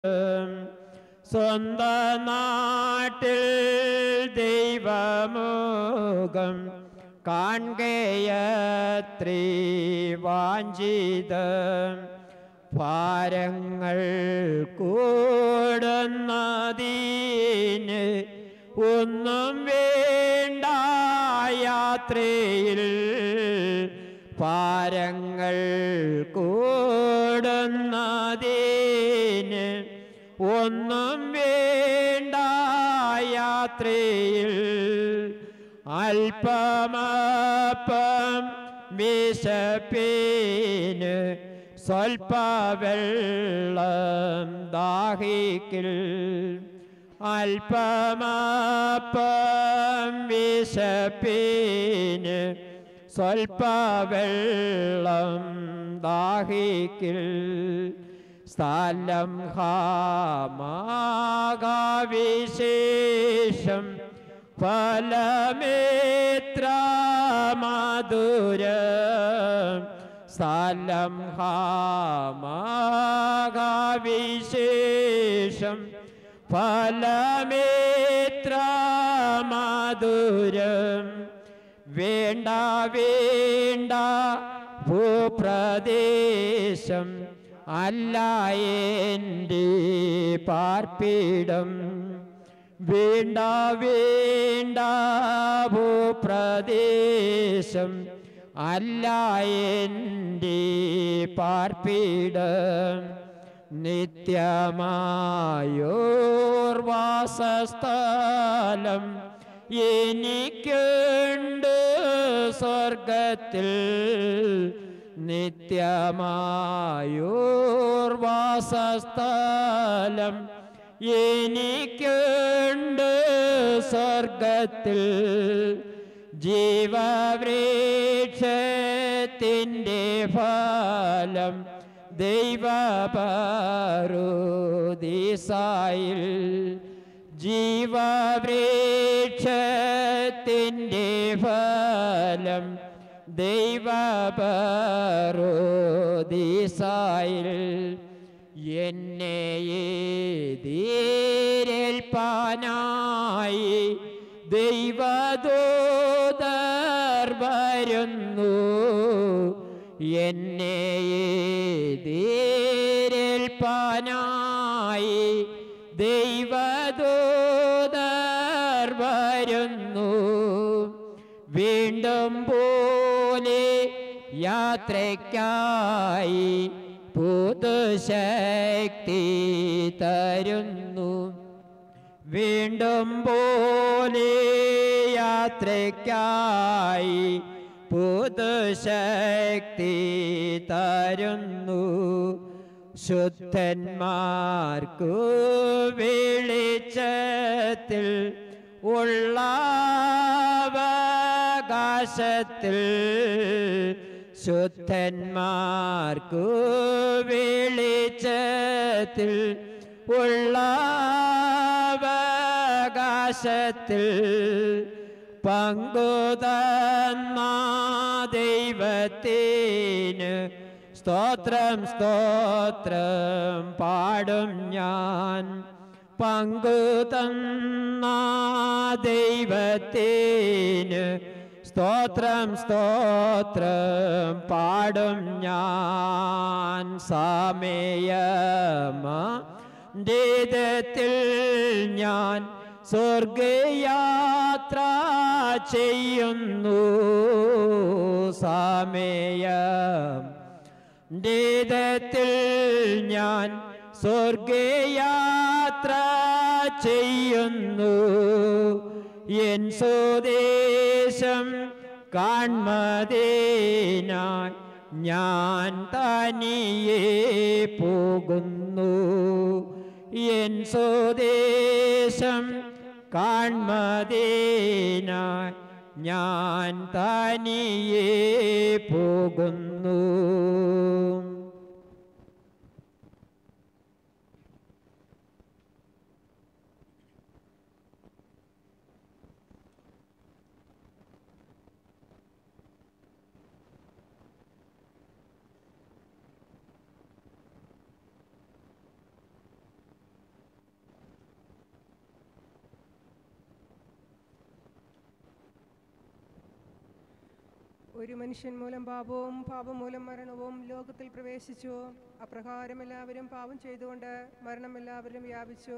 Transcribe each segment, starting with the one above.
സ്വന്ത നാട്ടിൽ ദൈവമുഖം കാൺകയത്രീ വാഞ്ചിതം ഭാരങ്ങൾ കൂടുന്നതീന് ഒന്നും വേണ്ട യാത്രയിൽ ഭാരങ്ങൾ കൂടുന്നതീന് ഒന്നും വേണ്ട യാത്രയിൽ അല്പമപ്പം വിശപ്പിന് സ്വൽപ്പ വെള്ളം ദാഹിക്കിൽ അല്പമപ്പം വിശപ്പിന് സ്വൽപ്പ വെള്ളം ദാഹിക്കിൽ സ്ഥലം ഹാമാകാവിശേഷം ഫലമേത്ര മധുരം സ്ഥലം ഹാമാകാവിശേഷം ഫലമേത്ര മധുരം വേണ്ട വേണ്ട ഭൂപ്രദേശം അല്ല എൻ്റെ പാർപ്പിടം വേണ്ട വേണ്ട ഭൂപ്രദേശം അല്ല എൻ്റെ പാർപ്പിടം നിത്യമായോർവാസസ്ഥലം എനിക്കുണ്ട് സ്വർഗത്തിൽ നിത്യമായോർവാസസ്ഥലം എനിക്കുണ്ട് സ്വർഗത്തിൽ ജീവവൃക്ഷത്തിൻ്റെ ഫലം ദൈവപരുദിസായിൽ ജീവവൃക്ഷത്തിൻ്റെ ഫലം ദൈവപരുദിസായിൽ എന്നെ ഏതീരേൽപ്പാനായി ദൈവദൂതർ വരുന്നു എന്നെ ഏതീരേൽപ്പാനായി ദൈവദൂതർ വരുന്നു വീണ്ടും പോലെ യാത്രയ്ക്കായി പുതുശക്തി തരുന്നു വീണ്ടും പോലെ യാത്രയ്ക്കായി പുതുശക്തി തരുന്നു ശുദ്ധന്മാർക്കു വെളിച്ചത്തിൽ ഉള്ള അവകാശത്തിൽ ശുദ്ധന്മാർക്കു വെളിച്ചത്തിൽ ഉള്ള അവകാശത്തിൽ പങ്കുതന്ന ദൈവത്തിന് സ്തോത്രം സ്തോത്രം പാടും ഞാൻ പങ്കുതന്ന ദൈവത്തിന് സ്തോത്രം സ്തോത്രം പാടും ഞാൻ സമയമാ ജീവിതത്തിൽ ഞാൻ സ്വർഗയാത്ര ചെയ്യുന്നു സമയം ജീവിതത്തിൽ ഞാൻ സ്വർഗയാത്ര ചെയ്യുന്നു എൻ സ്വദേശം കാൺമതേനായി ഞാൻ തനിയെ പോകുന്നു എൻ സ്വദേശം കാൺമതേനായി ഞാൻ തനിയെ പോകുന്നു ഒരു മനുഷ്യൻ മൂലം പാപവും പാപം മൂലം മരണവും ലോകത്തിൽ പ്രവേശിച്ചു അപ്രകാരം എല്ലാവരും പാപം ചെയ്തുകൊണ്ട് മരണം എല്ലാവരിലും വ്യാപിച്ചു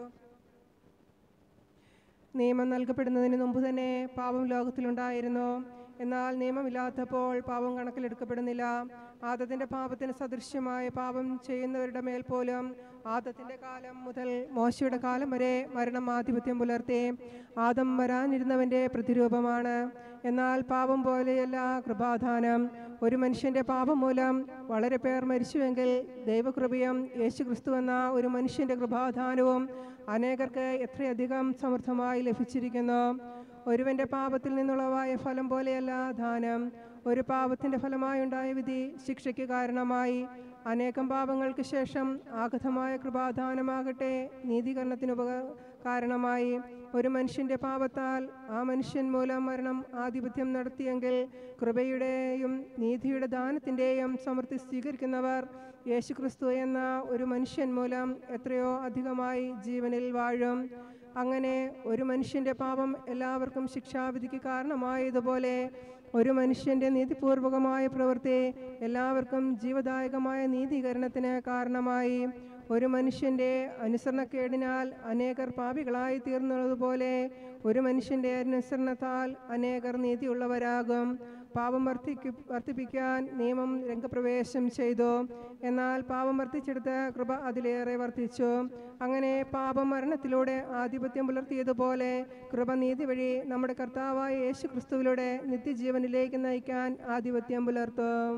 നിയമം നൽകപ്പെടുന്നതിന് മുമ്പ് തന്നെ പാപം ലോകത്തിലുണ്ടായിരുന്നു എന്നാൽ നിയമമില്ലാത്തപ്പോൾ പാപം കണക്കിലെടുക്കപ്പെടുന്നില്ല ആദത്തിന്റെ പാപത്തിന് സദൃശ്യമായ പാപം ചെയ്യുന്നവരുടെ മേൽ പോലും ആദത്തിന്റെ കാലം മുതൽ മോശയുടെ കാലം വരെ മരണം ആധിപത്യം പുലർത്തി ആദം വരാനിരുന്നവന്റെ പ്രതിരൂപമാണ് എന്നാൽ പാപം പോലെയല്ല കൃപാദാനം ഒരു മനുഷ്യന്റെ പാപം മൂലം വളരെ പേർ മരിച്ചുവെങ്കിൽ ദൈവകൃപയും യേശു ക്രിസ്തു എന്ന ഒരു മനുഷ്യന്റെ കൃപാദാനവും അനേകർക്ക് എത്രയധികം സമൃദ്ധമായി ലഭിച്ചിരിക്കുന്നു ഒരുവന്റെ പാപത്തിൽ നിന്നുളവായ ഫലം പോലെയല്ല ദാനം ഒരു പാപത്തിന്റെ ഫലമായുണ്ടായ വിധി ശിക്ഷയ്ക്ക് കാരണമായി അനേകം പാപങ്ങൾക്ക് ശേഷം ആഗതമായ കൃപാദാനമാകട്ടെ നീതീകരണത്തിന് ഉപക കാരണമായി ഒരു മനുഷ്യന്റെ പാപത്താൽ ആ മനുഷ്യൻ മൂലം മരണം ആധിപത്യം നടത്തിയെങ്കിൽ കൃപയുടെയും നീതിയുടെ ദാനത്തിൻ്റെയും സമൃദ്ധി സ്വീകരിക്കുന്നവർ യേശുക്രിസ്തു എന്ന ഒരു മനുഷ്യൻ മൂലം എത്രയോ അധികമായി ജീവനിൽ വാഴും അങ്ങനെ ഒരു മനുഷ്യന്റെ പാപം എല്ലാവർക്കും ശിക്ഷാവിധിക്ക് കാരണമായതുപോലെ ഒരു മനുഷ്യന്റെ നീതിപൂർവകമായ പ്രവൃത്തി എല്ലാവർക്കും ജീവദായകമായ നീതീകരണത്തിന് കാരണമായി ഒരു മനുഷ്യന്റെ അനുസരണക്കേടിനാൽ അനേകർ പാപികളായി തീർന്നതുപോലെ ഒരു മനുഷ്യന്റെ അനുസരണത്താൽ അനേകർ നീതിയുള്ളവരാകും പാപം വർദ്ധിക്കു വർദ്ധിപ്പിക്കാൻ നിയമം രംഗപ്രവേശം ചെയ്തു എന്നാൽ പാപം വർദ്ധിച്ചെടുത്ത് കൃപ അതിലേറെ വർദ്ധിച്ചു അങ്ങനെ പാപം മരണത്തിലൂടെ ആധിപത്യം പുലർത്തിയതുപോലെ കൃപ നീതി വഴി നമ്മുടെ കർത്താവായ യേശു ക്രിസ്തുവിലൂടെ നിത്യജീവനിലേക്ക് നയിക്കാൻ ആധിപത്യം പുലർത്തും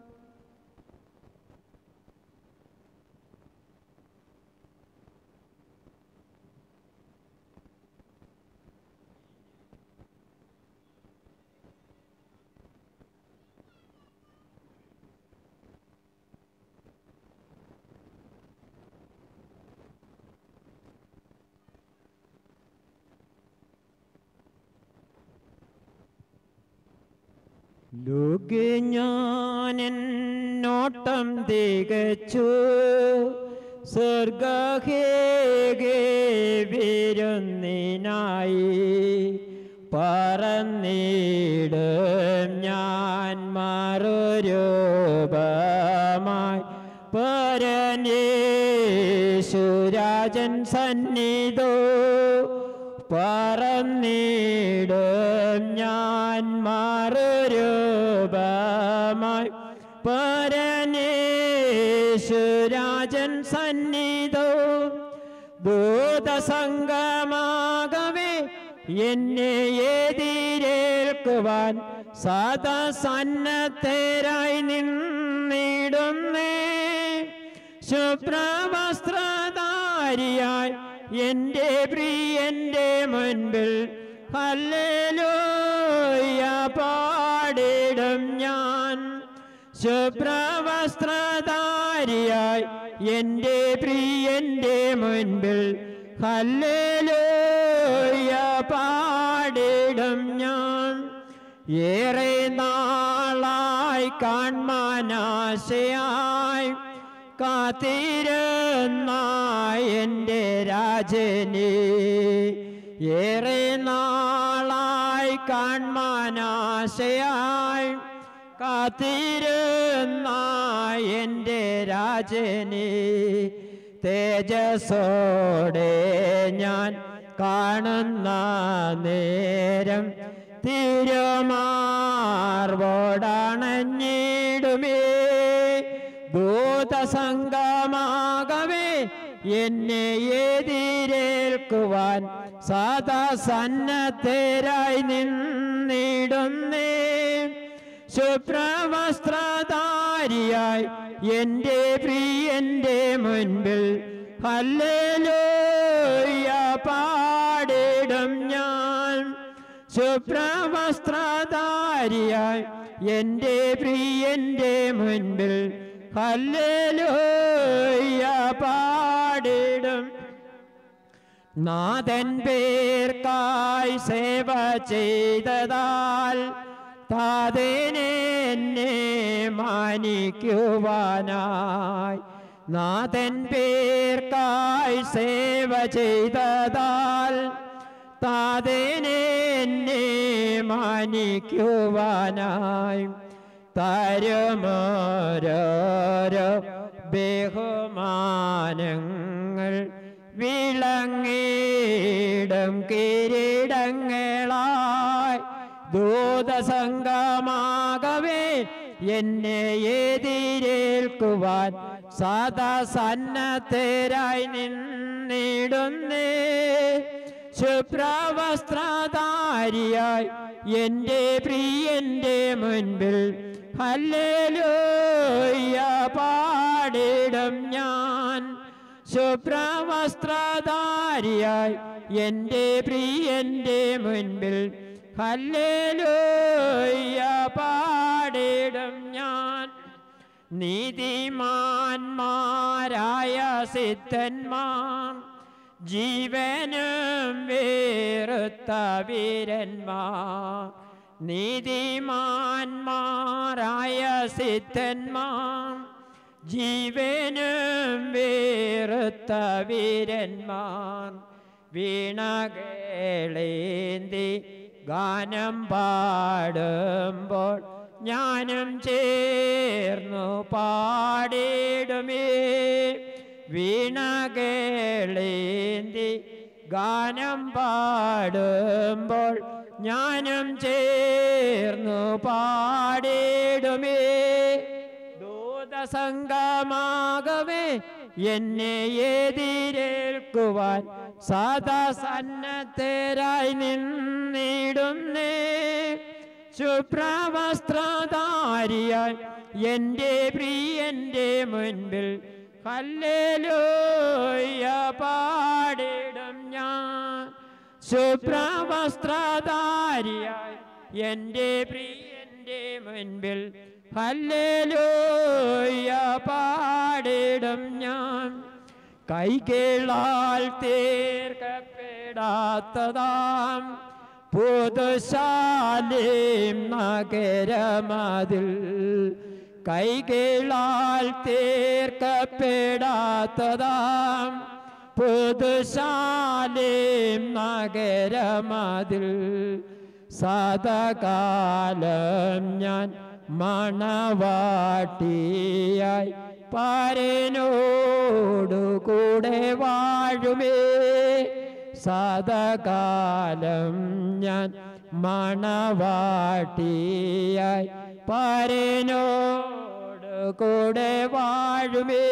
ലോകെ ഞാൻ നോട്ടം തികച്ചു സ്വർഗഹേകെ വരുന്നിനായി പറന്നിടും ഞാൻ മറുരൂപമായി പരനേശുരാജൻ സന്നിധോ പറന്നിടും ഞാൻ മറുരൂപമായി പരനേശുരാജൻ സന്നിധോ ദൂതസംഗമാകവേ എന്നെ എതിരേൽക്കുവാൻ സദാ സന്നദ്ധരായി നിന്നിടുന്നേ ശുഭ്രവസ്ത്രധാരിയായി എൻ്റെ പ്രിയൻ്റെ മുൻപിൽ ഹല്ലേലൂയ പാടിടും ഞാൻ ശുഭ്രവസ്ത്രധാരിയായി എൻ്റെ പ്രിയൻ്റെ മുൻപിൽ ഹല്ലേലൂയ പാടിടും ഞാൻ ഏറെ നാളായി കാൺമാനാശയായി കാത്തിരുന്ന എൻ്റെ രാജനെ ഏറെ നാളായി കാൺമാനാശയായി കാത്തിരുന്ന എൻ്റെ രാജനെ തേജസ്സോടെ ഞാൻ കാണുന്ന നേരം തിരുമാർവോടണഞ്ഞിടുമേ ഭൂതസംഗമാകവേ എന്നെ എതിരേൽക്കുവാൻ സദാ സന്നദ്ധരായി നിന്നിടുന്നേ ശുഭ്രവസ്ത്രധാരിയായി എൻ്റെ പ്രിയൻ്റെ മുൻപിൽ ഹല്ലേലൂയ പാടിടും ഞാൻ ശുഭ്രവസ്ത്രധാരിയായി എൻ്റെ പ്രിയൻ്റെ മുൻപിൽ ഹല്ലേലൂയ പാടിടും നാഥൻ പേർക്കായി സേവ ചെയ്തതാൽ താതനെന്നെ മാനിക്കുവാനായി നാഥൻ പേർക്കായി സേവ ചെയ്തതാൽ താതനെന്നെ മാനിക്കുവാനായി തരുമോരോരോ ബഹുമാനങ്ങൾ വിളങ്ങിടും കിരീടങ്ങളായി ദൂതസംഗമാകവേ എന്നെ എതിരേൽക്കുവാൻ സദാ സന്നദ്ധരായി നിന്നിടുന്നേ ശുഭ്രവസ്ത്രധാരിയായി എൻ്റെ പ്രിയന്റെ മുൻപിൽ ഹല്ലേലൂയ പാടിടും ഞാൻ ശുഭ്രവസ്ത്രധാരിയായി എൻ്റെ പ്രിയന്റെ മുൻപിൽ ഹല്ലേലൂയ പാടിടും ഞാൻ നീതിമാന്മാരായ സിദ്ധന്മാർ ജീവനും വേറുത്ത വീരന്മാർ നീതിമാന്മാരായ സിദ്ധന്മാർ ജീവനും വേറുത്ത വീരന്മാർ വീണകളേന്തി ഗാനം പാടുമ്പോൾ ഞാനും ചേർന്നു പാടിടുമേ വീണകളേന്തി ഗാനം പാടുമ്പോൾ ഞാനും ചേർന്നു പാടിടുമേ ദൂതസംഗമാകവേ എന്നെ എതിരേൽക്കുവാൻ സദാ സന്നദ്ധരായി നിന്നിടുന്നേ ശുഭ്രവസ്ത്രധാരിയായി എൻ്റെ പ്രിയന്റെ മുൻപിൽ ഹല്ലേലൂയ പാടിടും ഞാൻ ശുഭ്രവസ്ത്രധാരിയായി എൻ്റെ പ്രിയന്റെ മുൻപിൽ ഹല്ലേലൂയ പാടിടും ഞാൻ കൈകളാൽ തീർക്കപ്പെടാത്തതാം പുതുശാലേം നഗരമതിൽ കൈകളാൽ തീർക്കപ്പെടാത്തതാം പുതുശാലേം നഗരമതിൽ സദകാലം ഞാൻ മണവാട്ടിയായി പാരനോടു കൂടെ വാഴുമേ സദകാലം ഞാൻ മണവാട്ടിയായി പാരനോട് കൂടെ വാഴുമേ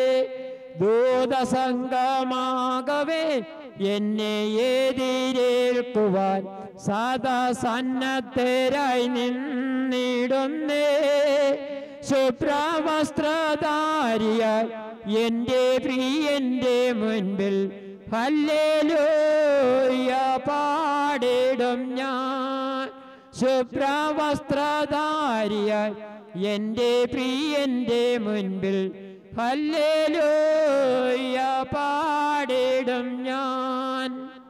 ദൂതസംഗമാകവേ എന്നെ എതിരേൽക്കുവാൻ സദാ സന്നദ്ധരായി നിന്നിടുന്നേ ശുഭ്രവസ്ത്രധാരിയായി എൻ്റെ പ്രിയന്റെ മുൻപിൽ ഹല്ലേലൂയ പാടിടും ഞാൻ ശുഭ്രവസ്ത്രധാരിയായി എൻ്റെ പ്രിയന്റെ മുൻപിൽ ഹല്ലേലൂയ പാടിടും ഞാൻ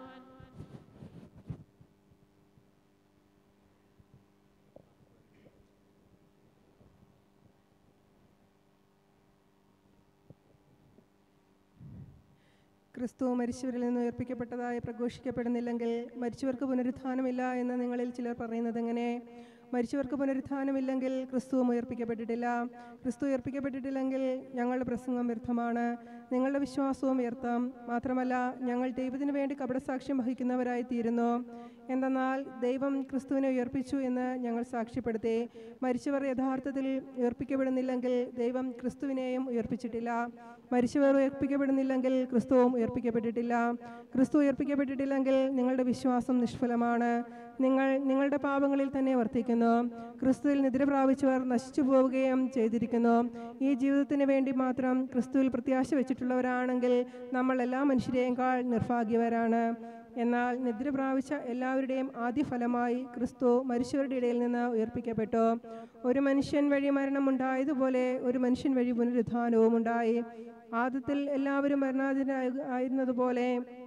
ക്രിസ്തു മരിച്ചവരിൽ നിന്ന് ഉയർപ്പിക്കപ്പെട്ടതായി പ്രഘോഷിക്കപ്പെടുന്നില്ലെങ്കിൽ മരിച്ചവർക്ക് പുനരുത്ഥാനമില്ല എന്ന് നിങ്ങളിൽ ചിലർ പറയുന്നത് എങ്ങനെ മരിച്ചവർക്ക് പുനരുത്ഥാനമില്ലെങ്കിൽ ക്രിസ്തുവും ഉയർപ്പിക്കപ്പെട്ടിട്ടില്ല ക്രിസ്തു ഉയർപ്പിക്കപ്പെട്ടിട്ടില്ലെങ്കിൽ ഞങ്ങളുടെ പ്രസംഗം വ്യർത്ഥമാണ് നിങ്ങളുടെ വിശ്വാസവും വ്യർത്ഥം മാത്രമല്ല ഞങ്ങൾ ദൈവത്തിന് വേണ്ടി കപടസാക്ഷ്യം വഹിക്കുന്നവരായി തീരുന്നു എന്തെന്നാൽ ദൈവം ക്രിസ്തുവിനെ ഉയർപ്പിച്ചു എന്ന് ഞങ്ങൾ സാക്ഷ്യപ്പെടുത്തി മരിച്ചവർ യഥാർത്ഥത്തിൽ ഉയർപ്പിക്കപ്പെടുന്നില്ലെങ്കിൽ ദൈവം ക്രിസ്തുവിനെയും ഉയർപ്പിച്ചിട്ടില്ല മരിച്ചവർ ഉയർപ്പിക്കപ്പെടുന്നില്ലെങ്കിൽ ക്രിസ്തുവും ഉയർപ്പിക്കപ്പെട്ടിട്ടില്ല ക്രിസ്തു ഉയർപ്പിക്കപ്പെട്ടിട്ടില്ലെങ്കിൽ നിങ്ങളുടെ വിശ്വാസം നിഷ്ഫലമാണ് നിങ്ങൾ നിങ്ങളുടെ പാപങ്ങളിൽ തന്നെ വർത്തിക്കുന്നു ക്രിസ്തുവിൽ നിദ്ര പ്രാപിച്ചവർ നശിച്ചു പോവുകയും ചെയ്തിരിക്കുന്നു ഈ ജീവിതത്തിന് വേണ്ടി മാത്രം ക്രിസ്തുവിൽ പ്രത്യാശ വെച്ചിട്ടുള്ളവരാണെങ്കിൽ നമ്മൾ എല്ലാ മനുഷ്യരെയേക്കാൾ നിർഭാഗ്യവരാണ് എന്നാൽ നിദ്ര പ്രാപിച്ച എല്ലാവരുടെയും ആദ്യ ഫലമായി ക്രിസ്തു മരിച്ചവരുടെ ഇടയിൽ നിന്ന് ഉയർപ്പിക്കപ്പെട്ടു ഒരു മനുഷ്യൻ വഴി മരണമുണ്ടായതുപോലെ ഒരു മനുഷ്യൻ വഴി പുനരുദ്ധാനവും ഉണ്ടായി ആദ്യത്തിൽ എല്ലാവരും മരണാധീനായിരുന്നതുപോലെ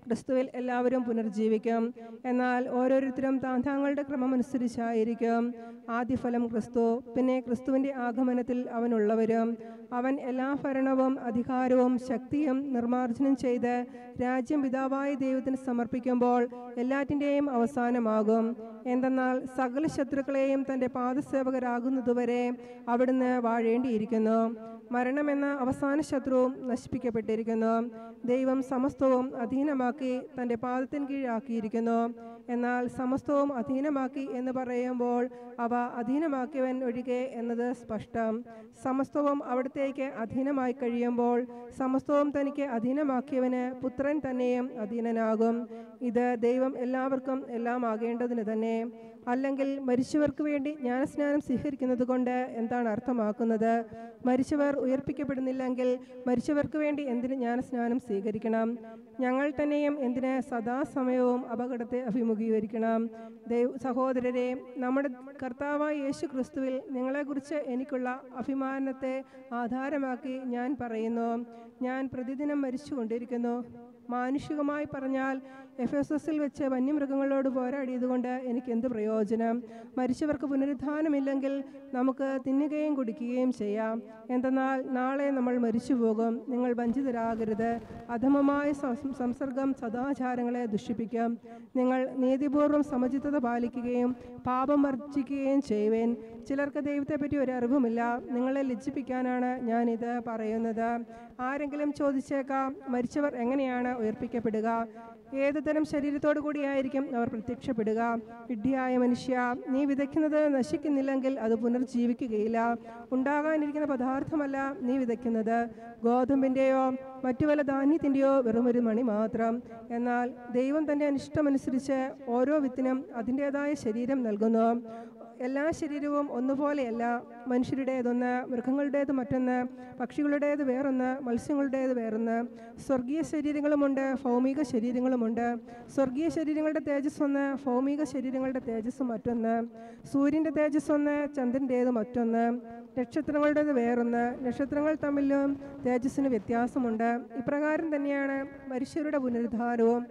ക്രിസ്തുവിൽ എല്ലാവരും പുനർജീവിക്കും എന്നാൽ ഓരോരുത്തരും താൻ തങ്ങളുടെ ക്രമമനുസരിച്ചായിരിക്കും ആദ്യഫലം ക്രിസ്തു പിന്നെ ക്രിസ്തുവിൻ്റെ ആഗമനത്തിൽ അവനുള്ളവരും അവൻ എല്ലാ ഭരണവും അധികാരവും ശക്തിയും നിർമ്മാർജ്ജനം ചെയ്ത് രാജ്യം പിതാവായ ദൈവത്തിന് സമർപ്പിക്കുമ്പോൾ എല്ലാറ്റിൻ്റെയും അവസാനമാകും എന്തെന്നാൽ സകല ശത്രുക്കളെയും തൻ്റെ പാദസേവകരാകുന്നതുവരെ അവിടുന്ന് വാഴേണ്ടിയിരിക്കുന്നു മരണമെന്ന അവസാന ശത്രുവും നശിപ്പിക്കപ്പെട്ടിരിക്കുന്നു ദൈവം സമസ്തവും അധീനമാക്കി തൻ്റെ പാദത്തിന് കീഴാക്കിയിരിക്കുന്നു എന്നാൽ സമസ്തവും അധീനമാക്കി എന്ന് പറയുമ്പോൾ അവ അധീനമാക്കിയവൻ ഒഴികെ എന്നത് സ്പഷ്ടം സമസ്തവും അവിടത്തേക്ക് അധീനമായി കഴിയുമ്പോൾ സമസ്തവും തനിക്ക് അധീനമാക്കിയവന് പുത്രൻ തന്നെയും അധീനനാകും ഇത് ദൈവം എല്ലാവർക്കും എല്ലാം ആകേണ്ടതിന് തന്നെ അല്ലെങ്കിൽ മരിച്ചവർക്ക് വേണ്ടി ജ്ഞാനസ്നാനം സ്വീകരിക്കുന്നത് കൊണ്ട് എന്താണ് അർത്ഥമാക്കുന്നത് മരിച്ചവർ ഉയർപ്പിക്കപ്പെടുന്നില്ലെങ്കിൽ മരിച്ചവർക്ക് വേണ്ടി എന്തിന് ജ്ഞാനസ്നാനം സ്വീകരിക്കണം ഞങ്ങൾ തന്നെയും എന്തിന് സദാസമയവും അപകടത്തെ അഭിമുഖീകരിക്കണം ദൈവ സഹോദരരെ നമ്മുടെ കർത്താവായ യേശു ക്രിസ്തുവിൽ നിങ്ങളെക്കുറിച്ച് എനിക്കുള്ള അഭിമാനത്തെ ആധാരമാക്കി ഞാൻ പറയുന്നു ഞാൻ പ്രതിദിനം മരിച്ചുകൊണ്ടിരിക്കുന്നു മാനുഷികമായി പറഞ്ഞാൽ എഫ് എസ് എസിൽ വെച്ച് വന്യമൃഗങ്ങളോട് പോരാടിയതുകൊണ്ട് എനിക്ക് എന്ത് പ്രയോജനം മരിച്ചവർക്ക് പുനരുദ്ധാനമില്ലെങ്കിൽ നമുക്ക് തിന്നുകയും കുടിക്കുകയും ചെയ്യാം എന്തെന്നാൽ നാളെ നമ്മൾ മരിച്ചു പോകും നിങ്ങൾ വഞ്ചിതരാകരുത് അധമമായ സം- സംസർഗം സദാചാരങ്ങളെ ദുഷിപ്പിക്കും നിങ്ങൾ നീതിപൂർവ്വം സമചിത്തത പാലിക്കുകയും പാപം വർജിക്കുകയും ചെയ്യുവേൻ ചിലർക്ക് ദൈവത്തെപ്പറ്റി ഒരു അറിവുമില്ല നിങ്ങളെ ലജ്ജിപ്പിക്കാനാണ് ഞാനിത് പറയുന്നത് ആരെങ്കിലും ചോദിച്ചേക്കാം മരിച്ചവർ എങ്ങനെയാണ് ഉയർപ്പിക്കപ്പെടുക ഏത് തരം ശരീരത്തോടു കൂടിയായിരിക്കും അവർ പ്രത്യക്ഷപ്പെടുക വിഡ്ഢിയായ മനുഷ്യ നീ വിതയ്ക്കുന്നത് നശിക്കുന്നില്ലെങ്കിൽ അത് പുനർജീവിക്കുകയില്ല ഉണ്ടാകാനിരിക്കുന്ന പദാർത്ഥമല്ല നീ വിതയ്ക്കുന്നത് ഗോതമ്പിൻ്റെയോ മറ്റു വല്ല ധാന്യത്തിൻ്റെയോ വെറുമൊരു മണി മാത്രം എന്നാൽ ദൈവം തൻ്റെ അനിഷ്ടമനുസരിച്ച് ഓരോ വിത്തിനും അതിൻ്റേതായ ശരീരം നൽകുന്നു എല്ലാ ശരീരവും ഒന്നുപോലെയല്ല മനുഷ്യരുടേതൊന്ന് മൃഗങ്ങളുടേത് മറ്റൊന്ന് പക്ഷികളുടേത് വേറൊന്ന് മത്സ്യങ്ങളുടേത് വേറൊന്ന് സ്വർഗീയ ശരീരങ്ങളുമുണ്ട് ഭൗമിക ശരീരങ്ങളുമുണ്ട് സ്വർഗീയ ശരീരങ്ങളുടെ തേജസ് ഒന്ന് ഭൗമിക ശരീരങ്ങളുടെ തേജസ് മറ്റൊന്ന് സൂര്യൻ്റെ തേജസ് ഒന്ന് ചന്ദ്രൻ്റേത് മറ്റൊന്ന് നക്ഷത്രങ്ങളുടേത് വേറൊന്ന് നക്ഷത്രങ്ങൾ തമ്മിലും തേജസ്സിന് വ്യത്യാസമുണ്ട് ഇപ്രകാരം തന്നെയാണ് മനുഷ്യരുടെ പുനരുദ്ധാരവും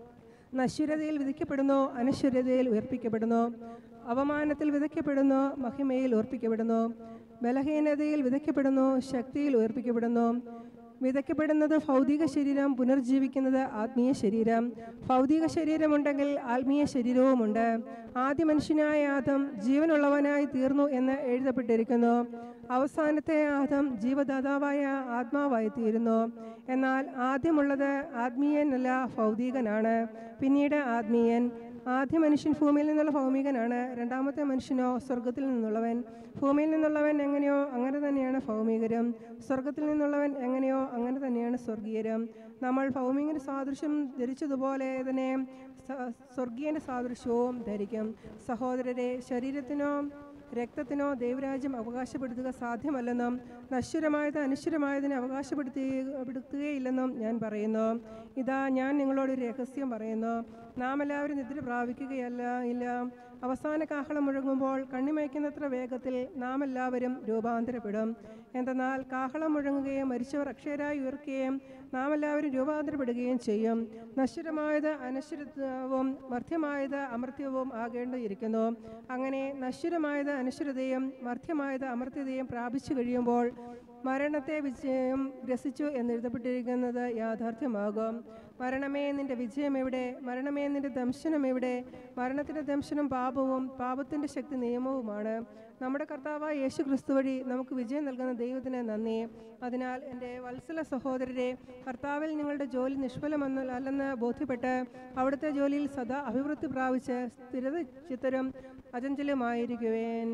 നശ്വരതയിൽ വിധിക്കപ്പെടുന്നു അനശ്വരതയിൽ ഉയർപ്പിക്കപ്പെടുന്നു അവമാനത്തിൽ വിതയ്ക്കപ്പെടുന്നു മഹിമയിൽ ഉയർപ്പിക്കപ്പെടുന്നു ബലഹീനതയിൽ വിതയ്ക്കപ്പെടുന്നു ശക്തിയിൽ ഉയർപ്പിക്കപ്പെടുന്നു വിതയ്ക്കപ്പെടുന്നത് ഭൗതിക ശരീരം പുനർജീവിക്കുന്നത് ആത്മീയ ശരീരം ഭൗതിക ശരീരമുണ്ടെങ്കിൽ ആത്മീയ ശരീരവുമുണ്ട് ആദ്യ മനുഷ്യനായ ആദം ജീവനുള്ളവനായി തീർന്നു എന്ന് എഴുതപ്പെട്ടിരിക്കുന്നു അവസാനത്തെ ആദം ജീവദാതാവായ ആത്മാവായി തീരുന്നു എന്നാൽ ആദ്യമുള്ളത് ആത്മീയനല്ല ഭൗതികനാണ് പിന്നീട് ആത്മീയൻ ആദ്യ മനുഷ്യൻ ഭൂമിയിൽ നിന്നുള്ള ഭൗമികനാണ് രണ്ടാമത്തെ മനുഷ്യനോ സ്വർഗത്തിൽ നിന്നുള്ളവൻ ഭൂമിയിൽ നിന്നുള്ളവൻ എങ്ങനെയോ അങ്ങനെ തന്നെയാണ് ഭൗമികരും സ്വർഗത്തിൽ നിന്നുള്ളവൻ എങ്ങനെയോ അങ്ങനെ തന്നെയാണ് സ്വർഗീയരും നമ്മൾ ഭൗമികന്റെ സാദൃശ്യം ധരിച്ചതുപോലെ തന്നെ സ- സ്വർഗീയന്റെ സാദൃശ്യവും ധരിക്കും സഹോദരരെ ശരീരത്തിനോ രക്തത്തിനോ ദൈവരാജ്യം അവകാശപ്പെടുത്തുക സാധ്യമല്ലെന്നും നശ്വരമായത് അനശ്വരമായതിനെ അവകാശപ്പെടുത്തുകയില്ലെന്നും ഞാൻ പറയുന്നു ഇതാ ഞാൻ നിങ്ങളോട് ഒരു രഹസ്യം പറയുന്നു നാം എല്ലാവരും നിദ്ര പ്രാപിക്കുകയല്ല ഇല്ല അവസാന കാഹളം മുഴങ്ങുമ്പോൾ കണ്ണിമയക്കുന്നത്ര വേഗത്തിൽ നാം എല്ലാവരും രൂപാന്തരപ്പെടും എന്തെന്നാൽ കാഹളം മുഴങ്ങുകയും മരിച്ചവർ അക്ഷയരായി ഉയർക്കുകയും നാം എല്ലാവരും രൂപാന്തരപ്പെടുകയും ചെയ്യും നശ്വരമായത് അനശ്വരത്വവും മർത്യമായത് അമർത്യവും ആകേണ്ടിയിരിക്കുന്നു അങ്ങനെ നശ്വരമായത് അനശ്വരതയും മർത്യമായത് അമർത്യതയും പ്രാപിച്ചു കഴിയുമ്പോൾ മരണത്തെ വിജയം രസിച്ചു എന്നെഴുതപ്പെട്ടിരിക്കുന്നത് യാഥാർത്ഥ്യമാകും മരണമേ നിന്റെ വിജയം എവിടെ മരണമേ നിന്റെ ദംശനം എവിടെ മരണത്തിൻ്റെ ദംശനം പാപവും പാപത്തിൻ്റെ ശക്തി നിയമവുമാണ് നമ്മുടെ കർത്താവായ യേശു ക്രിസ്തു വഴി നമുക്ക് വിജയം നൽകുന്ന ദൈവത്തിന് നന്ദി അതിനാൽ എൻ്റെ വത്സല സഹോദരരെ കർത്താവിൽ നിങ്ങളുടെ ജോലി നിഷ്ഫലമെന്ന് അല്ലെന്ന് ബോധ്യപ്പെട്ട് അവിടുത്തെ ജോലിയിൽ സദാ അഭിവൃദ്ധി പ്രാപിച്ച് സ്ഥിരത ചിത്തരും അചഞ്ചലുമായിരിക്കുവേൻ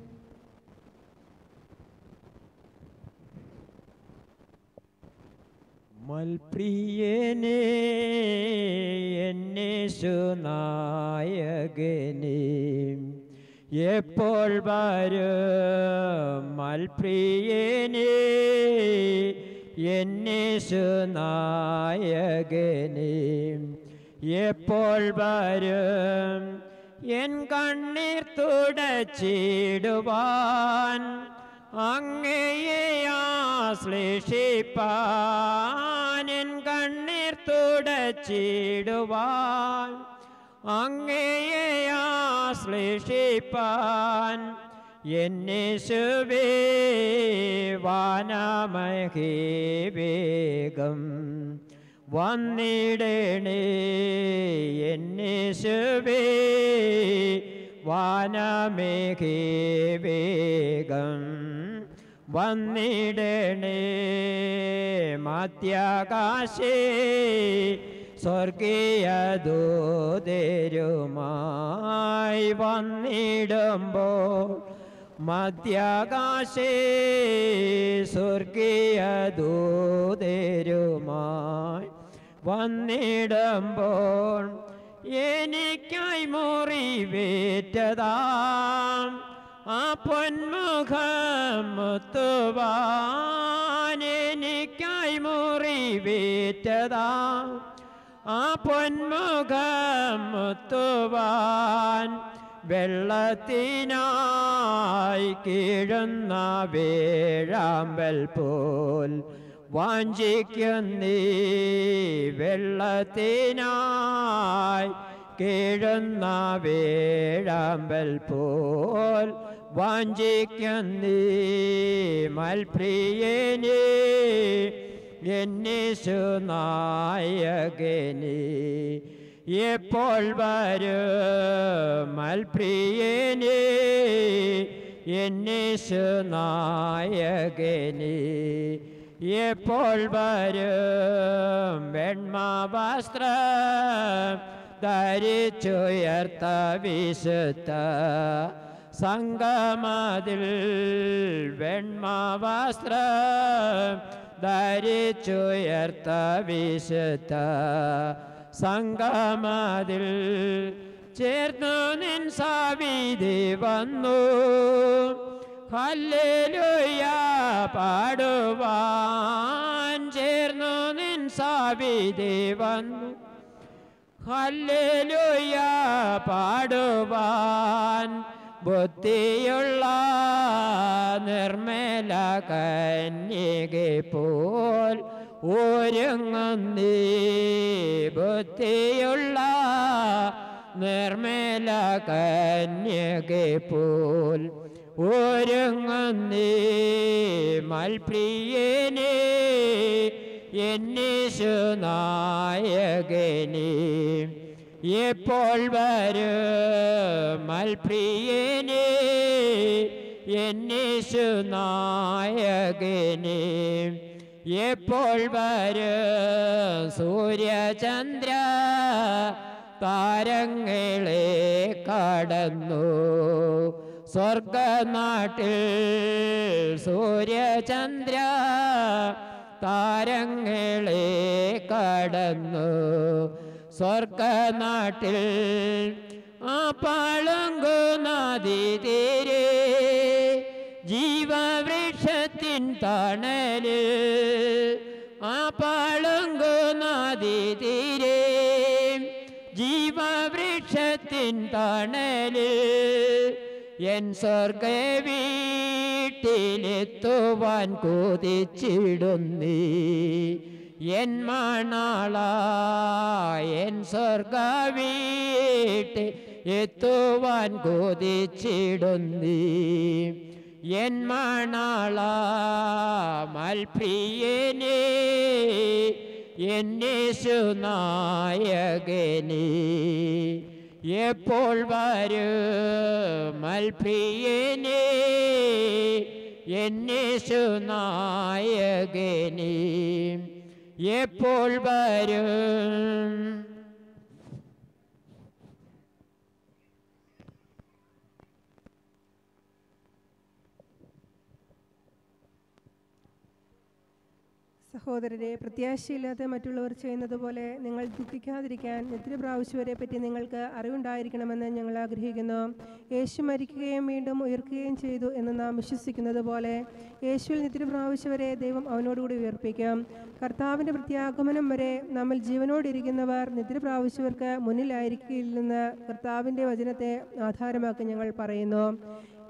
മൽപ്രിയനേ എന്നേശുനായകനേ എപ്പോൾ വരും മൽപ്രിയനേ എന്നേശുനായകനേ എപ്പോൾ വരും എൻ കണ്ണീർ തുടച്ചിടുവാൻ അങ്ങയെ ആശ്ലേഷിപ്പാൻ എൻ കണ്ണീർ തുടച്ചിടുവാൻ അങ്ങയെ ആശ്ലേഷിപ്പാൻ എന്നേശുവേ വാനമഹേ വേഗം വന്നിടണേ എന്നേശുവേ വാനമേഘേ വേഗം വന്നിടണേ മധ്യാകാശേ സ്വർഗീയ ദൂതരുമായി വന്നിടുമ്പോൾ മധ്യാകാശേ സ്വർഗീയ ദൂതരുമായി വന്നിടുമ്പോൾ എനിക്കായി മുറിവേറ്റതാം ആ പൊന്മുഖം മുത്തുവാൻ എനിക്കായി മുറിവേറ്റതാം ആ പൊന്മുഖം മുത്തുവാൻ വെള്ളത്തിനായി കീഴുന്ന വേഴാമ്പൽ പോൽ വാഞ്ചിക്കുന്നീ വെള്ളത്തിനായി കീഴുന്ന വേഴാമ്പൽ പോൽ വാഞ്ചിക്കുന്നീ മൽപ്രിയനേ എന്നേശു നായകനേ എപ്പോൾ വരും മൽപ്രിയനേ എന്നേശു നായകനേ എപ്പോൾ വരും വെണ്മാവസ്ത്രം ധരിച്ചുയർത്ത വിശുദ്ധ സംഗമതിൽ വെണ്മാവസ്ത്രം ധരിച്ചുയർത്ത വിശുദ്ധ സംഗമതിൽ ചേർന്നു നിൻ സാവിധി വന്നു ഹല്ലേലൂയ പാടുവാൻ ചേർന്നു നിൻ സാവിധി വന്നു ഹല്ലേലൂയ പാടുവാൻ ബുദ്ധിയുള്ള നിർമ്മല കന്യകെ പോൽ ഒരുങ്ങുന്നീ ബുദ്ധിയുള്ള നിർമ്മല കന്യകെ പോൽ ഒരുങ്ങുന്നീ മൽപ്രിയനേ എന്നീശു നായകനേ എപ്പോൾ വരും മൽപ്രിയനേ എന്നീശു നായകനേ എപ്പോൾ വരും സൂര്യചന്ദ്ര താരങ്ങളെ കടന്നു സ്വർഗനാട്ടിൽ സൂര്യചന്ദ്ര താരങ്ങളെ കടന്നു സ്വർഗനാട്ടിൽ ആ പളങ്കു നദി തീരെ ജീവവൃക്ഷത്തിൻ തണല് ആ പളങ്കു നദി തീരെ ജീവവൃക്ഷത്തിൻ തണല് എൻ സ്വർഗ വീട്ടിലെത്തുവാൻ കൊതിച്ചിടുന്നീ എൻ മണാള എൻ സ്വർഗ വീട്ടിൽ എത്തുവാൻ കൊതിച്ചിടുന്നീ എൻ മണാള മൽപ്രിയനേ എന്നേശു നായകനേ എപ്പോൾ വരും മൽപ്രിയനേ എന്നേശു നായകനേ എപ്പോൾ വരും സഹോദരരെ പ്രത്യാശയില്ലാതെ മറ്റുള്ളവർ ചെയ്യുന്നത് പോലെ നിങ്ങൾ ദുഃഖിക്കാതിരിക്കാൻ നിദ്ര പ്രാവശ്യവരെ പറ്റി നിങ്ങൾക്ക് അറിവുണ്ടായിരിക്കണമെന്ന് ഞങ്ങൾ ആഗ്രഹിക്കുന്നു യേശു മരിക്കുകയും വീണ്ടും ഉയർക്കുകയും ചെയ്തു എന്ന് നാം വിശ്വസിക്കുന്നത് പോലെ യേശുവിൽ നിദ്ര പ്രാവശ്യവരെ ദൈവം അവനോടുകൂടി ഉയർപ്പിക്കും കർത്താവിൻ്റെ പ്രത്യാഗമനം വരെ നമ്മൾ ജീവനോടിരിക്കുന്നവർ നിദ്ര പ്രാവശ്യവർക്ക് മുന്നിലായിരിക്കില്ലെന്ന് കർത്താവിൻ്റെ വചനത്തെ ആധാരമാക്കി ഞങ്ങൾ പറയുന്നു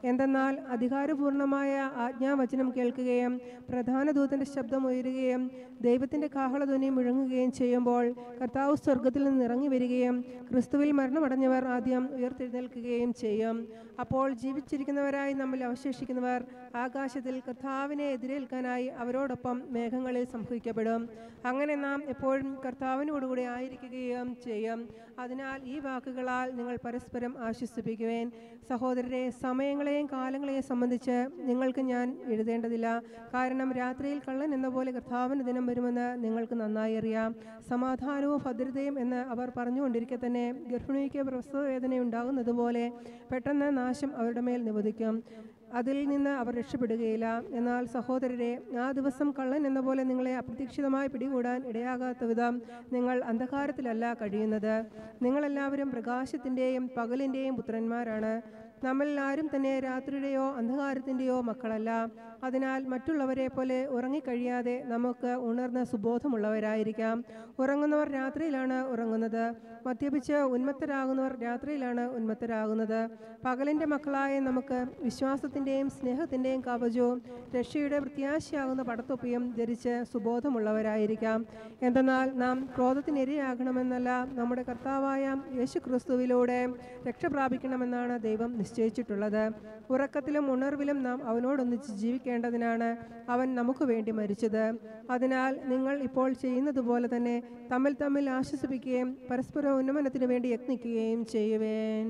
എന്തെന്നാൽ അധികാരപൂർണമായ ആജ്ഞാവചനം കേൾക്കുകയും പ്രധാന ദൂതന്റെ ശബ്ദം ഉയരുകയും ദൈവത്തിന്റെ കാഹളധ്വനി മുഴങ്ങുകയും ചെയ്യുമ്പോൾ കർത്താവ് സ്വർഗത്തിൽ നിന്ന് ഇറങ്ങി വരികയും ക്രിസ്തുവിൽ മരണമടഞ്ഞവർ ആദ്യം ഉയർത്തെഴുന്നേൽക്കുകയും ചെയ്യും അപ്പോൾ ജീവിച്ചിരിക്കുന്നവരായി നമ്മിൽ അവശേഷിക്കുന്നവർ ആകാശത്തിൽ കർത്താവിനെ എതിരേൽക്കാനായി അവരോടൊപ്പം മേഘങ്ങളിൽ സംഭവിക്കപ്പെടും അങ്ങനെ നാം എപ്പോഴും കർത്താവിനോടുകൂടി ആയിരിക്കുകയും ചെയ്യും അതിനാൽ ഈ വാക്കുകളാൽ നിങ്ങൾ പരസ്പരം ആശ്വസിപ്പിക്കുവേൻ സഹോദരരെ സമയങ്ങളെയും കാലങ്ങളെയും സംബന്ധിച്ച് നിങ്ങൾക്ക് ഞാൻ എഴുതേണ്ടതില്ല കാരണം രാത്രിയിൽ കള്ളൻ എന്ന പോലെ കർത്താവിന് ദിനം വരുമെന്ന് നിങ്ങൾക്ക് നന്നായി അറിയാം സമാധാനവും ഭദ്രതയും എന്ന് അവർ പറഞ്ഞുകൊണ്ടിരിക്കെ തന്നെ ഗർഭിണിക്ക് പ്രസവവേദന ഉണ്ടാകുന്നത് പോലെ പെട്ടെന്ന് നാശം അവരുടെ മേൽ നിവദിക്കും അതിൽ നിന്ന് അവർ രക്ഷപ്പെടുകയില്ല എന്നാൽ സഹോദരരെ ആ ദിവസം കള്ളൻ എന്ന പോലെ നിങ്ങളെ അപ്രതീക്ഷിതമായി പിടികൂടാൻ ഇടയാകാത്ത വിധം നിങ്ങൾ അന്ധകാരത്തിലല്ല കഴിയുന്നത് നിങ്ങളെല്ലാവരും പ്രകാശത്തിൻ്റെയും പകലിൻ്റെയും പുത്രന്മാരാണ് നമ്മിൽ ആരും തന്നെ രാത്രിയുടെയോ അന്ധകാരത്തിൻ്റെയോ മക്കളല്ല അതിനാൽ മറ്റുള്ളവരെ പോലെ ഉറങ്ങിക്കഴിയാതെ നമുക്ക് ഉണർന്ന സുബോധമുള്ളവരായിരിക്കാം ഉറങ്ങുന്നവർ രാത്രിയിലാണ് ഉറങ്ങുന്നത് മദ്യപിച്ച് ഉന്മത്തരാകുന്നവർ രാത്രിയിലാണ് ഉന്മത്തരാകുന്നത് പകലിൻ്റെ മക്കളായ നമുക്ക് വിശ്വാസത്തിൻ്റെയും സ്നേഹത്തിൻ്റെയും കവചവും രക്ഷയുടെ പ്രത്യാശയാകുന്ന പടത്തൊപ്പിയും ധരിച്ച് സുബോധമുള്ളവരായിരിക്കാം എന്തെന്നാൽ നാം ക്രോധത്തിനിരയാകണമെന്നല്ല നമ്മുടെ കർത്താവായ യേശു ക്രിസ്തുവിലൂടെ രക്ഷ പ്രാപിക്കണമെന്നാണ് ദൈവം നിശ്ചയിച്ചിട്ടുള്ളത് ഉറക്കത്തിലും ഉണർവിലും നാം അവനോടൊന്നിച്ച് ജീവിക്കേണ്ടതിനാണ് അവൻ നമുക്ക് വേണ്ടി മരിച്ചത് അതിനാൽ നിങ്ങൾ ഇപ്പോൾ ചെയ്യുന്നത് പോലെ തന്നെ തമ്മിൽ തമ്മിൽ ആശ്വസിപ്പിക്കുകയും പരസ്പര ഉന്നമനത്തിന് വേണ്ടി യത്നിക്കുകയും ചെയ്യുവേൻ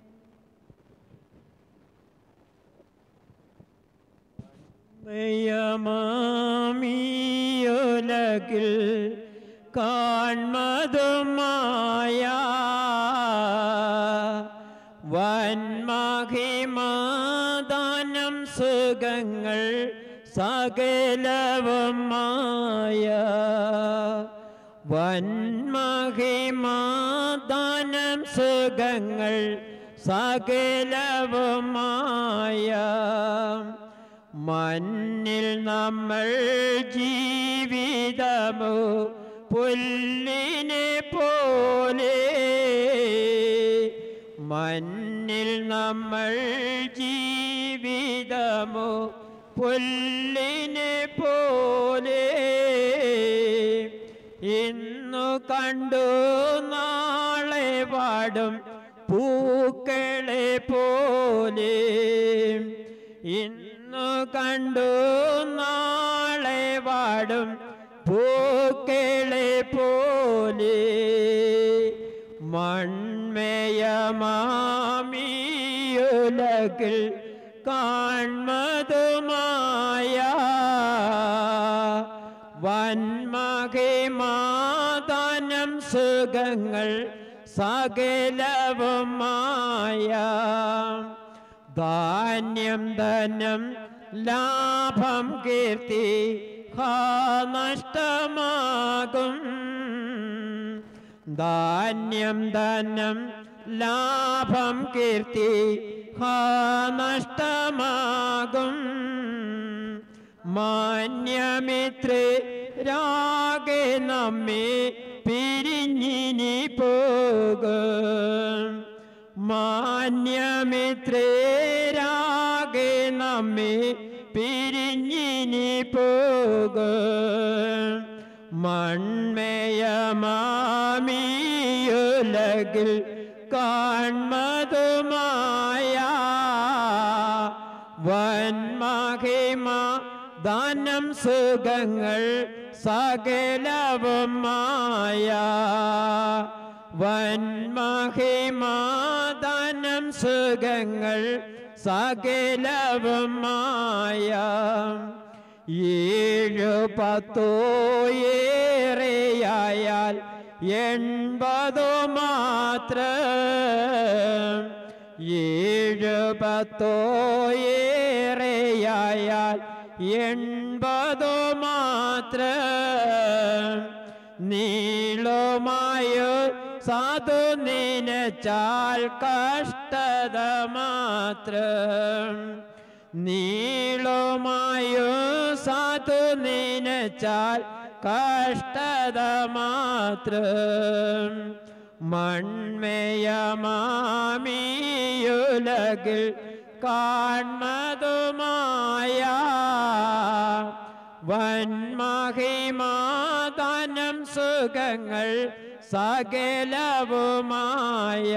മയമാമിയുലകിൽ കാൺമതുമായ വന്മഹിമാദാനം സുഖങ്ങൾ സകലവുമായ വന്മഹിമാദാനം സുഖങ്ങൾ സകലവുമായ മണ്ണിൽ നമ്മൾ ജീവിതമോ പുല്ലിനെ പോലെ മണ്ണിൽ നമ്മൾ ജീവിതമോ പുല്ലിനെ പോലെ ഇന്നു കണ്ടു നാളെ പാടും പൂക്കളെ പോലെ ഇന്നു കണ്ടു നാളെ പാടും പൂക്കളെ പോലെ മൺമയമാമിയുലകിൽ കാൺമതുമായ വന്മഹിമാദാനം സുഖങ്ങൾ സകലവുമായ ധാന്യം ധനം ലാഭം കീർത്തി ഹാ നഷ്ടമാകും ധാന്യം ധനം ലാഭം കീർത്തി ഹാ നഷ്ടമാകും മാന്യമിത്രേ രാഗെ നമ്മെ പിരിഞ്ഞിനി പോകും മാന്യമിത്രേരാകെ നമ്മെ പിരിഞ്ഞിനി പോകും മൺമയമാമിയുലകിൽ കാൺമതുമായ വന്മഹിമ ദാനം സുഖങ്ങൾ സകലവുമായ വന്മഹിമാദാനം സുഖങ്ങൾ സകലവുമായ ഏഴു പത്തോ ഏറെയായാൽ എൺപതോ മാത്രം ഏഴു പത്തോ ഏറെയായാൽ എൺപതോ മാത്രം നീളമായോ സാധു നിനച്ചാൽ കഷ്ടത മാത്രം നീളമായോ സാധു നിനച്ചാൽ കഷ്ടത മാത്രം മൺമയമാമിയുലകിൽ കാൺമതുമായ വന്മഹിമാദാനം സുഖങ്ങൾ സകലവുമായ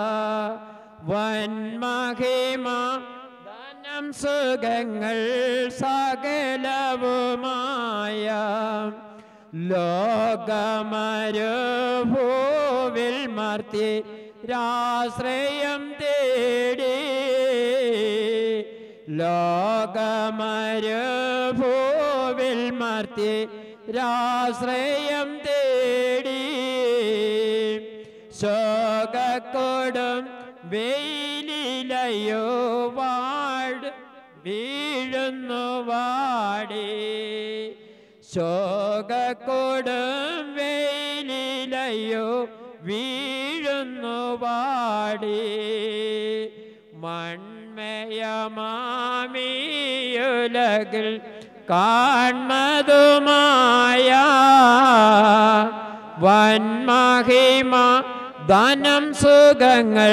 വന്മഹിമ ദാനം സുഖങ്ങൾ സകലവുമായ ലോകമരുഭൂവിൽ മർത്തി രാശ്രയം തേടി ലോകമരുഭൂവിൽ മർത്തി രാശ്രയം തേടി ശോകക്കൊടും വെയിലിലയോ വാട് വീഴുന്നു വാടി ശോകക്കൊടും വെയിലിലയോ വീഴുന്നു വാടി മൺമയമാമിയുലകിൽ കാൺമതുമായ വന്മഹിമ ധനം സുഖങ്ങൾ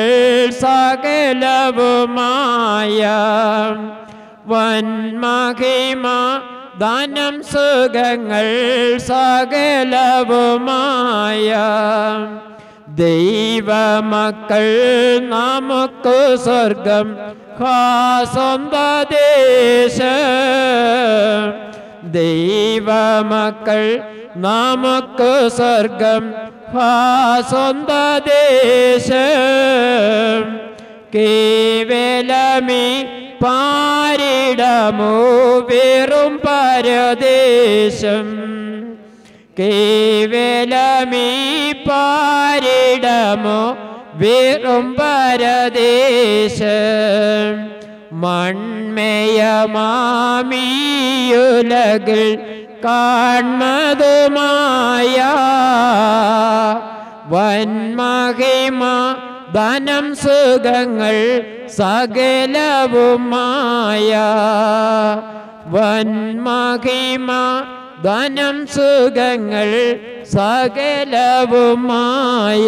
സകലവുമായ വന്മഹിമ ധനം സുഖങ്ങൾ സകലവുമായ ദൈവമക്കൾ നമുക്ക് സ്വർഗം സ്വന്തദേശ ദൈവമക്കൾ നമുക്ക് സ്വർഗം സ്വന്തദേശ കേവലമീ പാരിടമോ വെറും പരദേശം കേവലമീ പാരിടമോ വെറും പരദേശം മൺമയമാമിയുലകിൽ കാൺമതുമായ വന്മഹിമ ധനം സുഖങ്ങൾ സകലവുമായ വന്മഹിമ ധനം സുഖങ്ങൾ സകലവുമായ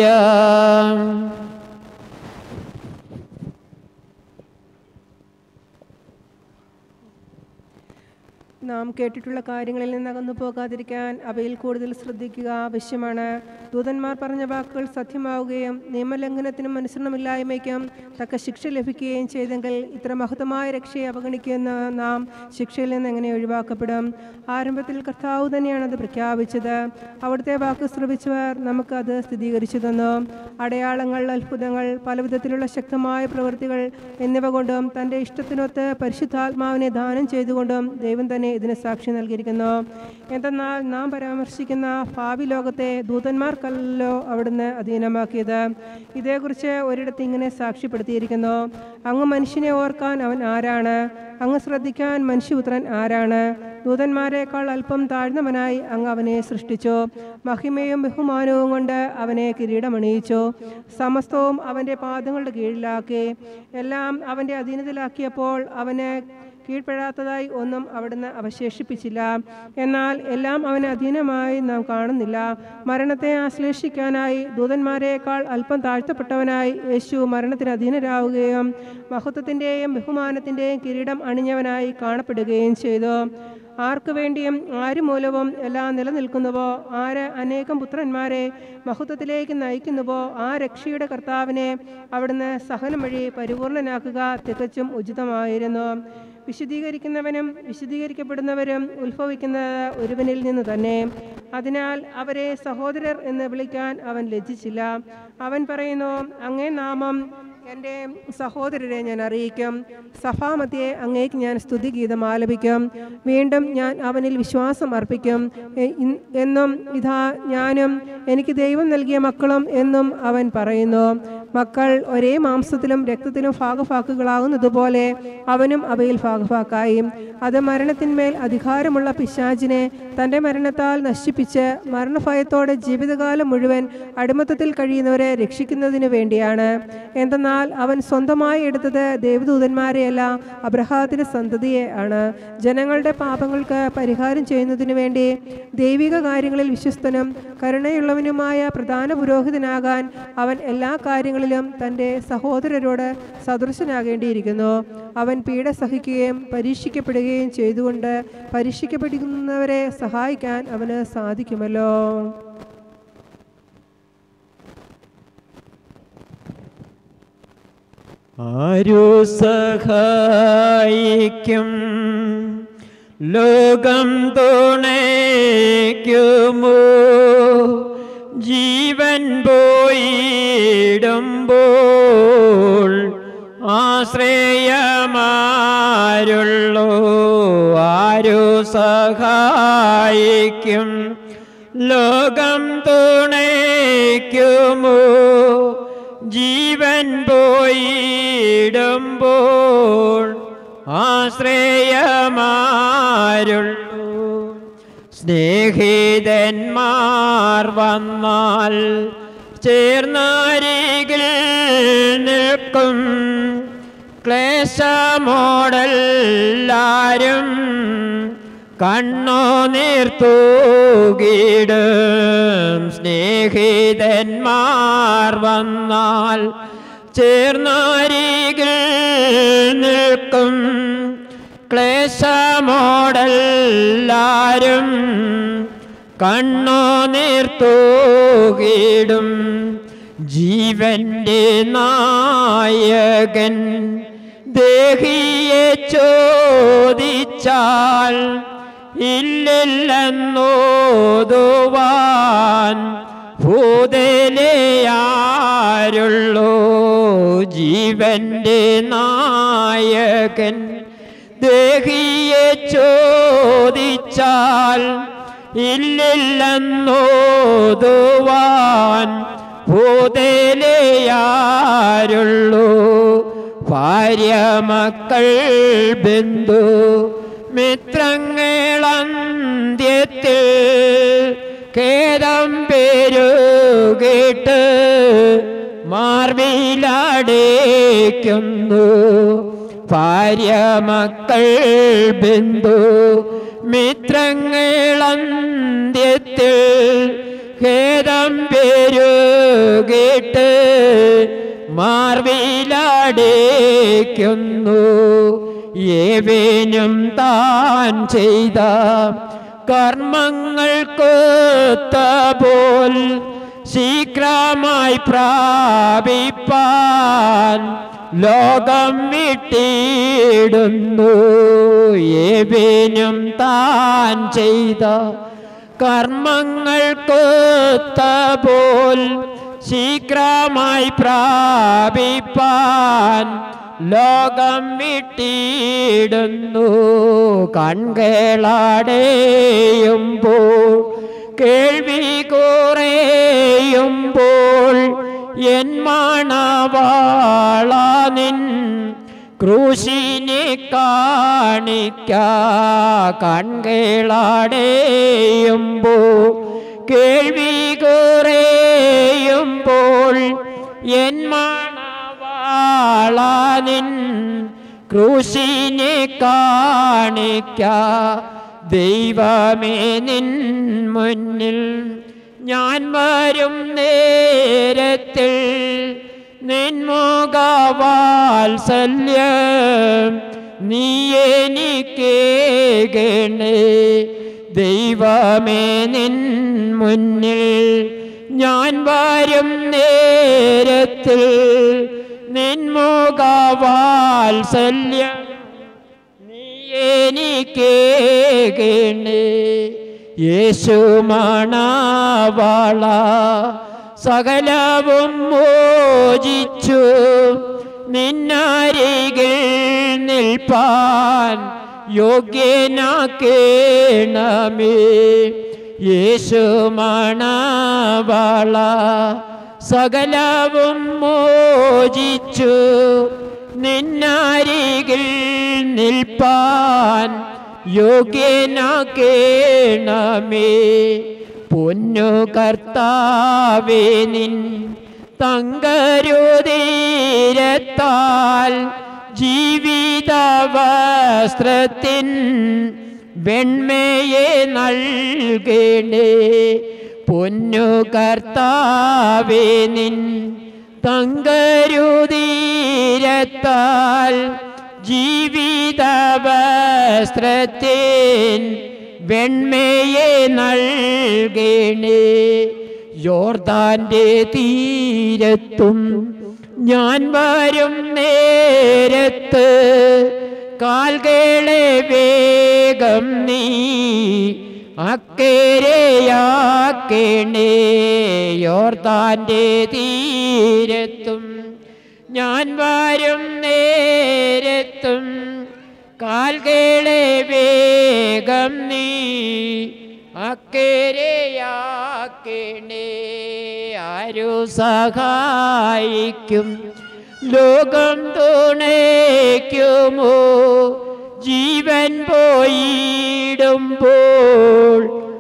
നാം കേട്ടിട്ടുള്ള കാര്യങ്ങളിൽ നിന്ന് അകന്നു പോകാതിരിക്കാൻ അവയിൽ കൂടുതൽ ശ്രദ്ധിക്കുക ആവശ്യമാണ് ദൂതന്മാർ പറഞ്ഞ വാക്കുകൾ സത്യമാവുകയും നിയമലംഘനത്തിനും അനുസരണമില്ലായ്മയ്ക്കും തക്ക ശിക്ഷ ലഭിക്കുകയും ചെയ്തെങ്കിൽ ഇത്ര മഹത്തമായ രക്ഷയെ അവഗണിക്കുന്ന നാം ശിക്ഷയിൽ നിന്ന് എങ്ങനെ ഒഴിവാക്കപ്പെടും ആരംഭത്തിൽ കർത്താവ് തന്നെയാണ് അത് പ്രഖ്യാപിച്ചത് അവിടുത്തെ വാക്ക് ശ്രവിച്ചവർ നമുക്ക് അത് സ്ഥിരീകരിച്ചു തന്നു അടയാളങ്ങൾ അത്ഭുതങ്ങൾ പലവിധത്തിലുള്ള ശക്തമായ പ്രവൃത്തികൾ എന്നിവ കൊണ്ടും തൻ്റെ ഇഷ്ടത്തിനൊത്ത് പരിശുദ്ധാത്മാവിനെ ദാനം ചെയ്തുകൊണ്ടും ദൈവം തന്നെ ഇതിന് സാക്ഷി നൽകിയിരിക്കുന്നു എന്തെന്നാൽ നാം പരാമർശിക്കുന്ന ഭാവി ലോകത്തെ ദൂതന്മാർക്കല്ലോ അവിടുന്ന് അധീനമാക്കിയത് ഇതേക്കുറിച്ച് ഒരിടത്ത് ഇങ്ങനെ സാക്ഷ്യപ്പെടുത്തിയിരിക്കുന്നു അങ്ങ് മനുഷ്യനെ ഓർക്കാൻ അവൻ ആരാണ് അങ്ങ് ശ്രദ്ധിക്കാൻ മനുഷ്യപുത്രൻ ആരാണ് ദൂതന്മാരെക്കാൾ അല്പം താഴ്ന്നവനായി അങ്ങ് അവനെ സൃഷ്ടിച്ചു മഹിമയും ബഹുമാനവും കൊണ്ട് അവനെ കിരീടമണിയിച്ചു സമസ്തവും അവൻ്റെ പാദങ്ങളുടെ കീഴിലാക്കി എല്ലാം അവൻ്റെ അധീനതയിലാക്കിയപ്പോൾ അവന് കീഴ്പ്പെടാത്തതായി ഒന്നും അവിടുന്ന് അവശേഷിപ്പിച്ചില്ല എന്നാൽ എല്ലാം അവന് അധീനമായി നാം കാണുന്നില്ല മരണത്തെ ആശ്ലേഷിക്കാനായി ദൂതന്മാരെക്കാൾ അല്പം താഴ്ത്തപ്പെട്ടവനായി യേശു മരണത്തിന് അധീനരാവുകയും മഹത്വത്തിൻ്റെയും ബഹുമാനത്തിൻ്റെയും കിരീടം അണിഞ്ഞവനായി കാണപ്പെടുകയും ചെയ്തു ആർക്കു വേണ്ടിയും ആര് മൂലവും എല്ലാം നിലനിൽക്കുന്നുവോ ആര് അനേകം പുത്രന്മാരെ മഹത്വത്തിലേക്ക് നയിക്കുന്നുവോ ആ രക്ഷയുടെ കർത്താവിനെ അവിടുന്ന് സഹനം വഴി പരിപൂർണനാക്കുക തികച്ചും ഉചിതമായിരുന്നു വിശദീകരിക്കുന്നവനും വിശദീകരിക്കപ്പെടുന്നവരും ഉത്ഭവിക്കുന്നത് ഒരുവനിൽ നിന്ന് തന്നെ അതിനാൽ അവരെ സഹോദരർ എന്ന് വിളിക്കാൻ അവൻ ലജ്ജിച്ചില്ല അവൻ പറയുന്നു അങ്ങേ നാമം എൻ്റെ സഹോദരരെ ഞാൻ അറിയിക്കും സഭാമധ്യേ അങ്ങേക്ക് ഞാൻ സ്തുതിഗീതം ആലപിക്കും വീണ്ടും ഞാൻ അവനിൽ വിശ്വാസം അർപ്പിക്കും എ- ഇൻ- എന്നും ഇതാ ഞാനും എനിക്ക് ദൈവം നൽകിയ മക്കളും എന്നും അവൻ പറയുന്നു മക്കൾ ഒരേ മാംസത്തിലും രക്തത്തിലും ഭാഗഭാക്കുകളാകുന്നതുപോലെ അവനും അവയിൽ ഭാഗഭാക്കായി അത് മരണത്തിന്മേൽ അധികാരമുള്ള പിശാചിനെ തൻ്റെ മരണത്താൽ നശിപ്പിച്ച് മരണഭയത്തോടെ ജീവിതകാലം മുഴുവൻ അടിമത്തത്തിൽ കഴിയുന്നവരെ രക്ഷിക്കുന്നതിനു വേണ്ടിയാണ് എന്തെന്നാൽ അവൻ സ്വന്തമായി എടുത്തത് ദേവദൂതന്മാരെയല്ല അബ്രഹാത്തിന്റെ സന്തതിയെ ആണ് ജനങ്ങളുടെ പാപങ്ങൾക്ക് പരിഹാരം ചെയ്യുന്നതിനു വേണ്ടി ദൈവിക കാര്യങ്ങളിൽ വിശ്വസ്തനും കരുണയുള്ളവനുമായ പ്രധാന പുരോഹിതനാകാൻ അവൻ എല്ലാ കാര്യങ്ങളിലും കാര്യങ്ങളിലും തൻ്റെ സഹോദരരോട് സദൃശനാകേണ്ടിയിരിക്കുന്നു അവൻ പീഡ സഹിക്കുകയും പരീക്ഷിക്കപ്പെടുകയും ചെയ്തുകൊണ്ട് പരീക്ഷിക്കപ്പെടുന്നവരെ സഹായിക്കാൻ അവന് സാധിക്കുമല്ലോ ആരു സഹായിക്കും ലോകം തുണയ്ക്കുമോ ജീവൻ പോയിടുമ്പോൾ ആശ്രയമാരുള്ളൂ ആരു സഹായിക്കും ലോകം തുണയ്ക്കുമോ ജീവൻ പോയിടുമ്പോൾ ആശ്രയമാരുള്ളൂ സ്നേഹിതന്മാർ വന്നാൽ ചേർന്നരികിൽ നിൽക്കും ക്ലേശമോടെല്ലാരും കണ്ണോ നീർത്തൂകിടും സ്നേഹിതന്മാർ വന്നാൽ ചേർന്നരികിൽ നിൽക്കും ക്ലേശമോടെല്ലാരും കണ്ണോ നീർത്തൂകിടും ജീവന്റെ നായകൻ ദേഹിയെ ചോദിച്ചാൽ ഇല്ലെന്നോതുവാൻ ഭൂതലയാരുള്ളൂ ജീവന്റെ നായകൻ ദേഹിയെ ചോദിച്ചാൽ ഇല്ലെന്നോതുവാൻ ഭൂതലയാരുള്ളൂ ഭാര്യ മക്കൾ ബന്ധു മിത്രങ്ങളന്ത്യത്തിൽ ഖേദം പേരുകേട്ട് മാർവിലടേക്കുന്നു ഭാര്യ മക്കൾ ബന്ധു മിത്രങ്ങളന്ത്യത്തിൽ ഖേദം പേരുകേട്ട് മാർവിലടേക്കുന്നു ഏവേനും താൻ ചെയ്ത കർമ്മങ്ങൾക്കൊത്ത പോൽ ശീഘ്രമായി പ്രാപിപ്പാൻ ലോകം വിട്ടിടുന്നു ഏവേനും താൻ ചെയ്ത കർമ്മങ്ങൾക്കൊത്ത പോൽ ശീഘ്രമായി പ്രാപിപ്പാൻ ലോകം വിട്ടിടുന്നു കൺകളടയുമ്പോൾ കേൾവി കുറയുമ്പോൾ എൻ മണവാള നിൻ ക്രൂശിനെ കാണിക്ക കൺകളടയുമ്പോൾ കേൾവി കുറയുമ്പോൾ എൻ മണവാളനിൻ ക്രൂശിനെ കാണിക്ക ദൈവമേ നിൻ മുന്നിൽ ഞാൻ വരും നേരത്തിൽ നിൻമുഖവാത്സല്യം നീ എനിക്കേകണേ ദൈവമേ നിൻ മുന്നിൽ ഞാൻ വരും നേരത്തിൽ നിൻമുഖവാത്സല്യം നീ എനിക്കേകണേ യേശു മണവാള സകലവും മോചിച്ചു നിന്നരികിൽ നിൽപ്പാൻ യോഗ്യനാക്കേണമേ യേശു മണവാള സകലവും മോചിച്ചു നിന്നരികിൽ നിൽപ്പാൻ യോഗ്യനാക്കേണമേ പൊന്നു കർത്താവേ നിൻ തങ്കരുതീരത്താൽ ജീവിത വസ്ത്രത്തിൻ വെണ്മയെ നൽകണേ പൊന്നു കർത്താവേ നിൻ തങ്കരുതീരത്താൽ ജീവിതവസ്ത്രത്തിൻ വെണ്മയെ നൽകണേ യോർദാന്റെ തീരത്തും ഞാൻ വരും നേരത്ത് കാൽകളെ വേഗം നീ അക്കേരയാക്കണേ യോർദാന്റെ തീരത്തും ഞാൻ വരും നേരത്തും കാൽകളെ വേഗം നീ അക്കേരയാക്കണേ ആരു സഹായിക്കും ലോകം തുണയ്ക്കുമോ ജീവൻ പോയിടുമ്പോൾ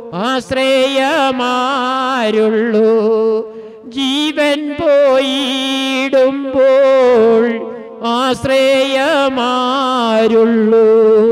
ആശ്രയമാരുള്ളൂ ജീവൻ പോയിടുമ്പോൾ ആശ്രയമാരുള്ളൂ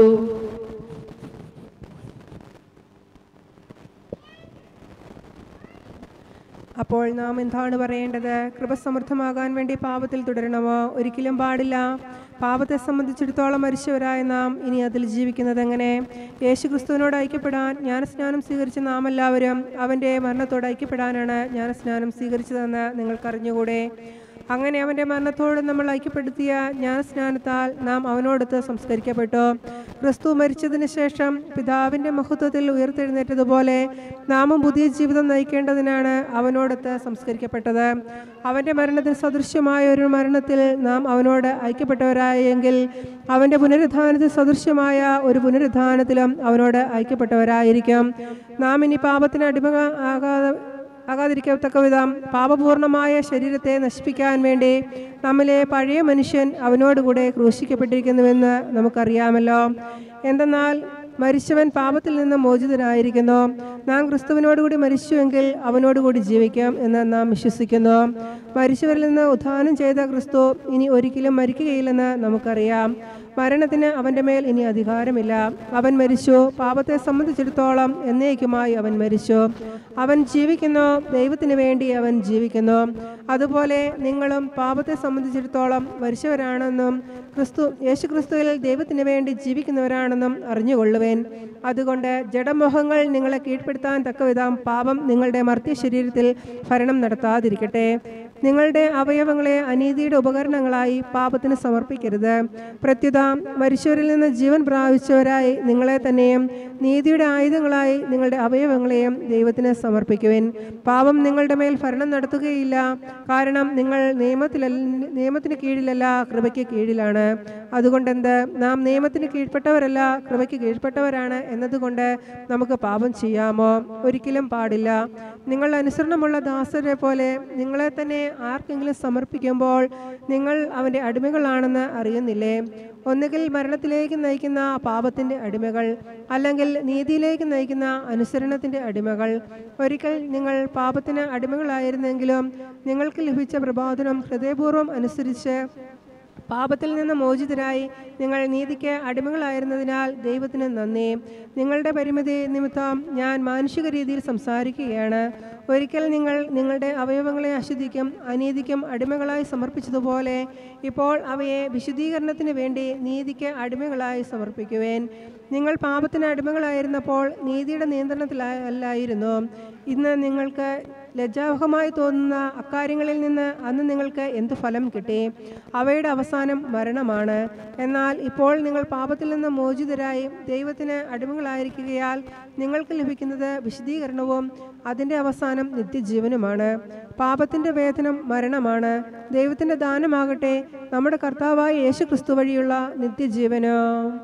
അപ്പോൾ നാം എന്താണ് പറയേണ്ടത് കൃപസമൃദ്ധമാകാൻ വേണ്ടി പാപത്തിൽ തുടരണമോ ഒരിക്കലും പാടില്ല പാപത്തെ സംബന്ധിച്ചിടത്തോളം മരിച്ചവരായ നാം ഇനി അതിൽ ജീവിക്കുന്നത് എങ്ങനെ യേശു ക്രിസ്തുവിനോട് ഐക്യപ്പെടാൻ ജ്ഞാനസ്നാനം സ്വീകരിച്ച നാം എല്ലാവരും അവൻ്റെ മരണത്തോട് ഐക്യപ്പെടാനാണ് ജ്ഞാനസ്നാനം സ്വീകരിച്ചതെന്ന് നിങ്ങൾക്കറിഞ്ഞുകൂടെ അങ്ങനെ അവൻ്റെ മരണത്തോട് നമ്മൾ ഐക്യപ്പെടുത്തിയ ജ്ഞാനസ്നാനത്താൽ നാം അവനോടൊത്ത് സംസ്കരിക്കപ്പെട്ടു ക്രിസ്തു മരിച്ചതിന് ശേഷം പിതാവിൻ്റെ മഹത്വത്തിൽ ഉയർത്തെഴുന്നേറ്റതുപോലെ നാമും പുതിയ ജീവിതം നയിക്കേണ്ടതിനാണ് അവനോടൊത്ത് സംസ്കരിക്കപ്പെട്ടത് അവൻ്റെ മരണത്തിന് സദൃശ്യമായ ഒരു മരണത്തിൽ നാം അവനോട് ഐക്യപ്പെട്ടവരായെങ്കിൽ അവൻ്റെ പുനരുദ്ധാനത്തിന് സദൃശ്യമായ ഒരു പുനരുദ്ധാനത്തിലും അവനോട് ഐക്യപ്പെട്ടവരായിരിക്കും നാം ഇനി പാപത്തിന് അടിമ ആകാതെ ആകാതിരിക്കത്തക്ക വിധം പാപപൂർണമായ ശരീരത്തെ നശിപ്പിക്കാൻ വേണ്ടി നമ്മിലെ പഴയ മനുഷ്യൻ അവനോടുകൂടെ ക്രൂശിക്കപ്പെട്ടിരിക്കുന്നുവെന്ന് നമുക്കറിയാമല്ലോ എന്തെന്നാൽ മരിച്ചവൻ പാപത്തിൽ നിന്ന് മോചിതനായിരിക്കുന്നു നാം ക്രിസ്തുവിനോടുകൂടി മരിച്ചുവെങ്കിൽ അവനോടുകൂടി ജീവിക്കാം എന്ന് നാം വിശ്വസിക്കുന്നു മരിച്ചവരിൽ നിന്ന് ഉത്ഥാനം ചെയ്ത ക്രിസ്തു ഇനി ഒരിക്കലും മരിക്കുകയില്ലെന്ന് നമുക്കറിയാം മരണത്തിന് അവൻ്റെ മേൽ ഇനി അധികാരമില്ല അവൻ മരിച്ചു പാപത്തെ സംബന്ധിച്ചിടത്തോളം എന്നേക്കുമായി അവൻ മരിച്ചു അവൻ ജീവിക്കുന്നു ദൈവത്തിന് വേണ്ടി അവൻ ജീവിക്കുന്നു അതുപോലെ നിങ്ങളും പാപത്തെ സംബന്ധിച്ചിടത്തോളം മരിച്ചവരാണെന്നും ക്രിസ്തു യേശു ക്രിസ്തുവിൽ ദൈവത്തിന് വേണ്ടി ജീവിക്കുന്നവരാണെന്നും അറിഞ്ഞുകൊള്ളുവേൻ അതുകൊണ്ട് ജഡമോഹങ്ങൾ നിങ്ങളെ കീഴ്പ്പെടുത്താൻ തക്കവിധം പാപം നിങ്ങളുടെ മർത്യ ശരീരത്തിൽ ഭരണം നടത്താതിരിക്കട്ടെ നിങ്ങളുടെ അവയവങ്ങളെ അനീതിയുടെ ഉപകരണങ്ങളായി പാപത്തിന് സമർപ്പിക്കരുത് പ്രത്യുത മരിച്ചവരിൽ നിന്ന് ജീവൻ പ്രാപിച്ചവരായി നിങ്ങളെ തന്നെയും നീതിയുടെ ആയുധങ്ങളായി നിങ്ങളുടെ അവയവങ്ങളെയും ദൈവത്തിന് സമർപ്പിക്കുവിൻ പാപം നിങ്ങളുടെ മേൽ ഭരണം നടത്തുകയില്ല കാരണം നിങ്ങൾ നിയമത്തിലല്ല നിയമത്തിന് കീഴിലല്ല കൃപയ്ക്ക് കീഴിലാണ് അതുകൊണ്ടെന്ത് നാം നിയമത്തിന് കീഴ്പ്പെട്ടവരല്ല കൃപയ്ക്ക് കീഴ്പ്പെട്ടവരാണ് എന്നതുകൊണ്ട് നമുക്ക് പാപം ചെയ്യാമോ ഒരിക്കലും പാടില്ല നിങ്ങൾ അനുസരണമുള്ള ദാസരെ പോലെ നിങ്ങളെ തന്നെ ആർക്കെങ്കിലും സമർപ്പിക്കുമ്പോൾ നിങ്ങൾ അവൻ്റെ അടിമകളാണെന്ന് അറിയുന്നില്ലേ ഒന്നുകിൽ മരണത്തിലേക്ക് നയിക്കുന്ന പാപത്തിൻ്റെ അടിമകൾ അല്ലെങ്കിൽ നീതിയിലേക്ക് നയിക്കുന്ന അനുസരണത്തിൻ്റെ അടിമകൾ ഒരിക്കൽ നിങ്ങൾ പാപത്തിന് അടിമകളായിരുന്നെങ്കിലും നിങ്ങൾക്ക് ലഭിച്ച പ്രബോധനം ഹൃദയപൂർവ്വം അനുസരിച്ച് പാപത്തിൽ നിന്ന് മോചിതരായി നിങ്ങൾ നീതിക്ക് അടിമകളായിരുന്നതിനാൽ ദൈവത്തിന് നന്ദി നിങ്ങളുടെ പരിമിതി നിമിത്തം ഞാൻ മാനുഷിക രീതിയിൽ സംസാരിക്കുകയാണ് ഒരിക്കൽ നിങ്ങൾ നിങ്ങളുടെ അവയവങ്ങളെ അശുദ്ധിക്കും അനീതിക്കും അടിമകളായി സമർപ്പിച്ചതുപോലെ ഇപ്പോൾ അവയെ വിശുദ്ധീകരണത്തിന് വേണ്ടി നീതിക്ക് അടിമകളായി സമർപ്പിക്കുവേൻ നിങ്ങൾ പാപത്തിന് അടിമകളായിരുന്നപ്പോൾ നീതിയുടെ നിയന്ത്രണത്തിലല്ലായിരുന്നു ഇന്ന് നിങ്ങൾക്ക് ലജ്ജാവഹമായി തോന്നുന്ന അക്കാര്യങ്ങളിൽ നിന്ന് അന്ന് നിങ്ങൾക്ക് എന്ത് ഫലം കിട്ടി അവയുടെ അവസാനം മരണമാണ് എന്നാൽ ഇപ്പോൾ നിങ്ങൾ പാപത്തിൽ നിന്ന് മോചിതരായി ദൈവത്തിന് അടിമകളായിരിക്കുകയാൽ നിങ്ങൾക്ക് ലഭിക്കുന്നത് വിശദീകരണവും അതിൻ്റെ അവസാനം നിത്യജീവനുമാണ് പാപത്തിൻ്റെ വേതനം മരണമാണ് ദൈവത്തിൻ്റെ ദാനമാകട്ടെ നമ്മുടെ കർത്താവായ യേശു ക്രിസ്തു വഴിയുള്ള നിത്യജീവനോ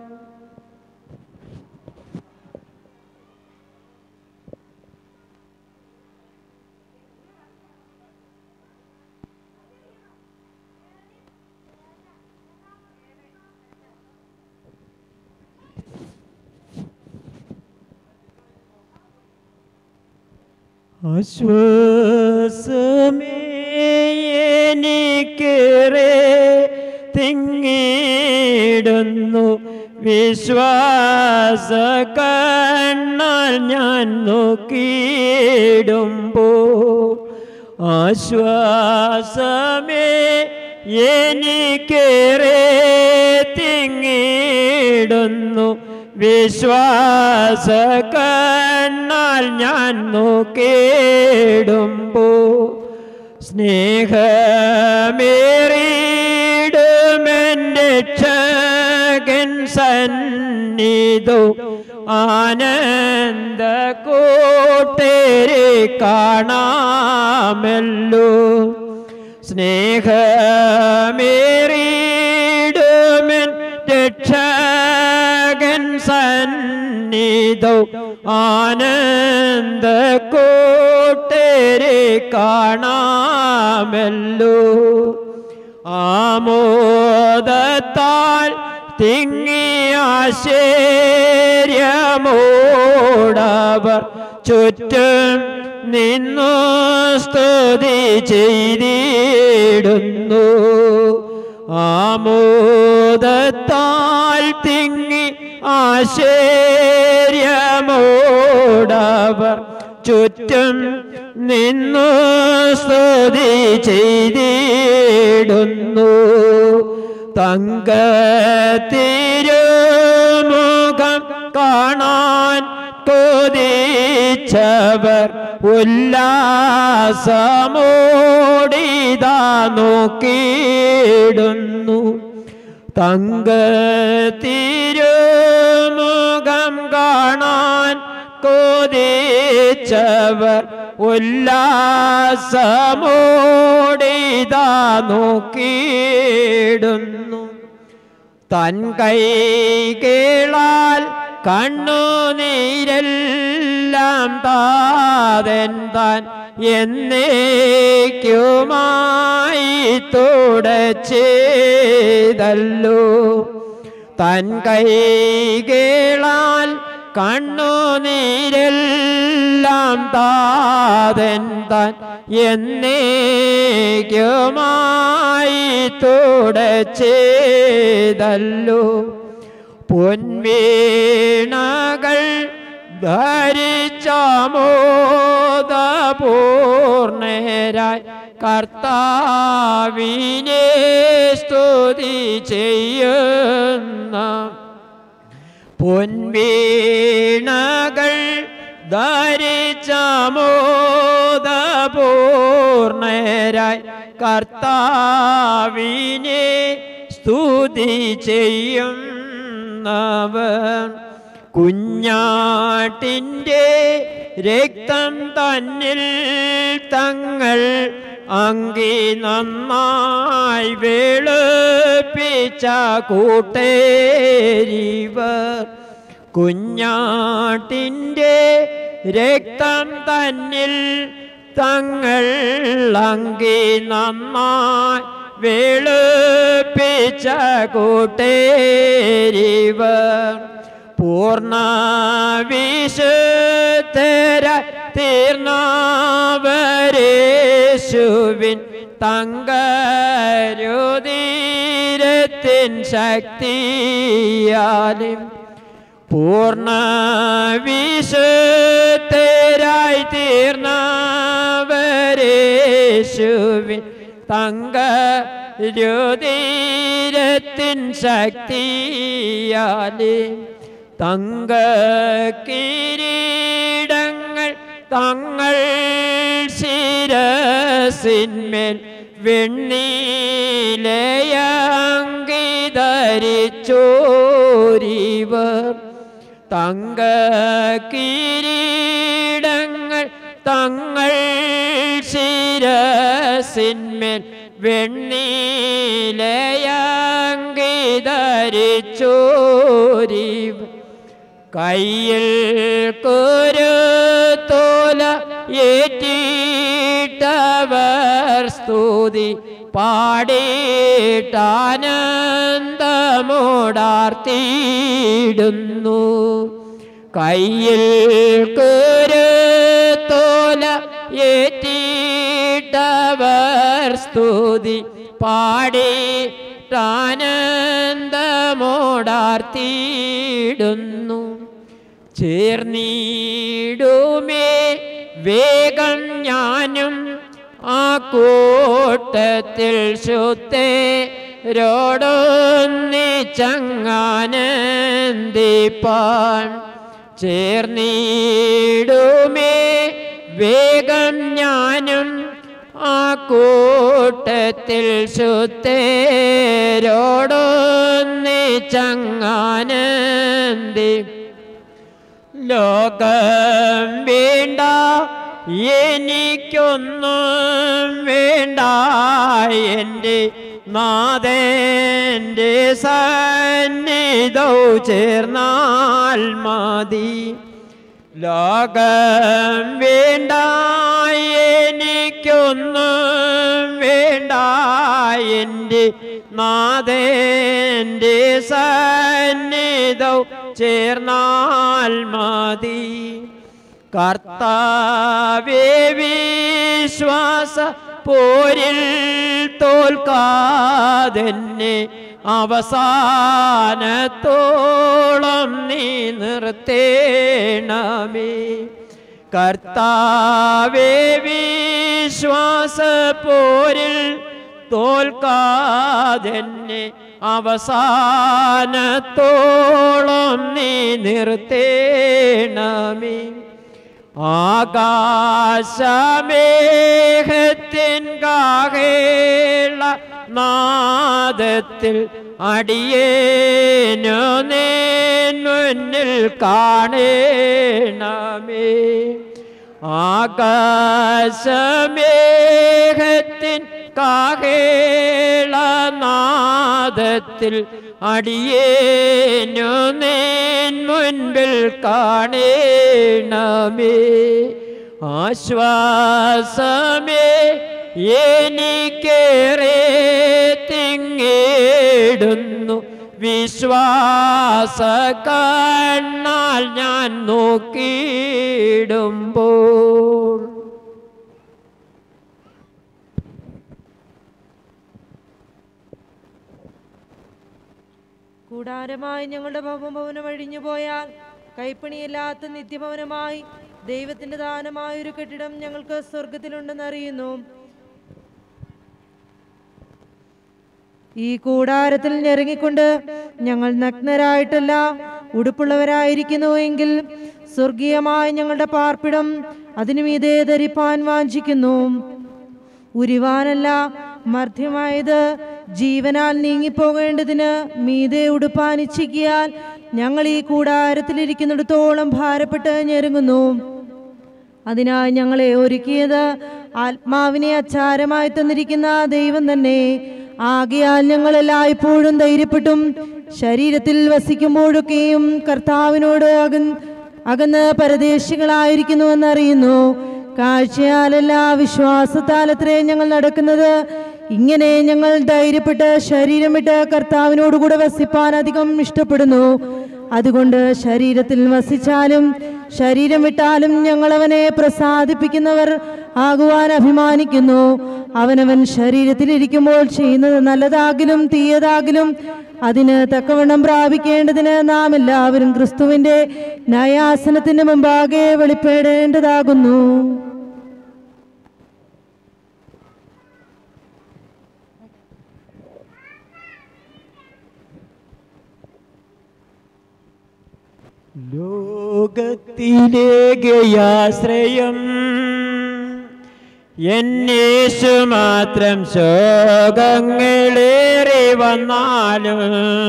ആശ്വാസമേ എനിക്കേറെ തിങ്ങിടുന്നു വിശ്വാസ കണ്ണാൽ ഞാൻ നോക്കിയിടുമ്പോൾ ആശ്വാസമേ എനിക്കേറെ തിങ്ങിടുന്നു വിശ്വാസ കണ്ണാൽ ഞാൻ നോക്കിടുമ്പോ സ്നേഹമേറിയിടുമെൻ്റെ ക്ഷകൻ സന്നിധോ ആനന്ദ കൂട്ടേരെ കാണാമല്ലോ സ്നേഹമേറിയിടുമെൻ രക്ഷകൻ സന്നിധോ ആനന്ദ കൂട്ടേരെ കാണാമല്ലോ ആമോദത്താൽ തിങ്ങിയാശേര്യമോടവർ ചുറ്റും നിന്നു സ്തുതി ചെയ്തിടുന്നു ആമോദത്താൽ തിങ്ങി ആശേര്യമോടവർ ചുറ്റും നിന്നു സ്തുതി ചെയ്തിടുന്നു തങ്ക തിരുമുഖം കാണാൻ കൊതിച്ചവർ ഉല്ലാസമോടിതാ നോക്കിയിടുന്നു തങ്ക തിരുമുഖം കാണാൻ കൊതിച്ചവർ ഉല്ലാസമോടിതാ നോക്കിയിടുന്നു തൻ കൈകളാൽ കണ്ണുനീരെല്ലാം താതൻ താൻ എന്നേക്കുമായി തുടച്ചേതല്ലോ തൻ കൈകളാൽ കണ്ണുനീരെല്ലാം താതൻ താൻ എന്നേക്കുമായി തുടച്ചേതല്ലോ പൊൻവീണകൾ ധരിച്ചമോദപൂർണരായി കർത്താവിനെ സ്തുതി ചെയ്യുന്ന പൊൻവീണകൾ ധരിച്ചമോദപൂർണരായി കർത്താവിനെ സ്തുതി ചെയ്യുന്നവൻ കുഞ്ഞാട്ടിൻ്റെ രക്തം തന്നിൽ തങ്ങൾ അങ്കി നന്നായി വെളുപ്പിച്ച കൂട്ടേരിവർ കുഞ്ഞാട്ടിൻ്റെ രക്തം തന്നിൽ തങ്ങൾ അങ്കി നന്നായി വെളുപ്പിച്ച കൂട്ടേരിവർ പൂർണ്ണ വിശുദ്ധര തീർന്നവരേശുവിൻ തങ്കരുതീരത്തിൻ ശക്തിയാലും പൂർണ്ണ വിശുദ്ധരായി തീർന്നവരേശുവിൻ തങ്ക രുതീരത്തിൻ ശക്തിയാലേ തങ്ക കിരീടങ്ങൾ തങ്ങൾ ശിരസിന്മേൽ വെണ്ണീലയങ്കിതരിച്ചോരിവർ തങ്ക കിരീടങ്ങൾ തങ്ങൾ ശിരസിന്മേൽ വെണ്ണീലയങ്കിതരിച്ചോരിവർ കയ്യിൽ കുരുത്തോല ഏറ്റിട്ടവർ സ്തുതി പാടിയിട്ടാനന്ദമോടാർത്തിയിടുന്നു കയ്യിൽ കുരുത്തോല ഏറ്റിട്ടവർ സ്തുതി പാടിയിട്ടാനന്ദമോടാർത്തിയിടുന്നു ചേർന്നിടുമേ വേഗം ഞാനും കൂട്ടത്തിൽ ശുദ്ധരോടൊന്നിച്ചങ്ങാനന്ദിപ്പാൻ ചേർന്നിടുമേ വേഗം ഞാനും ആ കൂട്ടത്തിൽ ശുദ്ധരോടൊന്നിച്ചങ്ങാനന്ദി ലോകം വേണ്ട എനിക്കൊന്നും വേണ്ട എൻ്റെ നാഥൻ്റെ സന്നിധൗ ചേർന്നാൽ മതി ലോകം വേണ്ട എനിക്കൊന്നും വേണ്ട എൻ്റെ നാഥൻ്റെ സന്നിധൗ ചേർന്നാൽ മതി കർത്താവേ വിശ്വാസ പോരിൽ തോൽക്കാതെന്നെ അവസാനത്തോളം നീ നിർത്തേണമേ കർത്താവേ വിശ്വാസ പോരിൽ തോൽക്കാതെന്നെ അവസാനത്തോളം നീ നിർത്തേണമേ ആകാശമേഘത്തിൻ കാകേള നാദത്തിൽ അടിയേനു നേൻ മുന്നിൽ കാണേണമേ ആകാശമേഘത്തിൻ കാകേള നാദത്തിൽ അടിയേനു നേൻ മുൻപിൽ കാണേണമേ ആശ്വാസമേ എനിക്കേറെ തിങ്ങേടുന്നു വിശ്വാസ കണ്ണാൽ ഞാൻ നോക്കിയിടുമ്പോൾ കൂടാരമായി ഞങ്ങളുടെ ഭവനം അഴിഞ്ഞു പോയാൽ കൈപ്പണിയില്ലാത്ത നിത്യഭവനമായി ദൈവത്തിന്റെ ദാനമായ ഒരു കെട്ടിടം ഞങ്ങൾക്ക് സ്വർഗത്തിലുണ്ടെന്ന് അറിയുന്നു ഈ കൂടാരത്തിൽ ഞെറങ്ങിക്കൊണ്ട് ഞങ്ങൾ നഗ്നരായിട്ടല്ല ഉടുപ്പുള്ളവരായിരിക്കുന്നു എങ്കിൽ സ്വർഗീയമായ ഞങ്ങളുടെ പാർപ്പിടം അതിനു മീതെ ധരിപ്പാൻ വാഞ്ചിക്കുന്നു ഉരുവാനല്ല മർദ്ധ്യമായത് ജീവനാൽ നീങ്ങിപ്പോകേണ്ടതിന് മീതെ ഉടുപ്പാൻ ഇച്ഛിക്കിയാൽ ഞങ്ങൾ ഈ കൂടാരത്തിലിരിക്കുന്നിടത്തോളം ഭാരപ്പെട്ട് ഞെരുങ്ങുന്നു അതിനായി ഞങ്ങളെ ഒരുക്കിയത് ആത്മാവിനെ അച്ചാരമായി തന്നിരിക്കുന്ന ദൈവം തന്നെ ആകയാൽ ഞങ്ങൾ എല്ലായ്പ്പോഴും ധൈര്യപ്പെട്ടും ശരീരത്തിൽ വസിക്കുമ്പോഴൊക്കെയും കർത്താവിനോട് അകന്ന് അകന്ന് പരദേശികളായിരിക്കുന്നുവെന്നറിയുന്നു കാഴ്ചയാലല്ല വിശ്വാസത്താലത്രേ ഞങ്ങൾ നടക്കുന്നത് ഇങ്ങനെ ഞങ്ങൾ ധൈര്യപ്പെട്ട് ശരീരം വിട്ട് കർത്താവിനോടുകൂടെ വസിപ്പാൻ അധികം ഇഷ്ടപ്പെടുന്നു അതുകൊണ്ട് ശരീരത്തിൽ വസിച്ചാലും ശരീരം വിട്ടാലും ഞങ്ങൾ അവനെ പ്രസാദിപ്പിക്കുന്നവർ ആകുവാൻ അഭിമാനിക്കുന്നു അവനവൻ ശരീരത്തിലിരിക്കുമ്പോൾ ചെയ്യുന്നത് നല്ലതാകിലും തീയതാകിലും അതിന് തക്കവണ്ണം പ്രാപിക്കേണ്ടതിന് നാം എല്ലാവരും ക്രിസ്തുവിന്റെ ന്യായാസനത്തിന് മുമ്പാകെ വെളിപ്പെടേണ്ടതാകുന്നു ലോകത്തിലേകയാശ്രയം എന്നേശു മാത്രം ശോകങ്ങളേറി വന്നാലും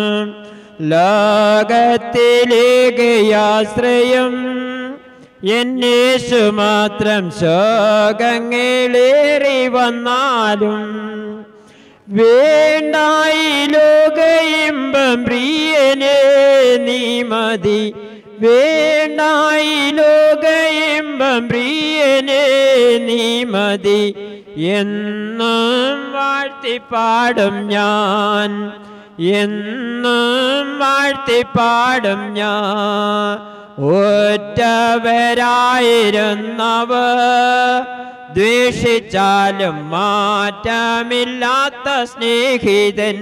ലോകത്തിലേകയാശ്രയം എന്നേശു മാത്രം ശോകങ്ങളേറി വന്നാലും വേണ്ടായി ലോകയിമ്പം പ്രിയനെ നീ മതി വേണ്ടായി ലോകയിമ്പം പ്രിയനെ നീ മതി എന്നും വാഴ്ത്തിപ്പാടും ഞാൻ എന്നും വാഴ്ത്തിപ്പാടും ഞാൻ ഒറ്റവരായിരുന്നവർ ദ്വേഷിച്ചാലും മാറ്റമില്ലാത്ത സ്നേഹിതൻ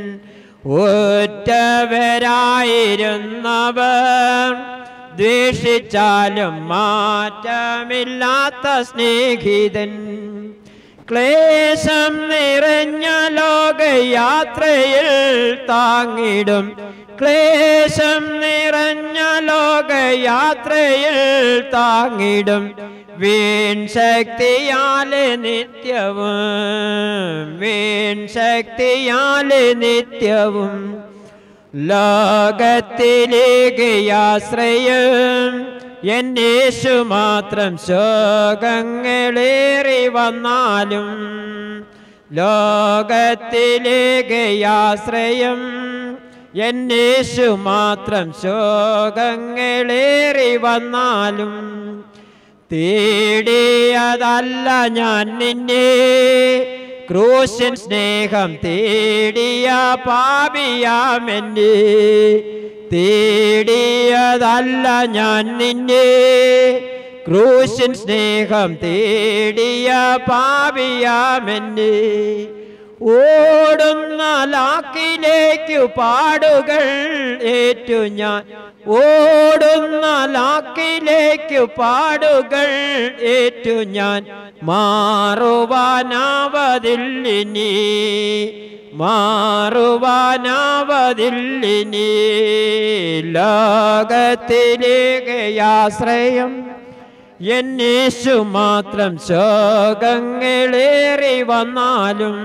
ഒറ്റവരായിരുന്നവർ ദ്വേഷിച്ചാലും മാറ്റമില്ലാത്ത സ്നേഹിതൻ ക്ലേശം നിറഞ്ഞ ലോകയാത്രയിൽ താങ്ങിടും ക്ലേശം നിറഞ്ഞ ലോകയാത്രയിൽ താങ്ങിടും വീൺ ശക്തിയാലെ നിത്യവും വീൺ ശക്തിയാലെ നിത്യവും ലോകത്തിലേക്ക് ആശ്രയം എന്നേശു മാത്രം ശോകങ്ങളേറി വന്നാലും ലോകത്തിലേക്ക് ആശ്രയം എന്നേശു മാത്രം ശോകങ്ങളേറി വന്നാലും തേടിയതല്ല ഞാൻ നിന്നെ ക്രൂശൻ സ്നേഹം തേടിയ പാപിയാമെന്നെ തേടിയതല്ല ഞാൻ നിന്നെ ക്രൂശൻ സ്നേഹം തേടിയ പാപിയാമെന്നെ ഓടുന്ന ലാക്കിലേക്കു പാടുകൾ ഏറ്റു ഞാൻ ഓടുന്ന ലാക്കിലേക്കു പാടുകൾ ഏറ്റു ഞാൻ മാറുവാനാവതില്ലിനി മാറുവാനാവതില്ലിനി ലോകത്തിലേക്ക് ആശ്രയം എന്നേശു മാത്രം ശോകങ്ങളേറി വന്നാലും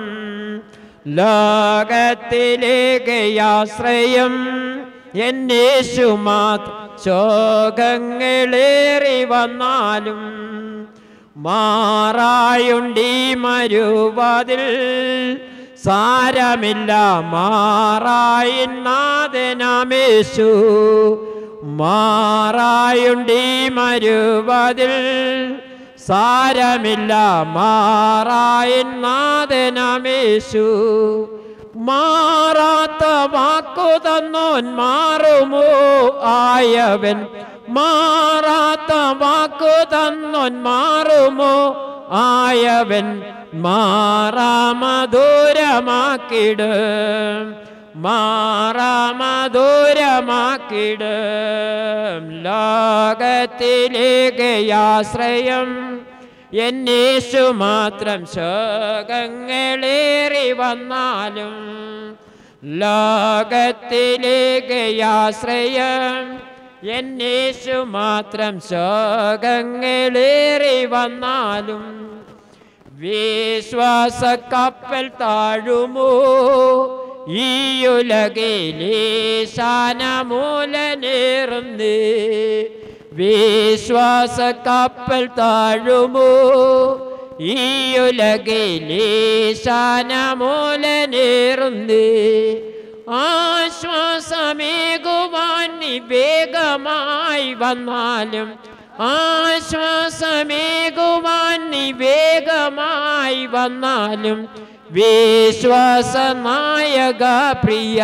ലോകത്തിലേക്ക് ആശ്രയം എന്നേശു മാത്രം ശോകങ്ങളേറി വന്നാലും മാറായുണ്ടീ മരുവതിൽ സാരമില്ല മാറായി നാഥനാമേശു മാറായുണ്ടീ മരുവതിൽ സാരമില്ല മാറായി നാഥനാമേശു മാറാത്ത വാക്കു തന്നോൻ മാറുമോ ആയവൻ മാറാത്ത വാക്കു തന്നോൻ മാറുമോ ആയവൻ മാറാമധുരമാക്കിട് മാറാമധുരമാക്കിട് ലോകത്തിലേക്ക് ആശ്രയം എന്നേശു മാത്രം ശോകങ്ങളേറി വന്നാലും ലോകത്തിലേക്ക് ആശ്രയം എന്നേശു മാത്രം ശോകങ്ങളേറി വന്നാലും വിശ്വാസ കപ്പൽ താഴുമോ ഈയുലകിലേ ശാനമൂലനേറുന്നേ വിശ്വാസ കപ്പൽ താഴുമോ ഈയുലകിലേ ശാനമൂലനേറുന്നേ ആശ്വാസമേകുവാൻ നീ വേഗമായി വന്നാലും ആശ്വാസമേകുവാൻ നീ വേഗമായി വന്നാലും വിശ്വാസ നായക പ്രിയ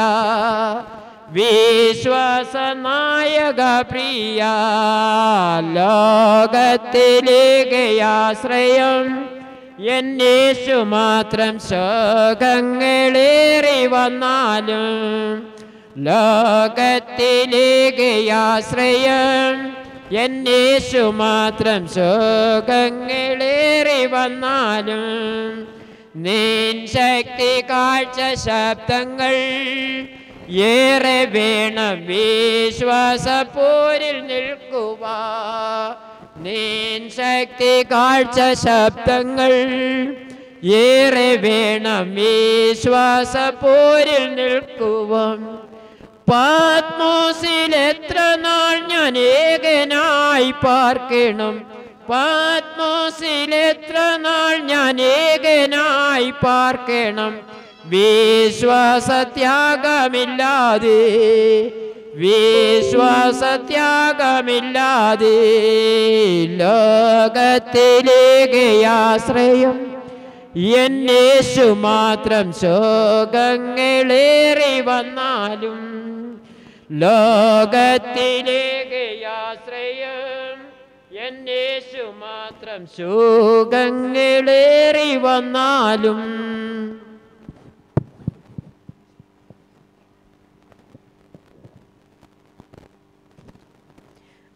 വിശ്വാസ നായക പ്രിയ ലോകത്തിലേക്ക് ആശ്രയം എന്നേശു മാത്രം ശോകങ്ങളേറി വന്നാലും ലോകത്തിലേക്ക് ആശ്രയം എന്നേശു മാത്രം ശോകങ്ങളേറി വന്നാലും നിൻ ശക്തി കാഴ്ച ശബ്ദങ്ങൾ ഏറെ വേണം വിശ്വാസപ്പോരിൽ നിൽക്കുക നിൻ ശക്തി കാഴ്ച ശബ്ദങ്ങൾ ഏറെ വേണം വിശ്വാസപ്പോരിൽ നിൽക്കുവാൻ പാത്മോസിൽ എത്ര നാൾ ഞാൻ ഏകനായി പാർക്കണം പാത്മോസിൽ എത്ര നാൾ ഞാൻ ഏകനായി പാർക്കണം വിശ്വാസത്യാഗമില്ലാതെ വിശ്വാസത്യാഗമില്ലാതെ ലോകത്തിലേക്ക് ആശ്രയം എന്നേശു മാത്രം ശോകങ്ങളേറി വന്നാലും ലോകത്തിലേക്ക് ആശ്രയം എന്നേശു മാത്രം ശോകങ്ങളേറി വന്നാലും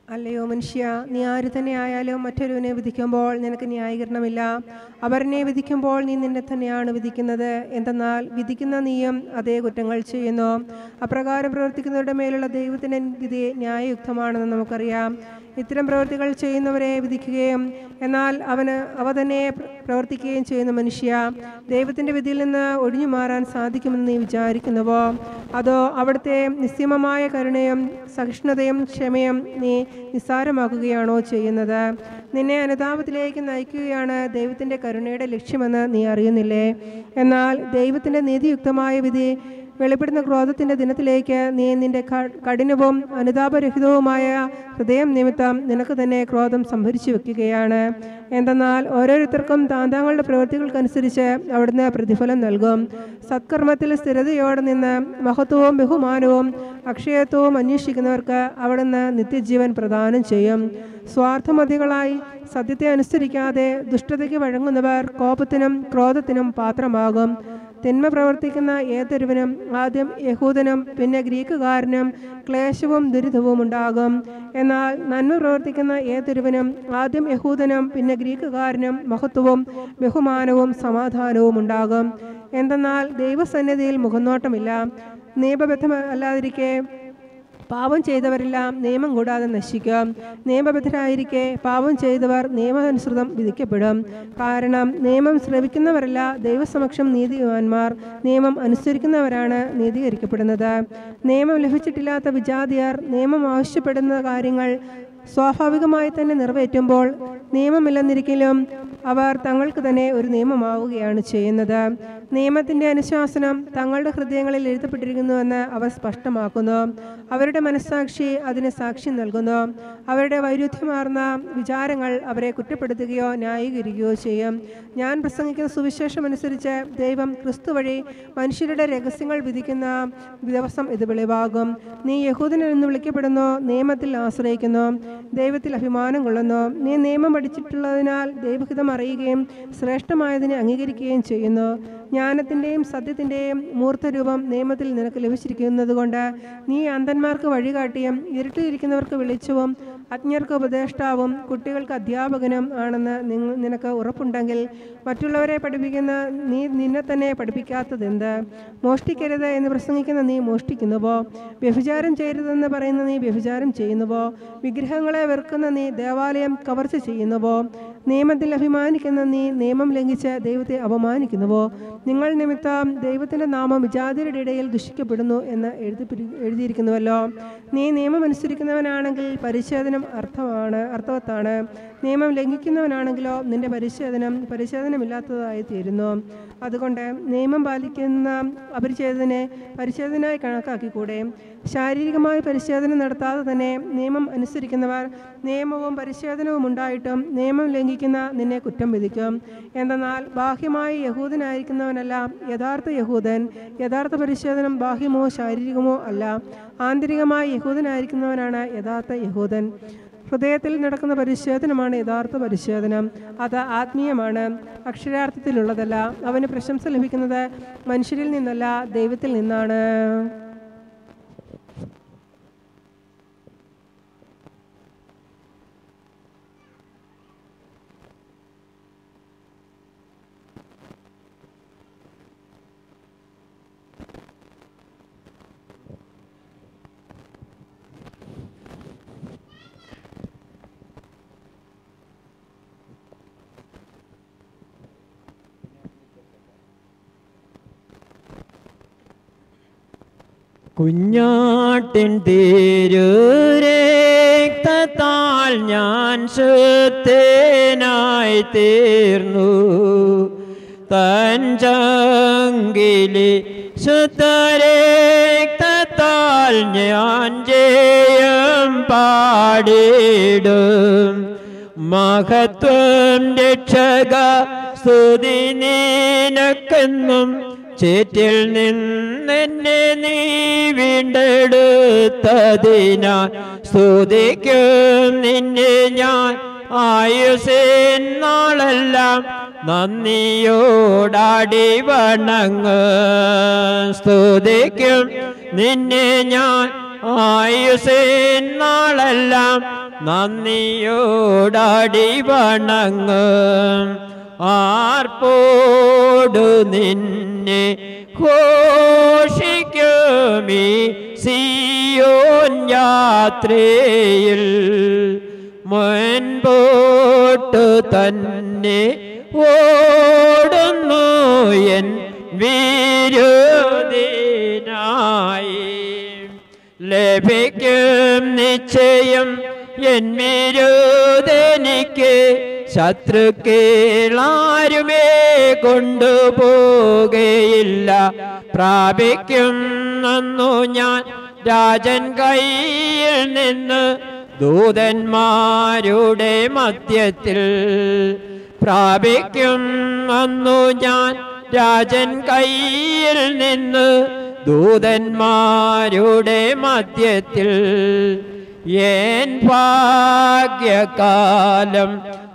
അല്ലയോ മനുഷ്യ നീ ആര് തന്നെ ആയാലും മറ്റൊരുവനെ വിധിക്കുമ്പോൾ നിനക്ക് ന്യായീകരണമില്ല അവരനെ വിധിക്കുമ്പോൾ നീ നിന്നെ തന്നെയാണ് വിധിക്കുന്നത് എന്തെന്നാൽ വിധിക്കുന്ന നീയും അതേ കുറ്റങ്ങൾ ചെയ്യുന്നു അപ്രകാരം പ്രവർത്തിക്കുന്നവരുടെ മേലുള്ള ദൈവത്തിൻ്റെ വിധി ന്യായയുക്തമാണെന്ന് നമുക്കറിയാം ഇത്തരം പ്രവൃത്തികൾ ചെയ്യുന്നവരെ വിധിക്കുകയും എന്നാൽ അവന് അവ തന്നെ പ്ര- പ്രവർത്തിക്കുകയും ചെയ്യുന്ന മനുഷ്യ ദൈവത്തിൻ്റെ വിധിയിൽ നിന്ന് ഒഴിഞ്ഞു മാറാൻ സാധിക്കുമെന്ന് നീ വിചാരിക്കുന്നുവോ അതോ അവിടുത്തെ നിസ്സീമമായ കരുണയും സഹിഷ്ണുതയും ക്ഷമയും നീ നിസ്സാരമാക്കുകയാണോ ചെയ്യുന്നത് നിന്നെ അനുതാപത്തിലേക്ക് നയിക്കുകയാണ് ദൈവത്തിൻ്റെ കരുണയുടെ ലക്ഷ്യമെന്ന് നീ അറിയുന്നില്ലേ എന്നാൽ ദൈവത്തിൻ്റെ നീതിയുക്തമായ വിധി വെളിപ്പെടുന്ന ക്രോധത്തിൻ്റെ ദിനത്തിലേക്ക് നീ നിന്റെ ക- കഠിനവും അനുതാപരഹിതവുമായ ഹൃദയം നിമിത്തം നിനക്ക് തന്നെ ക്രോധം സംഭരിച്ചു വെക്കുകയാണ് എന്തെന്നാൽ ഓരോരുത്തർക്കും താന്താങ്ങളുടെ പ്രവൃത്തികൾക്കനുസരിച്ച് അവിടുന്ന് പ്രതിഫലം നൽകും സത്കർമ്മത്തിൽ സ്ഥിരതയോടെ നിന്ന് മഹത്വവും ബഹുമാനവും അക്ഷയത്വവും അന്വേഷിക്കുന്നവർക്ക് അവിടുന്ന് നിത്യജീവൻ പ്രദാനം ചെയ്യും സ്വാർത്ഥമതികളായി സത്യത്തെ അനുസരിക്കാതെ ദുഷ്ടതയ്ക്ക് വഴങ്ങുന്നവർ കോപത്തിനും ക്രോധത്തിനും പാത്രമാകും തിന്മ പ്രവർത്തിക്കുന്ന ഏതൊരുവനും ആദ്യം യഹൂദനും പിന്നെ ഗ്രീക്കുകാരനും ക്ലേശവും ദുരിതവും ഉണ്ടാകും എന്നാൽ നന്മ പ്രവർത്തിക്കുന്ന ഏതൊരുവനും ആദ്യം യഹൂദനും പിന്നെ ഗ്രീക്കുകാരനും മഹത്വവും ബഹുമാനവും സമാധാനവും ഉണ്ടാകും എന്തെന്നാൽ ദൈവസന്നിധിയിൽ മുഖനോട്ടമില്ല നിയമബദ്ധമല്ലാതിരിക്കെ പാപം ചെയ്തവരെല്ലാം നിയമം കൂടാതെ നശിക്കും നിയമബദ്ധരായിരിക്കെ പാപം ചെയ്തവർ നിയമാനുസൃതം വിധിക്കപ്പെടും കാരണം നിയമം ശ്രവിക്കുന്നവരല്ല ദൈവസമക്ഷം നീതിവാന്മാർ നിയമം അനുസരിക്കുന്നവരാണ് നീതീകരിക്കപ്പെടുന്നത് നിയമം ലഭിച്ചിട്ടില്ലാത്ത വിജാതിയർ നിയമം ആവശ്യപ്പെടുന്ന കാര്യങ്ങൾ സ്വാഭാവികമായി തന്നെ നിറവേറ്റുമ്പോൾ നിയമമില്ലെന്നിരിക്കലും അവർ തങ്ങൾക്ക് തന്നെ ഒരു നിയമമാവുകയാണ് ചെയ്യുന്നത് നിയമത്തിൻ്റെ അനുശാസനം തങ്ങളുടെ ഹൃദയങ്ങളിൽ എഴുതപ്പെട്ടിരിക്കുന്നുവെന്ന് അവർ സ്പഷ്ടമാക്കുന്നു അവരുടെ മനസ്സാക്ഷി അതിന് സാക്ഷ്യം നൽകുന്നു അവരുടെ വൈരുദ്ധ്യമാർന്ന വിചാരങ്ങൾ അവരെ കുറ്റപ്പെടുത്തുകയോ ന്യായീകരിക്കുകയോ ചെയ്യും ഞാൻ പ്രസംഗിക്കുന്ന സുവിശേഷം അനുസരിച്ച് ദൈവം ക്രിസ്തു വഴി മനുഷ്യരുടെ രഹസ്യങ്ങൾ വിധിക്കുന്ന ദിവസം ഇത് വെളിവാകും നീ യഹൂദൻ എന്ന് വിളിക്കപ്പെടുന്നു നിയമത്തിൽ ആശ്രയിക്കുന്നു ദൈവത്തിൽ അഭിമാനം കൊള്ളുന്നു നീ നിയമം പഠിച്ചിട്ടുള്ളതിനാൽ ദൈവഹിതം അറിയുകയും ശ്രേഷ്ഠമായതിനെ അംഗീകരിക്കുകയും ചെയ്യുന്നു ജ്ഞാനത്തിൻ്റെയും സത്യത്തിൻ്റെയും മൂർത്തരൂപം നിയമത്തിൽ നിനക്ക് ലഭിച്ചിരിക്കുന്നതുകൊണ്ട് നീ അന്ധന്മാർക്ക് വഴികാട്ടിയും ഇരുട്ടിലിരിക്കുന്നവർക്ക് വെളിച്ചവും അജ്ഞർക്ക് ഉപദേഷ്ടാവും കുട്ടികൾക്ക് അധ്യാപകനും ആണെന്ന് നിങ്ങ- നിനക്ക് ഉറപ്പുണ്ടെങ്കിൽ മറ്റുള്ളവരെ പഠിപ്പിക്കുന്ന നീ നിന്നെ തന്നെ പഠിപ്പിക്കാത്തതെന്ത് മോഷ്ടിക്കരുത് എന്ന് പ്രസംഗിക്കുന്ന നീ മോഷ്ടിക്കുന്നുവോ വ്യഭിചാരം ചെയ്യരുതെന്ന് പറയുന്ന നീ വ്യഭിചാരം ചെയ്യുന്നുവോ വിഗ്രഹങ്ങളെ വെറുക്കുന്ന നീ ദേവാലയം കവർച്ച ചെയ്യുന്നുവോ നിയമത്തിൽ അഭിമാനിക്കുന്ന നീ നിയമം ലംഘിച്ച് ദൈവത്തെ അപമാനിക്കുന്നുവോ നിങ്ങൾ നിമിത്തം ദൈവത്തിൻ്റെ നാമം വിജാതിയുടെ ഇടയിൽ ദുഷിക്കപ്പെടുന്നു എന്ന് എഴുതി എഴുതിയിരിക്കുന്നുവല്ലോ നീ നിയമം അനുസരിക്കുന്നവനാണെങ്കിൽ പരിച്ഛേദനം അർത്ഥമാണ് അർത്ഥവത്താണ് നിയമം ലംഘിക്കുന്നവനാണെങ്കിലോ നിന്റെ പരിച്ഛേദനം പരിച്ഛേദനമില്ലാത്തതായി തീരുന്നു അതുകൊണ്ട് നിയമം പാലിക്കുന്ന അപരിച്ഛേദനെ പരിച്ഛേദനായി കണക്കാക്കിക്കൂടെ ശാരീരികമായ പരിശോധന നടത്താതെ തന്നെ നിയമം അനുസരിക്കുന്നവർ നിയമവും പരിശോധനവും ഉണ്ടായിട്ടും നിയമം ലംഘിക്കുന്ന നിന്നെ കുറ്റം വിധിക്കും എന്തെന്നാൽ ബാഹ്യമായി യഹൂദനായിരിക്കുന്നവനല്ല യഥാർത്ഥ യഹൂദൻ യഥാർത്ഥ പരിശോധനം ബാഹ്യമോ ശാരീരികമോ അല്ല ആന്തരികമായി യഹൂദനായിരിക്കുന്നവനാണ് യഥാർത്ഥ യഹൂദൻ ഹൃദയത്തിൽ നടക്കുന്ന പരിശോധനമാണ് യഥാർത്ഥ പരിശോധനം അത് ആത്മീയമാണ് അക്ഷരാർത്ഥത്തിലുള്ളതല്ല അവന് പ്രശംസ ലഭിക്കുന്നത് മനുഷ്യരിൽ നിന്നല്ല ദൈവത്തിൽ നിന്നാണ് കുഞ്ഞാട്ടിൻ തിരുരക്തത്താൽ ഞാൻ ശുദ്ധനായി തീർന്നു തഞ്ചങ്കിലി ശുദ്ധരക്തത്താൽ ഞാൻ ജയം പാടിടും മഹത്വം രക്ഷക സ്തുതി നിനക്കെന്നും ചേറ്റിൽ നിന്നെന്നെ നീ വീണ്ടെടുത്തതിനാൽ സ്തുതിക്കും നിന്നെ ഞാൻ ആയുസേൻ നാളെല്ലാം നന്ദിയോടാടി വണങ്ങ് സ്തുതിക്കും നിന്നെ ഞാൻ ആയുസേൻ നാളെല്ലാം നന്ദിയോടാടി വണങ്ങും ആർപ്പോടു നിന്നെ ഘോഷിക്കുമീ സിയോൻ യാത്രയിൽ മുൻപോട്ടു തന്നെ ഓടുന്നു എൻ വീരുദിനായി ലഭിക്കും നിശ്ചയം എൻ വിരുദനിക്ക് ശത്രുക്കളാരുമേ കൊണ്ടുപോകയില്ല പ്രാപിക്കും അന്നു ഞാൻ രാജൻ കയ്യിൽ നിന്ന് ദൂതന്മാരുടെ മധ്യത്തിൽ പ്രാപിക്കും അന്നു ഞാൻ രാജൻ കയ്യിൽ നിന്ന് ദൂതന്മാരുടെ മധ്യത്തിൽ ഏൻ ഭാഗ്യകാലം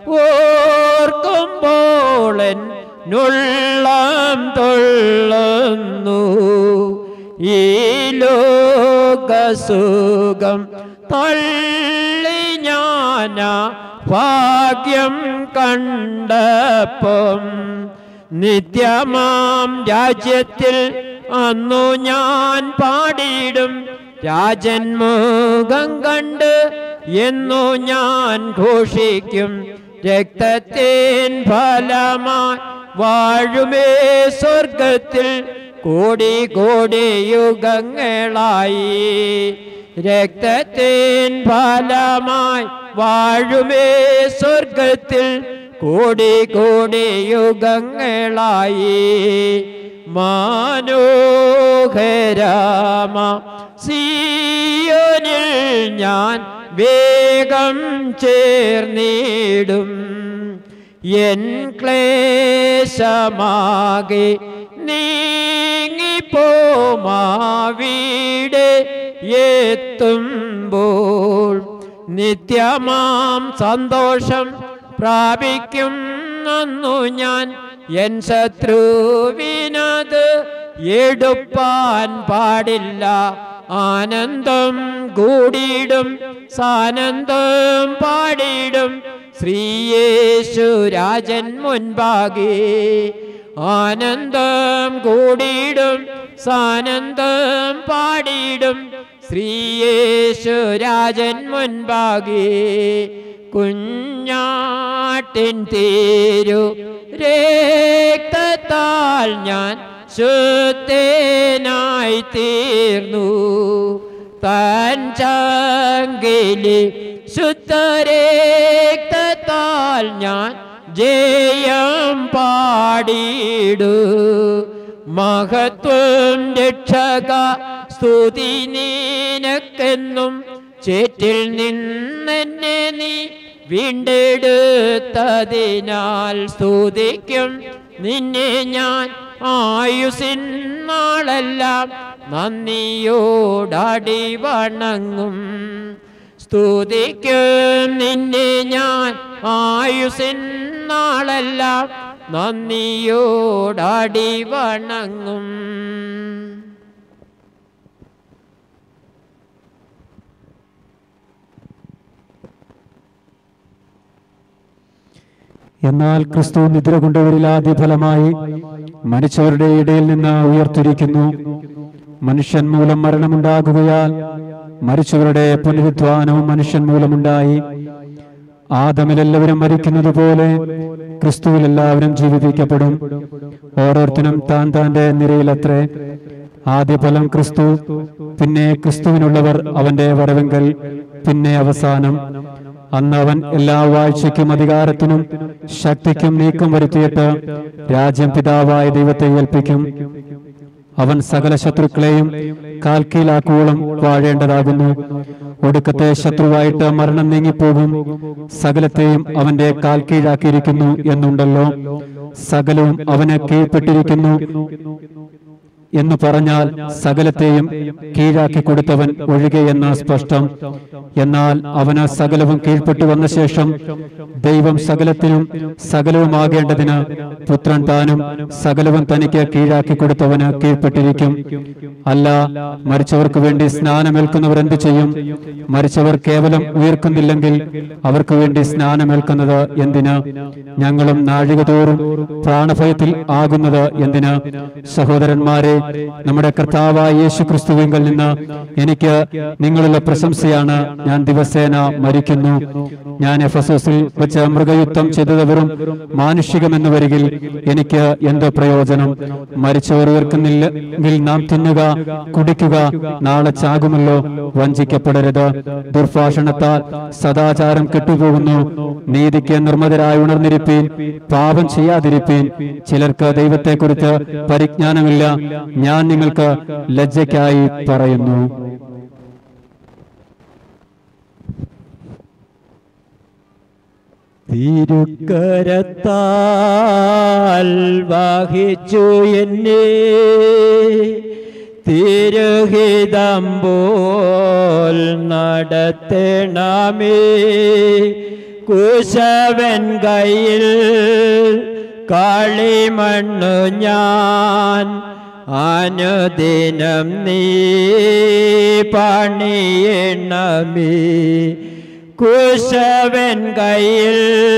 ഓർക്കുമ്പോളൻ നുള്ളം തൊള്ളുന്നു ഈ ലോകസുഖം തള്ളി ഞാനാ ഭാഗ്യം കണ്ടപ്പം നിത്യമാം രാജ്യത്തിൽ അന്നു ഞാൻ പാടിയിടും രാജൻ മുഖം കണ്ട് എന്നു ഞാൻ ഘോഷിക്കും രക്തത്തിൻ ഫലമായി വാഴുമേ സ്വർഗത്തിൽ കോടി കോടി യുഗങ്ങളായി രക്തത്തിൻ ഫലമായി വാഴുമേ സ്വർഗത്തിൽ കോടി കോടി യുഗങ്ങളായി മനോഹരാമ സിയോനിൽ ഞാൻ വേഗം ചേർന്നിടും എൻ ക്ലേശമാകെ നീങ്ങിപ്പോമാവിടെ എത്തുമ്പോൾ നിത്യമാം സന്തോഷം പ്രാപിക്കും അന്നു ഞാൻ എൻ ശത്രുവിനത് എടുപ്പാൻ പാടില്ല ആനന്ദം കൂടിയിടും സാനന്ദം പാടിയിടും ശ്രീയേശു രാജൻ മുൻപാകെ ആനന്ദം കൂടിയിടും സാനന്ദം പാടിയിടും ശ്രീയേശു രാജൻ മുൻപാകെ കുഞ്ഞാട്ടിൻ തേരു രക്തത്താൽ ഞാൻ ശുദ്ധനായി തീർന്നു താൻ ചങ്കിലി ശുദ്ധരക്തത്താൽ ഞാൻ ജയം പാടിയിടു മഹത്വം രക്ഷക സ്തുതി നീനക്കെന്നും ചേറ്റിൽ നിന്നെന്നെ നീ വീണ്ടെടുത്തതിനാൽ സ്തുതിക്കും നിന്നെ ഞാൻ ആയുസിൻ നാളെല്ലാം നന്ദിയോടടി വണങ്ങും സ്തുതിക്കും നിന്നെ ഞാൻ ആയുസിൻ നാളെല്ലാം നന്ദിയോടടി വണങ്ങും എന്നാൽ ക്രിസ്തു നിദ്ര കൊണ്ടവരിൽ ആദ്യ ഫലമായി മരിച്ചവരുടെ ഇടയിൽ നിന്ന് ഉയർത്തിരിക്കുന്നു മനുഷ്യൻ മൂലം മരണമുണ്ടാകുകയാൽ മരിച്ചവരുടെ പുനരുദ്ധാനവും മനുഷ്യൻ മൂലമുണ്ടായി ആദമിൽ എല്ലാവരും മരിക്കുന്നത് പോലെ ക്രിസ്തുവിൽ എല്ലാവരും ജീവിപ്പിക്കപ്പെടും ഓരോരുത്തരും താൻ താന്റെ നിരയിലത്രേ ആദ്യഫലം ക്രിസ്തു പിന്നെ ക്രിസ്തുവിനുള്ളവർ അവന്റെ വരവെങ്കൽ പിന്നെ അവസാനം അന്ന് അവൻ എല്ലാ വാഴ്ചയ്ക്കും അധികാരത്തിനും ശക്തിക്കും നീക്കം വരുത്തിയിട്ട് രാജ്യം പിതാവായ ദൈവത്തെ ഏൽപ്പിക്കും അവൻ സകല ശത്രുക്കളെയും കാൽക്കീലാക്കുവോളം വാഴേണ്ടതാകുന്നു ഒടുക്കത്തെ ശത്രുവായിട്ട് മരണം നീങ്ങിപ്പോകും സകലത്തെയും അവന്റെ കാൽ കീഴാക്കിയിരിക്കുന്നു എന്നുണ്ടല്ലോ സകലവും അവന് കീഴ്പ്പെട്ടിരിക്കുന്നു എന്ന് പറഞ്ഞാൽ സകലത്തെയും കീഴാക്കി കൊടുത്തവൻ ഒഴികെയെന്ന് സ്പഷ്ടം എന്നാൽ അവന് സകലവും കീഴ്പ്പെട്ടു വന്ന ശേഷം ദൈവം സകലത്തിനും സകലവുമാകേണ്ടതിന് പുത്രൻ താനും സകലവും തനിക്ക് കീഴാക്കി കൊടുത്തവന് കീഴ്പ്പെട്ടിരിക്കും അല്ല മരിച്ചവർക്ക് വേണ്ടി സ്നാനമേൽക്കുന്നവർ എന്ത് ചെയ്യും മരിച്ചവർ കേവലം ഉയർക്കുന്നില്ലെങ്കിൽ അവർക്ക് വേണ്ടി സ്നാനമേൽക്കുന്നത് എന്തിന് ഞങ്ങളും നാഴിക തോറും പ്രാണഭയത്തിൽ ആകുന്നത് എന്തിന് സഹോദരന്മാരെ നമ്മുടെ കർത്താവായ യേശു ക്രിസ്തുവിങ്കിൽ നിന്ന് എനിക്ക് നിങ്ങളുള്ള പ്രശംസയാണ് ഞാൻ ദിവസേന മരിക്കുന്നു ഞാൻ എഫസോസിൽ വെച്ച് മൃഗയുദ്ധം ചെയ്തത് വെറും മാനുഷികമെന്ന് വരികിൽ എനിക്ക് എന്ത് പ്രയോജനം മരിച്ചവർ ഉയർക്കുന്നില്ലെങ്കിൽ നാം തിന്നുക കുടിക്കുക നാളെ ചാകുമല്ലോ വഞ്ചിക്കപ്പെടരുത് ദുർഭാഷണത്താൽ സദാചാരം കെട്ടുപോകുന്നു നീതിക്ക് നിർമ്മതരായി ഉണർന്നിരിപ്പീൻ പാപം ചെയ്യാതിരിപ്പീൻ ചിലർക്ക് ദൈവത്തെക്കുറിച്ച് പരിജ്ഞാനമില്ല ഞാൻ നിങ്ങൾക്ക് ലജ്ജയ്ക്കായി പറയുന്നു തിരുക്കരത്താൽ വഹിച്ചു എന്നെ തിരുഹിതം പോൽ നടത്തണമേ കുശവൻ കയ്യിൽ കളിമണ്ണു ഞാൻ അനുദിനം നീ പണിയണമേ കുശവൻ കയ്യിൽ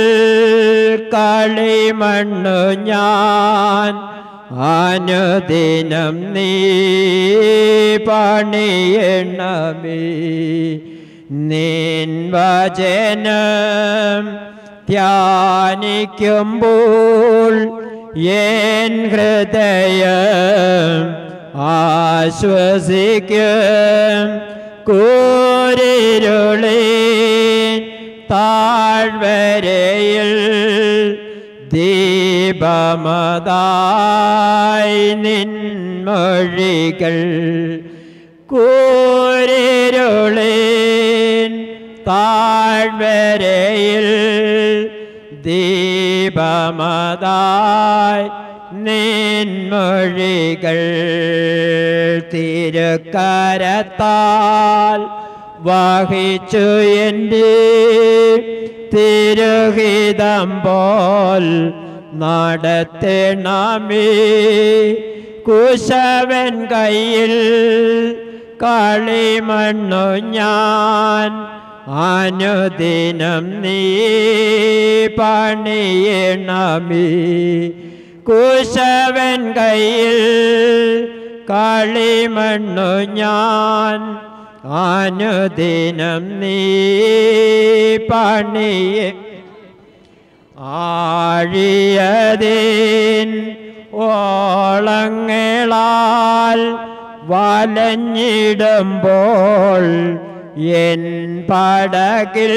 കളിമണ്ണു ഞാൻ അനുദിനം നീ പണിയണമേ നിൻ വചനം ധ്യാനിക്കുമ്പോൾ എൻ ഹൃദയം ആശ്വസിക്കും കൂരിരുളി താഴ്വരയിൽ ദീപമതായി നിൻമൊഴികൾ കൂരിരുളിൻ താഴ്വരയിൽ ദീപമതായി നിൻമൊഴികൾ തിരുക്കരത്താൽ വഹിച്ചു എൻ്റെ തിരുഹിതം പോൽ നടത്തണമേ കുശവൻ കയ്യിൽ കളിമണ്ണു ഞാൻ അനുദിനം നീ പണിയണമേ കുശവൻ കയ്യിൽ കളിമണ്ണു ഞാൻ അനുദിനം നീ പണിയ ആഴിയതേൻ ഓളങ്ങളാൽ വലഞ്ഞിടുമ്പോൾ എൻ പടകിൽ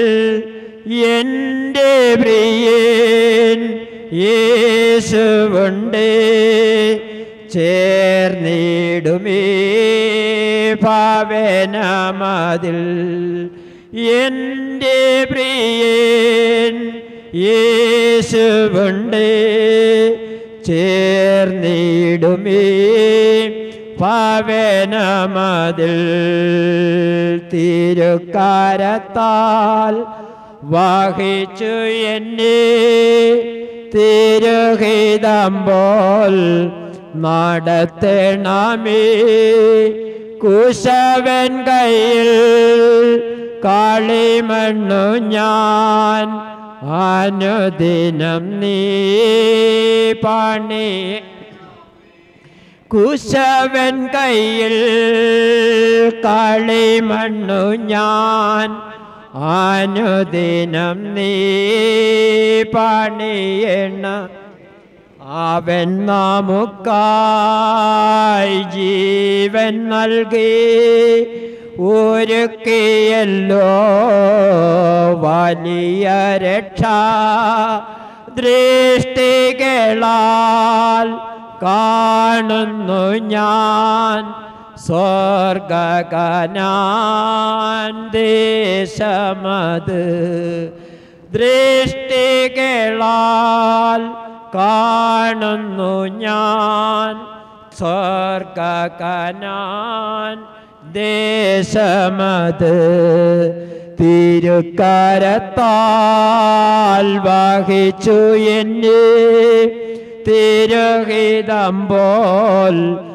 എൻ്റെ പ്രിയൻ യേശുവുണ്ട് ചേർന്നിടുമേ ഭാവനമതിൽ എൻ്റെ പ്രിയൻ യേശുവുണ്ട് ചേർന്നിടുമേ പാവനമതിൽ തിരുക്കാരത്താൽ വഹിച്ചു എന്നെ തിരുഹിതം പോൽ നടത്തണമേ കുശവൻ കയ്യിൽ കാളിമണ്ണു ഞാൻ അനുദിനം നീ പണി കുശവൻ കയ്യിൽ കളിമണ്ണു ഞാൻ അനുദിനം നീ പണിയണ അവൻ നമുക്കായി ജീവൻ നൽകി ഒരുക്കിയല്ലോ വലിയ രക്ഷ ദൃഷ്ടികളാൽ കാണുന്നു ഞാൻ സ്വർഗകനാൻ ദേശമത് ദൃഷ്ടികളാൽ കാണുന്നു ഞാൻ സ്വർഗകനാൻ ദേശമത് തിരുക്കരത്താൽ വഹിച്ചു എന്നെ തിരുഹിതം പോൽ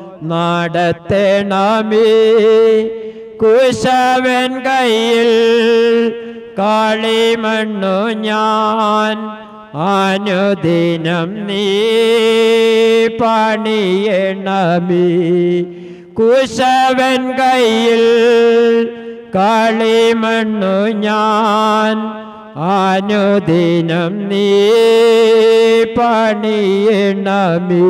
നടത്തണമേ കുശവൻ കയ്യിൽ കാളിമണ്ണു ഞാൻ അനുദിനം നീ പണിയണമേ കുശവൻ കയ്യിൽ കാളിമണ്ണു ഞാൻ അനുദിനം നീ പണിയണമേ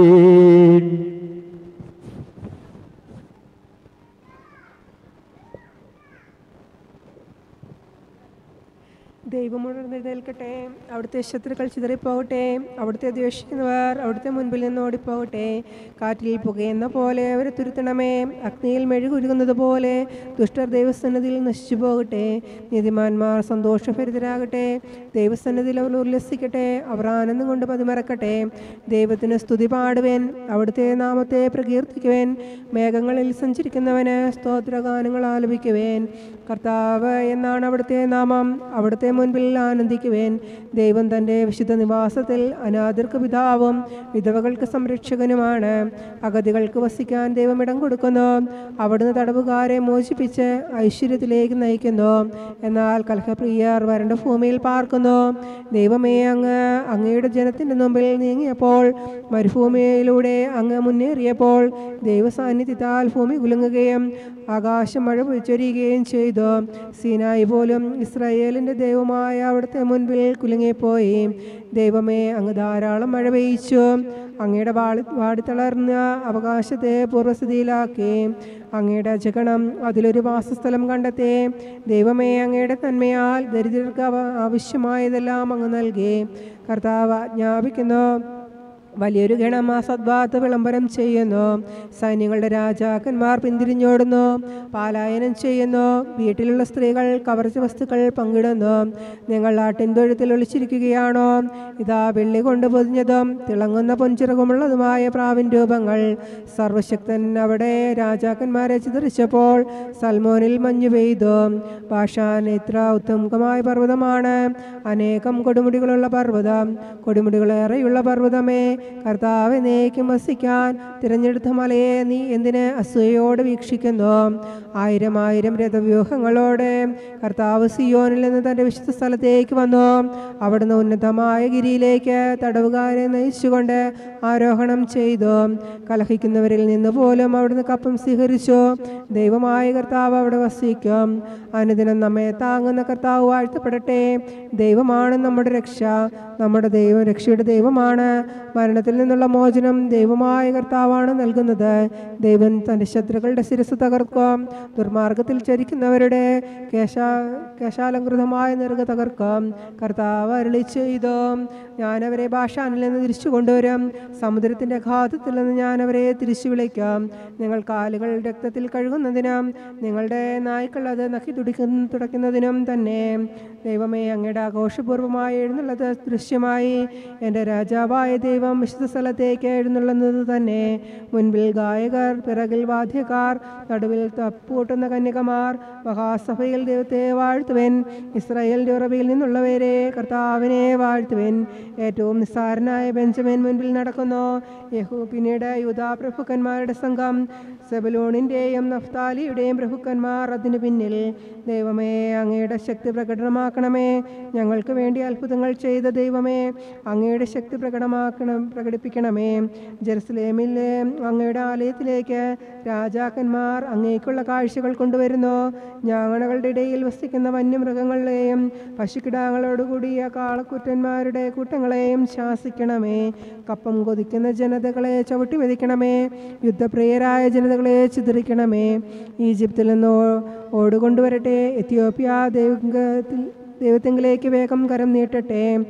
ദൈവം ഉണർന്നെഴുന്നേൽക്കട്ടെ അവിടുത്തെ ശത്രുക്കൾ ചിതറിപ്പോകട്ടെ അവിടുത്തെ ദ്വേഷിക്കുന്നവർ അവിടുത്തെ മുൻപിൽ നിന്ന് ഓടിപ്പോകട്ടെ കാറ്റിൽ പുകയുന്ന പോലെ അവരെ തുരുത്തണമേ അഗ്നിയിൽ മെഴുകുരുകുന്നത് പോലെ ദുഷ്ടർ ദൈവസന്നിധിയിൽ നശിച്ചു പോകട്ടെ നീതിമാന്മാർ സന്തോഷഭരിതരാകട്ടെ ദൈവസന്നിധിയിൽ അവർ ഉല്ലസിക്കട്ടെ അവർ ആനന്ദം കൊണ്ട് പതിമറക്കട്ടെ ദൈവത്തിന് സ്തുതി പാടുവേൻ അവിടുത്തെ നാമത്തെ പ്രകീർത്തിക്കുവേൻ മേഘങ്ങളിൽ സഞ്ചരിക്കുന്നവന് സ്തോത്രഗാനങ്ങൾ ആലപിക്കുവേൻ കർത്താവ് എന്നാണ് അവിടുത്തെ നാമം അവിടുത്തെ മുൻപിൽ ആനന്ദിക്കുവേൻ ദൈവം തൻ്റെ വിശുദ്ധ നിവാസത്തിൽ അനാഥർക്ക് പിതാവും വിധവകൾക്ക് സംരക്ഷകനുമാണ് അഗതികൾക്ക് വസിക്കാൻ ദൈവം ഇടം കൊടുക്കുന്നു അവിടുന്ന് തടവുകാരെ മോചിപ്പിച്ച് ഐശ്വര്യത്തിലേക്ക് നയിക്കുന്നു എന്നാൽ കലഹപ്രിയർ വരണ്ട ഭൂമിയിൽ പാർക്കുന്നു ദൈവമേ അങ്ങ് അങ്ങയുടെ ജനത്തിൻ്റെ മുമ്പിൽ നീങ്ങിയപ്പോൾ മരുഭൂമിയിലൂടെ അങ്ങ് മുന്നേറിയപ്പോൾ ദൈവസാന്നിധ്യത്താൽ ഭൂമി കുലുങ്ങുകയും ആകാശം മഴ പൊഴിച്ചൊരിയുകയും ചെയ്തു സീനായി പോലും ഇസ്രായേലിൻ്റെ ദൈവമായ അവിടുത്തെ മുൻപിൽ കുലുങ്ങിപ്പോയി ദൈവമേ അങ്ങ് ധാരാളം മഴ പെയ്ച്ചു അങ്ങയുടെ വാടി വാടിത്തളർന്ന അവകാശത്തെ പൂർവ്വസ്ഥിതിയിലാക്കി അങ്ങയുടെ അജഗണം അതിലൊരു വാസസ്ഥലം കണ്ടെത്തി ദൈവമേ അങ്ങയുടെ തന്മയാൽ ദരിദ്രർക്ക് അവ ആവശ്യമായതെല്ലാം അങ്ങ് നൽകി കർത്താവ് ആജ്ഞാപിക്കുന്നു വലിയൊരു ഗണം ആ സദ്വാർത്ത വിളംബരം ചെയ്യുന്നു സൈന്യങ്ങളുടെ രാജാക്കന്മാർ പിന്തിരിഞ്ഞോടുന്നു പാലായനം ചെയ്യുന്നു വീട്ടിലുള്ള സ്ത്രീകൾ കവർച്ച വസ്തുക്കൾ പങ്കിടുന്നു നിങ്ങൾ ആട്ടിൻതൊഴുത്തിൽ ഒളിച്ചിരിക്കുകയാണോ ഇതാ വെള്ളി കൊണ്ട് പൊതിഞ്ഞതും തിളങ്ങുന്ന പൊൻചിറകുമുള്ളതുമായ പ്രാവിൻ രൂപങ്ങൾ സർവശക്തൻ അവിടെ രാജാക്കന്മാരെ ചിതറിച്ചപ്പോൾ സൽമോനിൽ മഞ്ഞു പെയ്തു ഭാഷാൻ ഇത്ര ഉത്തമമായ പർവ്വതമാണ് അനേകം കൊടുമുടികളുള്ള പർവ്വതം കൊടുമുടികളേറെയുള്ള പർവ്വതമേ കർത്താവ് നേക്കും വസിക്കാൻ തിരഞ്ഞെടുത്ത മലയെ നീ എന്തിന് അസൂയയോട് വീക്ഷിക്കുന്നു ആയിരം ആയിരം രഥവ്യൂഹങ്ങളോടെ കർത്താവ് സിയോനിൽ നിന്ന് തൻ്റെ വിശുദ്ധ സ്ഥലത്തേക്ക് വന്നു അവിടുന്ന് ഉന്നതമായ ഗിരിയിലേക്ക് തടവുകാരെ നയിച്ചുകൊണ്ട് ആരോഹണം ചെയ്തു കലഹിക്കുന്നവരിൽ നിന്ന് പോലും അവിടുന്ന് കപ്പം സ്വീകരിച്ചു ദൈവമായ കർത്താവ് അവിടെ വസിക്കും അനുദിനം നമ്മെ താങ്ങുന്ന കർത്താവ് വാഴ്ത്തപ്പെടട്ടെ ദൈവമാണ് നമ്മുടെ രക്ഷ നമ്മുടെ ദൈവം രക്ഷയുടെ ദൈവമാണ് മരണത്തിൽ നിന്നുള്ള മോചനം ദൈവമായ കർത്താവാണ് നൽകുന്നത് ദൈവം തൻ്റെ ശത്രുക്കളുടെ ശിരസ് തകർക്കും ദുർമാർഗത്തിൽ ചരിക്കുന്നവരുടെ കേശ കേശാലങ്കൃതമായ നെറുക തകർക്കും കർത്താവ് അരുളി ചെയ്തു ഞാനവരെ ഭാഷാനിൽ നിന്ന് തിരിച്ചു കൊണ്ടുവരും സമുദ്രത്തിൻ്റെ ഘാതത്തിൽ നിന്ന് ഞാനവരെ തിരിച്ചു വിളിക്കാം നിങ്ങൾ കാലുകൾ രക്തത്തിൽ കഴുകുന്നതിനും നിങ്ങളുടെ നായ്ക്കൾ അത് നക്കി തുടിക്കുന്ന തുടയ്ക്കുന്നതിനും തന്നെ ദൈവമേ അങ്ങയുടെ ആഘോഷപൂർവ്വമായി എഴുന്നള്ളത് ദൃശ്യമായി എൻ്റെ രാജാവായ ദൈവം വിശുദ്ധ സ്ഥലത്തേക്ക് എഴുന്നള്ളുന്നത് തന്നെ മുൻപിൽ ഗായകർ പിറകിൽ വാദ്യക്കാർ നടുവിൽ തപ്പൂട്ടുന്ന കന്യകമാർ മഹാസഭയിൽ ദൈവത്തെ വാഴ്ത്തുവൻ ഇസ്രായേലിൻ്റെ ഉറവിൽ നിന്നുള്ളവരെ കർത്താവിനെ വാഴ്ത്തുവൻ ഏറ്റവും നിസ്സാരനായ ബെഞ്ചമിൻ മുൻപിൽ നടക്കുന്നു യഹു പിന്നീട് യൂതാ പ്രഭുക്കന്മാരുടെ സംഘം സെബലൂണിൻ്റെയും നഫ്താലിയുടെയും പ്രഭുക്കന്മാർ അതിനു പിന്നിൽ ദൈവമേ അങ്ങയുടെ ശക്തി പ്രകടനമാക്കണമേ ഞങ്ങൾക്ക് വേണ്ടി അത്ഭുതങ്ങൾ ചെയ്ത ദൈവമേ അങ്ങയുടെ ശക്തി പ്രകടമാക്കണം പ്രകടിപ്പിക്കണമേ ജെറുസലേമിലെ അങ്ങയുടെ ആലയത്തിലേക്ക് രാജാക്കന്മാർ അങ്ങേക്കുള്ള കാഴ്ചകൾ കൊണ്ടുവരുന്നു ഞാങ്ങണകളുടെ ഇടയിൽ വസിക്കുന്ന വന്യമൃഗങ്ങളെയും പശുക്കിടാങ്ങളോടുകൂടിയ കാളക്കുറ്റന്മാരുടെ കൂട്ടങ്ങളെയും ശാസിക്കണമേ കപ്പം കൊതിക്കുന്ന ജനതകളെ ചവിട്ടി മെതിക്കണമേ യുദ്ധപ്രിയരായ ജനതകളെ ചിതറിക്കണമേ ഈജിപ്തിൽ നിന്ന് ഓ- ഓടുകൊണ്ടുവരട്ടെ എത്യോപ്യ ദൈവത്തിൽ ദൈവത്തിങ്കിലേക്ക് വേഗം കരം നീട്ടട്ടെ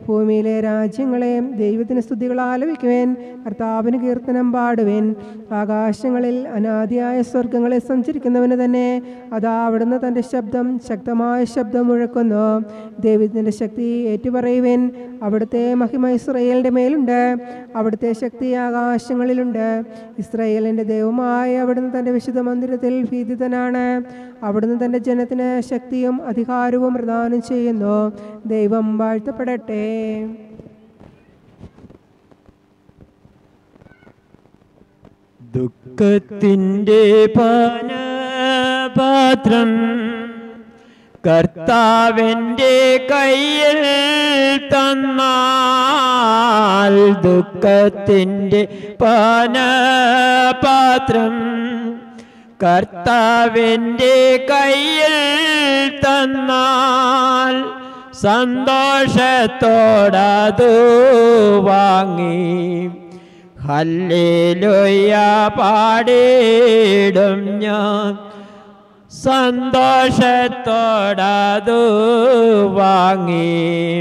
ഭൂമിയിലെ രാജ്യങ്ങളെ ദൈവത്തിന് സ്തുതികൾ ആലപിക്കുവേൻ കർത്താവിന് കീർത്തനം പാടുവേൻ ആകാശങ്ങളിൽ അനാദിയായ സ്വർഗങ്ങളെ സഞ്ചരിക്കുന്നവന് തന്നെ അതാ അവിടുന്ന് തൻ്റെ ശബ്ദം ശക്തമായ ശബ്ദം മുഴക്കുന്നു ദൈവത്തിൻ്റെ ശക്തി ഏറ്റുപറയുവേൻ അവിടുത്തെ മഹിമ ഇസ്രയേലിൻ്റെ മേലുണ്ട് അവിടുത്തെ ശക്തി ആകാശങ്ങളിലുണ്ട് ഇസ്രയേലിൻ്റെ ദൈവമായ അവിടുന്ന് തൻ്റെ വിശുദ്ധ മന്ദിരത്തിൽ ഭീതിതനാണ് അവിടുന്ന് തൻ്റെ ജനത്തിന് ശക്തിയും അധികാരവും പ്രദാനം ചെയ്യുന്നു ദൈവം വാഴ്ത്തപ്പെടട്ടെ ദുഃഖത്തിൻ്റെ പാനപാത്രം കർത്താവിൻ്റെ കയ്യിൽ തന്നാൽ ദുഃഖത്തിൻ്റെ പാനപാത്രം കർത്താവിൻ്റെ കയ്യിൽ തന്നാൽ സന്തോഷത്തോടതു വാങ്ങി ഹല്ലേലൂയ പാടിയിടും ഞാൻ സന്തോഷത്തോടതു വാങ്ങി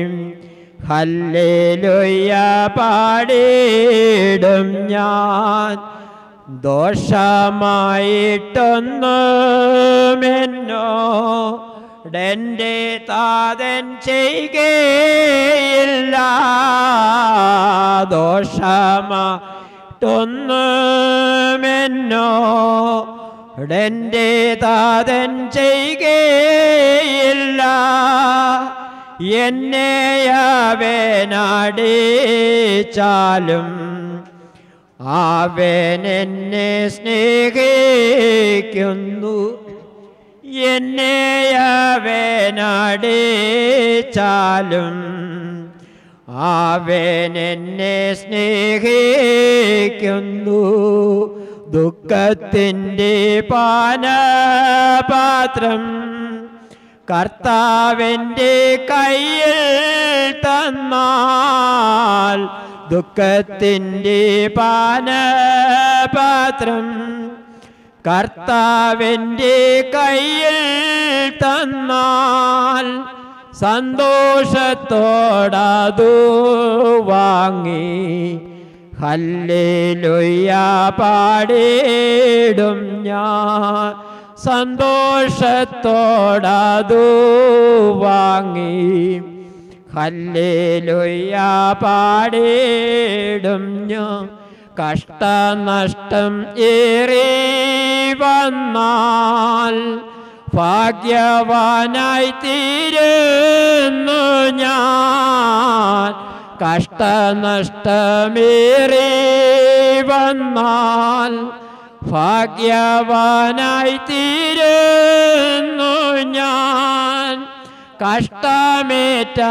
ഹല്ലേലൂയ പാടിയിടും ഞാൻ ദോഷമായിട്ടൊന്നുമെന്നോ ഡെൻ്റെ താതൻ ചെയ്യുകയില്ല ദോഷമായിട്ടൊന്നുമെന്നോ ഡെൻ്റെ താതൻ ചെയ്യുകയില്ല എന്നെ അവനടിച്ചാലും അവൻ എന്നെ സ്നേഹിക്കുന്നു എന്നെ അവനടിച്ചാലും അവൻ എന്നെ സ്നേഹിക്കുന്നു ദുഃഖത്തിൻ്റെ പാനപാത്രം കർത്താവിൻ്റെ കയ്യിൽ തന്നാൽ ദുഃഖത്തിൻ്റെ പാനപാത്രം കർത്താവിൻ്റെ കയ്യിൽ തന്നാൽ സന്തോഷത്തോടതു വാങ്ങി ഹല്ലേലൂയ പാടിയിടും ഞാൻ സന്തോഷത്തോടതു വാങ്ങി ഹല്ലേലൂയ പാടിയിടും ഞാൻ കഷ്ടനഷ്ടം ഏറി വന്നാൽ ഭാഗ്യവാനായി തീരുന്നു ഞാൻ കഷ്ടനഷ്ടമേറി വന്നാൽ ഭാഗ്യവാനായി തീരുന്നു ഞാൻ കഷ്ടമേറ്റ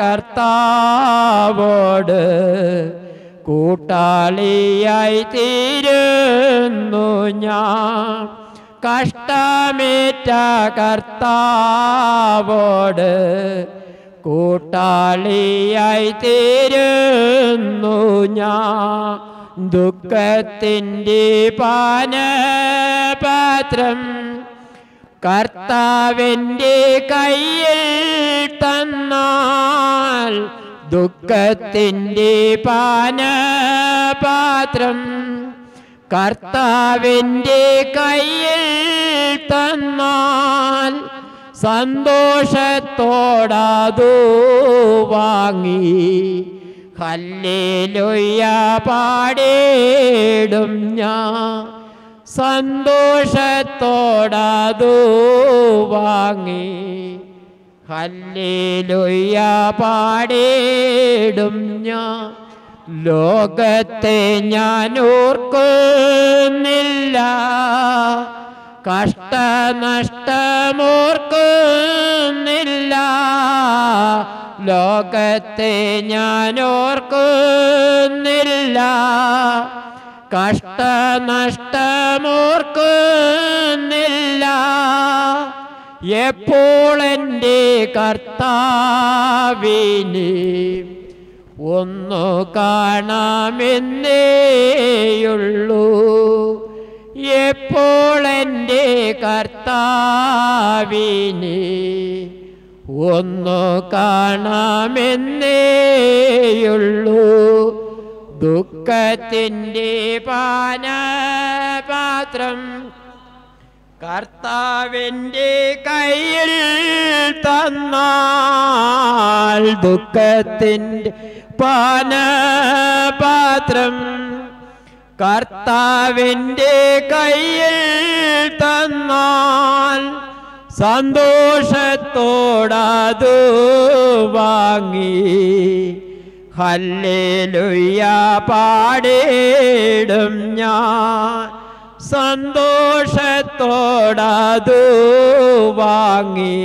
കർത്താവോട് കൂട്ടാളിയായി തീരുന്നു ഞാൻ കഷ്ടമേറ്റ കർത്താവോട് കൂട്ടാളിയായി തീരുന്നു ഞാൻ ദുഃഖത്തിൻ്റെ പാനപാത്രം കർത്താവിൻ്റെ കയ്യിൽ തന്നാൽ ദുഃഖത്തിൻ്റെ പാനപാത്രം കർത്താവിൻ്റെ കയ്യിൽ തന്നാൽ സന്തോഷത്തോടതു വാങ്ങി ഹല്ലേലൂയ പാടിയിടും ഞാൻ സന്തോഷത്തോടതു വാങ്ങി ഹല്ലേലൂയ പാടിയിടും ഞാൻ ലോകത്തെ ഞാൻ ഓർക്കുന്നില്ല കഷ്ടനഷ്ടമോർക്കുന്നില്ല ലോകത്തെ ഞാൻ ഓർക്കുന്നില്ല കഷ്ടനഷ്ടമോർക്കുന്നില്ല എപ്പോൾ എൻ്റെ കർത്താവിനെ ഒന്നു കാണാമെന്നേയുള്ളൂ എപ്പോൾ എൻ്റെ കർത്താവിനെ ഒന്നു കാണാമെന്നേയുള്ളൂ ദുഃഖത്തിൻ്റെ പാനപാത്രം കർത്താവിൻ്റെ കയ്യിൽ തന്നാൽ ദുഃഖത്തിൻ്റെ പാനപാത്രം കർത്താവിൻ്റെ കയ്യിൽ തന്നാൽ സന്തോഷത്തോടതു വാങ്ങി ഹല്ലേലൂയ പാടിടും ഞാൻ സന്തോഷത്തോടതു വാങ്ങി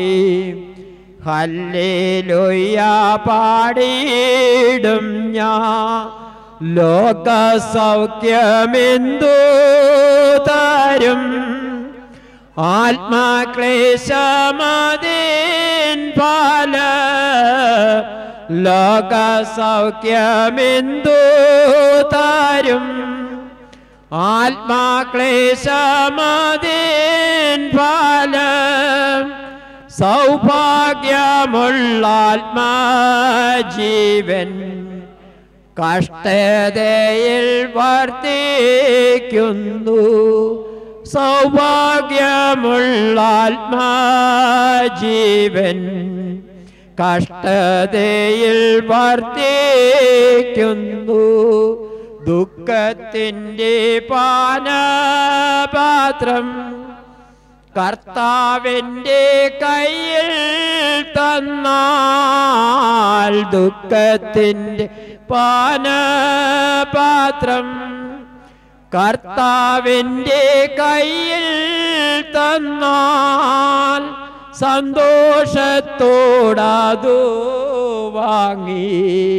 ഹല്ലേലൂയ പാടിടും ഞാൻ ലോക സൗഖ്യമെന്തു തരും ആത്മാക്ലേശമതീൻ ഫല ലോക സൗഖ്യമെന്തു തരും ആത്മാക്ലേശമതീൻ ഫല സൗഭാഗ്യമുള്ള ആത്മാജീവൻ കഷ്ടതയിൽ വർദ്ധിക്കുന്നു സൗഭാഗ്യമുള്ള ആത്മാജീവൻ കഷ്ടതയിൽ വർദ്ധിക്കുന്നു ദുഃഖത്തിൻ്റെ പാനപാത്രം കർത്താവിൻ്റെ കയ്യിൽ തന്നാൽ ദുഃഖത്തിൻ്റെ പാനപാത്രം കർത്താവിൻ്റെ കയ്യിൽ തന്നാൽ സന്തോഷത്തോടതു വാങ്ങി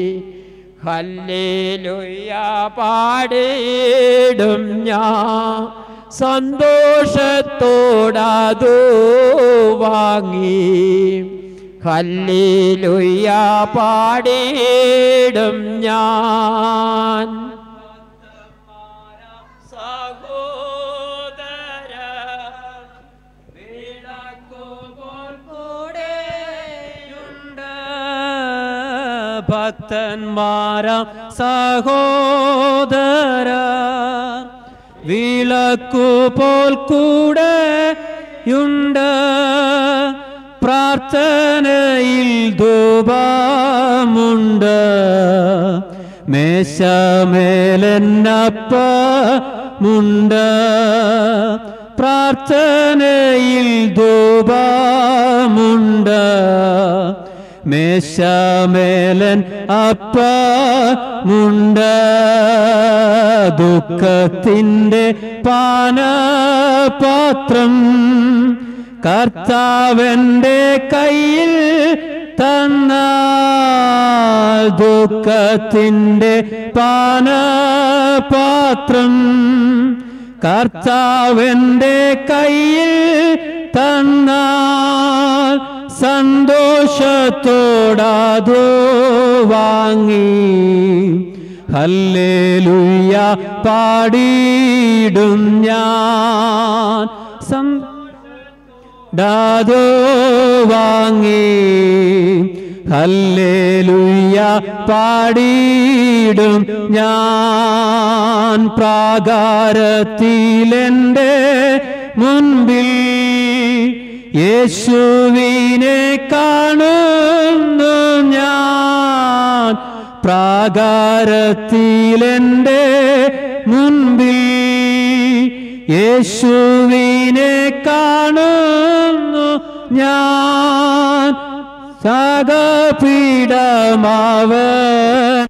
ഹല്ലേലൂയ പാടിടും ഞാൻ സന്തോഷത്തോടതു വാങ്ങി ഹല്ലേലൂയ പാടിടും ഞാൻ സഹോദര വിളക്കുപോൽ കൂടെയുണ്ട് ഭക്തന്മാരാം സഹോദര വിളക്കുപോൽ കൂടെയുണ്ട് പ്രാർത്ഥനയിൽ ധൂപമുണ്ട് മേശമേലന്നപ്പമുണ്ട് പ്രാർത്ഥനയിൽ ധൂപമുണ്ട് മേശമേലൻ അപ്പമുണ്ട് ദുഃഖത്തിൻ്റെ പാനപാത്രം കർത്താവന്റെ കയ്യിൽ തന്നാൽ ദുഃഖത്തിൻ്റെ പാനപാത്രം കർത്താവന്റെ കയ്യിൽ തന്നാൽ സന്തോഷത്തോടതു വാങ്ങി ഹല്ലേലൂയ പാടിയിടും ഞാൻ സം ഡാതോ വാങ്ങി ഹല്ലേലൂയ പാടിയിടും ഞാൻ പ്രാകാരത്തിലെൻ്റെ മുൻപിൽ യേശുവിനെ കാണുന്നു ഞാൻ പ്രാകാരത്തിലെൻ്റെ മുൻപിൽ യേശുവിനെ കാണുന്നു ഞാൻ സകപീഠമാവൻ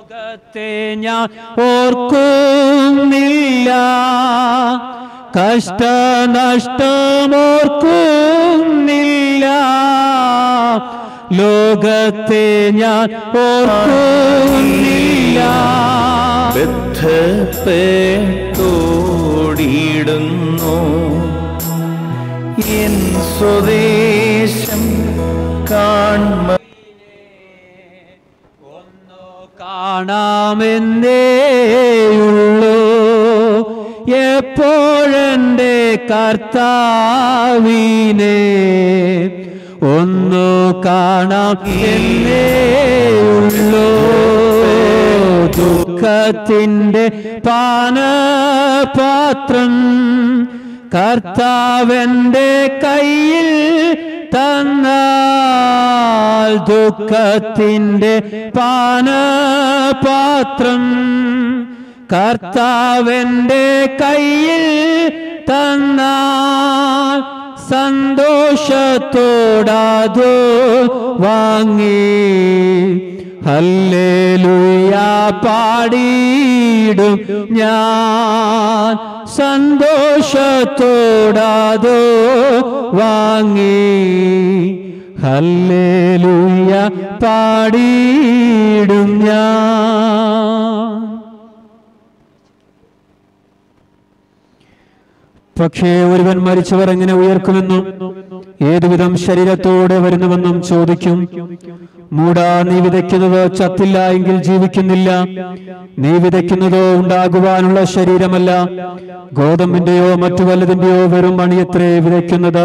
ലോകത്തെ ഞാൻ ഓർക്കുന്നില്ല കഷ്ടനഷ്ടമോർക്കുന്നില്ല ലോകത്തെ ഞാൻ ഓർക്കുന്നില്ല ബന്ധപ്പെട്ടോടിയിടുന്നു എൻ സ്വദേശം കാൺമ കാണാമെന്നേയുള്ളൂ എപ്പോഴെന്റെ കർത്താവിനെ ഒന്നു കാണാം എന്നേയുള്ളൂ ദുഃഖത്തിൻ്റെ പാനപാത്രം കർത്താവന്റെ കയ്യിൽ തന്നാൽ ദുഃഖത്തിൻ്റെ പാനപാത്രം കർത്താവന്റെ കയ്യിൽ തന്നാൽ സന്തോഷത്തോടാതു വാങ്ങി ഹല്ലേലൂയ പാടിയിടും ഞാൻ സന്തോഷത്തോടാതോ വാങ്ങി ഹല്ലേലൂയ പാടിയിടും ഞാൻ പക്ഷേ ഒരുവൻ മരിച്ചവർ എങ്ങനെ ഉയർക്കുമെന്നും ഏതുവിധം ശരീരത്തോടെ വരുന്നുവെന്നും ചോദിക്കും മൂടാ നീ വിതയ്ക്കുന്നത് ചത്തില്ല എങ്കിൽ ജീവിക്കുന്നില്ല നീ വിതയ്ക്കുന്നതോ ഉണ്ടാകുവാനുള്ള ശരീരമല്ല ഗോതമ്പിന്റെയോ മറ്റു വല്ലതിന്റെയോ വെറും മണിയത്രേ വിതയ്ക്കുന്നത്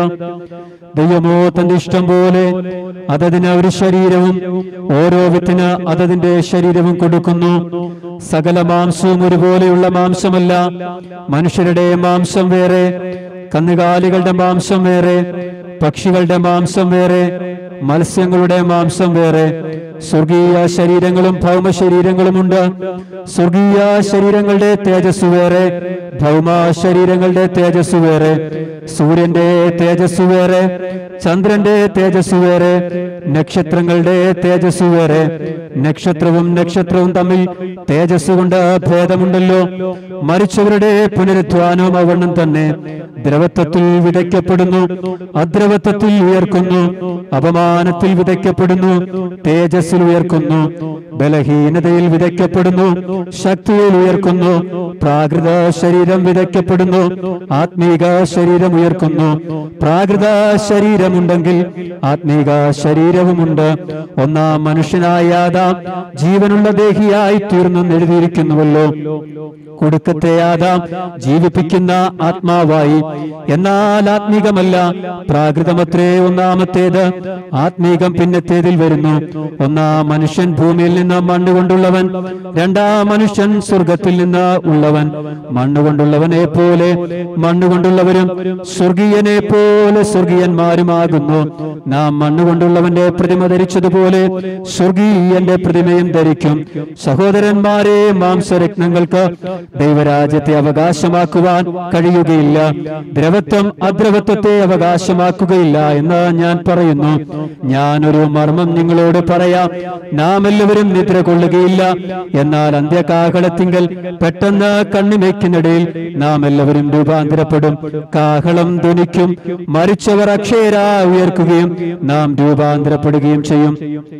ദൈവമോ തന്റെ ഇഷ്ടം പോലെ അതതിന് ഒരു ശരീരവും ഓരോ വിത്തിന് അതതിന്റെ ശരീരവും കൊടുക്കുന്നു സകല മാംസവും ഒരുപോലെയുള്ള മാംസമല്ല മനുഷ്യരുടെ മാംസം വേറെ കന്നുകാലികളുടെ മാംസം വേറെ പക്ഷികളുടെ മാംസം വേറെ മത്സ്യങ്ങളുടെ മാംസം വേറെ സ്വർഗീയ ശരീരങ്ങളും ഭൗമ ശരീരങ്ങളുമുണ്ട് സ്വർഗീയ ശരീരങ്ങളുടെ തേജസ് വേറെ ഭൗമ ശരീരങ്ങളുടെ തേജസ് വേറെ സൂര്യന്റെ തേജസ് വേറെ ചന്ദ്രന്റെ തേജസ് വേറെ നക്ഷത്രങ്ങളുടെ തേജസ് വേറെ നക്ഷത്രവും നക്ഷത്രവും തമ്മിൽ തേജസ് കൊണ്ട് ഭേദമുണ്ടല്ലോ മരിച്ചവരുടെ പുനരുദ്ധാനവും അവണ്ണം തന്നെ ദ്രവത്വത്തിൽ വിതയ്ക്കപ്പെടുന്നു അദ്രവത്വത്തിൽ ഉയർക്കുന്നു അപമാനത്തിൽ വിതയ്ക്കപ്പെടുന്നു തേജസ്സിൽ ഉയർക്കുന്നു ബലഹീനതയിൽ വിതയ്ക്കപ്പെടുന്നു ശക്തിയിൽ ഉയർക്കുന്നു പ്രാകൃത ശരീരം വിതയ്ക്കപ്പെടുന്നു ആത്മീക ശരീരം ഉയർക്കുന്നു പ്രാകൃത ശരീരമുണ്ടെങ്കിൽ ആത്മീക ശരീരവുമുണ്ട് ഒന്നാം മനുഷ്യനായ ആദാം ജീവനുള്ള ദേഹിയായി തീർന്നെന്ന് എഴുതിയിരിക്കുന്നുവല്ലോ കൊടുക്കത്തെ ആദാം ജീവിപ്പിക്കുന്ന ആത്മാവായി എന്നാൽ ആത്മീകമല്ല പ്രാകൃതമത്രേ ഒന്നാമത്തേത് ആത്മീകം പിന്നത്തേതിൽ വരുന്നു ഒന്നാം മനുഷ്യൻ ഭൂമിയിൽ നിന്ന് മണ്ണുകൊണ്ടുള്ളവൻ രണ്ടാം മനുഷ്യൻ സ്വർഗത്തിൽ നിന്ന് ഉള്ളവൻ മണ്ണുകൊണ്ടുള്ളവനെ പോലെ മണ്ണുകൊണ്ടുള്ളവരും സ്വർഗീയനെ പോലെ സ്വർഗീയന്മാരുമാകുന്നു നാം മണ്ണുകൊണ്ടുള്ളവന്റെ പ്രതിമ ധരിച്ചതുപോലെ സ്വർഗീയന്റെ പ്രതിമയും ധരിക്കും സഹോദരന്മാരെ മാംസരത്നങ്ങൾക്ക് ദൈവരാജ്യത്തെ അവകാശമാക്കുവാൻ കഴിയുകയില്ല ദ്രവത്വം അദ്രവത്വത്തെ അവകാശമാക്കുകയില്ല എന്ന് ഞാൻ പറയുന്നു ഞാനൊരു മർമ്മം നിങ്ങളോട് പറയാം നാം എല്ലാവരും നിദ്ര കൊള്ളുകയില്ല എന്നാൽ അന്ത്യകാഹളത്തിങ്കൽ പെട്ടെന്ന് കണ്ണിമയ്ക്കുന്നിടയിൽ നാം എല്ലാവരും രൂപാന്തരപ്പെടും കാഹളം ധ്വനിക്കും മരിച്ചവർ അക്ഷയര ഉയർക്കുകയും നാം രൂപാന്തരപ്പെടുകയും ചെയ്യും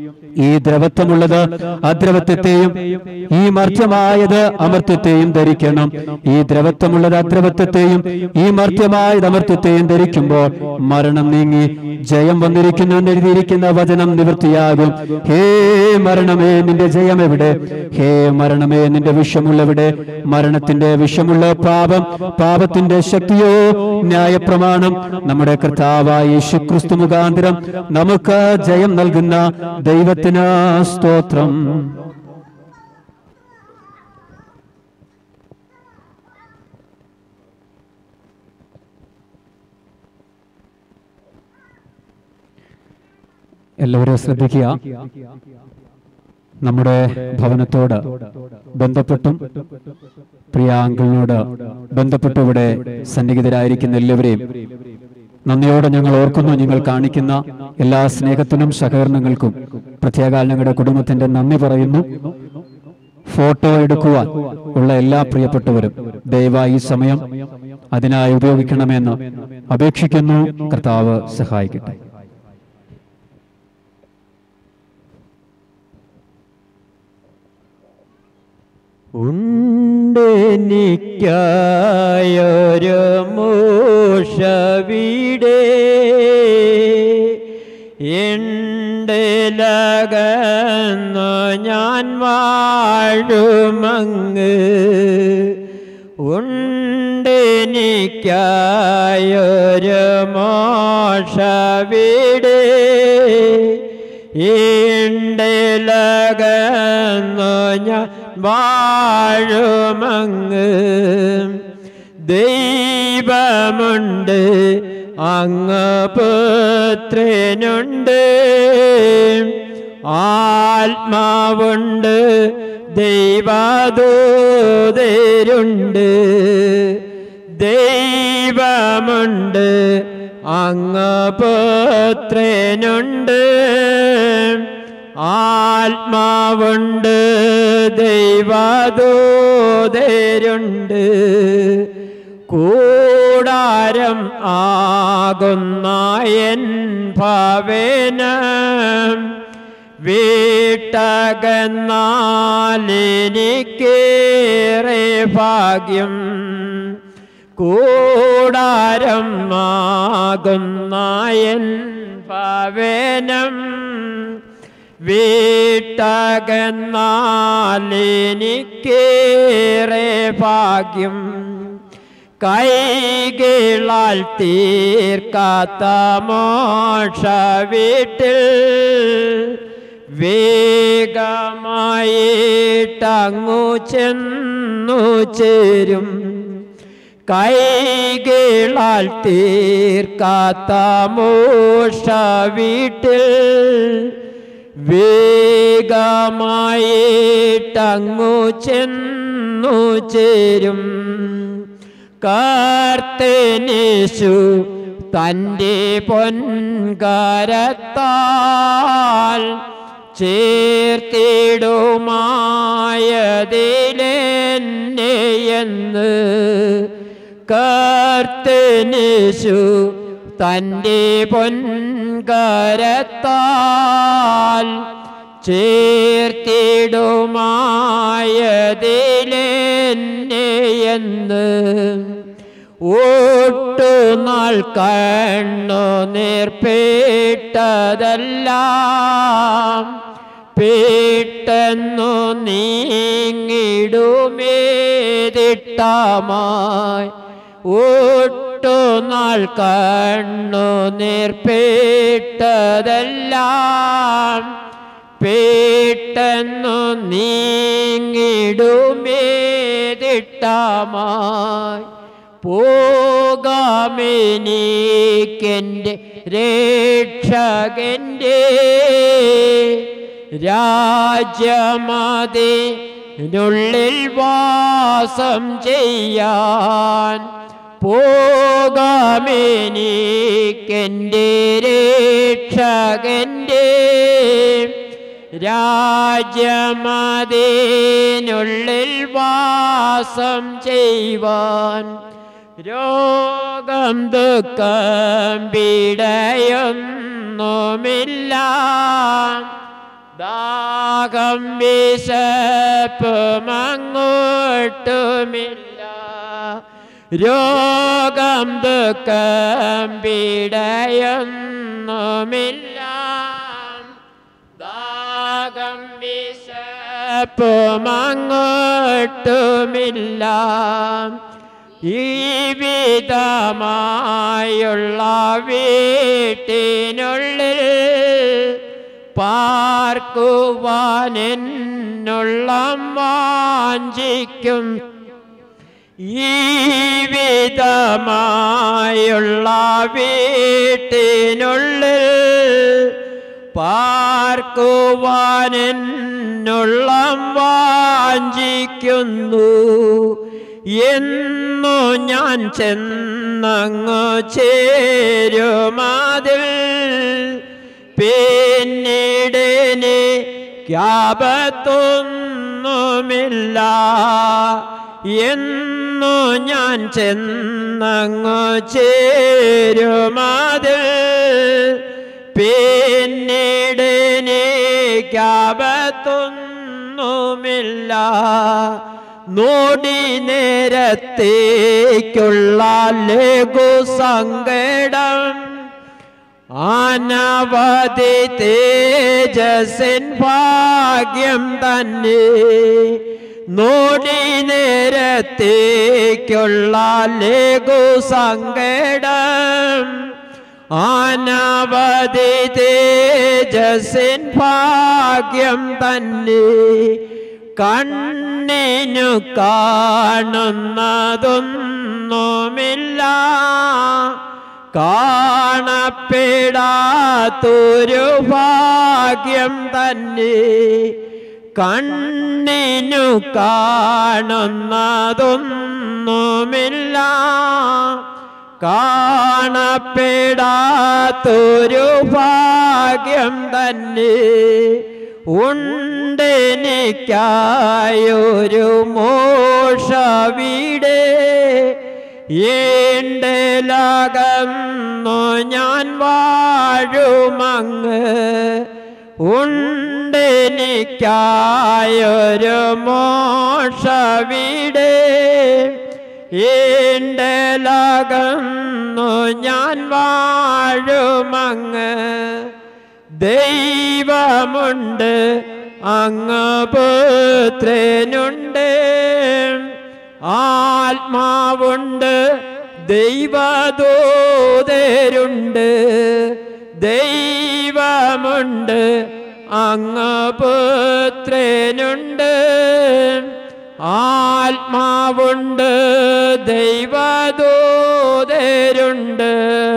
ഈ ദ്രവത്വമുള്ളത് അദ്രവത്വത്തെയും ഈ മർത്യമായത് അമർത്യത്തെയും ധരിക്കണം ഈ ദ്രവത്വമുള്ളത് അദ്രവത്വത്തെയും ഈ മർത്യമായത് അമർത്യത്തെയും ധരിക്കുമ്പോൾ മരണം നീങ്ങി ജയം വന്നിരിക്കുന്നു എന്ന് എഴുതിയിരിക്കുന്ന വചനം നിവൃത്തിയാകും ഹേ മരണമേ നിന്റെ ജയം എവിടെ ഹേ മരണമേ നിന്റെ വിഷമുള്ളവിടെ മരണത്തിന്റെ വിഷമുള്ള പാപം പാപത്തിന്റെ ശക്തിയോ ന്യായപ്രമാണം നമ്മുടെ കർത്താവായ യേശുക്രിസ്തു മുഖാന്തരം നമുക്ക് ജയം നൽകുന്ന ദൈവത്തിന് സ്തോത്രം എല്ലാവരും ശ്രദ്ധിക്കുക നമ്മുടെ ഭവനത്തോട് ബന്ധപ്പെട്ടും പ്രിയാങ്കിളിനോട് ബന്ധപ്പെട്ട് ഇവിടെ സന്നിഹിതരായിരിക്കുന്ന എല്ലാവരെയും നന്ദിയോടെ ഞങ്ങൾ ഓർക്കുന്നു നിങ്ങൾ കാണിക്കുന്ന എല്ലാ സ്നേഹത്തിനും സഹകരണങ്ങൾക്കും പ്രത്യേക ഞങ്ങളുടെ കുടുംബത്തിന്റെ നന്ദി പറയുന്നു ഫോട്ടോ എടുക്കുവാൻ ഉള്ള എല്ലാ പ്രിയപ്പെട്ടവരും ദയവായി ഈ സമയം അതിനായി ഉപയോഗിക്കണമെന്ന് അപേക്ഷിക്കുന്നു കർത്താവ് സഹായിക്കട്ടെ ഉണ്ടെനിക്കായൊരു മൂഷവിടെ എണ്ടലകന്നു ഞാൻ വാഴുമങ്ങ് ഉണ്ടെനിക്കായൊരു മോഷവിടെ ഈണ്ടലകന്നു ഞാൻ വാഴുമങ്ങ് ദൈവമുണ്ട് അങ്ങ് പുത്രനുണ്ട് ആത്മാവുണ്ട് ദൈവദൂതരുണ്ട് ദൈവമുണ്ട് അങ്ങ് പുത്രനുണ്ട് ആത്മാവുണ്ട് ദൈവദൂതരുണ്ട് കൂടാരം ആകുന്ന എൻ ഭവനം വീട്ടകന്നാലെനിക്കേറെ ഭാഗ്യം കൂടാരം ആകുന്ന എൻ ഭവനം വീട്ടകന്നാലെനിക്കേറെ ഭാഗ്യം കൈകളാൽ തീർക്കാത്ത മോക്ഷ വീട്ടിൽ വേഗമായിട്ടങ്ങു ചെന്നു ചേരും കൈകളാൽ തീർക്കാത്ത മോക്ഷ വീട്ടിൽ വേഗമായിട്ടങ്ങു ചെന്നു ചേരും കാർത്തനേശു തൻ്റെ പൊൻകരത്താൽ ചേർത്തിടുമായതിലെന്നെ എന്ന് കർത്തനേശു തൻ്റെ പൊൻകരത്താൽ ചേർത്തിടുമായതിലെന്നെ എന്ന് ഒട്ടുനാൾ കണ്ണു നേർപ്പേട്ടതെല്ലാം പെട്ടെന്നു നീങ്ങിടുമേതിട്ടമായി ഒട്ടുനാൾ കണ്ണു നേർപ്പേട്ടതെല്ലാം പെട്ടെന്നു നീങ്ങിടുമേതിട്ടമായി പോകാമെനിക്കെൻ്റെ രക്ഷകൻ്റെ രാജ്യമതിനുള്ളിൽ വാസം ചെയ്യാൻ പോകാമെനിക്കെൻ്റെ രക്ഷകൻ്റെ രാജ്യമതിനുള്ളിൽ വാസം ചെയ്യുവാൻ രോഗം ദുഃഖം പീഡയൊന്നുമില്ല ദാഹം വിശപ്പുമങ്ങോട്ടുമില്ല രോഗം ദുഃഖം പീഡയൊന്നുമില്ല ദാഹം വിശപ്പുമങ്ങോട്ടുമില്ല ഈ വിധമായുള്ള വീട്ടിനുള്ളിൽ പാർക്കുവാൻ എന്നുള്ള വാഞ്ചിക്കും ഈ വിധമായുള്ള വീട്ടിനുള്ളിൽ പാർക്കുവാൻ എന്നുള്ള വാഞ്ചിക്കുന്നു എന്നു ഞാൻ ചെന്നങ്ങു ചേരുമാതിൽ പിന്നീടനെ ക്യാപത്തൊന്നുമില്ല എന്നു ഞാൻ ചെന്നങ്ങു ചേരുമത് പിന്നീട് എനിക്കകത്തൊന്നുമില്ല നോടി നേരത്തേക്കുള്ള ലഘു സങ്കടം അനവധി തേജസ്സിൻ ഭാഗ്യം തന്നെ നോടി നേരത്തേക്കുള്ള ലഘു സങ്കടം അനവധി തേജസ്സിൻ ഭാഗ്യം തന്നെ കണ്ണിനു കാണുന്നതൊന്നുമില്ല കാണപ്പെടാത്തൊരു ഭാഗ്യം തന്നെ കണ്ണിനു കാണുന്നതൊന്നുമില്ല കാണപ്പെടാത്തൊരു ഭാഗ്യം തന്നെ ഉണ്ടെനിക്കായൊരു മോഷവിടെ ഏണ്ടലകന്നു ഞാൻ വാഴുമങ്ങ് ഉണ്ടെനിക്കായൊരു മോഷവിടെ ഏണ്ടലകന്നു ഞാൻ വാഴുമങ്ങ് ദൈവമുണ്ട് അങ്ങ് പുത്രനുണ്ട് ആത്മാവുണ്ട് ദൈവദൂതരുണ്ട് ദൈവമുണ്ട് അങ്ങ് പുത്രനുണ്ട് ആത്മാവുണ്ട് ദൈവദൂതരുണ്ട്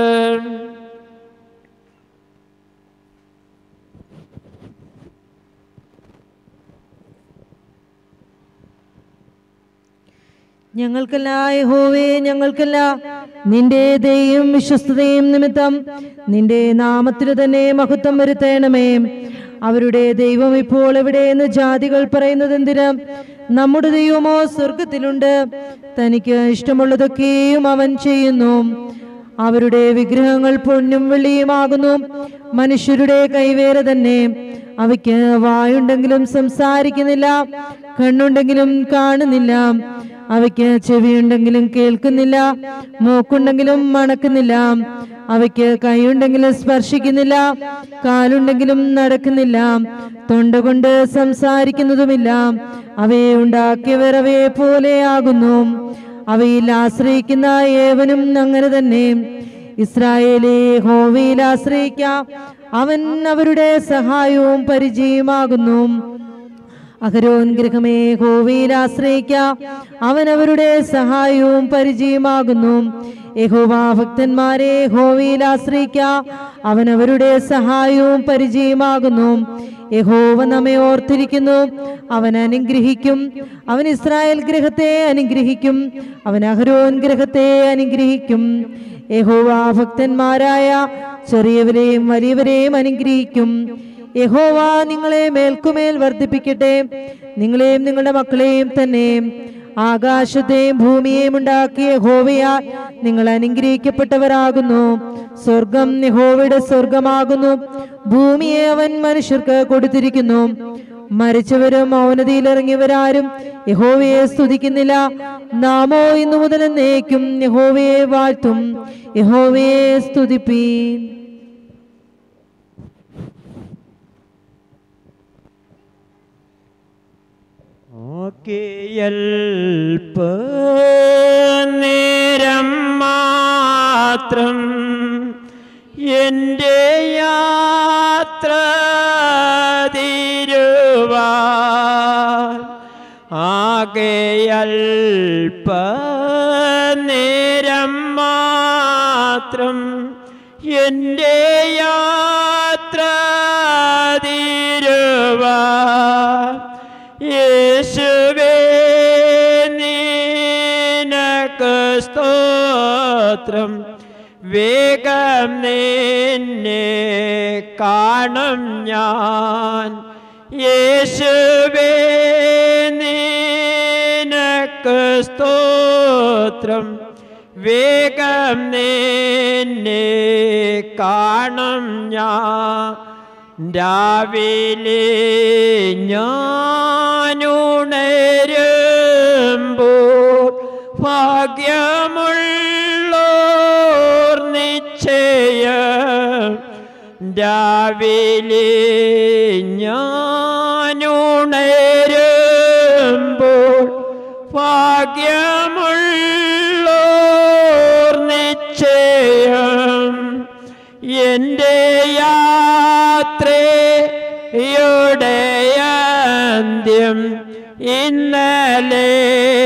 ഞങ്ങൾക്കല്ല യഹോവേ ഞങ്ങൾക്കല്ല നിന്റെ ദയും വിശ്വസ്തതയും നിമിത്തം നിന്റെ നാമത്തിനു തന്നെ മഹത്വം വരുത്തേണമേ അവരുടെ ദൈവം ഇപ്പോൾ എവിടെയെന്ന് ജാതികൾ പറയുന്നത് എന്തിന് നമ്മുടെ ദൈവമോ സ്വർഗത്തിലുണ്ട് തനിക്ക് ഇഷ്ടമുള്ളതൊക്കെയും അവൻ ചെയ്യുന്നു അവരുടെ വിഗ്രഹങ്ങൾ പൊന്നും വെള്ളിയുമാകുന്നു മനുഷ്യരുടെ കൈവേര തന്നെ അവയ്ക്ക് വായുണ്ടെങ്കിലും സംസാരിക്കുന്നില്ല കണ്ണുണ്ടെങ്കിലും കാണുന്നില്ല അവയ്ക്ക് ചെവിയുണ്ടെങ്കിലും കേൾക്കുന്നില്ല മൂക്കുണ്ടെങ്കിലും മണക്കുന്നില്ല അവയ്ക്ക് കൈയുണ്ടെങ്കിലും സ്പർശിക്കുന്നില്ല കാലുണ്ടെങ്കിലും നടക്കുന്നില്ല തൊണ്ട കൊണ്ട് സംസാരിക്കുന്നതുമില്ല അവയെ ഉണ്ടാക്കിയവർ അവയെ പോലെയാകുന്നു അവയിൽ ആശ്രയിക്കുന്ന ഏവനും അങ്ങനെ തന്നെ ഇസ്രായേലെ ഹോവയിൽ ആശ്രയിക്കാം അവൻ അവരുടെ സഹായവും പരിചയമാകുന്നു അഹരോൻ ഗൃഹമേ ഹോവയിൽ ആശ്രയിക്കാം അവൻ അവരുടെ സഹായവും പരിചയമാകുന്നു യഹോവ ഭക്തന്മാരെ ഹോവയിൽ ആശ്രയിക്കാം അവൻ അവരുടെ സഹായവും പരിചയമാകുന്നു യഹോവ നമ്മെ ഓർത്തിരിക്കുന്നു അവൻ അനുഗ്രഹിക്കും അവൻ ഇസ്രായേൽ ഗൃഹത്തെ അനുഗ്രഹിക്കും അവൻ അഹരോൻ ഗൃഹത്തെ അനുഗ്രഹിക്കും യഹോവ ഭക്തന്മാരായ ചെറിയവരെയും വലിയവരെയും അനുഗ്രഹിക്കും യഹോവ നിങ്ങളെ മേൽക്കുമേൽ വർദ്ധിപ്പിക്കട്ടെ നിങ്ങളെയും നിങ്ങളുടെ മക്കളെയും തന്നെ ആകാശത്തെയും ഭൂമിയെയും ഉണ്ടാക്കിയ യഹോവയാ നിങ്ങൾ അനുഗ്രഹിക്കപ്പെട്ടവരാകുന്നു സ്വർഗം യഹോവയുടെ സ്വർഗമാകുന്നു ഭൂമിയെ അവൻ മനുഷ്യർക്ക് കൊടുത്തിരിക്കുന്നു മരിച്ചവരും മൗനതയിൽ ഇറങ്ങിയവരാരും യഹോവയെ സ്തുതിക്കുന്നില്ല നാമോ ഇന്നു മുതൽ എന്നേക്കും യഹോവയെ വാഴ്ത്തും യഹോവയെ സ്തുതിപ്പീൻ ഓക്കെയൽപ്പ നേരം മാത്രം എൻ്റെ യാത്ര തീരുവാൻ ആകെയൽപ്പ നേരം മാത്രം എൻ്റെ യാത്ര തീരുവാൻ യേശുവേ നിനക്ക് സ്തോത്രം വേഗം നിന്നെ കാണും ഞാൻ യേശുവേ നീ സ്തോത്രം വേഗം നിന്നെ കാണും ഞാൻ രാവിലെ ഞാനുണരുമ്പോൾ ഭാഗ്യമുള്ളോർ നിശ്ചയം രാവിലെ ഞാനുണരുമ്പോൾ ഭാഗ്യമുള്ളോർ നിശ്ചയം എൻ്റെ യാത്രയുടെ അന്ത്യം ഇന്നലെ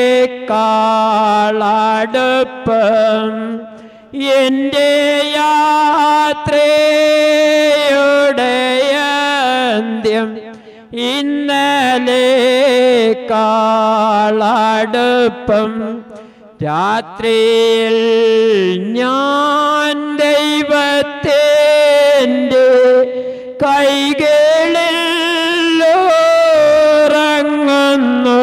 കാളടുപ്പം എൻ്റെ യാത്രയുടെ അന്ത്യം ഇന്നലെ കാളടുപ്പം രാത്രിയിൽ ഞാൻ ദൈവത്തിൻ്റെ കൈകളിൽ ഉറങ്ങുന്നു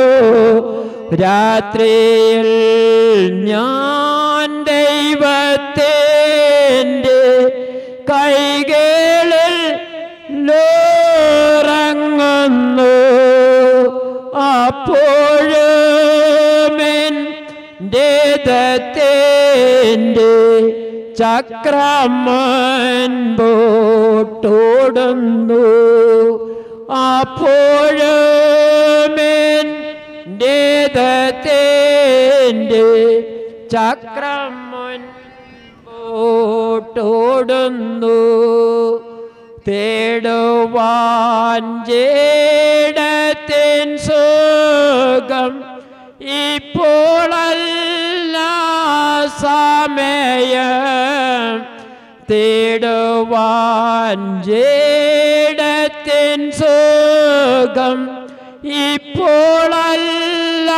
രാത്രിയിൽ ഞാൻ ദൈവത്തിൻ്റെ കൈകളിൽ ഉറങ്ങുന്നു അപ്പോഴും ദേദത്തേൻ്റെ ചക്രം മുൻപോട്ടോടുന്നു അപ്പോഴും ദേദത്തേൻ്റെ ചക്രം മുൻപോട്ടോടുന്നു തേടുവാൻ ജേടത്തിൻ സുഖം ഇപ്പോഴല്ല സമയം തേടുവാൻ ജേടത്തിൻ സുഖം ഇപ്പോഴല്ല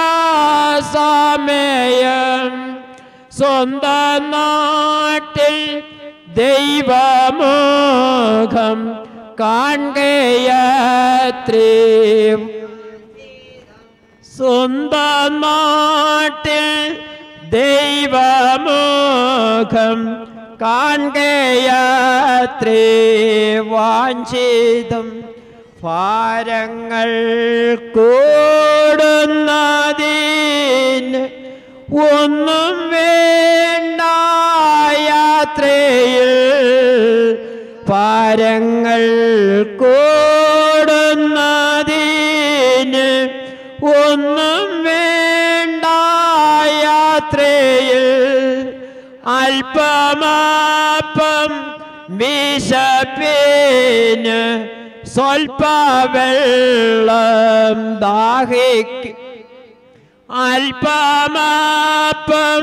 സമയം സ്വന്തം നാട്ടിൽ ദൈവമുഖം കാണുകയത്രേ സ്വന്തം നാട്ടിൽ ദൈവമുഖം കാണുകയത്രേ വാഞ്ചിതം ഭാരങ്ങൾ കൂടുന്നതിന് ഒന്നും വേണ്ട യാത്രയിൽ ഭാരങ്ങൾ കൂടുന്നതിന് ഒന്നും വേണ്ട യാത്രയിൽ അല്പമാപ്പം വിശപ്പിന് സ്വൽപ്പ വെള്ളം ദാഹിക്കും അല്പമാപ്പം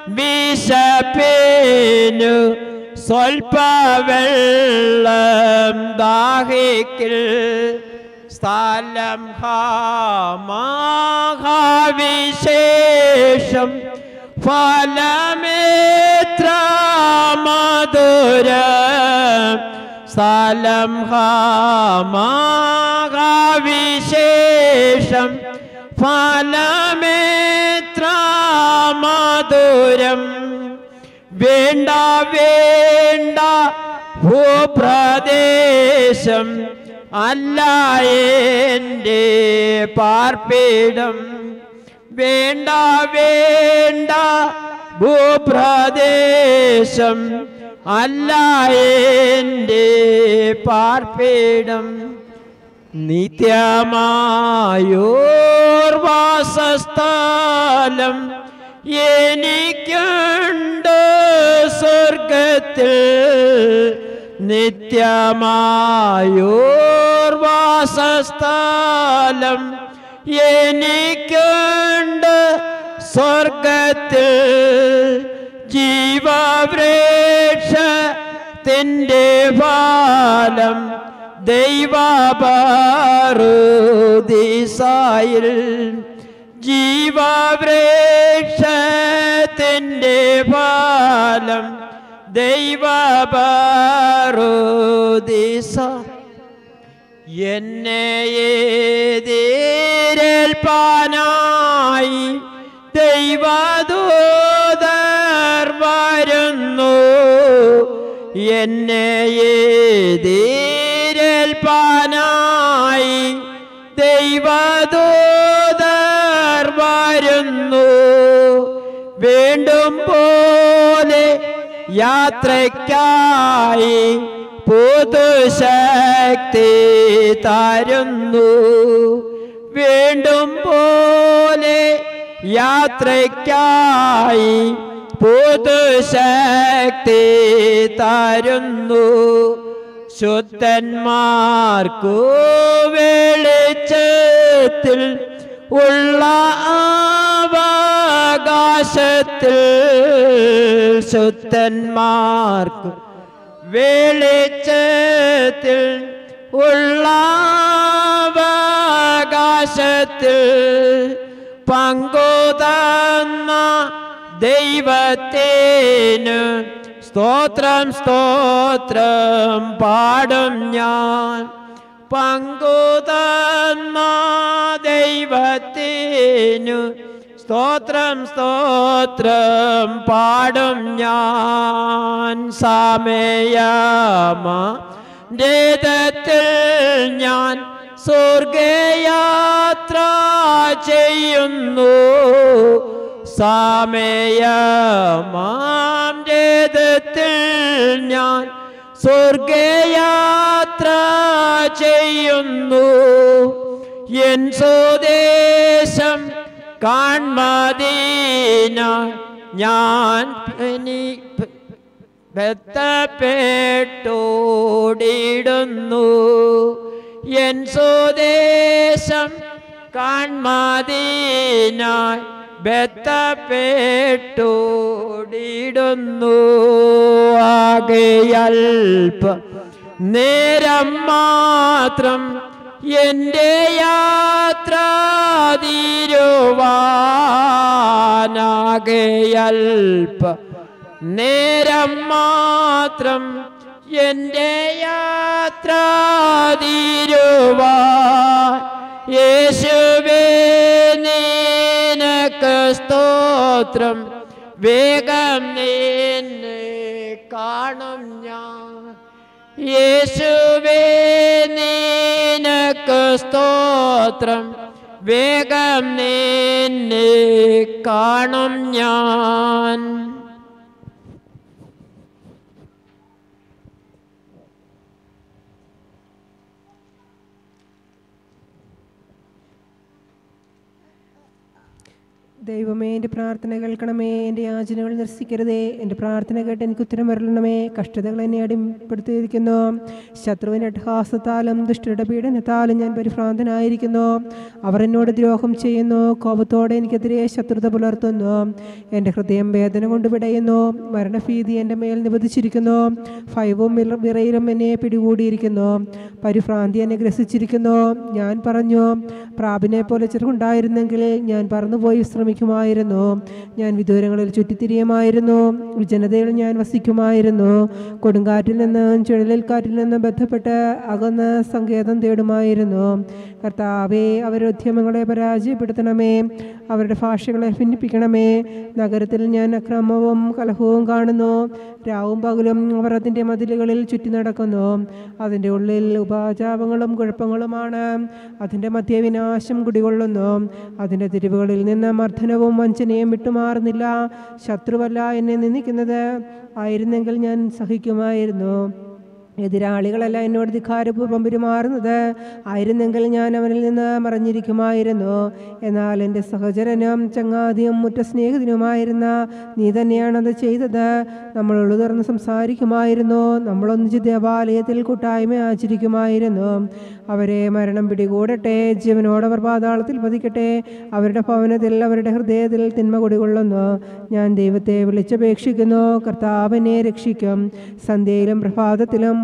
വിശപ്പിനു സ്വൽപ്പ വെള്ളം ദാഹിക്കിൽ സ്ഥലം ഹാമാഹാവിശേഷം ഫലമേത്ര മധുരം സ്ഥലം ഹാമാഹാവിശേഷം ഫലമേത്ര മധുരം വേണ്ട വേണ്ട ഭൂപ്രദേശം അല്ല എൻ്റെ പാർപ്പിടം വേണ്ട വേണ്ട ഭൂപ്രദേശം അല്ല എൻ്റെ പാർപ്പിടം നിത്യമായോർവാസസ്ഥലം എനിക്കുണ്ട് സ്വർഗത്തിൽ നിത്യമായോർവാസസ്ഥലം എനിക്കുണ്ട് സ്വർഗത്തിൽ ജീവവൃക്ഷത്തിൻ്റെ ഫലം ദൈവബാറുദിസായിൽ ജീവവൃക്ഷത്തിൻ്റെ ഫലം ദൈവബാറുദിസ എന്നെ ഏതേരേൽപ്പാനായി ദൈവദൂതർ വരുന്നു എന്നെ എതിരേൽപ്പാനായി ദൈവദൂതർ വരുന്നു വീണ്ടും പോലെ യാത്രയ്ക്കായി പുതുശക്തി തരുന്നു വീണ്ടും പോലെ യാത്രയ്ക്കായി പുതുശക്തി തരുന്നു ശുദ്ധന്മാർക്കു വെളിച്ചത്തിൽ ഉള്ള അവകാശത്തിൽ ശുദ്ധന്മാർക്കു വെളിച്ചത്തിൽ ഉള്ള അവകാശത്തിൽ പങ്കുതന്ന ദൈവത്തിന് സ്തോത്രം സ്തോത്രം പാടും ഞാൻ പങ്കുതന്ന ദൈവത്തിനു സ്തോത്രം സ്തോത്രം പാടും ഞാൻ സമയമ രഥത്തിൽ ഞാൻ സ്വർഗയാത്ര ചെയ്യുന്നു സമയമാം രഥത്തിൽ ഞാൻ സ്വർഗയാത്ര ചെയ്യുന്നു എൻ സ്വദേശം കാൺമദീന ഞാൻ ഇനി ബന്ധപ്പെട്ടോടിടുന്നു എൻ സ്വദേശം കാൺമദീനായി ബന്ധപ്പെട്ടോടിടുന്നു ആകെയൽപ്പ നേരം മാത്രം എൻ്റെ യാത്ര തീരുവാനാകെയൽപ്പ നേരം മാത്രം എൻ്റെ യാത്ര തീരുവാൻ യേശുവേ നിനക്ക് സ്തോത്രം വേഗം നിന്നെ കാണും ഞാൻ യേശുവേ നിനക്ക് സ്തോത്രം വേഗം നിന്നെ കാണും ഞാൻ ദൈവമേ എൻ്റെ പ്രാർത്ഥന കേൾക്കണമേ എൻ്റെ യാചനകൾ നിരസിക്കരുതേ എൻ്റെ പ്രാർത്ഥന കേട്ട് എനിക്ക് ഉത്തരം വരണമേ കഷ്ടതകൾ എന്നെ അടിപ്പെടുത്തിയിരിക്കുന്നു ശത്രുവിൻ്റെ അട്ടഹാസത്താലും ദുഷ്ടരുടെ പീഡനത്താലും ഞാൻ പരിഭ്രാന്തനായിരിക്കുന്നു അവർ എന്നോട് ദ്രോഹം ചെയ്യുന്നു കോപത്തോടെ എനിക്കെതിരെ ശത്രുത പുലർത്തുന്നു എൻ്റെ ഹൃദയം വേദന കൊണ്ട് പിടയുന്നു മരണഭീതി എൻ്റെ മേൽ നിവധിച്ചിരിക്കുന്നു ഭയവും വിറ- വിറയിലും എന്നെ പിടികൂടിയിരിക്കുന്നു പരിഭ്രാന്തി എന്നെ ഗ്രസിച്ചിരിക്കുന്നു ഞാൻ പറഞ്ഞു പ്രാപിനെ പോലെ ചെറുണ്ടായിരുന്നെങ്കിൽ ഞാൻ പറന്നുപോയി ശ്രമിക്കുമായിരുന്നു ഞാൻ വിദൂരങ്ങളിൽ ചുറ്റിത്തിരിയുമായിരുന്നു വിജനതയിൽ ഞാൻ വസിക്കുമായിരുന്നു കൊടുങ്കാറ്റിൽ നിന്ന് ചുഴലിൽ കാറ്റിൽ നിന്ന് ബന്ധപ്പെട്ട് അകന്ന് സങ്കേതം തേടുമായിരുന്നു കർത്താവെ അവരുടെ ഉദ്യമങ്ങളെ പരാജയപ്പെടുത്തണമേ അവരുടെ ഭാഷകളെ ഭിന്നിപ്പിക്കണമേ നഗരത്തിൽ ഞാൻ അക്രമവും കലഹവും കാണുന്നു രാവും പകലും അവർ അതിൻ്റെ മതിലുകളിൽ ചുറ്റി നടക്കുന്നു അതിൻ്റെ ഉള്ളിൽ ഉപാചാപങ്ങളും കുഴപ്പങ്ങളുമാണ് അതിൻ്റെ മധ്യ വിനാശം കുടികൊള്ളുന്നു അതിൻ്റെ തിരിവുകളിൽ നിന്ന് മർദ്ദനവും വഞ്ചനയും വിട്ടുമാറുന്നില്ല ശത്രുവല്ല എന്നെ നിന്ദിക്കുന്നത് ആയിരുന്നെങ്കിൽ ഞാൻ സഹിക്കുമായിരുന്നു എതിരാളികളല്ല എന്നോട് ധിക്കാരപൂർവ്വം പെരുമാറുന്നത് ആയിരുന്നെങ്കിൽ ഞാൻ അവനിൽ നിന്ന് മറഞ്ഞിരിക്കുമായിരുന്നു എന്നാൽ എൻ്റെ സഹചരനും ചങ്ങാതിയും മുറ്റ സ്നേഹിതനുമായിരുന്ന നീ തന്നെയാണത് ചെയ്തത് നമ്മൾ ഉള്ളുതുറന്ന് സംസാരിക്കുമായിരുന്നു നമ്മളൊന്നിച്ച് ദേവാലയത്തിൽ കൂട്ടായ്മ ആചരിക്കുമായിരുന്നു അവരെ മരണം പിടികൂടട്ടെ ജീവനോടവർ പാതാളത്തിൽ പതിക്കട്ടെ അവരുടെ ഭവനത്തിൽ അവരുടെ ഹൃദയത്തിൽ തിന്മ കുടികൊള്ളുന്നു ഞാൻ ദൈവത്തെ വിളിച്ചപേക്ഷിക്കുന്നു കർത്താവിനെ രക്ഷിക്കും സന്ധ്യയിലും പ്രഭാതത്തിലും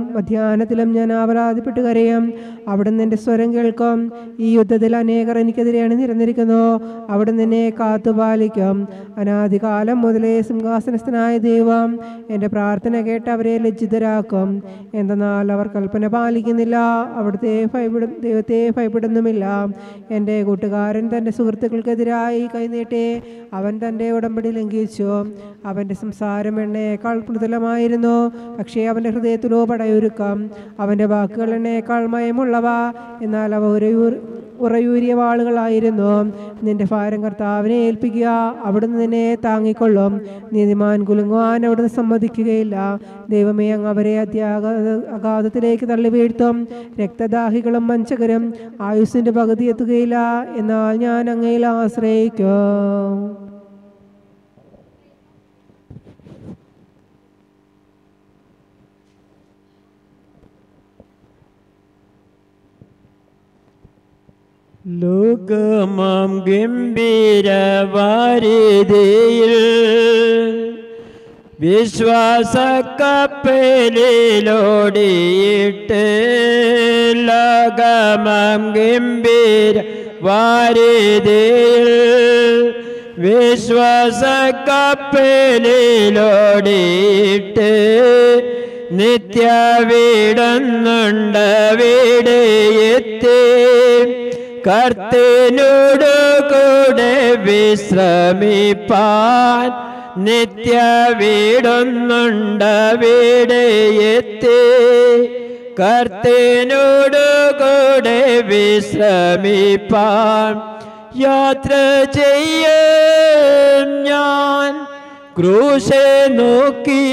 മധ്യാഹ്നത്തിലും ഞാൻ അപരാധപ്പെട്ട് കരയും അവിടുന്ന് എൻ്റെ സ്വരം കേൾക്കും ഈ യുദ്ധത്തിൽ അനേകർ എനിക്കെതിരെ അണിനിരന്നിരിക്കുന്നു അവിടുന്ന് എന്നെ കാത്തുപാലിക്കും അനാദികാലം മുതലേ സിംഹാസനസ്ഥനായ ദൈവം എൻ്റെ പ്രാർത്ഥന കേട്ട് അവരെ ലജ്ജിതരാക്കും എന്തെന്നാൽ അവർ കൽപ്പന പാലിക്കുന്നില്ല അവിടുത്തെ ഭയപ്പെടും ദൈവത്തെ ഭയപ്പെടുന്നുമില്ല എൻ്റെ കൂട്ടുകാരൻ തൻ്റെ സുഹൃത്തുക്കൾക്കെതിരായി കൈനീട്ടി അവൻ തൻ്റെ ഉടമ്പടി ലംഘിച്ചു അവൻ്റെ സംസാരം എണ്ണയേക്കാൾ മൃദുലമായിരുന്നു പക്ഷേ അവൻ്റെ ഹൃദയത്തിലോ പടയൊരുക്കം അവൻ്റെ വാക്കുകൾ എണ്ണയേക്കാൾ മയമുള്ളവ എന്നാൽ അവ ഉരയൂർ ഉറയൂരിയ വാളുകളായിരുന്നു നിന്റെ ഭാരം കർത്താവിനെ ഏൽപ്പിക്കുക അവിടുന്ന് നിന്നെ താങ്ങിക്കൊള്ളും നീതിമാൻ കുലുങ്ങുവാൻ അവിടുന്ന് സമ്മതിക്കുകയില്ല ദൈവമേ അങ്ങ് അവരെ അത്യാഘ അഗാധത്തിലേക്ക് തള്ളി വീഴ്ത്തും രക്തദാഹികളും വഞ്ചകരും ആയുസ്സിൻ്റെ പകുതി എത്തുകയില്ല എന്നാൽ ഞാൻ അങ്ങയിൽ ആശ്രയിക്കും ലോകമാം ഗംഭീര വാരിതിയിൽ വിശ്വാസ കപ്പലിലോടിയിട്ട് ലോകമാം ഗംഭീര വാരിതിയിൽ വിശ്വാസ കപ്പലിലോടിയിട്ട് നിത്യ വീടുന്നുണ്ട് വീട് എത്തി കർത്തിനോട് കൂടെ വിശ്രമിപ്പാൻ നിത്യ വീടൊന്നുണ്ട് വീട് എത്തി കർത്തിനോട് കൂടെ വിശ്രമിപ്പാൻ യാത്ര ചെയ്യും ഞാൻ ക്രൂശെ നോക്കി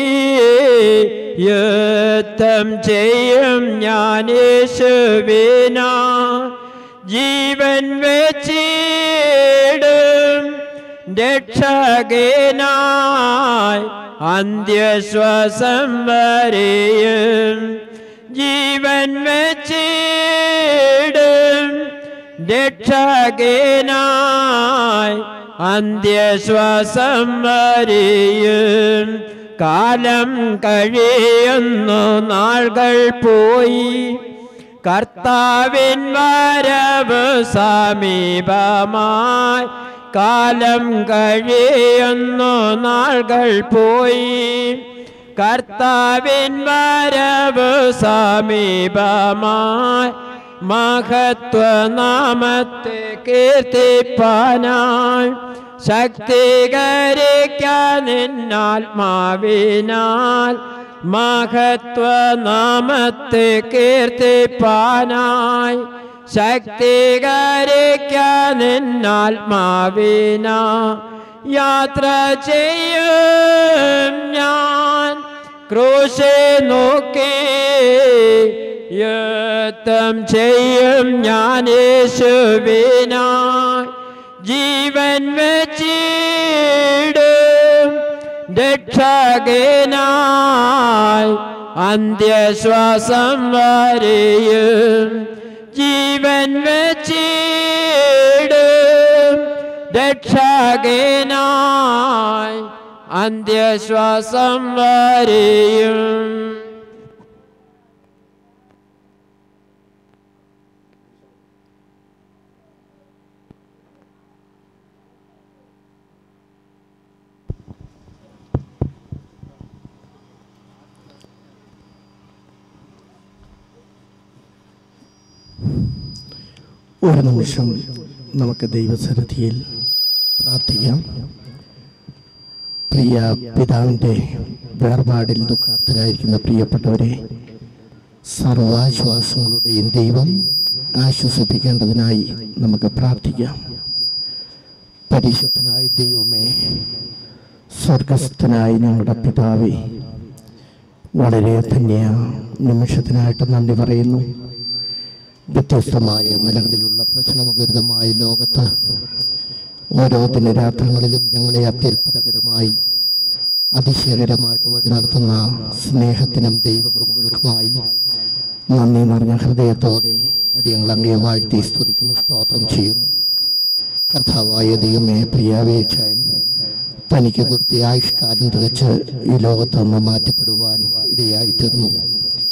യുദ്ധം ചെയ്യും ഞാൻ യേശുവിനാ ജീവൻ വെച്ചിടും രക്ഷകനായി അന്ത്യശ്വാസം വരെയും ജീവൻ വെച്ചിടും രക്ഷകനായി അന്ത്യശ്വാസം വരെയും കാലം കഴിയുന്നു നാളുകൾ പോയി കർത്താവിൻ വരവ് സമീപമായി കാലം കഴിയുന്നു നാളുകൾ പോയി കർത്താവിൻ വരവ് സമീപമായി മഹത്വനാമത്തെ കീർത്തിപ്പാനായി ശക്തീകരിക്കാൻ നിന്നാത്മാവിനാൽ മഹത്വനാമത്തെ കീർത്തിപ്പാനായി ശക്തീകരിക്കാൻ നിന്നാത്മാവിന യാത്ര ചെയ്യും ഞാൻ ക്രൂശെ നോക്കി യുദ്ധം ചെയ്യും ഞാൻ യേശുവിനായി ജീവൻ വെച്ചിടും രക്ഷകനായി അന്ത്യശ്വാസം വരെയും ജീവൻ വെച്ചിടും രക്ഷകനായി അന്ത്യശ്വാസം വരെയും ഒരു നിമിഷം നമുക്ക് ദൈവസന്നിധിയിൽ പ്രാർത്ഥിക്കാം പ്രിയ പിതാവിൻ്റെ വേർപാടിൽ ദുഃഖാർത്ഥരായിരിക്കുന്ന പ്രിയപ്പെട്ടവരെ സർവാശ്വാസങ്ങളുടെയും ദൈവം ആശ്വസിപ്പിക്കേണ്ടതിനായി നമുക്ക് പ്രാർത്ഥിക്കാം പരിശുദ്ധനായ ദൈവമേ സ്വർഗസ്ഥനായ ഞങ്ങളുടെ പിതാവേ വളരെ ധന്യ നിമിഷത്തിനായിട്ട് നന്ദി പറയുന്നു വ്യത്യസ്തമായ നിലകളിലുള്ള പ്രശ്നമുഖരിതമായ ലോകത്ത് ഓരോ ദിനരാത്രങ്ങളിലും ഞങ്ങളെ അത്യത്ഭുതകരമായി അതിശയകരമായിട്ട് വഴി നടത്തുന്ന സ്നേഹത്തിനും ദൈവകൃപകൾക്കുമായി നന്ദി നിറഞ്ഞ ഹൃദയത്തോടെ അടിയങ്ങൾ അങ്ങേ വാഴ്ത്തി സ്തുതിക്കുന്നു സ്തോത്രം ചെയ്യുന്നു കർത്താവായ ദൈവമേ പ്രിയാപേക്ഷൻ തനിക്ക് കൊടുത്ത ആയുഷ്കാലം തികച്ച് ഈ ലോകത്ത് നിന്ന് മാറ്റപ്പെടുവാൻ ഇടയായി തീർന്നു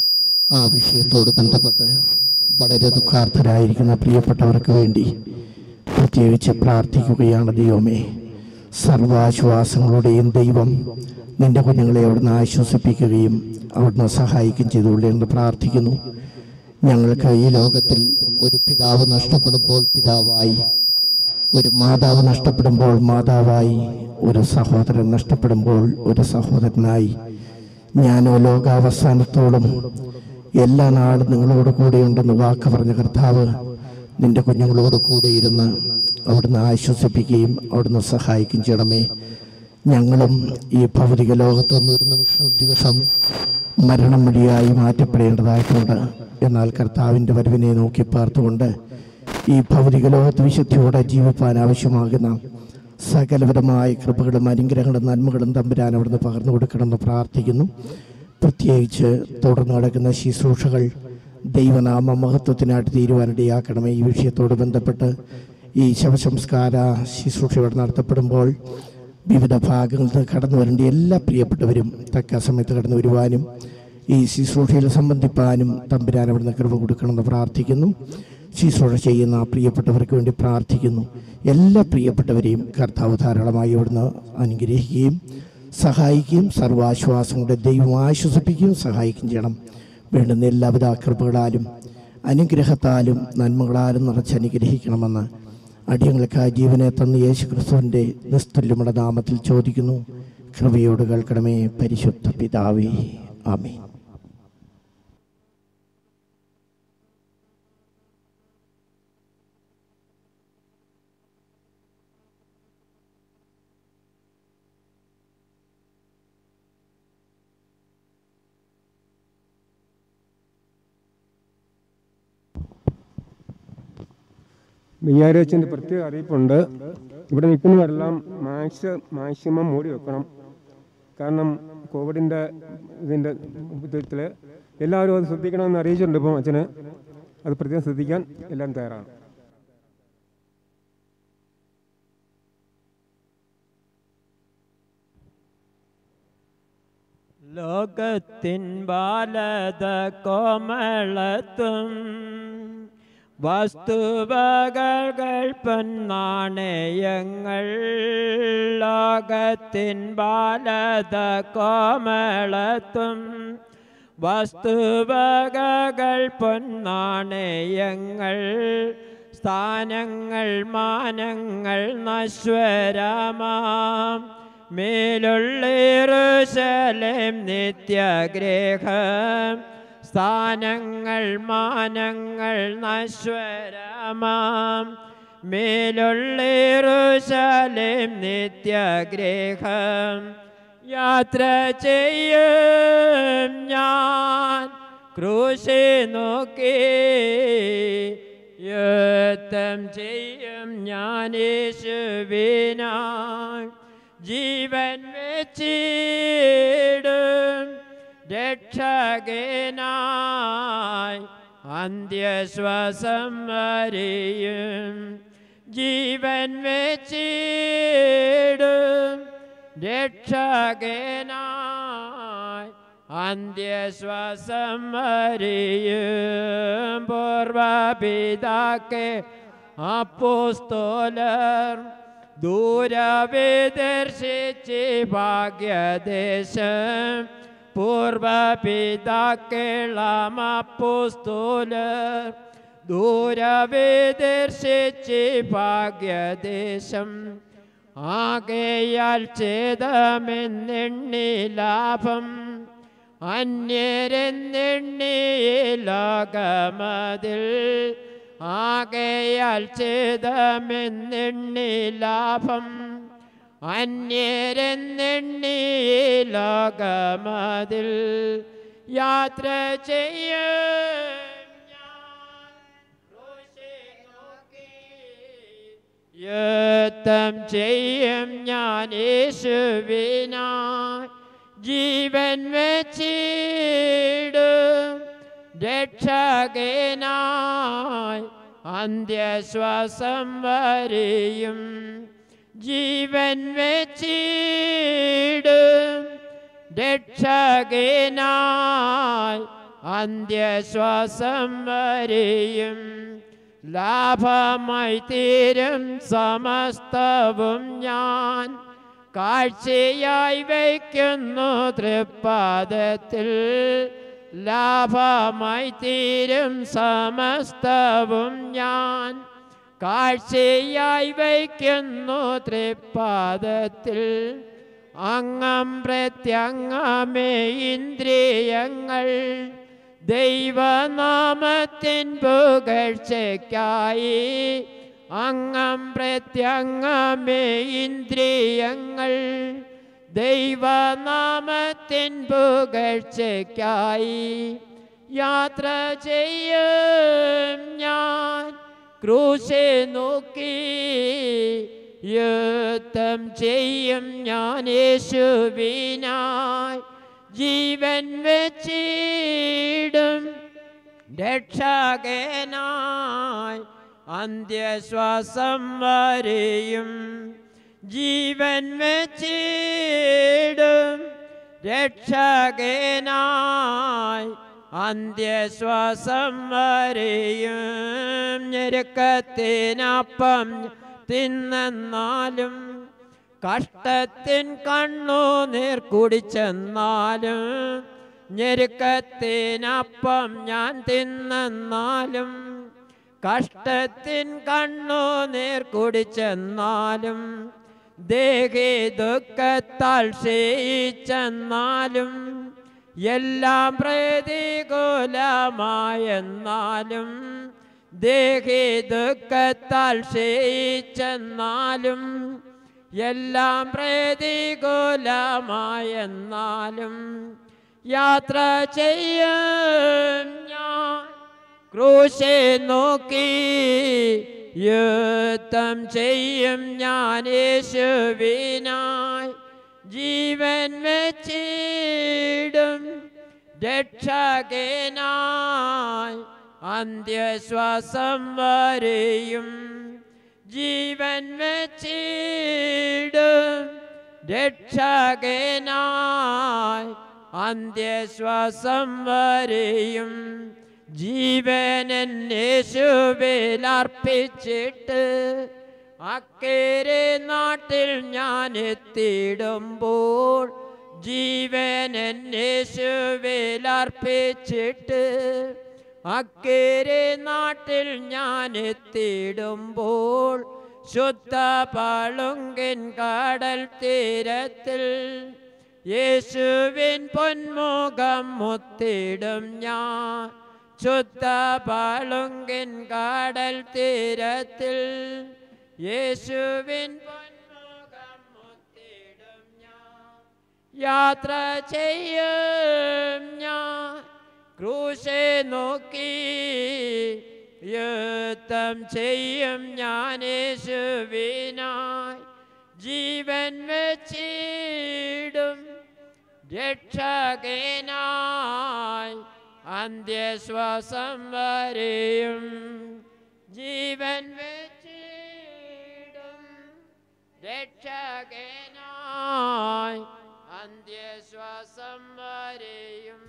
ആ വിഷയത്തോട് ബന്ധപ്പെട്ട് വളരെ ദുഃഖാർത്ഥരായിരിക്കുന്ന പ്രിയപ്പെട്ടവർക്ക് വേണ്ടി പ്രത്യേകിച്ച് പ്രാർത്ഥിക്കുകയാണ് ദൈവമേ സർവാശ്വാസങ്ങളുടെയും ദൈവം നിന്റെ കുഞ്ഞുങ്ങളെ അവിടുന്ന് ആശ്വസിപ്പിക്കുകയും അവിടുന്ന് സഹായിക്കുകയും ചെയ്തുകൊള്ളേ എന്ന് പ്രാർത്ഥിക്കുന്നു ഞങ്ങൾക്ക് ഈ ലോകത്തിൽ ഒരു പിതാവ് നഷ്ടപ്പെടുമ്പോൾ പിതാവായി ഒരു മാതാവ് നഷ്ടപ്പെടുമ്പോൾ മാതാവായി ഒരു സഹോദരൻ നഷ്ടപ്പെടുമ്പോൾ ഒരു സഹോദരനായി ഞാനോ ലോകാവസാനത്തോളം എല്ലാ നാളും നിങ്ങളോട് കൂടെയുണ്ടെന്ന് വാക്ക് പറഞ്ഞ കർത്താവ് നിന്റെ കുഞ്ഞുങ്ങളോട് കൂടെ ഇരുന്ന് അവിടുന്ന് ആശ്വസിപ്പിക്കുകയും അവിടുന്ന് സഹായിക്കുകയും ചെയ്യണമേ ഞങ്ങളും ഈ ഭൗതിക ലോകത്തുനിന്ന് ഒരു നിമിഷം ദിവസം മരണം വഴിയായി മാറ്റപ്പെടേണ്ടതായിട്ടുണ്ട് എന്നാൽ കർത്താവിൻ്റെ വരവിനെ നോക്കി പാർത്തുകൊണ്ട് ഈ ഭൗതിക ലോകത്ത് വിശുദ്ധിയോടെ ജീവിപ്പാൻ ആവശ്യമാകുന്ന സകലവിധമായ കൃപകളും അനുഗ്രഹങ്ങളും നന്മകളും തമ്പുരാൻ അവിടുന്ന് പകർന്നു കൊടുക്കണമെന്ന് പ്രാർത്ഥിക്കുന്നു പ്രത്യേകിച്ച് തുടർന്ന് നടക്കുന്ന ശുശ്രൂഷകൾ ദൈവനാമ മഹത്വത്തിനായിട്ട് തീരുവാനിടയാക്കണമേ ഈ വിഷയത്തോട് ബന്ധപ്പെട്ട് ഈ ശവസംസ്കാര ശുശ്രൂഷ ഇവിടെ നടത്തപ്പെടുമ്പോൾ വിവിധ ഭാഗങ്ങളിൽ നിന്ന് കടന്നു വരേണ്ട എല്ലാ പ്രിയപ്പെട്ടവരും തക്ക സമയത്ത് കടന്നു വരുവാനും ഈ ശുശ്രൂഷയിൽ സംബന്ധിപ്പാനും തമ്പുരാൻ അവിടുന്ന് കൃപ കൊടുക്കണമെന്ന് പ്രാർത്ഥിക്കുന്നു ശുശ്രൂഷ ചെയ്യുന്ന പ്രിയപ്പെട്ടവർക്ക് വേണ്ടി പ്രാർത്ഥിക്കുന്നു എല്ലാ പ്രിയപ്പെട്ടവരെയും കർത്താവ് ധാരാളമായി അവിടുന്ന് അനുഗ്രഹിക്കുകയും സഹായിക്കുകയും സർവാശ്വാസങ്ങളുടെ ദൈവം ആശ്വസിപ്പിക്കുകയും സഹായിക്കുകയും ചെയ്യണം വേണ്ടുന്ന എല്ലാവിധ കൃപകളാലും അനുഗ്രഹത്താലും നന്മകളാലും നിറച്ച് അനുഗ്രഹിക്കണമെന്ന് അടിയങ്ങൾക്കായി ജീവനെ തന്ന യേശു ക്രിസ്തുവിൻ്റെ നിസ്തുല്യമുള്ള നാമത്തിൽ ചോദിക്കുന്നു കൃപയോട് കേൾക്കണമേ പരിശുദ്ധ പിതാവേ ആമേൻ വിയ്യാരച്ചൻ്റെ പ്രത്യേക അറിയിപ്പുണ്ട് ഇവിടെ നിൽക്കുന്നവരെല്ലാം മാക്സ് മാക്സിമം മൂടി വെക്കണം കാരണം കോവിഡിൻ്റെ ഇതിൻ്റെ വിധത്തിൽ എല്ലാവരും അത് ശ്രദ്ധിക്കണമെന്ന് അറിയിച്ചിട്ടുണ്ട് ഇപ്പം അച്ഛന് അത് പ്രത്യേകം ശ്രദ്ധിക്കാൻ എല്ലാം തയ്യാറാണ് ലോകത്തിൻ ബാലത കോമളത്തും വസ്തുവകൾ പൊന്നാണയങ്ങൾ ലോകത്തിൻ ബാലത കോമളത്തും വസ്തുവകൾ പൊന്നാണയങ്ങൾ സ്ഥാനങ്ങൾ മാനങ്ങൾ നശ്വരമാം മേലുള്ളേറുശലേം നിത്യഗ്രഹം സ്ഥാനങ്ങൾ മാനങ്ങൾ നശ്വരമാം മേലുള്ളേറുശലേം നിത്യഗ്രഹം യാത്ര ചെയ്യും ഞാൻ ക്രൂശെ നോക്കി യുദ്ധം ചെയ്യും ഞാൻ യേശുവിനായി ജീവൻ വെച്ചിടും രക്ഷകനായി അന്ത്യശ്വാസം വരെയും ജീവൻ വെച്ചിടും രക്ഷകനായി അന്ത്യശ്വാസം വരെയും പൂർവപിതാക്കെ അപ്പോസ്തോലർ ദൂരവിദർശിച്ച് ഭാഗ്യദേശം പൂർവപിതാക്കളമപ്പുസ്തൂലർ ദൂരവിദർശിച്ച് ഭാഗ്യദേശം ആകയാൽ ഛേദമെന്നെണ്ണി ലാഭം അന്യരെന്നെണ്ണി ലോകമതിൽ ആകയാൽ ഛേദമെന്നെണ്ണി ലാഭം അന്യരെന്നെണ്ണി ലോകമതിൽ യാത്ര ചെയ്യും യുദ്ധം ചെയ്യും ഞാൻ യേശുവിനായി ജീവൻ വെച്ചിടും രക്ഷകനായി അന്ത്യശ്വാസം വരെയും ജീവൻ വെച്ചിടും രക്ഷകനായി അന്ത്യശ്വാസം വരെയും ലാഭമായി തീരും സമസ്തവും ഞാൻ കാഴ്ചയായി വയ്ക്കുന്നു തൃപ്പാദത്തിൽ ലാഭമായി തീരും സമസ്തവും ഞാൻ കാഴ്ചയായി വയ്ക്കുന്നു തൃപ്പാദത്തിൽ അങ്ങം പ്രത്യങ്ങമേ ഇന്ദ്രിയങ്ങൾ ദൈവനാമത്തിൻ പുകഴ്ചയ്ക്കായി അങ്ങം പ്രത്യങ്ങമേ ഇന്ദ്രിയങ്ങൾ ദൈവനാമത്തിൻ പുകഴ്ചയ്ക്കായി യാത്ര ചെയ്യും ഞാൻ ക്രൂശെ നോക്കി യുദ്ധം ചെയ്യും ഞാൻ യേശുവിനായി ജീവൻ വെച്ചിടും രക്ഷകനായി അന്ത്യശ്വാസം വരെയും ജീവൻ വെച്ചിടും രക്ഷകനായി അന്ത്യശ്വാസം വരെയും ഞെരുക്കത്തിനപ്പം തിന്നെന്നാലും കഷ്ടത്തിൻ കണ്ണുനീർ കുടിച്ചെന്നാലും ഞെരുക്കത്തിനപ്പം ഞാൻ തിന്നെന്നാലും കഷ്ടത്തിൻ കണ്ണുനീർ കുടിച്ചെന്നാലും ദേഹി ദുഃഖത്താൽ ക്ഷയിച്ചെന്നാലും എല്ലാം പ്രതികൂലമായെന്നാലും ദേഹി ദുഃഖത്താൽ ക്ഷയിച്ചെന്നാലും എല്ലാം പ്രതികൂലമായെന്നാലും യാത്ര ചെയ്യും ഞാൻ ക്രൂശെ നോക്കി യുദ്ധം ചെയ്യും ഞാൻ യേശുവിനായി ജീവൻ വെച്ചിടും രക്ഷകനായി അന്ത്യശ്വാസം വരെയും ജീവൻ വെച്ചിടും രക്ഷകനായി അന്ത്യശ്വാസം വരെയും ജീവനൻ യേശുവിൽ അർപ്പിച്ചിട്ട് അക്കേരെ നാട്ടിൽ ഞാൻ എത്തിയിടുമ്പോൾ ജീവനൻ യേശുവിൽ അർപ്പിച്ചിട്ട് അക്കേരെ നാട്ടിൽ ഞാൻ എത്തിയിടുമ്പോൾ ശുദ്ധ പളുങ്കിൻ കടൽ തീരത്തിൽ യേശുവിൻ പൊന്മുഖം മുത്തിടും ഞാൻ ശുദ്ധ പളുങ്കിൻ കടൽ തീരത്തിൽ യേശുവിൻ പൊന്മുഖം മുത്തിടും ഞാൻ യാത്ര ചെയ്യും ഞാൻ ക്രൂശെ നോക്കി യുദ്ധം ചെയ്യും ഞാൻ യേശുവിനായി ജീവൻ വെച്ചിടും രക്ഷകനായി അന്ത്യശ്വാസം വരെയും ജീവൻ വെച്ചിടും രക്ഷകനായി അന്ത്യശ്വാസം വരെയും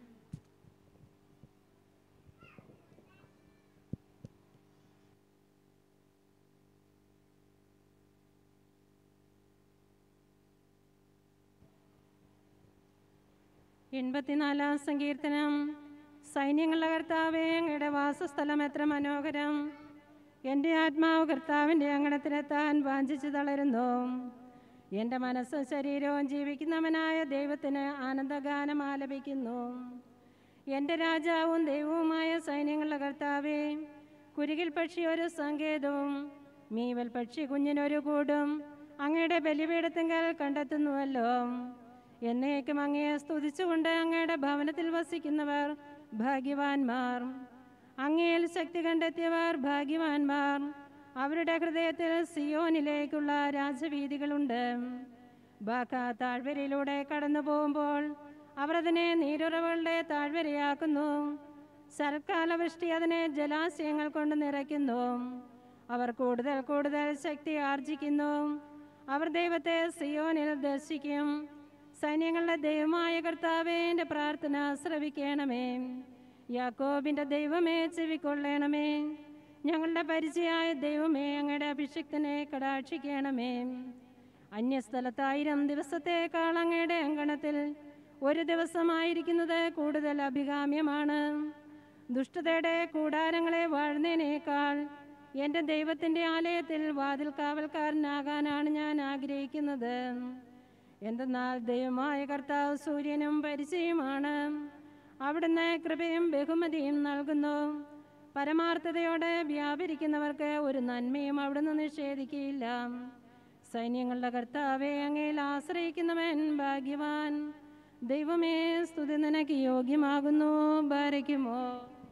എൺപത്തിനാലാം സങ്കീർത്തനം സൈന്യങ്ങളുടെ കർത്താവേ അങ്ങയുടെ വാസസ്ഥലം എത്ര മനോഹരം എൻ്റെ ആത്മാവ് കർത്താവിൻ്റെ അങ്കണത്തിലെത്താൻ വാഞ്ചിച്ചു തളരുന്നു എൻ്റെ മനസ്സും ശരീരവും ജീവിക്കുന്നവനായ ദൈവത്തിന് ആനന്ദഗാനം ആലപിക്കുന്നു എൻ്റെ രാജാവും ദൈവവുമായ സൈന്യങ്ങളുടെ കർത്താവേ കുരുകിൽ പക്ഷി ഒരു സങ്കേതവും മീവൽ പക്ഷി കുഞ്ഞിനൊരു കൂടും അങ്ങയുടെ ബലിപീഠത്തിങ്കൽ കണ്ടെത്തുന്നുവല്ലോ എന്നേക്കും അങ്ങയെ സ്തുതിച്ചുകൊണ്ട് അങ്ങയുടെ ഭവനത്തിൽ വസിക്കുന്നവർ ഭാഗ്യവാന്മാർ അങ്ങയിൽ ശക്തി കണ്ടെത്തിയവർ ഭാഗ്യവാന്മാർ അവരുടെ ഹൃദയത്തിൽ സിയോനിലേക്കുള്ള രാജവീതികളുണ്ട് ബാക്ക താഴ്വരയിലൂടെ കടന്നു പോകുമ്പോൾ അവർ അതിനെ നീരുറവുകളുടെ താഴ്വരയാക്കുന്നു ശരത്കാലവൃഷ്ടി അതിനെ ജലാശയങ്ങൾ കൊണ്ട് നിറയ്ക്കുന്നു അവർ കൂടുതൽ കൂടുതൽ ശക്തി ആർജിക്കുന്നു അവർ ദൈവത്തെ സിയോനിൽ ദർശിക്കും സൈന്യങ്ങളുടെ ദൈവമായ കർത്താവേ എൻ്റെ പ്രാർത്ഥന ശ്രവിക്കണമേ യാക്കോബിൻ്റെ ദൈവമേ ചെവിക്കൊള്ളണമേ ഞങ്ങളുടെ പരിചയായ ദൈവമേ അങ്ങയുടെ അഭിഷിക്തനെ കടാക്ഷിക്കണമേ അന്യസ്ഥലത്തായിരം ദിവസത്തേക്കാൾ അങ്ങയുടെ അങ്കണത്തിൽ ഒരു ദിവസമായിരിക്കുന്നത് കൂടുതൽ അഭികാമ്യമാണ് ദുഷ്ടതയുടെ കൂടാരങ്ങളെ വാഴുന്നതിനേക്കാൾ എൻ്റെ ദൈവത്തിൻ്റെ ആലയത്തിൽ വാതിൽ കാവൽക്കാരനാകാനാണ് ഞാൻ ആഗ്രഹിക്കുന്നത് എന്തെന്നാൽ ദൈവമായ കർത്താവ് സൂര്യനും പരിചയമാണ് അവിടുന്ന് കൃപയും ബഹുമതിയും നൽകുന്നു പരമാർത്ഥതയോടെ വ്യാപരിക്കുന്നവർക്ക് ഒരു നന്മയും അവിടുന്ന് നിഷേധിക്കുകയില്ല സൈന്യങ്ങളുടെ കർത്താവെ അങ്ങയിൽ ആശ്രയിക്കുന്നവൻ ഭാഗ്യവാൻ ദൈവമേ സ്തുതി നിനക്ക് യോഗ്യമാകുന്നു ഭാരയ്ക്കുമോ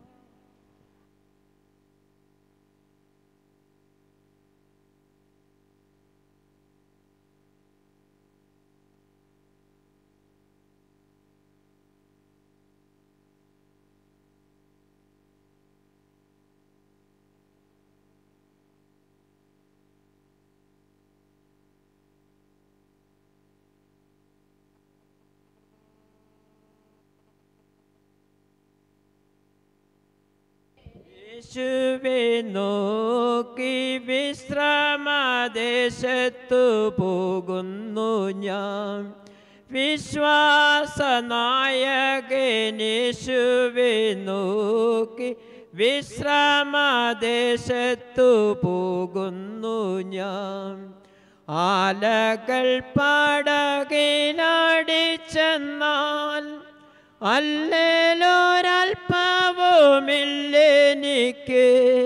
യേശുവെ നോക്കി വിശ്രമദേശത്തു പോകുന്നു ഞാൻ വിശ്വാസനായകനേശുവെ നോക്കി വിശ്രമദേശത്തു പോകുന്നു ഞാൻ ആലകൾ പടകിലടിച്ചെന്നാൽ അല്ലേലൊരൽപ്പവുമില്ലെനിക്ക്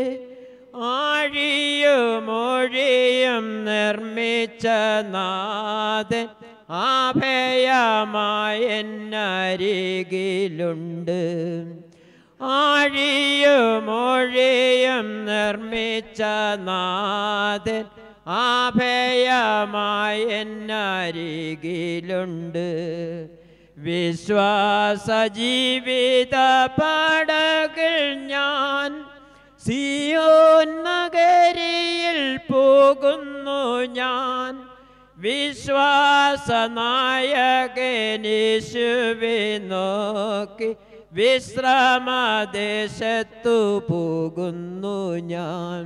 ആഴിയുമൊഴിയും നിർമ്മിച്ച നാഥൻ അഭയമായെന്നരികിലുണ്ട് ആഴിയുമൊഴിയും നിർമ്മിച്ച നാഥൻ അഭയമായെന്നരികിലുണ്ട് വിശ്വാസ ജീവിത പടകിൽ ഞാൻ സിയോൻ നഗരിയിൽ പോകുന്നു ഞാൻ വിശ്വാസനായകനേശുവെ നോക്കി വിശ്രമദേശത്തു പോകുന്നു ഞാൻ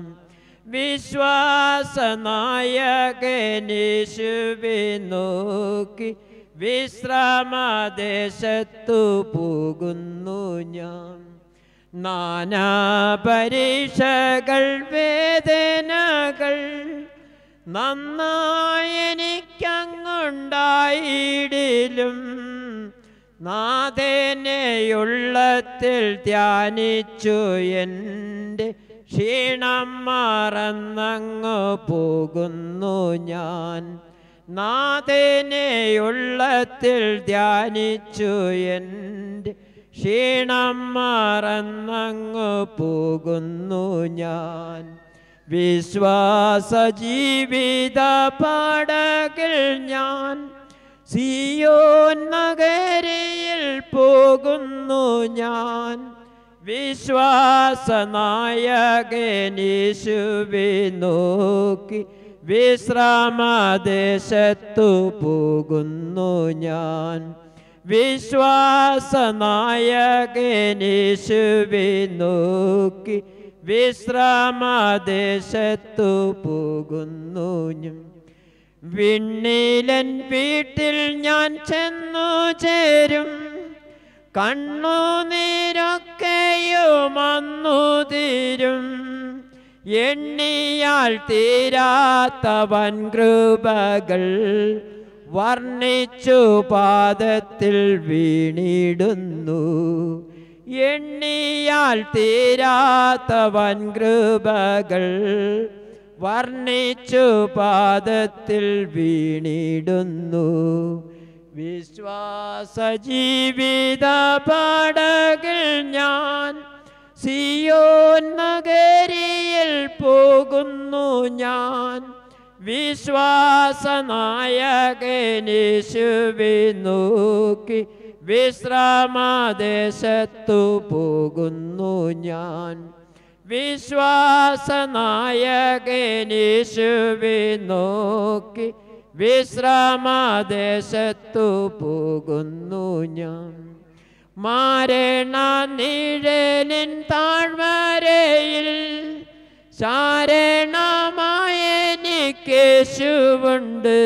വിശ്വാസനായകനേശുവെ നോക്കി വിശ്രമദേശത്തു പോകുന്നു ഞാൻ നാനാ പരീക്ഷകൾ വേദനകൾ നന്നായെനിക്കങ്ങുണ്ടായിടിലും നാഥനെയുള്ളത്തിൽ ധ്യാനിച്ചു എൻ്റെ ക്ഷീണം മറന്നങ്ങു പോകുന്നു ഞാൻ നാഥനെയുള്ളത്തിൽ ധ്യാനിച്ചു എൻ്റെ ക്ഷീണം മറന്നങ്ങു പോകുന്നു ഞാൻ വിശ്വാസ ജീവിത പടകിൽ ഞാൻ സിയോൻ നഗരിയിൽ പോകുന്നു ഞാൻ വിശ്വാസനായകനീശുവെ നോക്കി വിശ്രാമദേശത്തു പോകുന്നു ഞാൻ വിശ്വാസനായകനീശുവെ നോക്കി വിശ്രാമദേശത്തു പോകുന്നു ഞാൻ വിണ്ണിലൻ വീട്ടിൽ ഞാൻ ചെന്നു ചേരും കണ്ണു നീരൊക്കെയുമന്നു തീരും എണ്ണിയാൽ തീരാത്ത വൻകൃപകൾ വർണ്ണിച്ചു പാദത്തിൽ വീണിടുന്നു എണ്ണിയാൽ തീരാത്ത വൻകൃപകൾ വർണ്ണിച്ചു പാദത്തിൽ വീണിടുന്നു വിശ്വാസ ജീവിത പടകിൽ ഞാൻ സിയോൻ നഗരിയിൽ പോകുന്നു ഞാൻ വിശ്വാസനായകനേശുവെ നോക്കി വിശ്രാമദേശത്തു പോകുന്നു ഞാൻ വിശ്വാസനായകനേശുവെ നോക്കി വിശ്രാമദേശത്തു പോകുന്നു ഞാൻ മാരണ നിഴലിൻ താഴ്വരയിൽ ശാരണമായ എനിക്കേശുവുണ്ട്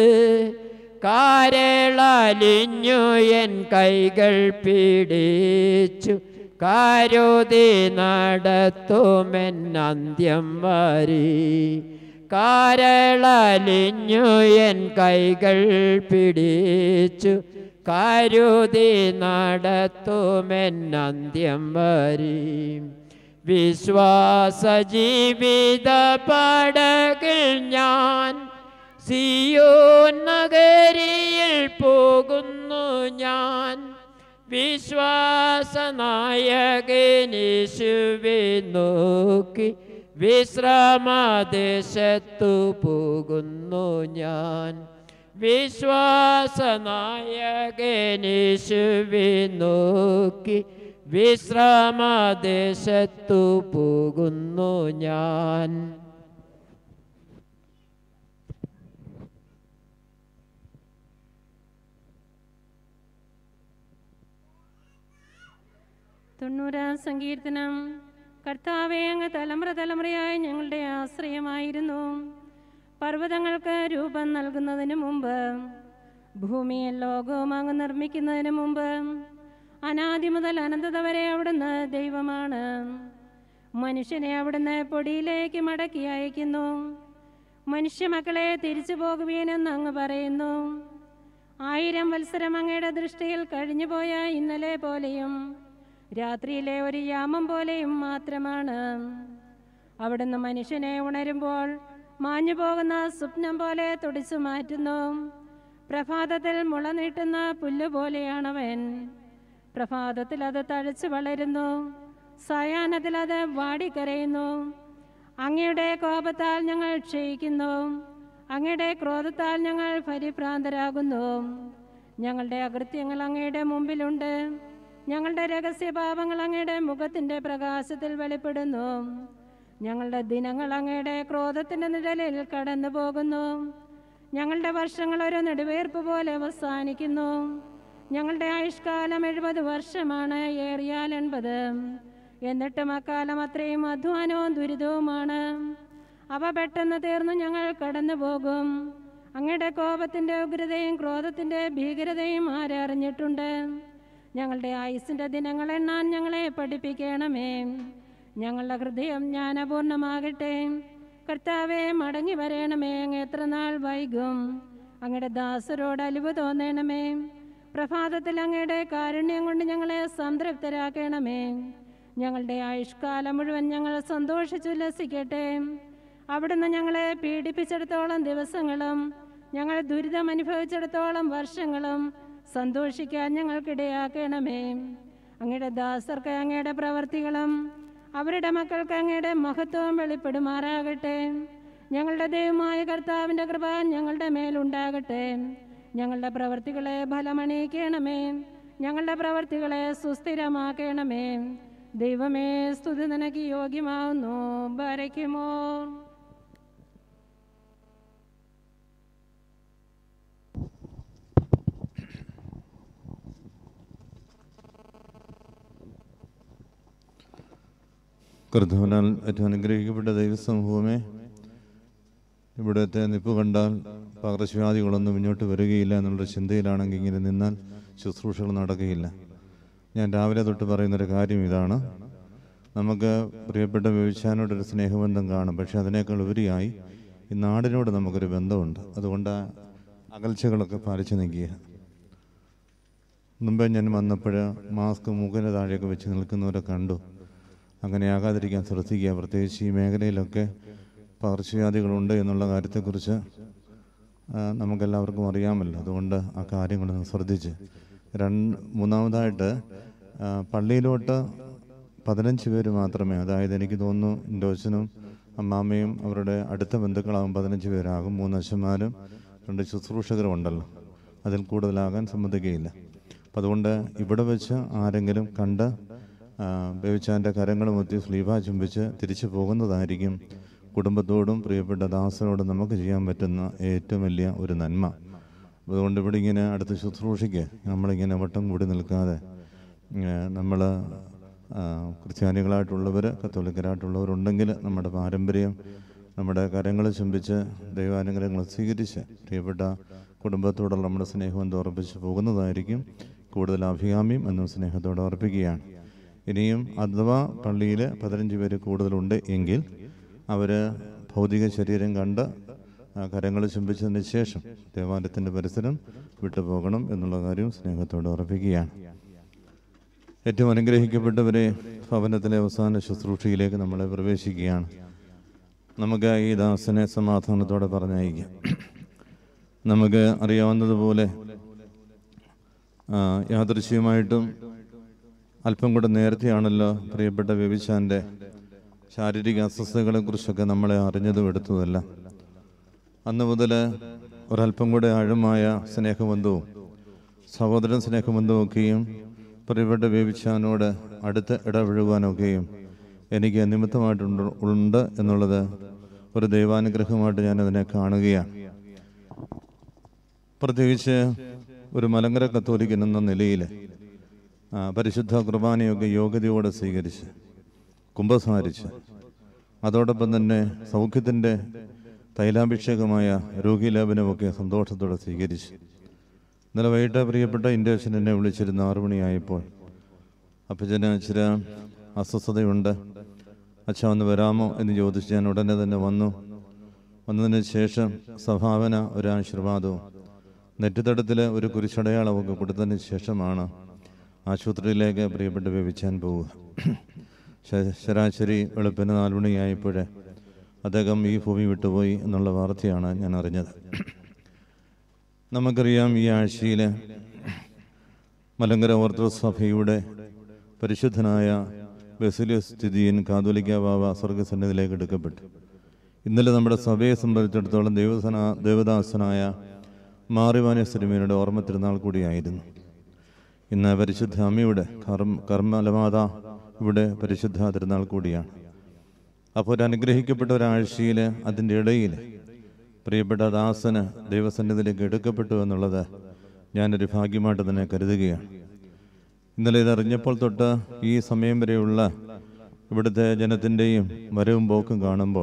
കാരളലിഞ്ഞു എൻ കൈകൾ പിടിച്ചു കാരോതി നടത്തുമെൻ അന്ത്യം വരി കാരളലിഞ്ഞു എൻ കൈകൾ പിടിച്ചു കാരുതി നടത്തുമെൻ അന്ത്യം വരീം വിശ്വാസ ജീവിത പടകിൽ ഞാൻ സിയോൻ നഗരിയിൽ പോകുന്നു ഞാൻ വിശ്വാസനായകനീശുവെ നോക്കി വിശ്രമദേശത്തു പോകുന്നു ഞാൻ വിശ്വാസനായകനീശുവെ നോക്കി വിശ്രമദേശത്തു പോകുന്നു ഞാൻ തൊണ്ണൂറാം സങ്കീർത്തനം കർത്താവെ അങ്ങ് തലമുറ തലമുറയായി ഞങ്ങളുടെ ആശ്രയമായിരുന്നു പർവ്വതങ്ങൾക്ക് രൂപം നൽകുന്നതിന് മുമ്പ് ഭൂമിയെ ലോകവും അങ്ങ് നിർമ്മിക്കുന്നതിന് മുമ്പ് അനാദി മുതൽ അനന്തത വരെ അവിടുന്ന് ദൈവമാണ് മനുഷ്യനെ അവിടുന്ന് പൊടിയിലേക്ക് മടക്കി അയക്കുന്നു മനുഷ്യമക്കളെ തിരിച്ചു പോകുവീനെന്ന് അങ്ങ് പറയുന്നു ആയിരം വത്സരം അങ്ങയുടെ ദൃഷ്ടിയിൽ കഴിഞ്ഞുപോയ ഇന്നലെ പോലെയും രാത്രിയിലെ ഒരു യാമം പോലെയും മാത്രമാണ് അവിടുന്ന് മനുഷ്യനെ ഉണരുമ്പോൾ മാഞ്ഞു പോകുന്ന സ്വപ്നം പോലെ തുടിച്ചു മാറ്റുന്നു പ്രഭാതത്തിൽ മുള നീട്ടുന്ന പുല്ല് പോലെയാണവൻ പ്രഭാതത്തിൽ അത് തഴച്ചു വളരുന്നു സായാഹ്നത്തിൽ അത് വാടിക്കരയുന്നു അങ്ങയുടെ കോപത്താൽ ഞങ്ങൾ ക്ഷയിക്കുന്നു അങ്ങയുടെ ക്രോധത്താൽ ഞങ്ങൾ പരിഭ്രാന്തരാകുന്നു ഞങ്ങളുടെ അകൃത്യങ്ങൾ അങ്ങയുടെ മുമ്പിലുണ്ട് ഞങ്ങളുടെ രഹസ്യപാപങ്ങൾ അങ്ങയുടെ മുഖത്തിൻ്റെ പ്രകാശത്തിൽ വെളിപ്പെടുന്നു ഞങ്ങളുടെ ദിനങ്ങൾ അങ്ങയുടെ ക്രോധത്തിൻ്റെ നിഴലിൽ കടന്നു പോകുന്നു ഞങ്ങളുടെ വർഷങ്ങൾ ഒരു നെടുവേർപ്പ് പോലെ അവസാനിക്കുന്നു ഞങ്ങളുടെ ആയുഷ്കാലം എഴുപത് വർഷമാണ് ഏറിയാൽ എൺപത് എന്നിട്ടും അക്കാലം അത്രയും അധ്വാനവും ദുരിതവുമാണ് അവ പെട്ടെന്ന് തീർന്നു ഞങ്ങൾ കടന്നു പോകും അങ്ങയുടെ കോപത്തിൻ്റെ ഉഗ്രതയും ക്രോധത്തിൻ്റെ ഭീകരതയും ആരറിഞ്ഞിട്ടുണ്ട് ഞങ്ങളുടെ ആയുസിൻ്റെ ദിനങ്ങൾ എണ്ണാൻ ഞങ്ങളെ പഠിപ്പിക്കണമേ ഞങ്ങളുടെ ഹൃദയം ജ്ഞാനപൂർണമാകട്ടെ കർത്താവെ മടങ്ങി വരണമേ അങ്ങ് എത്ര നാൾ വൈകും അങ്ങയുടെ ദാസരോട് അലിവ് തോന്നണമേ പ്രഭാതത്തിൽ അങ്ങയുടെ കാരുണ്യം കൊണ്ട് ഞങ്ങളെ സംതൃപ്തരാക്കണമേ ഞങ്ങളുടെ ആയുഷ്കാലം മുഴുവൻ ഞങ്ങൾ സന്തോഷിച്ചുല്ലസിക്കട്ടെ അവിടുന്ന് ഞങ്ങളെ പീഡിപ്പിച്ചിടത്തോളം ദിവസങ്ങളും ഞങ്ങൾ ദുരിതം അനുഭവിച്ചിടത്തോളം വർഷങ്ങളും സന്തോഷിക്കാൻ ഞങ്ങൾക്കിടയാക്കണമേ അങ്ങയുടെ ദാസർക്ക് അങ്ങയുടെ പ്രവർത്തികളും അവരുടെ മക്കൾക്ക് അങ്ങയുടെ മഹത്വം വെളിപ്പെടുമാറാകട്ടെ ഞങ്ങളുടെ ദൈവമായ കർത്താവിൻ്റെ കൃപ ഞങ്ങളുടെ മേലുണ്ടാകട്ടെ ഞങ്ങളുടെ പ്രവർത്തികളെ ഫലമണിയിക്കണമേ ഞങ്ങളുടെ പ്രവർത്തികളെ സുസ്ഥിരമാക്കണമേ ദൈവമേ സ്തുതി നിനക്ക് യോഗ്യമാവുന്നു ഭരയ്ക്കുമോ കർത്താവിനാൽ ഏറ്റവും അനുഗ്രഹിക്കപ്പെട്ട ദൈവസമൂഹമേ ഇവിടുത്തെ നിപ്പ് കണ്ടാൽ പകർച്ചവ്യാധികളൊന്നും മുന്നോട്ട് വരികയില്ല എന്നുള്ള ചിന്തയിലാണെങ്കിൽ ഇങ്ങനെ നിന്നാൽ ശുശ്രൂഷകൾ നടക്കുകയില്ല ഞാൻ രാവിലെ തൊട്ട് പറയുന്നൊരു കാര്യം ഇതാണ് നമുക്ക് പ്രിയപ്പെട്ട വ്യവസായനോടൊരു സ്നേഹബന്ധം കാണും പക്ഷെ അതിനേക്കാൾ ഉപരിയായി ഈ നാടിനോട് നമുക്കൊരു ബന്ധമുണ്ട് അതുകൊണ്ട് ആ അകൽച്ചകളൊക്കെ പാലിച്ചു നിൽക്കുക മുമ്പേ ഞാൻ വന്നപ്പോൾ മാസ്ക് മൂക്കിന് താഴെയൊക്കെ വെച്ച് നിൽക്കുന്നവരെ കണ്ടു അങ്ങനെ ആകാതിരിക്കാൻ ശ്രദ്ധിക്കുക പ്രത്യേകിച്ച് ഈ മേഖലയിലൊക്കെ പകർച്ചവ്യാധികളുണ്ട് എന്നുള്ള കാര്യത്തെക്കുറിച്ച് ആ, നമുക്കെല്ലാവർക്കും അറിയാമല്ലോ അതുകൊണ്ട് ആ കാര്യങ്ങളൊന്ന് ശ്രദ്ധിച്ച് രണ്ട് മൂന്നാമതായിട്ട് ആ, പള്ളിയിലോട്ട് പതിനഞ്ച് പേര് മാത്രമേ അതായത് എനിക്ക് തോന്നുന്നു എൻ്റെ അച്ഛനും അമ്മാമ്മയും അവരുടെ അടുത്ത ബന്ധുക്കളാകും പതിനഞ്ച് പേരാകും മൂന്ന് അച്ഛന്മാരും രണ്ട് ശുശ്രൂഷകരും ഉണ്ടല്ലോ അതിൽ കൂടുതലാകാൻ സമ്മതിക്കുകയില്ല അപ്പം അതുകൊണ്ട് ഇവിടെ വെച്ച് ആരെങ്കിലും കണ്ട് ബേവിച്ചാൻ്റെ കരങ്ങളും ഒത്തി സ്ലീവ ചുംബിച്ച് തിരിച്ചു പോകുന്നതായിരിക്കും കുടുംബത്തോടും പ്രിയപ്പെട്ട ദാസനോടും നമുക്ക് ചെയ്യാൻ പറ്റുന്ന ഏറ്റവും വലിയ ഒരു നന്മ അതുകൊണ്ട് ഇവിടെ ഇങ്ങനെ അടുത്ത് ശുശ്രൂഷയ്ക്ക് നമ്മളിങ്ങനെ വട്ടം കൂടി നിൽക്കാതെ നമ്മൾ ക്രിസ്ത്യാനികളായിട്ടുള്ളവർ കത്തോലിക്കരായിട്ടുള്ളവരുണ്ടെങ്കിൽ നമ്മുടെ പാരമ്പര്യം നമ്മുടെ കരങ്ങൾ ചുംബിച്ച് ദൈവാനുഗ്രഹങ്ങൾ സ്വീകരിച്ച് പ്രിയപ്പെട്ട കുടുംബത്തോടുള്ള നമ്മുടെ സ്നേഹം എന്ത് ഉറപ്പിച്ച് പോകുന്നതായിരിക്കും കൂടുതൽ അഭികാമ്യം എന്നും സ്നേഹത്തോടെ ഉറപ്പിക്കുകയാണ് ഇനിയും അഥവാ പള്ളിയിൽ പതിനഞ്ച് പേര് കൂടുതലുണ്ട് എങ്കിൽ അവർ ഭൗതിക ശരീരം കണ്ട് ആ കരങ്ങൾ ചുംബിച്ചതിന് ശേഷം ദേവാലയത്തിൻ്റെ പരിസരം വിട്ടുപോകണം എന്നുള്ള കാര്യം സ്നേഹത്തോടെ ഉറപ്പിക്കുകയാണ് ഏറ്റവും അനുഗ്രഹിക്കപ്പെട്ടവരെ ഭവനത്തിലെ അവസാന ശുശ്രൂഷയിലേക്ക് നമ്മളെ പ്രവേശിക്കുകയാണ് നമുക്ക് ഈ ദാസനെ സമാധാനത്തോടെ പറഞ്ഞയക്കാം നമുക്ക് അറിയാവുന്നതുപോലെ ആ, യാദൃശ്യമായിട്ടും അല്പം കൂടെ നേരത്തെയാണല്ലോ പ്രിയപ്പെട്ട വ്യഭിച്ചാൻ്റെ ശാരീരിക അസ്വസ്ഥതകളെക്കുറിച്ചൊക്കെ നമ്മളെ അറിഞ്ഞതും എടുത്തതല്ല അന്ന് മുതൽ ഒരല്പം കൂടെ ആഴമായ സ്നേഹബന്ധവും സഹോദരൻ സ്നേഹബന്ധവും ഒക്കെയും പ്രിയപ്പെട്ട വേവിച്ചാനോട് അടുത്ത് ഇടപഴകുവാനൊക്കെയും എനിക്ക് നിമിത്തമായിട്ടുണ്ട് ഉണ്ട് എന്നുള്ളത് ഒരു ദൈവാനുഗ്രഹമായിട്ട് ഞാനതിനെ കാണുകയാണ് പ്രത്യേകിച്ച് ഒരു മലങ്കര കത്തോലിക്കൻ എന്ന നിലയിൽ ആ, പരിശുദ്ധ കുർബാനയൊക്കെ യോഗ്യതയോടെ സ്വീകരിച്ച് കുംഭസാരിച്ച് അതോടൊപ്പം തന്നെ സൗഖ്യത്തിൻ്റെ തൈലാഭിഷേകമായ രോഗീലേപനമൊക്കെ സന്തോഷത്തോടെ സ്വീകരിച്ച് ഇന്നലെ വൈകിട്ട് പ്രിയപ്പെട്ട ഇൻഡേഷൻ എന്നെ വിളിച്ചിരുന്നു ആറു മണിയായപ്പോൾ അപ്പച്ചന് ചില അസ്വസ്ഥതയുണ്ട് അച്ഛ ഒന്ന് വരാമോ എന്ന് ചോദിച്ച് ഞാൻ ഉടനെ തന്നെ വന്നു വന്നതിന് ശേഷം സഭാവന ഒരു ആശീർവാദവും നെറ്റിത്തടത്തിൽ ഒരു കുരിശടയാളമൊക്കെ കൊടുത്തതിന് ശേഷമാണ് ആശുപത്രിയിലേക്ക് പ്രിയപ്പെട്ട് വ്യവിച്ചാൻ പോവുക ശ- ശരാശരി വെളുപ്പിന് നാല് മണിയായപ്പോൾ അദ്ദേഹം ഈ ഭൂമി വിട്ടുപോയി എന്നുള്ള വാർത്തയാണ് ഞാൻ അറിഞ്ഞത് നമുക്കറിയാം ഈ ആഴ്ചയിൽ മലങ്കര ഓർത്തഡോക്സ് സഭയുടെ പരിശുദ്ധനായ ബെസിലിയസ് സ്ഥിതിയൻ കാതോലിക്ക ബാബ സ്വർഗസന്നിധിയിലേക്ക് എടുക്കപ്പെട്ടു ഇന്നലെ നമ്മുടെ സഭയെ സംബന്ധിച്ചിടത്തോളം ദേവസന ദേവദാസനായ മാറിവാന സിനിമയുടെ ഓർമ്മ തിരുനാൾ കൂടിയായിരുന്നു ഇന്ന് പരിശുദ്ധ അമ്മയുടെ കർമ്മ കർമ്മലമാത ഇവിടെ പരിശുദ്ധ തിരുനാൾ കൂടിയാണ് അപ്പോൾ ഒരു അനുഗ്രഹിക്കപ്പെട്ട ഒരാഴ്ചയിൽ അതിൻ്റെ ഇടയിൽ പ്രിയപ്പെട്ട ദാസന് ദൈവസന്നിധിയിലേക്ക് എടുക്കപ്പെട്ടു എന്നുള്ളത് ഞാനൊരു ഭാഗ്യമായിട്ട് തന്നെ കരുതുകയാണ് ഇന്നലെ ഇതറിഞ്ഞപ്പോൾ തൊട്ട് ഈ സമയം വരെയുള്ള ഇവിടുത്തെ ജനത്തിൻ്റെയും വരവും പോക്കും കാണുമ്പോൾ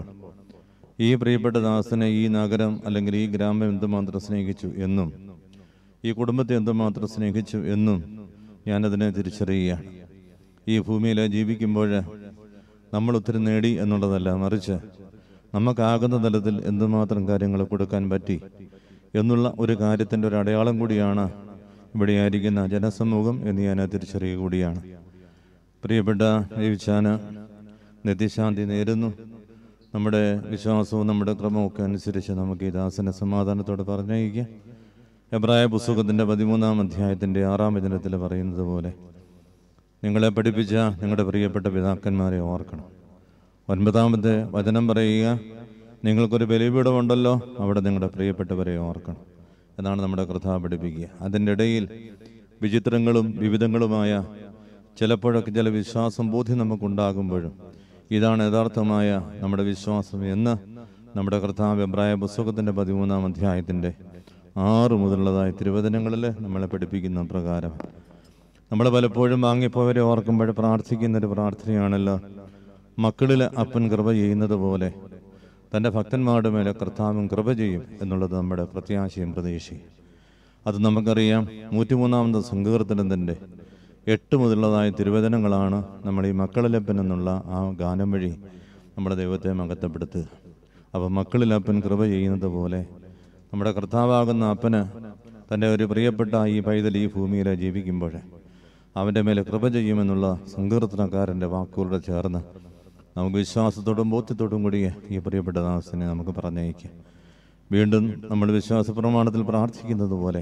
ഈ പ്രിയപ്പെട്ട ദാസനെ ഈ നഗരം അല്ലെങ്കിൽ ഈ ഗ്രാമം എന്തുമാത്രം സ്നേഹിച്ചു എന്നും ഈ കുടുംബത്തെ എന്തുമാത്രം സ്നേഹിച്ചു എന്നും ഞാനതിനെ തിരിച്ചറിയുകയാണ് ഈ ഭൂമിയിൽ ജീവിക്കുമ്പോൾ നമ്മൾ ഒത്തിരി നേടി എന്നുള്ളതല്ല മറിച്ച് നമുക്കാകുന്ന തലത്തിൽ എന്തുമാത്രം കാര്യങ്ങൾ കൊടുക്കാൻ പറ്റി എന്നുള്ള ഒരു കാര്യത്തിൻ്റെ ഒരു അടയാളം കൂടിയാണ് ഇവിടെ ആയിരിക്കുന്ന ജനസമൂഹം എന്ന് ഞാൻ തിരിച്ചറിയുക കൂടിയാണ് പ്രിയപ്പെട്ട ദേവിച്ചാന് നിത്യശാന്തി നേരുന്നു നമ്മുടെ വിശ്വാസവും നമ്മുടെ ക്രമവും അനുസരിച്ച് നമുക്ക് ഈ ദാസനെ സമാധാനത്തോടെ പറഞ്ഞയക്കാം എബ്രായ പുസ്തകത്തിൻ്റെ പതിമൂന്നാം അധ്യായത്തിൻ്റെ ആറാം വചനത്തിൽ പറയുന്നത് പോലെ നിങ്ങളെ പഠിപ്പിച്ച നിങ്ങളുടെ പ്രിയപ്പെട്ട പിതാക്കന്മാരെ ഓർക്കണം ഒൻപതാമത്തെ വചനം പറയുക നിങ്ങൾക്കൊരു ബലിപീഠമുണ്ടല്ലോ അവിടെ നിങ്ങളുടെ പ്രിയപ്പെട്ടവരെ ഓർക്കണം എന്നാണ് നമ്മുടെ കർത്താവ് പഠിപ്പിക്കുക അതിൻ്റെ ഇടയിൽ വിചിത്രങ്ങളും വിവിധങ്ങളുമായ ചിലപ്പോഴൊക്കെ ചില വിശ്വാസം ബോധ്യം നമുക്കുണ്ടാകുമ്പോഴും ഇതാണ് യഥാർത്ഥമായ നമ്മുടെ വിശ്വാസം എന്ന് നമ്മുടെ കർത്താവ് എബ്രായ പുസ്തകത്തിൻ്റെ പതിമൂന്നാം അധ്യായത്തിൻ്റെ ആറ് മുതലുള്ളതായ തിരുവചനങ്ങളിൽ നമ്മളെ പഠിപ്പിക്കുന്ന പ്രകാരം നമ്മൾ പലപ്പോഴും വാങ്ങിപ്പോയവരെ ഓർക്കുമ്പോൾ പ്രാർത്ഥിക്കുന്ന ഒരു പ്രാർത്ഥനയാണല്ലോ മക്കളിൽ അപ്പൻ കൃപ ചെയ്യുന്നത് പോലെ തൻ്റെ ഭക്തന്മാരുടെ മേലെ കർത്താവും കൃപ ചെയ്യും എന്നുള്ളത് നമ്മുടെ പ്രത്യാശയും പ്രതീക്ഷയും അത് നമുക്കറിയാം നൂറ്റിമൂന്നാമത് സങ്കീർത്തനത്തിൻ്റെ എട്ട് മുതലുള്ളതായ തിരുവചനങ്ങളാണ് നമ്മൾ ഈ മക്കളിലപ്പൻ എന്നുള്ള ആ ഗാനം വഴി നമ്മുടെ ദൈവത്തെ മകത്തപ്പെടുത്തുക അപ്പോൾ മക്കളിലപ്പൻ കൃപ ചെയ്യുന്നത് പോലെ നമ്മുടെ കർത്താവാകുന്ന അപ്പന് തൻ്റെ ഒരു പ്രിയപ്പെട്ട ഈ പൈതൽ ഈ ഭൂമിയിൽ ജീവിക്കുമ്പോൾ അവൻ്റെ മേലെ കൃപ ചെയ്യുമെന്നുള്ള സങ്കീർത്തനക്കാരൻ്റെ വാക്കുകളോട് ചേർന്ന് നമുക്ക് വിശ്വാസത്തോടും ബോധ്യത്തോടും കൂടി ഈ പ്രിയപ്പെട്ട ദാസനെ നമുക്ക് പറഞ്ഞയക്കാം വീണ്ടും നമ്മൾ വിശ്വാസ പ്രമാണത്തിൽ പ്രാർത്ഥിക്കുന്നത് പോലെ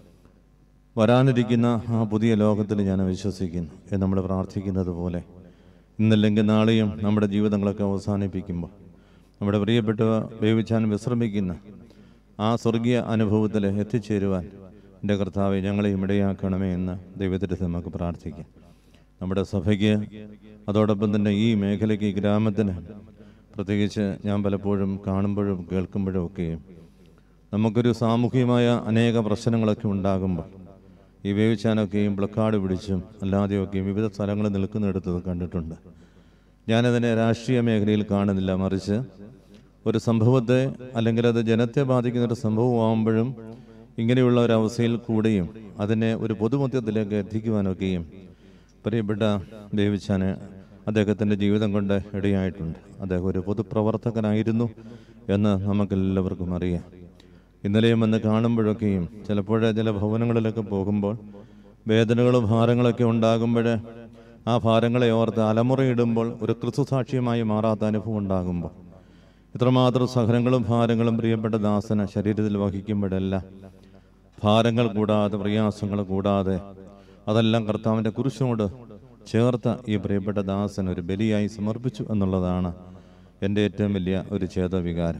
വരാനിരിക്കുന്ന ആ പുതിയ ലോകത്തിൽ ഞാൻ വിശ്വസിക്കുന്നു എന്ന് നമ്മൾ പ്രാർത്ഥിക്കുന്നത് പോലെ ഇന്നല്ലെങ്കിൽ നാളെയും നമ്മുടെ ജീവിതങ്ങളൊക്കെ അവസാനിപ്പിക്കുമ്പോൾ നമ്മുടെ പ്രിയപ്പെട്ട വേവിച്ചാൻ വിശ്രമിക്കുന്ന ആ സ്വർഗീയ അനുഭവത്തിൽ എത്തിച്ചേരുവാൻ എൻ്റെ കർത്താവെ ഞങ്ങളെയും ഇടയാക്കണമേ എന്ന് ദൈവത്തിൻ്റെ നമുക്ക് പ്രാർത്ഥിക്കാം നമ്മുടെ സഭയ്ക്ക് അതോടൊപ്പം തന്നെ ഈ മേഖലയ്ക്ക് ഈ ഗ്രാമത്തിന് പ്രത്യേകിച്ച് ഞാൻ പലപ്പോഴും കാണുമ്പോഴും കേൾക്കുമ്പോഴും ഒക്കെയും നമുക്കൊരു സാമൂഹികമായ അനേക പ്രശ്നങ്ങളൊക്കെ ഉണ്ടാകുമ്പോൾ ഈ വേവിച്ചാനൊക്കെയും പ്ലക്കാർഡ് പിടിച്ചും അല്ലാതെയൊക്കെയും വിവിധ സ്ഥലങ്ങളിൽ നിൽക്കുന്നിടത്ത് കണ്ടിട്ടുണ്ട് ഞാനതിനെ രാഷ്ട്രീയ മേഖലയിൽ കാണുന്നില്ല മറിച്ച് ഒരു സംഭവത്തെ അല്ലെങ്കിൽ അത് ജനത്തെ ബാധിക്കുന്ന ഒരു സംഭവമാകുമ്പോഴും ഇങ്ങനെയുള്ള ഒരു അവസ്ഥയിൽ കൂടെയും അതിനെ ഒരു പൊതുമധ്യത്തിലേക്ക് എത്തിക്കുവാനൊക്കെയും പ്രിയപ്പെട്ട ദേവിച്ചാന് അദ്ദേഹത്തിൻ്റെ ജീവിതം കൊണ്ട് ഇടയായിട്ടുണ്ട് അദ്ദേഹം ഒരു പൊതുപ്രവർത്തകനായിരുന്നു എന്ന് നമുക്കെല്ലാവർക്കും അറിയാം ഇന്നലെയും വന്ന് കാണുമ്പോഴൊക്കെയും ചിലപ്പോൾ ചില ഭവനങ്ങളിലൊക്കെ പോകുമ്പോൾ വേദനകളും ഭാരങ്ങളൊക്കെ ഉണ്ടാകുമ്പോൾ ആ ഭാരങ്ങളെ ഓർത്ത് അലമുറയിടുമ്പോൾ ഒരു ക്രിസ്തുസാക്ഷ്യമായി മാറാത്ത അനുഭവം ഉണ്ടാകുമ്പോൾ ഇത്രമാത്രം സഹനങ്ങളും ഭാരങ്ങളും പ്രിയപ്പെട്ട ദാസന ശരീരത്തിൽ വഹിക്കുമ്പോഴെല്ലാം ഭാരങ്ങൾ കൂടാതെ പ്രയാസങ്ങൾ കൂടാതെ അതെല്ലാം കർത്താവിൻ്റെ കുരിശിനോട് ചേർത്ത ഈ പ്രിയപ്പെട്ട ദാസൻ ഒരു ബലിയായി സമർപ്പിച്ചു എന്നുള്ളതാണ് എൻ്റെ ഏറ്റവും വലിയ ഒരു ചേതവികാരം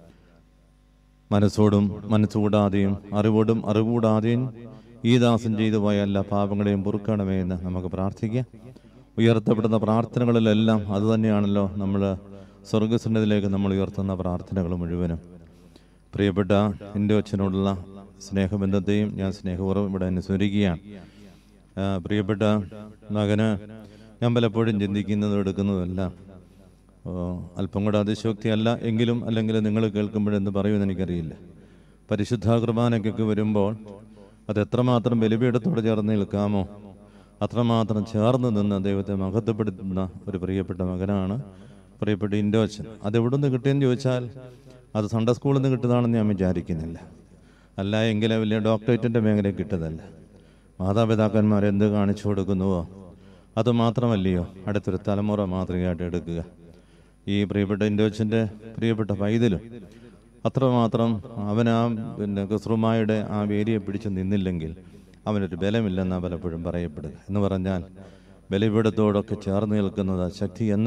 മനസ്സോടും മനസ്സുകൂടാതെയും അറിവോടും അറിവുകൂടാതെയും ഈ ദാസൻ ചെയ്തു പോയ എല്ലാ പാപങ്ങളെയും പൊറുക്കണമേ എന്ന് നമുക്ക് പ്രാർത്ഥിക്കാം ഉയർത്തപ്പെടുന്ന പ്രാർത്ഥനകളിലെല്ലാം അതുതന്നെയാണല്ലോ നമ്മൾ സ്വർഗസന്നതിലേക്ക് നമ്മൾ ഉയർത്തുന്ന പ്രാർത്ഥനകൾ മുഴുവനും പ്രിയപ്പെട്ട എൻ്റെ അച്ഛനോടുള്ള സ്നേഹബന്ധത്തെയും ഞാൻ സ്നേഹപൂർവ്വം ഇവിടെ അനുസ്മരിക്കുകയാണ് ആ, പ്രിയപ്പെട്ട മകന് ഞാൻ പലപ്പോഴും ചിന്തിക്കുന്നതും എടുക്കുന്നതുമെല്ലാം ഓ, അല്പം കൂടെ അതിശോക്തിയല്ല എങ്കിലും അല്ലെങ്കിൽ നിങ്ങൾ കേൾക്കുമ്പോഴെന്ത് പറയുമെന്ന് എനിക്കറിയില്ല പരിശുദ്ധ കുർബാനയ്ക്കൊക്കെ വരുമ്പോൾ അത് എത്രമാത്രം ബലിപീഠത്തോട് ചേർന്ന് നിൽക്കാമോ അത്രമാത്രം ചേർന്ന് നിന്ന് ദൈവത്തെ മഹത്വപ്പെടുത്തുന്ന ഒരു പ്രിയപ്പെട്ട മകനാണ് പ്രിയപ്പെട്ട ഇൻഡോച്ചൻ അത് എവിടെ നിന്ന് കിട്ടിയെന്ന് ചോദിച്ചാൽ അത് സൺഡേ സ്കൂളിൽ നിന്ന് കിട്ടുന്നതാണെന്ന് ഞാൻ വിചാരിക്കുന്നില്ല അല്ല എങ്കിലും വലിയ ഡോക്ടറേറ്റിൻ്റെ മേഖലയിൽ കിട്ടതല്ല മാതാപിതാക്കന്മാർ എന്ത് കാണിച്ചു കൊടുക്കുന്നുവോ അത് മാത്രമല്ലയോ അടുത്തൊരു തലമുറ മാതൃകയായിട്ട് എടുക്കുക ഈ പ്രിയപ്പെട്ട ഇൻഡോച്ചൻ്റെ പ്രിയപ്പെട്ട പൈതലും അത്രമാത്രം അവൻ ആ പിന്നെ കസ്രുമായുടെ ആ വേലിയെ പിടിച്ച് നിന്നില്ലെങ്കിൽ അവനൊരു ബലമില്ലെന്നാണ് പലപ്പോഴും പറയപ്പെടുക എന്ന് പറഞ്ഞാൽ ബലിപീഠത്തോടൊക്കെ ചേർന്ന് നിൽക്കുന്നത് ശക്തി എന്ന്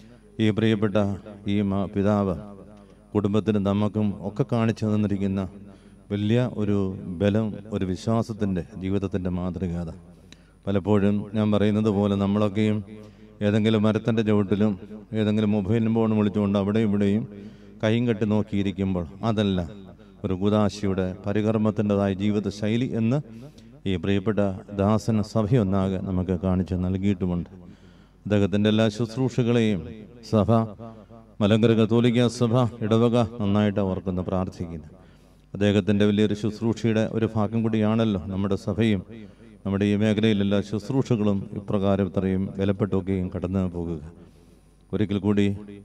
ഈ പ്രിയപ്പെട്ട ഈ മാ- പിതാവ് കുടുംബത്തിനും നമുക്കും ഒക്കെ കാണിച്ചു തന്നിരിക്കുന്ന വലിയ ഒരു ബലം ഒരു വിശ്വാസത്തിൻ്റെ ജീവിതത്തിൻ്റെ മാതൃകത പലപ്പോഴും ഞാൻ പറയുന്നത് പോലെ നമ്മളൊക്കെയും ഏതെങ്കിലും മരത്തിൻ്റെ ചുവട്ടിലും ഏതെങ്കിലും മൊബൈൽ ഫോൺ വിളിച്ചുകൊണ്ട് അവിടെയും ഇവിടെയും കൈയും കെട്ടി നോക്കിയിരിക്കുമ്പോൾ അതല്ല ഒരു കുതാശിയുടെ പരികർമ്മത്തിൻ്റെതായ ജീവിത ശൈലി എന്ന് ഈ പ്രിയപ്പെട്ട ദാസന സഭയൊന്നാകെ നമുക്ക് കാണിച്ചു നൽകിയിട്ടുമുണ്ട് അദ്ദേഹത്തിൻ്റെ എല്ലാ ശുശ്രൂഷകളെയും സഭ മലങ്കര കത്തോലിക്ക സഭ ഇടവക നന്നായിട്ട് ഓർക്കുന്ന പ്രാർത്ഥിക്കുന്നു അദ്ദേഹത്തിൻ്റെ വലിയൊരു ശുശ്രൂഷയുടെ ഒരു ഭാഗം കൂടിയാണല്ലോ നമ്മുടെ സഭയും നമ്മുടെ ഈ മേഖലയിലെല്ലാ ശുശ്രൂഷകളും ഇപ്രകാരം ഇത്രയും വിലപ്പെട്ടൊക്കെയും കടന്നു പോകുക ഒരിക്കൽ കൂടി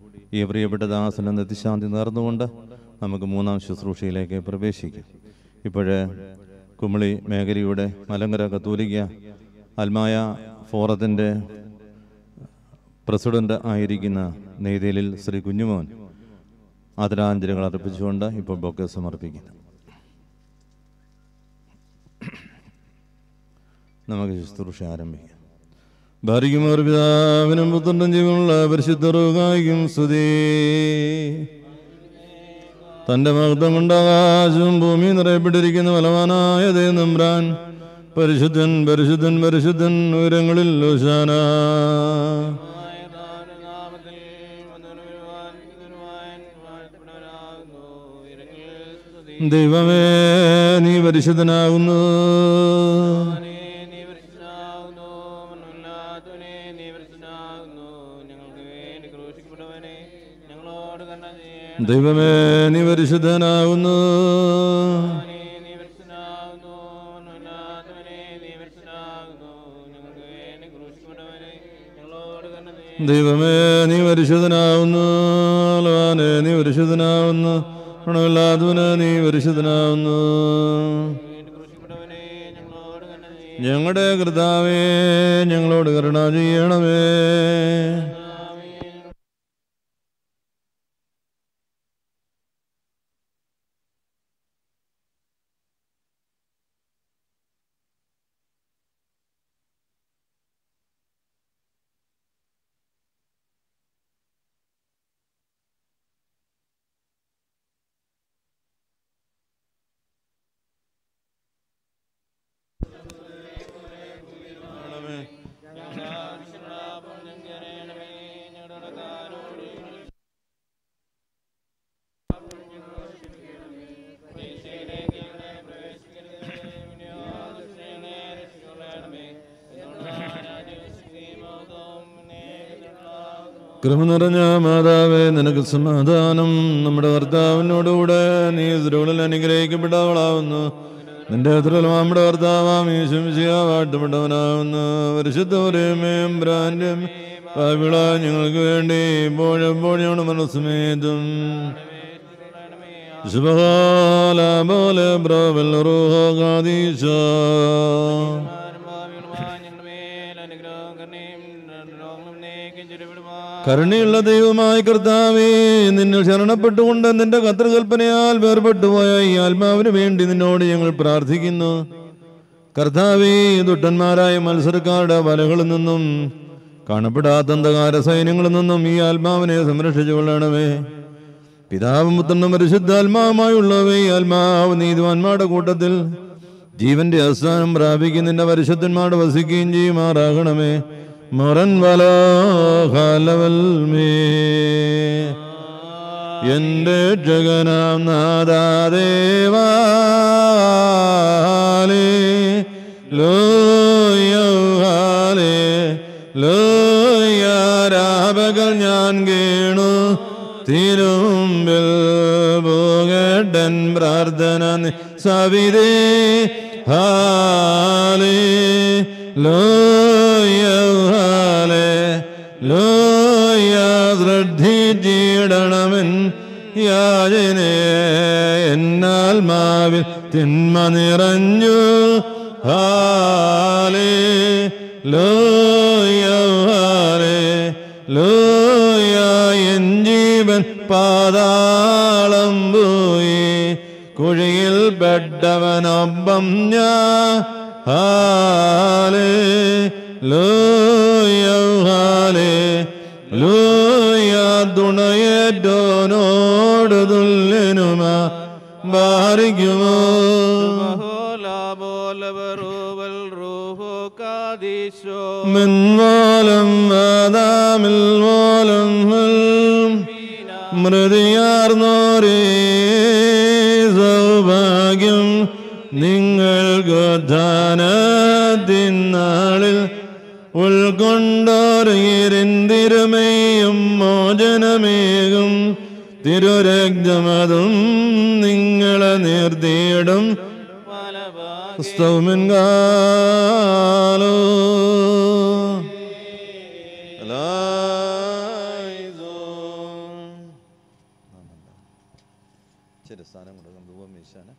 ഈ പ്രിയപ്പെട്ട ദാസന നിത്യശാന്തി നേർന്നുകൊണ്ട് നമുക്ക് മൂന്നാം ശുശ്രൂഷയിലേക്ക് പ്രവേശിക്കാം ഇപ്പോഴേ കുമളി മേഖലയുടെ മലങ്കര കത്തോലിക്ക അൽമായ ഫോറത്തിൻ്റെ പ്രസിഡന്റ് ആയിരിക്കുന്ന നെയ്തേലിൽ ശ്രീ കുഞ്ഞുമോൻ ആദരാഞ്ജലികൾ അർപ്പിച്ചുകൊണ്ട് ഇപ്പോൾ ബൊക്കെ സമർപ്പിക്കുന്നു നമുക്ക് ശുശ്രൂഷ ആരംഭിക്കാം ഭാര്യകുമാർ പിതാവിനും പുത്രനും ജീവനുള്ള പരിശുദ്ധ റോഗായിക്കും സ്തുതി തന്റെ മഹത്വം കൊണ്ട് ആകാശവും ഭൂമിയും നിറയപ്പെട്ടിരിക്കുന്ന ബലവാനായ നമ്പ്രാൻ പരിശുദ്ധൻ പരിശുദ്ധൻ പരിശുദ്ധൻ ഉയരങ്ങളിൽ ലോശാന ദൈവമേ നീ പരിശുദ്ധനാകുന്നു ദൈവമേ നീ പരിശുദ്ധനാകുന്നു ദൈവമേ നീ പരിശുദ്ധനാവുന്നു അലവാനെ നീ പരിശുദ്ധനാവുന്നു ഗുണമില്ലാത്തവന് നീ പരിശുദ്ധനാവുന്നു ഞങ്ങളുടെ കർത്താവേ ഞങ്ങളോട് കരുണ ചെയ്യണമേ കൃപ നിറഞ്ഞ മാതാവേ നിനക്ക് സമാധാനം നമ്മുടെ കർത്താവിനോടുകൂടെ നീ സ്ത്രീകളിൽ അനുഗ്രഹിക്കപ്പെട്ടവളാവുന്നു നിന്റെ എത്രയും നമ്മുടെ കർത്താവാം വാഴ്ത്തപ്പെട്ടവനാവുന്നു പരിശുദ്ധമേയും ബ്രാൻഡും പാവിള ഞങ്ങൾക്ക് വേണ്ടി ഇപ്പോഴെപ്പോൾ ഞങ്ങളുടെ മനസ്സുമേതും ശുഭകാല പോലെ ബ്രവൽ റൂഹ കരുണയുള്ള ദൈവമായ കർത്താവേ നിന്നിൽ ശരണപ്പെട്ടുകൊണ്ട് നിന്റെ കർത്തൃകൽപ്പനയാൽ വേർപെട്ടുപോയ ഈ ആത്മാവിന് വേണ്ടി നിന്നോട് ഞങ്ങൾ പ്രാർത്ഥിക്കുന്നു കർത്താവേ ദുഷ്ടന്മാരായ മത്സരക്കാരുടെ വലകളിൽ നിന്നും കാണപ്പെടാത്ത അന്ധകാര സൈന്യങ്ങളിൽ നിന്നും ഈ ആത്മാവിനെ സംരക്ഷിച്ചു കൊള്ളണമേ പിതാവും പുത്രനും പരിശുദ്ധാത്മാവുമായുള്ളവേ ഈ ആത്മാവ് നീതിവാന്മാരുടെ കൂട്ടത്തിൽ ജീവന്റെ അവസാനം പ്രാപിക്കും നിന്റെ പരിശുദ്ധന്മാരുടെ വസിക്കുകയും ചെയ്യുമാറാകണമേ മറൻ വലോഹലവൽമേ എന്റെ ജഗനാം നാദാദേവാലേ ലോയാലേ ലോയാരാപകൾ ഞാൻ കേണു തിരുമ്പിൽ പോകട്ടൻ പ്രാർത്ഥന സവിതേ ഹാലേ ലോയാലേ ലോയ ശ്രദ്ധിച്ചിടണമെൻ യാചനെ എന്നാൽമാവിൽ തിന്മ നിറഞ്ഞു ഹാലേ ലോയ ഹാലേ ലോയ എൻ ജീവൻ പാതാളം പോയി കുഴിയിൽ പെട്ടവനൊപ്പം ഞാൻ ഹാലേ ലോയ ഹാലേ ലോയ തുണയേറ്റോനോട് തുല്യനുമാ ബാരിക്കുമോ മിൻവാലം വാദാമിൽ വാലം മൃതിയാർന്നോരേ സൗഭാഗ്യം നിങ്ങൾക്ക് ധനത്തിനാളിൽ ഉൾക്കൊണ്ടോറിയിരുന്തിരുമയും മോചനമേകും തിരുരക്തമതും നിങ്ങളെ നിർത്തിയിടും സ്തൗമിൻകാലോ ശരി സ്ഥാനം കൊടുക്കാം ധൂപം വീശാന്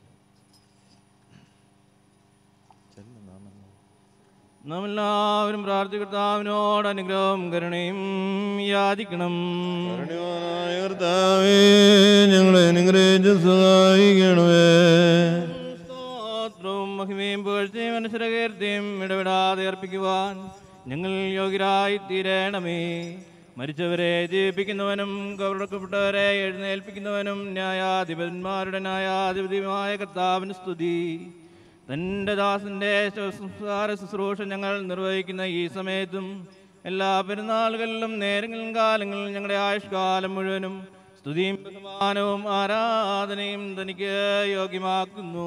നാം എല്ലാവരും പ്രാർത്ഥികർത്താവിനോട് അനുഗ്രഹം കരുണയും യാചിക്കണം കർത്താവേ ഞങ്ങളെ അനുഗ്രഹിച്ച് സഹായിക്കണമേ സ്തോത്രവും മഹിമയും പുകഴ്ചയും മനുഷ്യരകീർത്തിയും ഇടപെടാതെ അർപ്പിക്കുവാൻ ഞങ്ങൾ യോഗ്യരായി തീരണമേ മരിച്ചവരെ ജീവിപ്പിക്കുന്നവനും കവർക്കപ്പെട്ടവരെ എഴുന്നേൽപ്പിക്കുന്നവനും ന്യായാധിപന്മാരുടെ ന്യായാധിപതിയുമായ കർത്താവിന് സ്തുതി തൻ്റെ ദാസന്റെ സംസ്കാര ശുശ്രൂഷ ഞങ്ങൾ നിർവഹിക്കുന്ന ഈ സമയത്തും എല്ലാ പെരുന്നാളുകളിലും നേരങ്ങളിലും കാലങ്ങളിലും ഞങ്ങളുടെ ആയുഷ്കാലം മുഴുവനും സ്തുതിയും ബഹുമാനവും ആരാധനയും തനിക്ക് യോഗ്യമാക്കുന്നു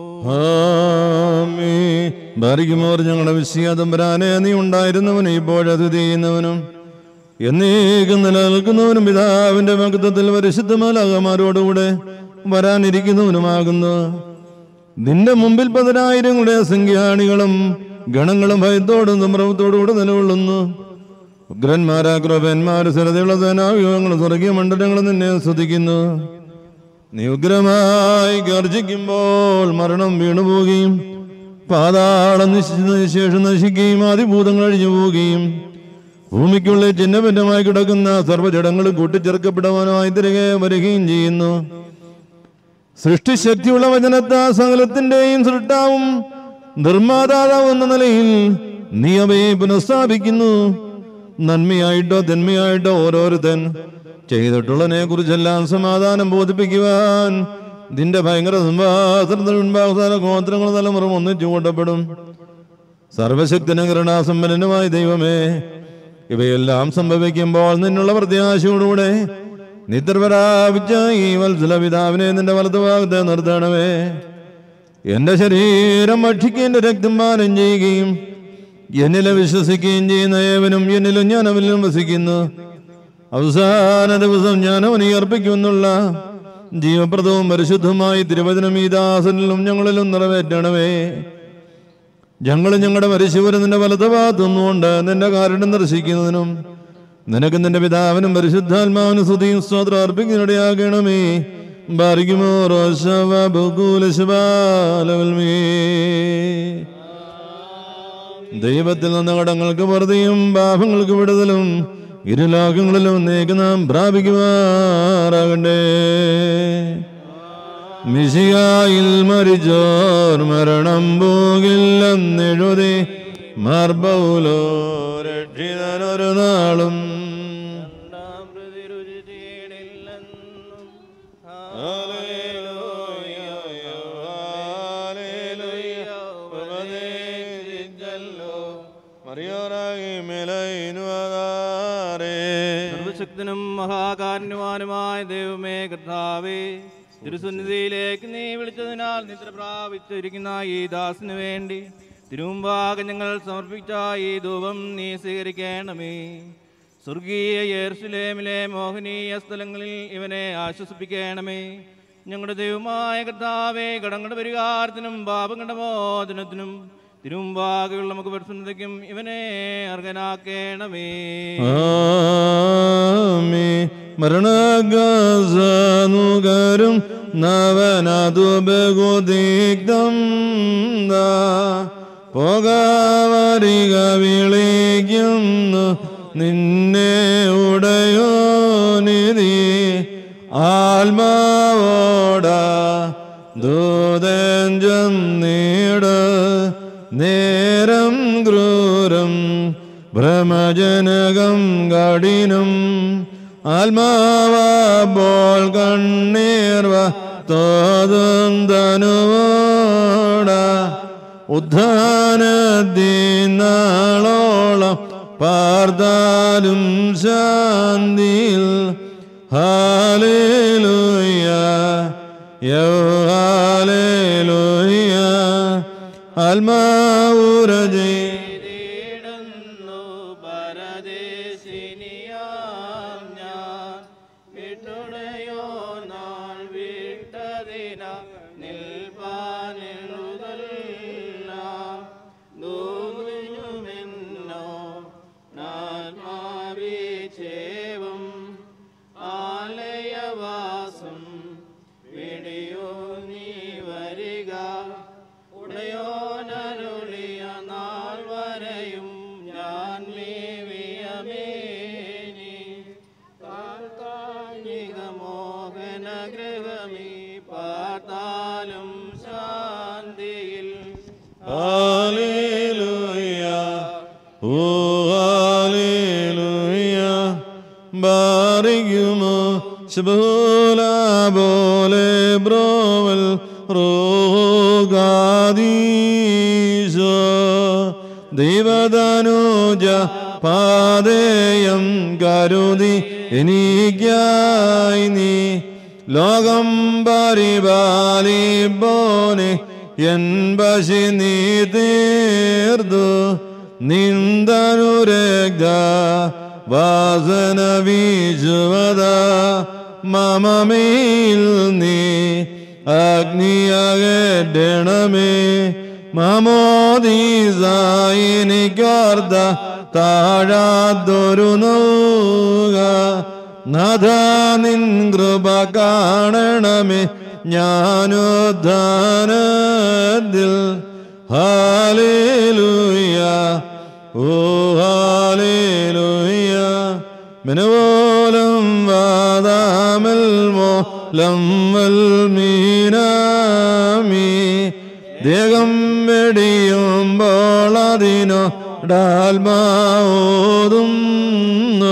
ഭാരിക്കുമോർ ഞങ്ങളുടെ വിശ്യാതമ്പരാനെ നീ ഉണ്ടായിരുന്നവനും ഇപ്പോഴത് ചെയ്യുന്നവനും എന്നേക്കും നിലനിൽക്കുന്നവനും പിതാവിന്റെ മകത്വത്തിൽ പരിശുദ്ധമാലാകമാരോടുകൂടെ വരാനിരിക്കുന്നവനുമാകുന്നു നിന്റെ മുമ്പിൽ പതിനായിരങ്ങളുടെ സംഖ്യാണികളും ഗണങ്ങളും ഭയത്തോടും സംഭ്രമത്തോടുകൂടെ നിലകൊള്ളുന്നു ഉഗ്രന്മാരാ ക്രോപന്മാര് സ്ഥിരതയുള്ള സേനാവ്യൂഹങ്ങളും സ്വർഗീയ മണ്ഡലങ്ങളും നിന്നെ സ്തുതിക്കുന്നു നീ ഉഗ്രമായി ഗർജിക്കുമ്പോൾ മരണം വീണുപോവുകയും പാതാളം നിശ്ചിത ശേഷം നശിക്കുകയും ആദിഭൂതങ്ങൾ അഴിഞ്ഞു പോവുകയും ഭൂമിക്കുള്ളിൽ ചിഹ്നഭിന്നമായി കിടക്കുന്ന സർവ്വജടങ്ങളും കൂട്ടിച്ചേർക്കപ്പെടുവാനായി തിരികെ വരികയും ചെയ്യുന്നു സൃഷ്ടിശക്തിയുള്ള വചനത്താ സകലത്തിന്റെയും സൃഷ്ടാവും നിർമ്മാതാവും എന്ന നിലയിൽ നീ അവയെ പുനഃസ്ഥാപിക്കുന്നു നന്മയായിട്ടോ തിന്മയായിട്ടോ ഓരോരുത്തൻ ചെയ്തിട്ടുള്ളതിനെ കുറിച്ചെല്ലാം സമാധാനം ബോധിപ്പിക്കുവാൻ നിന്റെ ഭയങ്കര സംവാസത്തിന് മുൻപാകസാല ഗോത്രങ്ങൾ തലമുറ ഒന്നിച്ചു കൂട്ടപ്പെടും സർവശക്തനും കരുണാസമ്പന്നനുമായ ദൈവമേ ഇവയെല്ലാം സംഭവിക്കുമ്പോൾ നിന്നുള്ള പ്രത്യാശയോടുകൂടെ നിദ്രപരാപിച്ച ഈ വത്സല പിതാവിനെ നിന്റെ വലതുഭാഗത്ത് നിർത്തണമേ എന്റെ ശരീരം ഭക്ഷിക്കുകയും എന്റെ രക്തം പാനം ചെയ്യുകയും എന്നിലെ വിശ്വസിക്കുകയും ചെയ്യുന്ന ഏവനും എന്നിലും ഞാൻ അവനിലും വസിക്കുന്നു അവസാന ദിവസം ഞാൻ അവനെ അർപ്പിക്കുമെന്നുള്ള ജീവപ്രദവും പരിശുദ്ധമായി തിരുവചനം ഈ ദാസനിലും ഞങ്ങളിലും നിറവേറ്റണമേ ഞങ്ങൾ ഞങ്ങളുടെ മരിശുവരെ നിന്റെ വലതുഭാഗത്തുനിന്നുകൊണ്ട് നിന്റെ കാരണം ദർശിക്കുന്നതിനും നിനക്ക് നിന്റെ പിതാവിനും പരിശുദ്ധാത്മാവിനും സ്തുതിയും സ്തോത്രം അർപ്പിക്കുന്നതിനിടയാകണമേ ബാരിക്കുമോ റോശവ ബഹുലശുബാലവൽമേ ദൈവത്തിൽ നിന്ന് കടങ്ങൾക്ക് വെറുതെയും പാപങ്ങൾക്ക് വിടുതലും ഇരുലോകങ്ങളിലും നേക്ക് നാം പ്രാപിക്കുമാറാകണ്ടേ മിശിയായിൽ മരിച്ചോർ മരണം പോകില്ലെന്നെഴുതി മാർബൗലോ രക്ഷിതനൊരു നാളും സർവശക്തനും മഹാകാരുണ്യവാനുമായ ദൈവമേ കർത്താവേ തിരുസന്നിധിയിലേക്ക് നീ വിളിച്ചതിനാൽ നിദ്ര പ്രാപിച്ചിരിക്കുന്ന ഈ ദാസിനു വേണ്ടി തിരുമുമ്പാകെ ഞങ്ങൾ സമർപ്പിച്ച ഈ ധൂപം നീ സ്വീകരിക്കണമേ സ്വർഗീയ യേർഷുലേമിലെ മോഹനീയ സ്ഥലങ്ങളിൽ ഇവനെ ആശ്വസിപ്പിക്കണമേ ഞങ്ങളുടെ ദൈവമായ കർത്താവേ കടങ്ങളുടെ പരിഹാരത്തിനും പാപങ്ങളുടെ മോചനത്തിനും തിരുമുമ്പാകെയുള്ള നമുക്ക് പരിശുദ്ധതയ്ക്കും ഇവനെ അർഹനാക്കണമേ ആമേ മരണഗാസനുകരും നവനതുബഗുദിഗ്ധം ദാ പോകാവരിക വിളിക്കുന്നു നിന്നെ ഉടയോ നിധി ആത്മാവോട ദൂതഞ്ചം നീട് നേരം ക്രൂരം ഭ്രമജനകം കഠിനം ആത്മാവാബോൾ കണ്ണീർവ തോതും തനുവോട ഉദ്ധാനത്തിനാളോളം പാർത്താലും ശാന്തിയിൽ ഹാലേലുയ യോ ഹാലേലുയ ആത്മാവുരജേ ആലയവാസം വിടിയോ നീ വരിക ഉടയോനരുളിയ നാൾ വരെയും ഞാൻ മേവിയമേനി കാർത്താനിക മോഹന ഗൃഹമീ പാർത്താലും ശാന്തിയിൽ ഹല്ലേലൂയ ഓ ഹല്ലേലൂയ ബാരിക്കുമോ ശബോല ബോലെ ബ്രോവൽ റോഗാദീശോ ദൈവദനുജ പാതേയം കരുതി എനിക്കായി നീ ലോകം പരിപാലിപ്പോനെ എൻ പശി നീ തീർന്നു നിന്ദനുരഗ വാസന വീശുവത മമമേൽ നീ അഗ്നിയകരണമേ മമോദീസായിനിക്കാർദ്ദ താഴാത്തൊരു നോക നഥ നിൻ കൃപ കാണണമേ ഞാനുദ്ധാനത്തിൽ ഹാലേലൂയ ഓ ഹാലേലൂയ മിനുപോലും വാദാമൽ മോലം വൽമീനാമി ദേഹം വെടിയുമ്പോൾ അതിനോ ഡാൽമാവോതുന്നു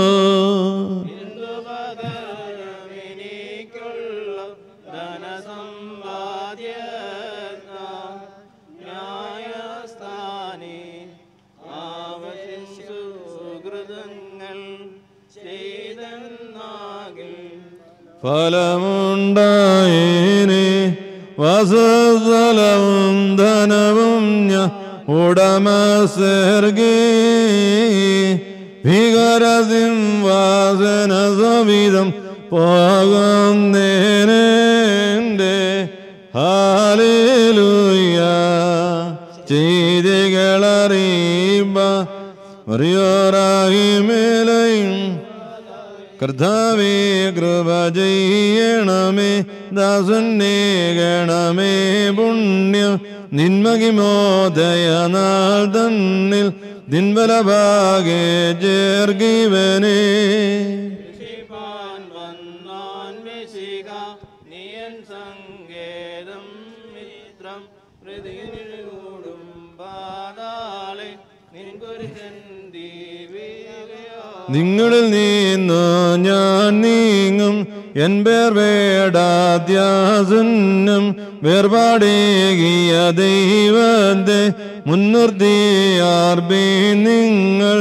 ഫലമുണ്ടായേനെ വസസ്ഥലവും ധനവും ഞാൻ ഉടമസർഗേ ഭീകരസിംഹാസന സമീതം പോകുന്നേനെ ഹാലേലൂയ ചെയ്തികളറിയുമ്പ മറിയോറാഹിമേലയും കർത്താവേ കൃപ ചെയ്യണമേ ദാസന്നെ ഗണമേ പുണ്യം നിന്മകിമോദയനാൾ തന്നിൽ ദിൻബലഭാഗേ ചേർഗിവനേ രക്ഷിപ്പാൻ വന്നാൻ മെസ്സിക നീയൻ സങ്കേതം മിത്രം പ്രതികൂടും പാതാളെ നിൻകുരുതൻ ദീപികയോ നിങ്ങളിൽ നിന്നു ഞാൻ നീങ്ങും എൻ പേർ വേടാത്യാസുന്നം വേർപാടേകിയ ദൈവത്തെ മുൻനിർത്തിയാർബി നിങ്ങൾ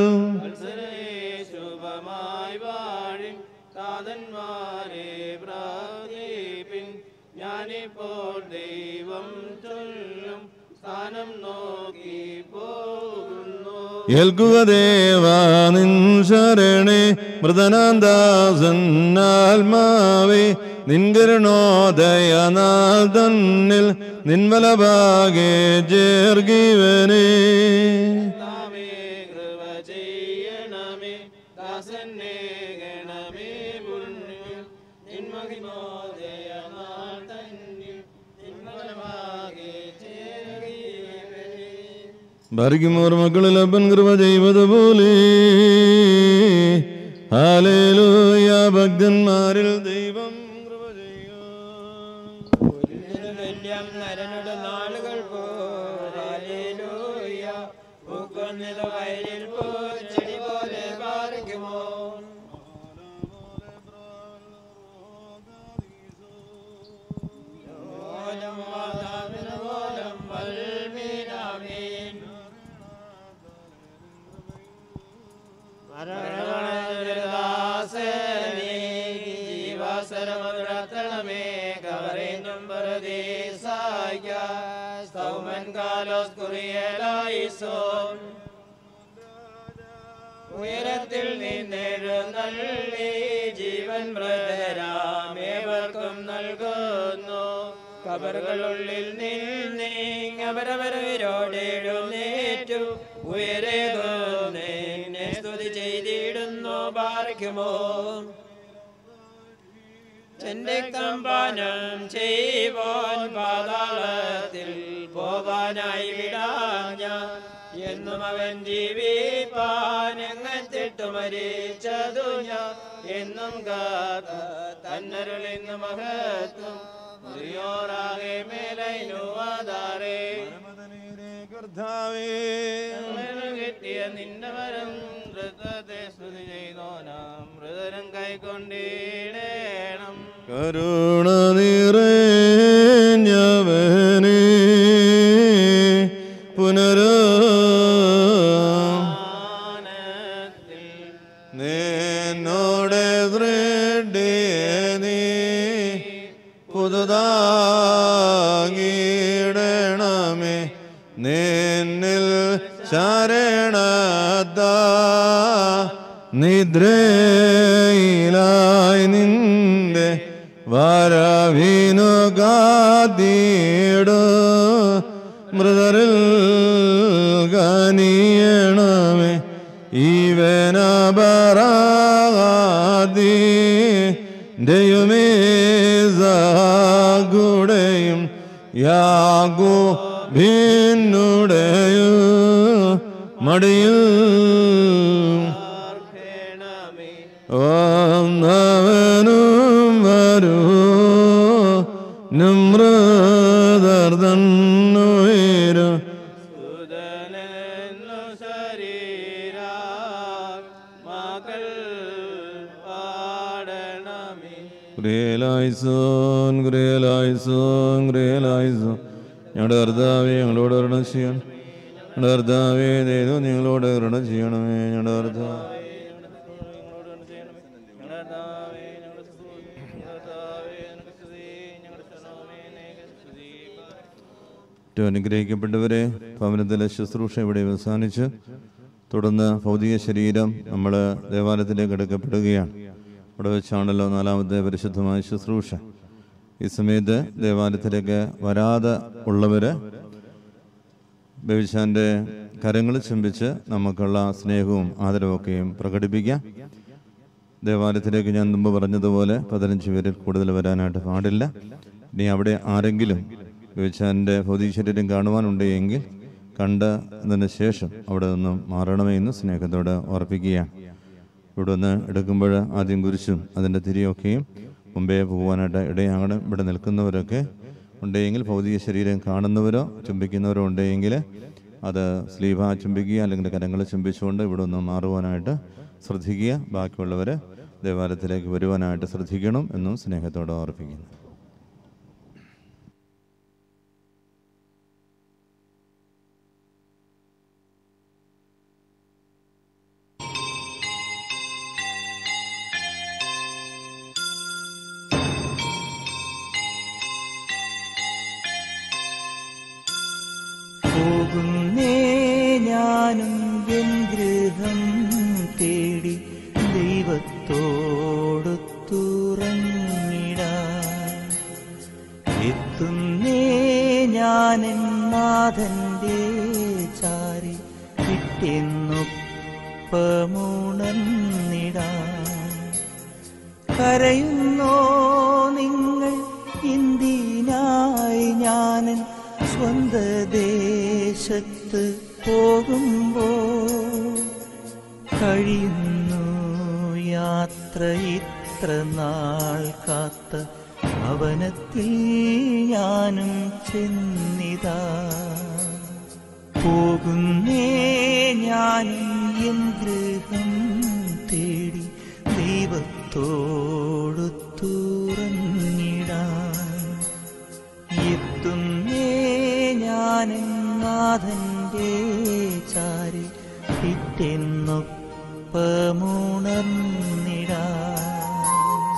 ശുഭമായി വാഴി താതന്മാരെ പ്രാർത്ഥിപ്പിൻ ഞാനിപ്പോൾ ദൈവം ചൊല്ലും സ്ഥാനം നോക്കി പോകുന്നു ഏൽക്കുക ദേവാ നിൻ ശരണേ മൃതനാന്താസന്നാത്മാവേ നിൻകരുണോദയനാൾ തന്നിൽ നിൻവലഭാഗേ ചേർകിവനേ കർത്താവേ, കൃപ ചെയ്യണമേ ദാസനെ ഗണമേ പുണ്യം നിന്മഹിമോദയനാൾ തന്നിൽ നിന്മലമാകെ ചേർകിവനേ ഭാരിക്കുമോർ മക്കളിൽ അപ്പൻ കൃപ ചെയ്വതുപോലെ ഹാലേലൂയ ഭക്തന്മാരിൽ ദൈവം തുല്യം നരനുടെ നാളുകൾ പോലൂയ പൂക്കൊന്നിത വയലിൽ പൂച്ചെടി പോലെ പാറിക്കുമോ ഓലം മാതാവിന ഓലം വൽമീനാമീൻ ജീവാസരമേ കവറേനും പരദേശായ സ്തൗമൻ കാലോസ് കുറിയലായിസോൻ ഉയരത്തിൽ നിന്നെഴുന്നള്ളി ജീവൻ മൃതരാമേവർക്കും നൽകുന്നു കബറുകളുള്ളിൽ നിന്നവരവരോടെഴുന്നേറ്റു ഉയരേകുന്നെ സ്തുതി ചെയ്തിടുന്നു പാറിക്കുമോ എന്റെ കമ്പാനം ചെയ്യുവാൻ പാതാളത്തിൽ പോവാനായി വിടാം ഞാൻ എന്നും അവൻ ജീവിപ്പാൻ എങ്ങത്തിട്ടു മരിച്ചതു ഞാൻ എന്നും കാത്ത തന്നരുളിന്ന് മഹത്വം മുറിയോറാകെ മേലൈനുവാതാറേ കിട്ടിയ നിന്റെ വരം മൃതത്തെ സ്തുതി ചെയ്തോനാം മൃതരം കൈക്കൊണ്ടിടേണം കരുണ നിറഞ്ഞവനേ പുനരാ നിന്നോടെ ദൃഢിയ നീ പുതുതാങ്ങിടണമേ നിന്നിൽ ശരണത്താ നിദ്രയിലായി നിന്റെ വരവിനു കാത്തിടു മൃതരിൽ കനിയണമേ ഈവനപരാതി ദൈവമേ സാഗുടയും യാഗു ഭിന്നുടയു മടിയിൽ വന്നവനും വരൂ നിമ്രദർ തന്നുയരു ഗ്രേലായിസോൻ ഗ്രേലായിസോൻ ഗ്രേലായിസോൻ ഞങ്ങളുടെ കർത്താവേ ഞങ്ങളോട് കരുണ ചെയ്യണം ഞങ്ങളുടെ കർത്താവേ ദൈവം നിങ്ങളോട് കരുണ ചെയ്യണമേ ഞങ്ങളുടെ കർത്താവ് ഏറ്റവും അനുഗ്രഹിക്കപ്പെട്ടവരെ ഭവനത്തിലെ ശുശ്രൂഷ ഇവിടെ അവസാനിച്ച് തുടർന്ന് ഭൗതിക ശരീരം നമ്മൾ ദേവാലയത്തിലേക്ക് എടുക്കപ്പെടുകയാണ് അവിടെ വെച്ചാണല്ലോ നാലാമത്തെ പരിശുദ്ധമായ ശുശ്രൂഷ ഈ സമയത്ത് ദേവാലയത്തിലേക്ക് വരാതെ ഉള്ളവർ ബേബിച്ചാൻ്റെ കരങ്ങൾ ചുംബിച്ച് നമുക്കുള്ള സ്നേഹവും ആദരവൊക്കെയും പ്രകടിപ്പിക്കാം ദേവാലയത്തിലേക്ക് ഞാൻ മുമ്പ് പറഞ്ഞതുപോലെ പതിനഞ്ച് പേരിൽ കൂടുതൽ വരാനായിട്ട് പാടില്ല ഇനി അവിടെ ആരെങ്കിലും ബേബിച്ചാൻ്റെ ഭൗതിക ശരീരം കാണുവാനുണ്ട് എങ്കിൽ കണ്ട് അതിന് ശേഷം അവിടെ നിന്നും മാറണമേ എന്ന് സ്നേഹത്തോടെ ഓർപ്പിക്കുകയാണ് ഇവിടെ നിന്ന് എടുക്കുമ്പോൾ ആദ്യം കുരിശും അതിൻ്റെ തിരിയൊക്കെയും മുമ്പേ പോകുവാനായിട്ട് ഇടയാകണം ഇവിടെ നിൽക്കുന്നവരൊക്കെ ഉണ്ടെങ്കിൽ ഭൗതിക ശരീരം കാണുന്നവരോ ചുംബിക്കുന്നവരോ ഉണ്ടെങ്കിൽ അത് സ്ലീവ ചുംബിക്കുക അല്ലെങ്കിൽ കരങ്ങൾ ചുംബിച്ചുകൊണ്ട് ഇവിടെ നിന്ന് മാറുവാനായിട്ട് ശ്രദ്ധിക്കുക ബാക്കിയുള്ളവർ ദേവാലയത്തിലേക്ക് വരുവാനായിട്ട് ശ്രദ്ധിക്കണം എന്നും സ്നേഹത്തോടെ ഓർപ്പിക്കുന്നു പോകുന്നേ ഞാനും എൻ ഗൃഹം തേടി ദൈവത്തോടു തുറങ്ങിടാൻ എത്തുന്നേ ഞാനെൻ നാഥന്റെ ചാരി കിട്ടിയെന്നൊപ്പമുണർന്നിടാൻ കരയുന്നോ നിങ്ങൾ ഇന്ത്യനായി ഞാനൻ സ്വന്ത ദേശത്ത് പോകുമ്പോ കഴിയുന്നു യാത്ര ഇത്ര നാൾ കാത്ത ഭവനത്തിൽ ഞാനും ചെന്നിതാ പോകുന്നേ ഞാനും എൻ ഗൃഹം തേടി ദൈവത്തോടു തുറന്നിടാൻ എത്തുന്നേ ഞാനും നാഥന്റെ ചാരി പിറ്റെന്നൊപ്പമുണർന്നിടാൻ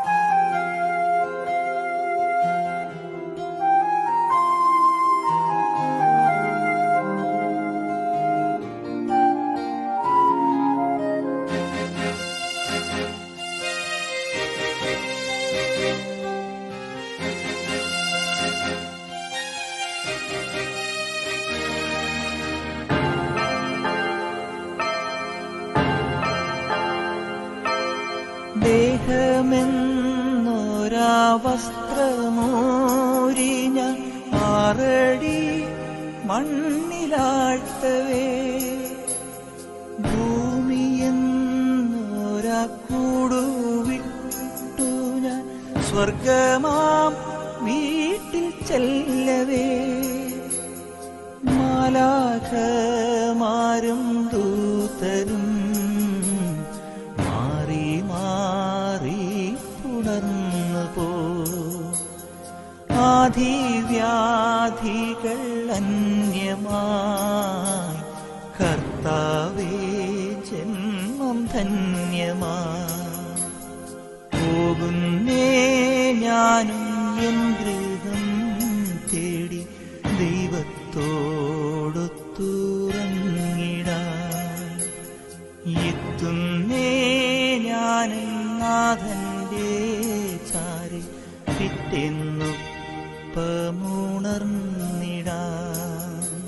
ദേഹമെന്നൊരാ വസ്ത്രമോരിഞ്ഞ ആറടി മണ്ണിലാഴ്ത്തവേ ഭൂമിയെന്നൊരാ കൂടുവിട്ടു ഞാൻ സ്വർഗമാം വീട്ടിൽ ചെല്ലവേ മാലാഖമാരും ദൂതരും മാറി മാറി പുണർന്നു പോ ആധിവ്യാധികൾ അന്യമായി കർത്താവേ ജന്മം ധന്യമായി പോകുന്നേ ഞാനും എൻ ഗൃഹം തേടി ദൈവത്തോടു തുറങ്ങിടാൻ എത്തുന്നേ ഞാനും നാഥന്റെ ചാരി പിറ്റെന്നൊപ്പമുണർന്നിടാൻ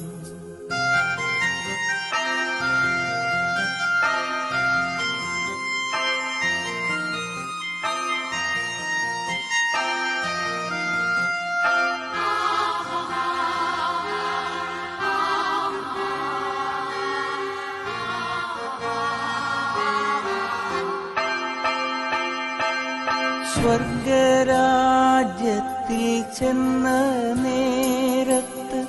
സ്വർഗരാജ്യത്തിൽ ചെന്ന നേരത്ത്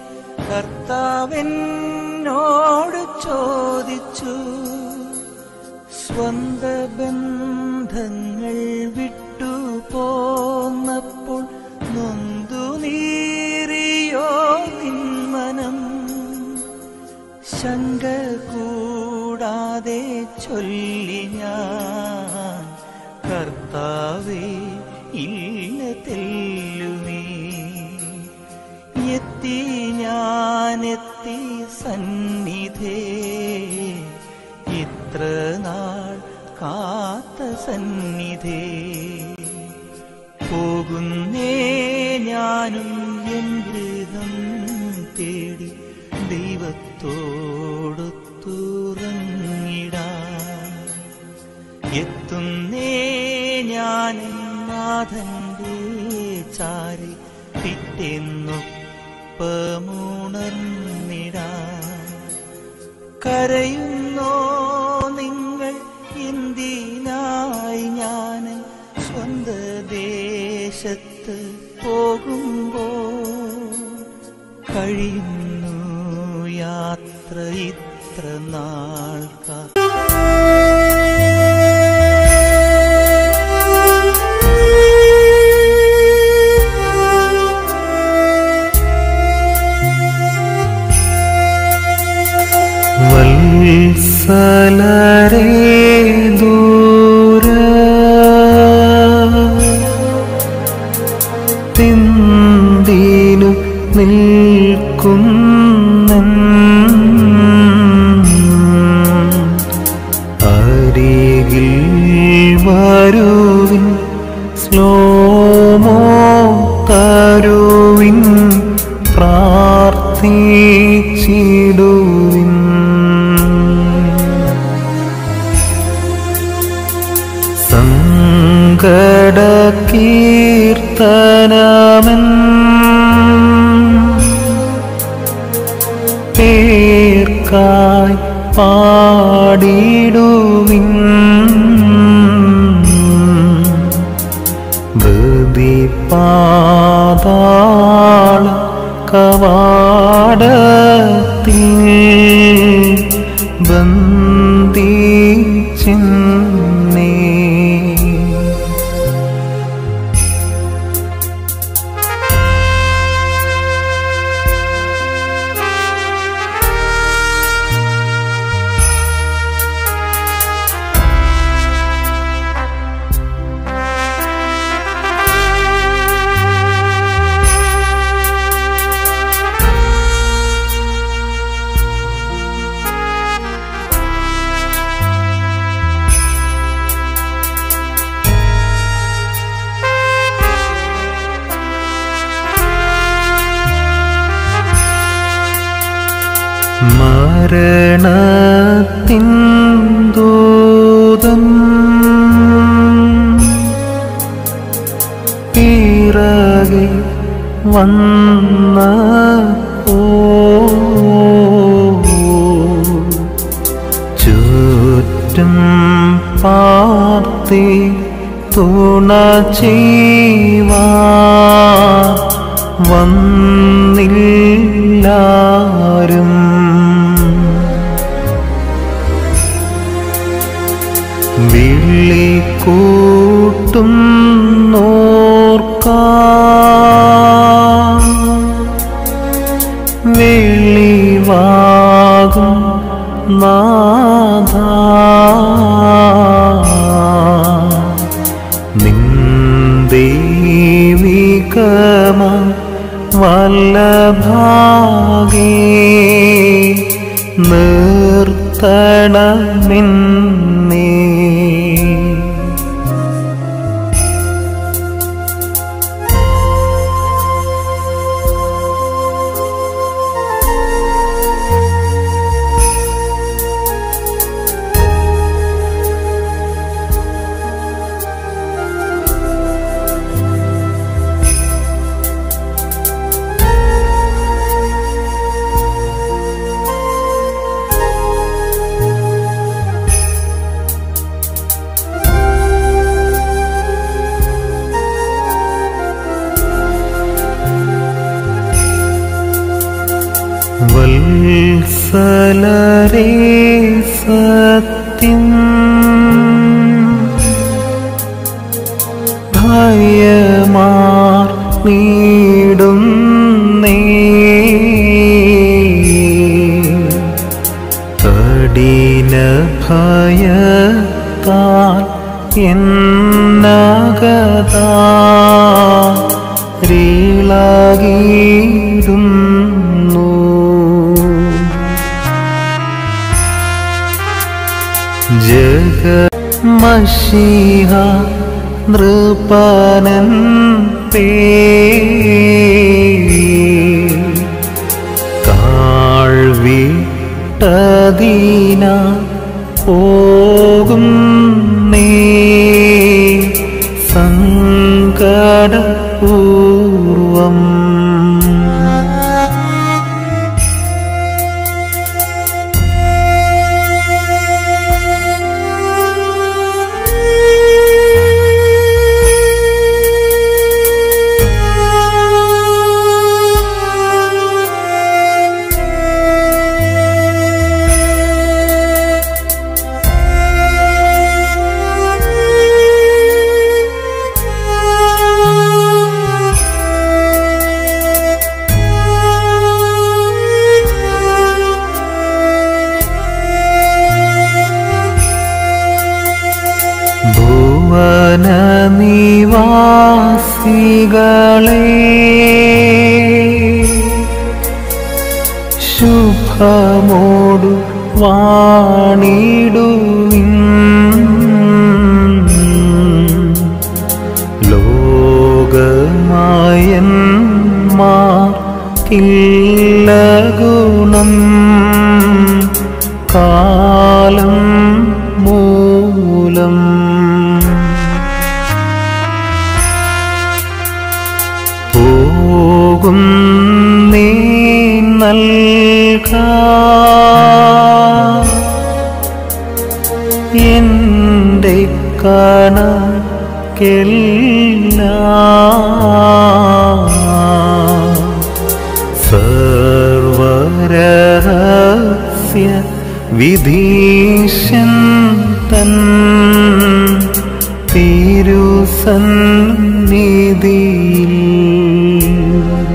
കർത്താവെന്നോട് ചോദിച്ചു സ്വന്ത ബന്ധങ്ങൾ വിട്ടു പോന്നപ്പോൾ നൊന്തു നീറിയോ നിന്മനം ശങ്ക കൂടാതെ ചൊല്ലി ഞാൻ കർത്താവേ ഇല്ല തെല്ലുമേ എത്തി ഞാനെത്തി സന്നിധേ ഇത്ര നാൾ കാത്ത സന്നിധേ പോകുന്നേ ഞാനും എൻ ഗൃഹം തേടി ദൈവത്തോടൊത്തുറങ്ങിടാൻ എത്തുന്നേ ഞാൻ നാഥന്റെ ചാരി പിറ്റെന്നൊപ്പമുണർന്നിടാൻ കരയുന്നോ നിങ്ങൾ എന്തിനായി ഞാൻ സ്വന്ത ദേശത്ത് പോകുമ്പോ കഴിയുന്നു യാത്ര ഇത്ര നാൾക്കാ വത്സലരേ ദൂര തിന്തിനു നിൽക്കുന്നൻ അരികിൽ വരുവിൻ സ്ലോമോ തരുവിൻ പ്രാർത്ഥിച്ചിടുവിൻ സങ്കട കീർത്തനമൻ പേർക്കായി പാടിടുവിൻ ബദി പാതാള കവാടത്തിൽ ബന്ധിച്ചിന്നേ മരണത്തിൻ ദൂതം പിറകെ വന്ന ചുറ്റും പാർത്തി തുണ ചെയ്യുവാ വന്നില്ലാരും വിളിക്കൂട്ടും നോർക്കാ വെളിവാകും നാഥ നിന്ദൈവികമ വല്ലഭാഗേ നിർത്തണമെന്നേ വത്സലരേ സത്യം ഭയമാർ നീടുന്നേ കഠിന ഭയത്താൽ എന്നകതാ രീളാകിടുന്നു മഷിഹ നൃപനൻ പേ താഴ്വിട്ടതിന പോകും നേ സങ്കടപൂർവം ഭുവന നിവാസികളെ ശുഭമോടു വാണിടുവിൻ ലോകമായന്മാർക്കില്ല ഗുണം കാലം മൂലം പോകും നീ നൽക എൻ്റെ സർവരഹസ്യ വിധീശൻ തൻ തിരുസന്നിധിയിൽ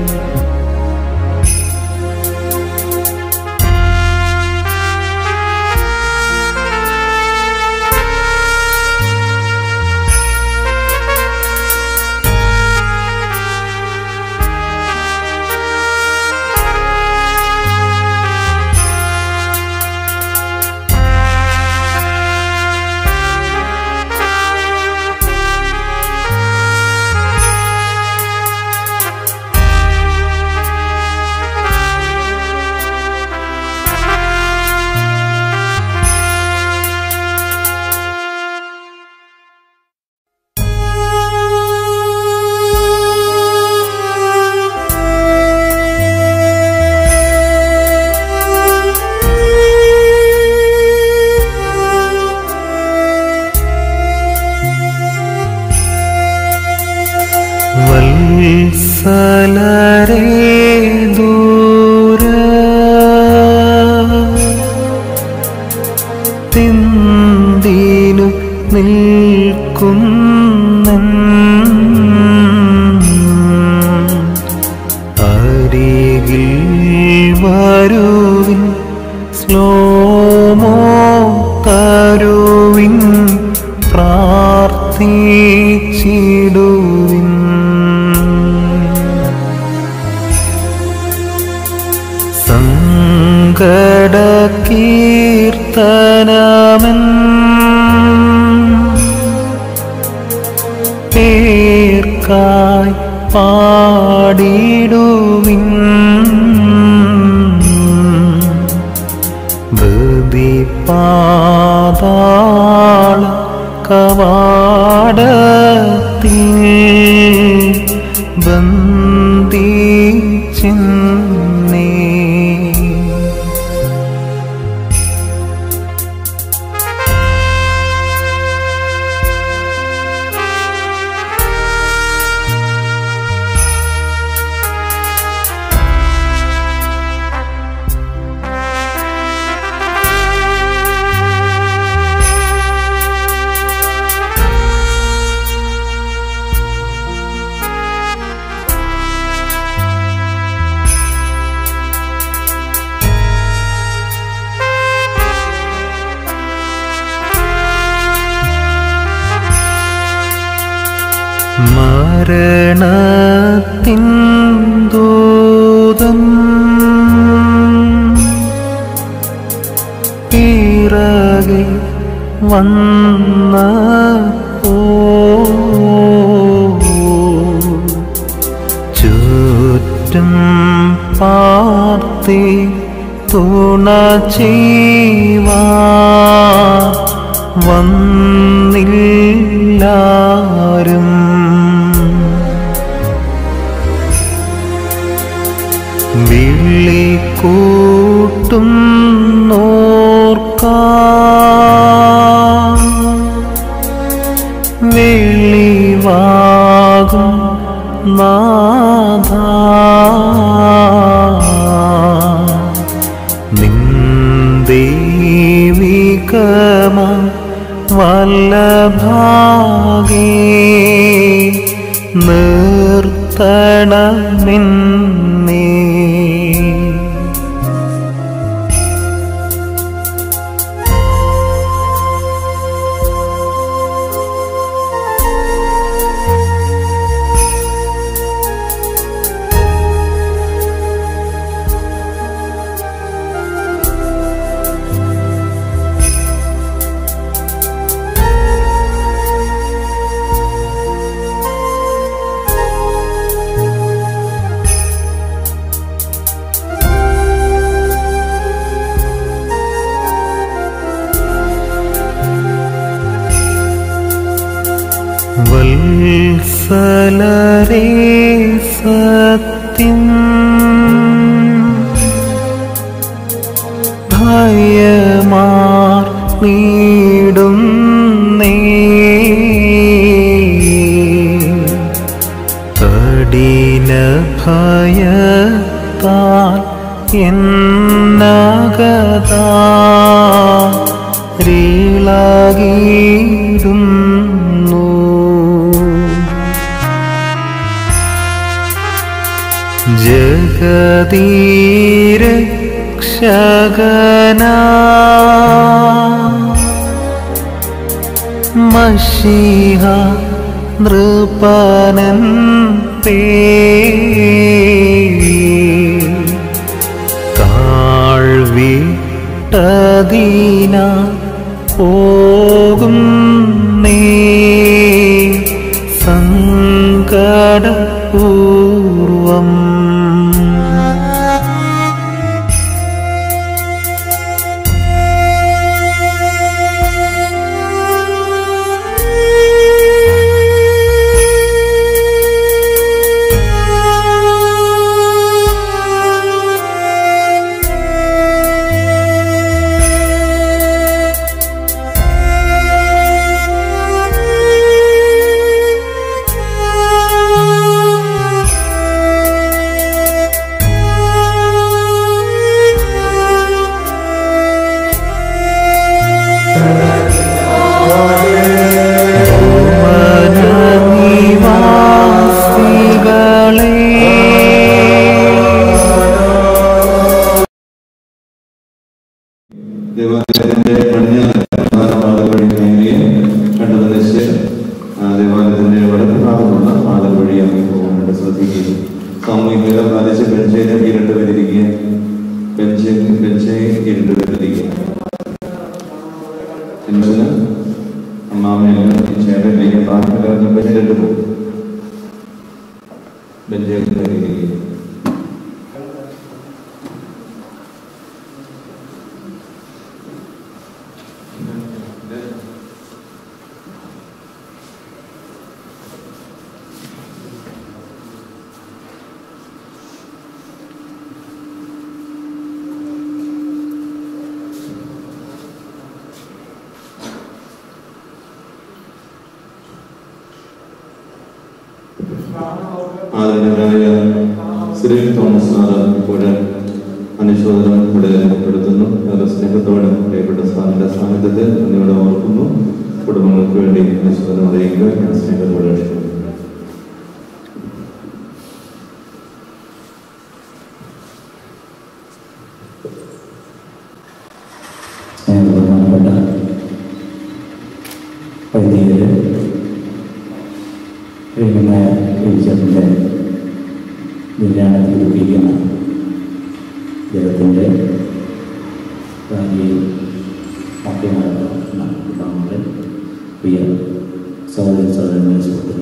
വത്സലരേ ദൂര തിന്തിനു നിൽക്കുന്നൻ അരികിൽ വരുവിൻ സ്ലോമോ തരുവിൻ പ്രാർത്ഥിച്ചിടുവിൻ സങ്കട കീർത്തനമൻ പേർക്കായി പാടിടുവിൻ ബദി പാതാള കവാടത്തിൽ ബന്ധിച്ചിന്നേ മരണത്തിൻ ദൂതം പിറകെ വന്നപ്പോ ചുറ്റും പാർത്തി തുണ ചെയ്യുവാ വന്നില്ലാരും വിളിക്കൂട്ടും നോർക്കാ വെളിവാകും നാഥ നിന്ദീവികമ വല്ലഭാഗേ നിർത്തണമെന്നേ വത്സലരേ സത്യം ഭയമാർ നീടും കഠിന ഭയത്താൽ എന്നകതാ രീളാകിടുന്നു ജഗതീരക്ഷകനാ മഷിഹ നൃപനൻ പേ താഴ്വിട്ടതീന പോകും നേ സങ്കടപൂർവം വനനിവാസികളെ ദേവാലയത്തിന്റെ പടിഞ്ഞാറ് പ്രധാനമായ വഴി നേരിയ കണ്ടതിന് ശേഷം ആ ദേവാലയത്തിന്റെ വടക്ക് ഭാഗത്തുള്ള പാതൽ വഴി അങ്ങ് പോകാനായിട്ട് ശ്രദ്ധിക്കുക സാമൂഹിക പ്രാദേശ ബെഞ്ചിന് ഇരുണ്ട് വരിക ബെഞ്ച് ബെഞ്ച് ഇരുണ്ട് വരിക എന്നതിന് അമ്മാമയെല്ലാം ഈ ചേട്ടനിലേക്ക് പ്രാർത്ഥന ബെഞ്ചിലിട്ട് പോകും ബെഞ്ചിൽ വരിക ആദരണീയനായ ശ്രീ തോമസ് സാറ് ഇപ്പോൾ അനുശോചനം ഇവിടെ രേഖപ്പെടുത്തുന്നു ഏറെ സ്നേഹത്തോടെ പ്രിയപ്പെട്ട സാറിന്റെ സാന്നിധ്യത്തിൽ എന്നിവിടെ ഓർക്കുന്നു കുടുംബങ്ങൾക്ക് വേണ്ടി അനുശോചനം അറിയിക്കുക ഞാൻ സ്നേഹത്തോടെ ക്ഷണിക്കുന്നു ബഹുമാനപ്പെട്ട വൈദികര് പ്രിയമായ ടീച്ചറിൻ്റെ നിര്യാണത്തിൽ ദുഃഖിക്കുന്ന ജലത്തിൻ്റെ ഭാര്യയും മക്കളുമായിട്ടുള്ള കുടുംബം പ്രിയ സഹോദര സഹോദരന്മാരെ സുഹൃത്തുക്കൾ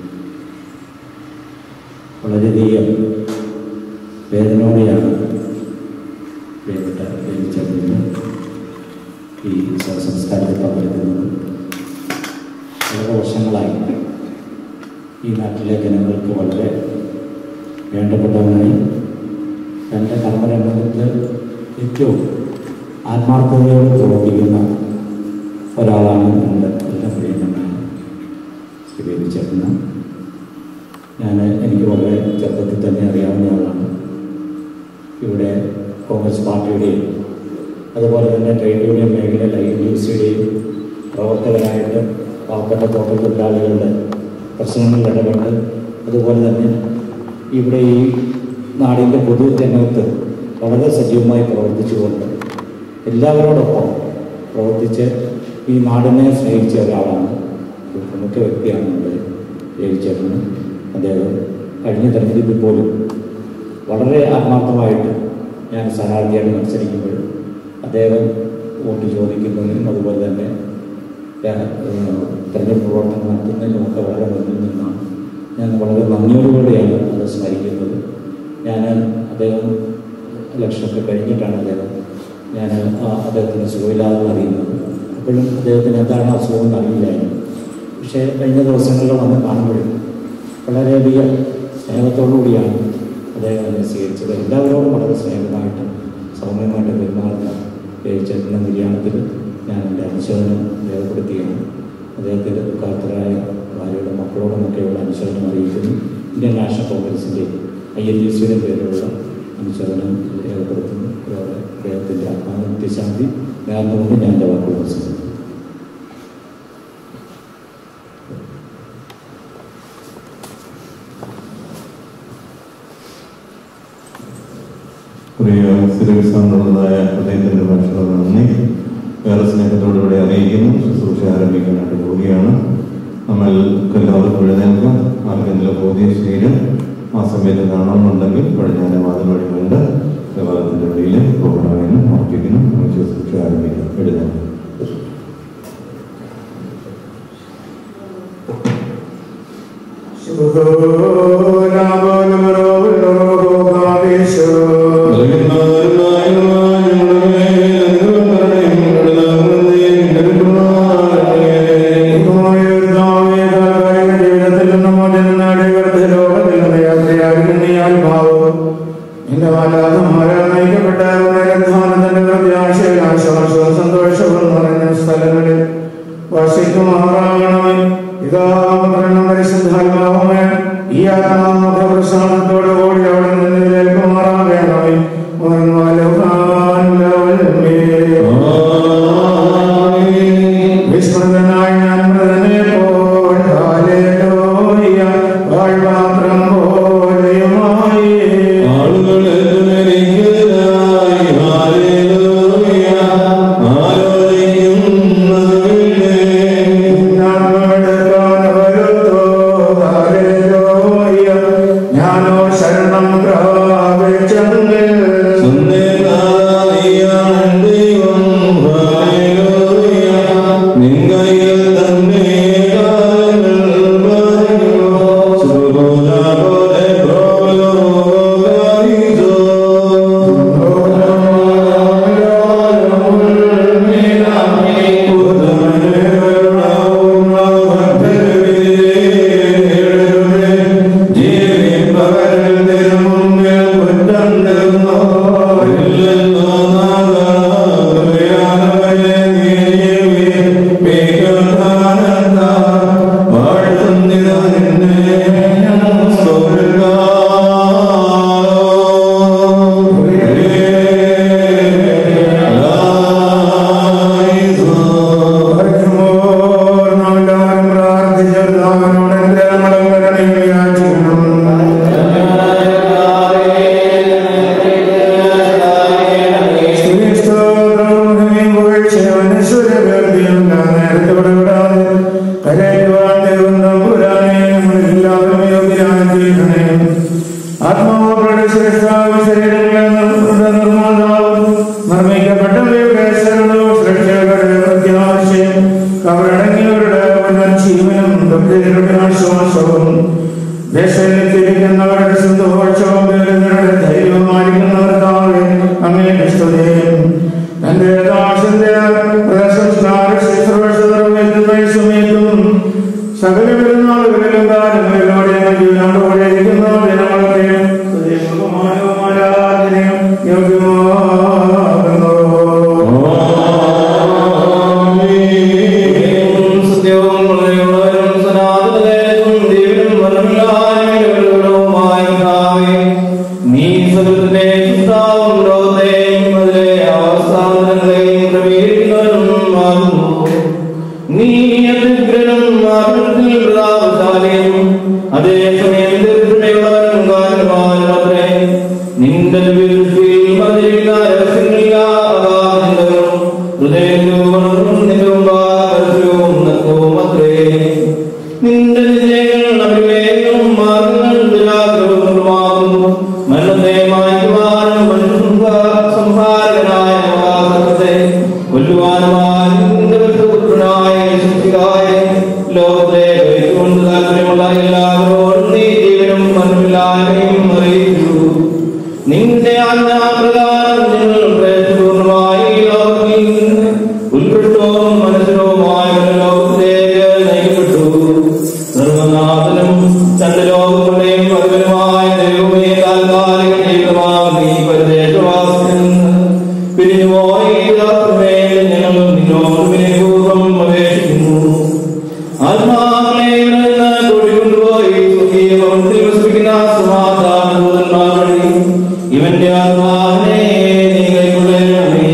വളരെയധികം വേദനയോടെയാണ് പ്രിയപ്പെട്ട ചേർന്ന് ഈ സംസ്കാരത്തിൽ പങ്കെടുക്കുന്നത് വളരെ വർഷങ്ങളായി ഈ നാട്ടിലെ ജനങ്ങൾക്ക് വളരെ വേണ്ടപ്പെട്ടവനായി തൻ്റെ കർമ്മരംഗത്ത് ഏറ്റവും ആത്മാർത്ഥതയോട് പ്രവർത്തിക്കുന്ന ഒരാളാണ് നമ്മുടെ എല്ലാം പ്രിയപ്പെട്ട ശ്രീ ബേബി ചേട്ടന് ഞാൻ എനിക്ക് വളരെ ചെറുപ്പത്തിൽ തന്നെ അറിയാവുന്ന ആളാണ് ഇവിടെ കോൺഗ്രസ് പാർട്ടിയുടെയും അതുപോലെ തന്നെ ട്രേഡ് യൂണിയൻ മേഖലയിൽ ഐ എൻ യു സിയുടെയും പ്രവർത്തകരായിട്ട് പാവപ്പെട്ട തോട്ട തൊഴിലാളികളുടെ പ്രശ്നങ്ങളിൽ ഇടപെട്ട് അതുപോലെ തന്നെ ഇവിടെ ഈ നാടിൻ്റെ പൊതു രംഗത്ത് വളരെ സജീവമായി പ്രവർത്തിച്ചുകൊണ്ട് എല്ലാവരോടൊപ്പം പ്രവർത്തിച്ച് ഈ നാടിനെ സ്നേഹിച്ച ഒരാളാണ് ഒരു പ്രമുഖ വ്യക്തിയാണ് നമ്മുടെ ജയിച്ചേട്ടന് അദ്ദേഹം കഴിഞ്ഞ തെരഞ്ഞെടുപ്പിൽ പോലും വളരെ ആത്മാർത്ഥമായിട്ട് ഞാൻ സ്ഥാനാർത്ഥിയായിട്ട് മത്സരിക്കുമ്പോൾ അദ്ദേഹം വോട്ട് ചോദിക്കുന്നതിനും അതുപോലെ തന്നെ ഞാൻ, ഏഹ്, തെരഞ്ഞെടുപ്പ് പ്രവർത്തനം നടത്തുന്നതിനുമൊക്കെ വളരെ മുന്നിൽ നിന്നാണ് ഞാൻ വളരെ നന്ദിയോടുകൂടിയാണ് അത് സ്മരിക്കുന്നത് ഞാൻ അദ്ദേഹം ഇലക്ഷനൊക്കെ കഴിഞ്ഞിട്ടാണ് അദ്ദേഹം ഞാൻ ആ അദ്ദേഹത്തിന് സുഖമില്ലാതെ അറിയുന്നത് അപ്പോഴും അദ്ദേഹത്തിന് എന്താണ് അസുഖം എന്ന് അറിയില്ലായിരുന്നു പക്ഷേ കഴിഞ്ഞ ദിവസങ്ങളിൽ വന്ന് കാണുമ്പോഴും വളരെയധികം സ്നേഹത്തോടു കൂടിയാണ് അദ്ദേഹം എന്നെ സ്വീകരിച്ചത് എല്ലാവരോടും വളരെ സ്നേഹമായിട്ടും സൗമ്യമായിട്ട് പെരുമാറുന്ന ചേട്ടൻ്റെ നിര്യാണത്തിൽ ഞാൻ എൻ്റെ അനുശോചനം രേഖപ്പെടുത്തുകയാണ് അദ്ദേഹത്തിൻ്റെ ദുഃഖാർത്ഥരായ ഭാര്യയുടെ മക്കളോടുമൊക്കെയുള്ള അനുശോചനം അറിയിക്കുന്നു ഇന്ത്യൻ നാഷണൽ കോൺഗ്രസിൻ്റെ ഐ എൻ യു സിയുടെ പേരിലുള്ള അനുശോചനം രേഖപ്പെടുത്തുന്നു അതോടെ അദ്ദേഹത്തിൻ്റെ ആത്മാവിത്യശാന്തി നേർന്നുകൊണ്ട് ഞാൻ എൻ്റെ വാക്കുകൾ അവസാനിപ്പിക്കുന്നു പ്രിയ സ്ഥിരവിശ്രാന്തമുള്ളതായ അദ്ദേഹത്തിൻ്റെ ഭാഷകൾ നന്ദി വേറെ സ്നേഹത്തോടുകൂടെ അറിയിക്കുന്നു ശുശ്രൂഷ ആരംഭിക്കാനായിട്ട് പോവുകയാണ് നമ്മൾ എല്ലാവർക്കും എഴുന്നേൽക്കാം ആർക്കെങ്കിലും ബോധ്യ ശരീരം ആ സമയത്ത് കാണണമെന്നുണ്ടെങ്കിൽ പടിഞ്ഞാറ് വാതിൽ വഴി കണ്ട് ദേവാലയത്തിൻ്റെ വഴിയിൽ പോകണമെന്ന് ഓർപ്പിക്കുന്നു നമുക്ക് ശുശ്രൂഷ ആരംഭിക്കാം എഴുന്നേൽക്കാം സ്ഥലങ്ങളിൽ വസിക്കുമാറാകണമേ ഇതാ പരിശുദ്ധാത്മാവമേ ഈ ആത്മാവൊക്കെ പ്രസാദത്തോടു കൂടി അവിടെ നിന്ന് കേൾക്കുമാറാകണമേ വിസ്മൃതനായി ഞാൻ മൃതനെ പോൽ ഹാലേലൂയ വാഴ്വാത്രം പോലെയുമായി ഞാനോ ശരണം പ്രാപിച്ചെങ്കിൽ അതേസമയം ദീർഘതയുള്ളവനും കാരണവാനും അത്രേ നിന്റെ വീഴ്ചയിൽ മതിരിക്കുന്ന രഹസ്യങ്ങളില്ലാതാകുന്നവരും ഹൃദയരൂപവും നിന്റെ മുമ്പാകരവും നക്കവും അത്രേ നിന്റെ വിജയങ്ങൾ അഭിവേഗവും മാർഗങ്ങൾ ദുരാഗ്രഹങ്ങളുമാകുന്നു മരണത്തെ മാറ്റുവാനും മനുഷ്യ സംഹാരകനായ മഹാസത്യത്തെ കൊല്ലുവാനുമായി നിന്റെ പുത്രനായ ശക്തിയായ ലോകത്തെ വഹിച്ചുകൊണ്ട് താല്പര്യമുള്ള എല്ലാവരോടും നീ ജീവനും മനുമില്ലായ്മയും അറിയിച്ചു നിന്റെ ആജ്ഞാപ്രകാരം ഞങ്ങൾ പ്രയത്നപൂർണ്ണമായി ഈ ലോകത്തിൽ നിന്ന് ഉത്കൃഷ്ടവും മനസ്സിലവുമായ ഒരു ലോകത്തിലേക്ക് നയിക്കപ്പെട്ടു സർവനാഥനും ചന്ദ്രലോകങ്ങളുടെയും പകരമായ ദൈവമേ താൽക്കാലിക ജീവിതമാകും ഈ പരിദേശവാസത്തിൽ നിന്ന് പിരിഞ്ഞുപോയി ഇതാത്മേൽ ഞങ്ങൾ നിന്നോട് വിനയപൂർവ്വം അപേക്ഷിക്കുന്നു ആത്മാക്കളെ ഇവിടെ നിന്ന് കൂട്ടിക്കൊണ്ടുപോയി സ്വർഗീയ ഭവനത്തിൽ വസിപ്പിക്കുന്ന സമാധാനദൂതന്മാർ വഴി ഇവന്റെ ആത്മാവിനെ നീ കൈക്കൊള്ളണമേ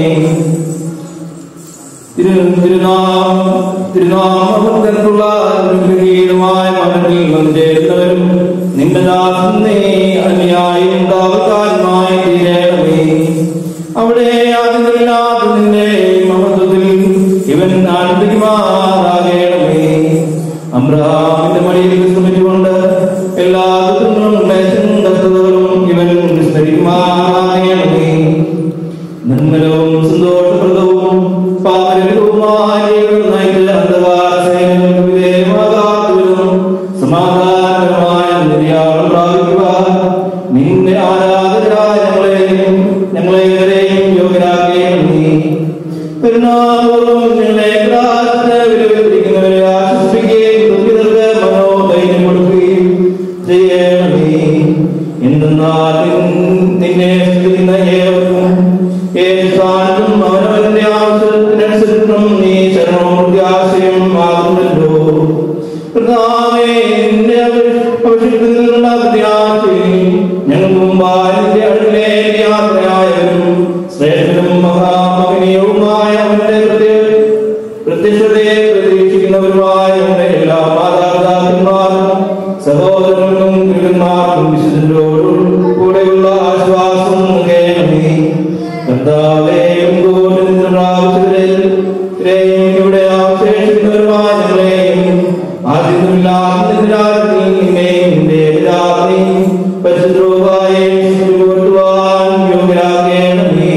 തിരുനാമത്തിനുള്ള അനുഗ്രഹീതമായ മരണത്തിൽ വന്നേരുന്നവരും നിന്റെ ദാസൻ നീ അനുയായി ഉണ്ടാവക്കാരനുമായി തീരണമേ അവിടെ ആദ്യമില്ലാത്ത നിന്റെ മഹത്വത്തിൽ ഇവൻ ആനന്ദിക്കുമാറാകണമേ അബ്രഹാമിന്റെ മടിയിൽ വിശ്രമിച്ചുകൊണ്ട് എല്ലാ ദുഃഖങ്ങളും ക്ലേശങ്ങളും കഷ്ടതകളും ഇവൻ വിസ്തരിക്കുമാറാകണമേ നിർമ്മലവും സന്തോഷപ്രദവും പാരവുമായ നയിച്ച അന്ധകാരസേനകൾക്ക് വിധേയമാകാത്തവരും സമാധാനപരമായ നിര്യാണം പ്രാപിക്കുവാൻ നിന്റെ ആരാധകരായ ഞങ്ങളെയും ഞങ്ങളെവരെയും യോഗ്യരാക്കേണമേ പെരുന്നാളും ഞങ്ങളെ ക്ലാസിന് വിലപിരിക്കുന്നവരെ ആശ്വസിപ്പിക്കുകയും ദുഃഖിതർക്ക് മനോധൈര്യം കൊടുക്കുകയും ചെയ്യണമേ എന്തെന്നാൽ നിൻ- നിന്നെ സ്തുതിക്കുന്ന ഏവർക്കും ഏത് സ്ഥാനത്തും അവനവന്റെ ആവശ്യത്തിനനുസരിച്ചും നീ ശരണവും പ്രത്യാശയും ആകുന്നല്ലോ കർത്താവേ, നിന്റെ അഭിഷേകത്തിൽ നിന്നുള്ള പ്രത്യാശയും ഞങ്ങൾക്ക് മുമ്പായി നിന്റെ അടുക്കിലേക്ക് യാത്രയായവരും ശ്രേഷ്ഠനും മഹാമഹനീയവുമായ അവന്റെ പ്രത്യ- പ്രത്യക്ഷതയെ പ്രതീക്ഷിക്കുന്നവരുമായ നമ്മുടെ എല്ലാ മാതാപിതാക്കന്മാരും സഹോദരങ്ങൾക്കും ഗുരുക്കന്മാർക്കും വിശുദ്ധരോടും കൂടെയുള്ള ആശ്വാസം നൽകണമേ കർത്താവേ മുൻകൂട്ടി നിന്റെ പ്രാവശ്യത്തിലെയും ഇവിടെ അവശേഷിക്കുന്നവരുമായ ഞങ്ങളെയും ആദ്യമില്ലാത്ത നിന്റെ രാജ്യത്തിൽ നിന്നെയും നിന്റെ പിതാവിനെയും പരിശുദ്ധവുമായും കൊണ്ടുവാൻ യോഗ്യരാകണമേ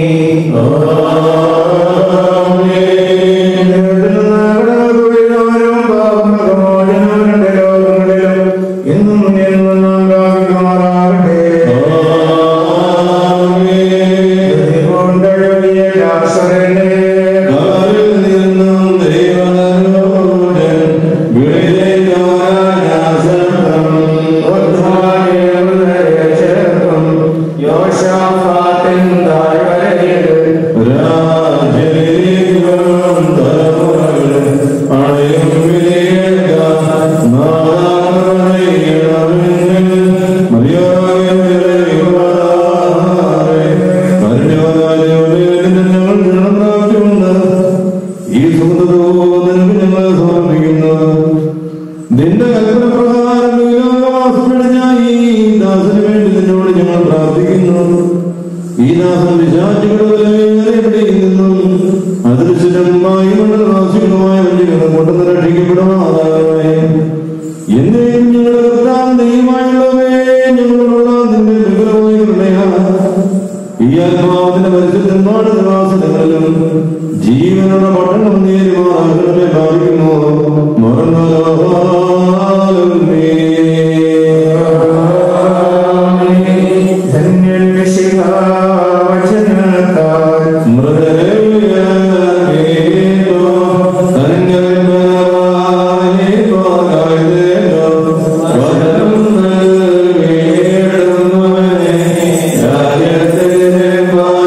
ഈ സുഹൃത്തോന്നിന് ഞങ്ങൾ സമർപ്പിക്കുന്നു നിന്റെ കൽപ്പന പ്രകാരം ഈ ദാസന് വേണ്ടി നിന്നോട് ഞങ്ങൾ പ്രാർത്ഥിക്കുന്നു ഈ ദാസൻ വിശാചികളുടെ എവിടെയിൽ നിന്നും അദൃശ്യനുമായി മണ്ഡലവാസികളുമായ വന്യകളും കൊണ്ടെന്ന് രക്ഷിക്കപ്പെടുമാറാകണമേ എന്നെയും ഞങ്ങളുടെ കർത്താവ് ദൈവമായുള്ളവേ ഞങ്ങളോടുള്ള നിന്റെ വിപുലമായ കരുണയാണ് ഈ ആത്മാവിന്റെ പരിശുദ്ധന്മാരുടെ നിവാസങ്ങളിലും ജീവനുള്ള പട്ടണം നേരുമാറാകണമേ ഭാവിക്കുന്നു മൃതരേ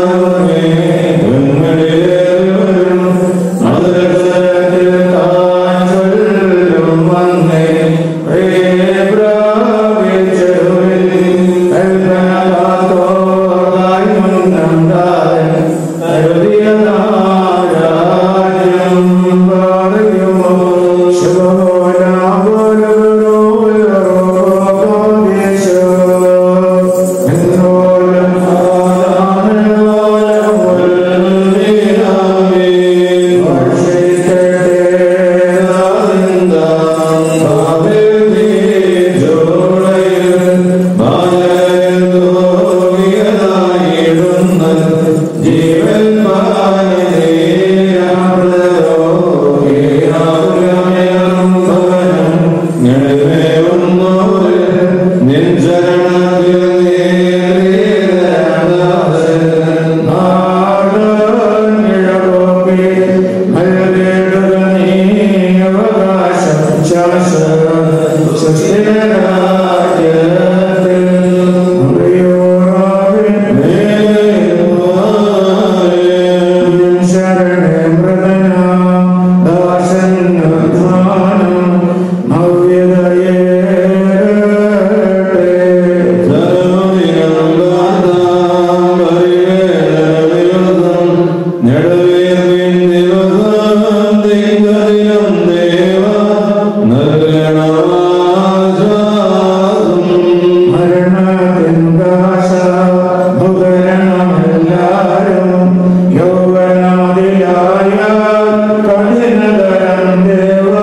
യൗവനാദിയായ കഠിനതരം ദേവ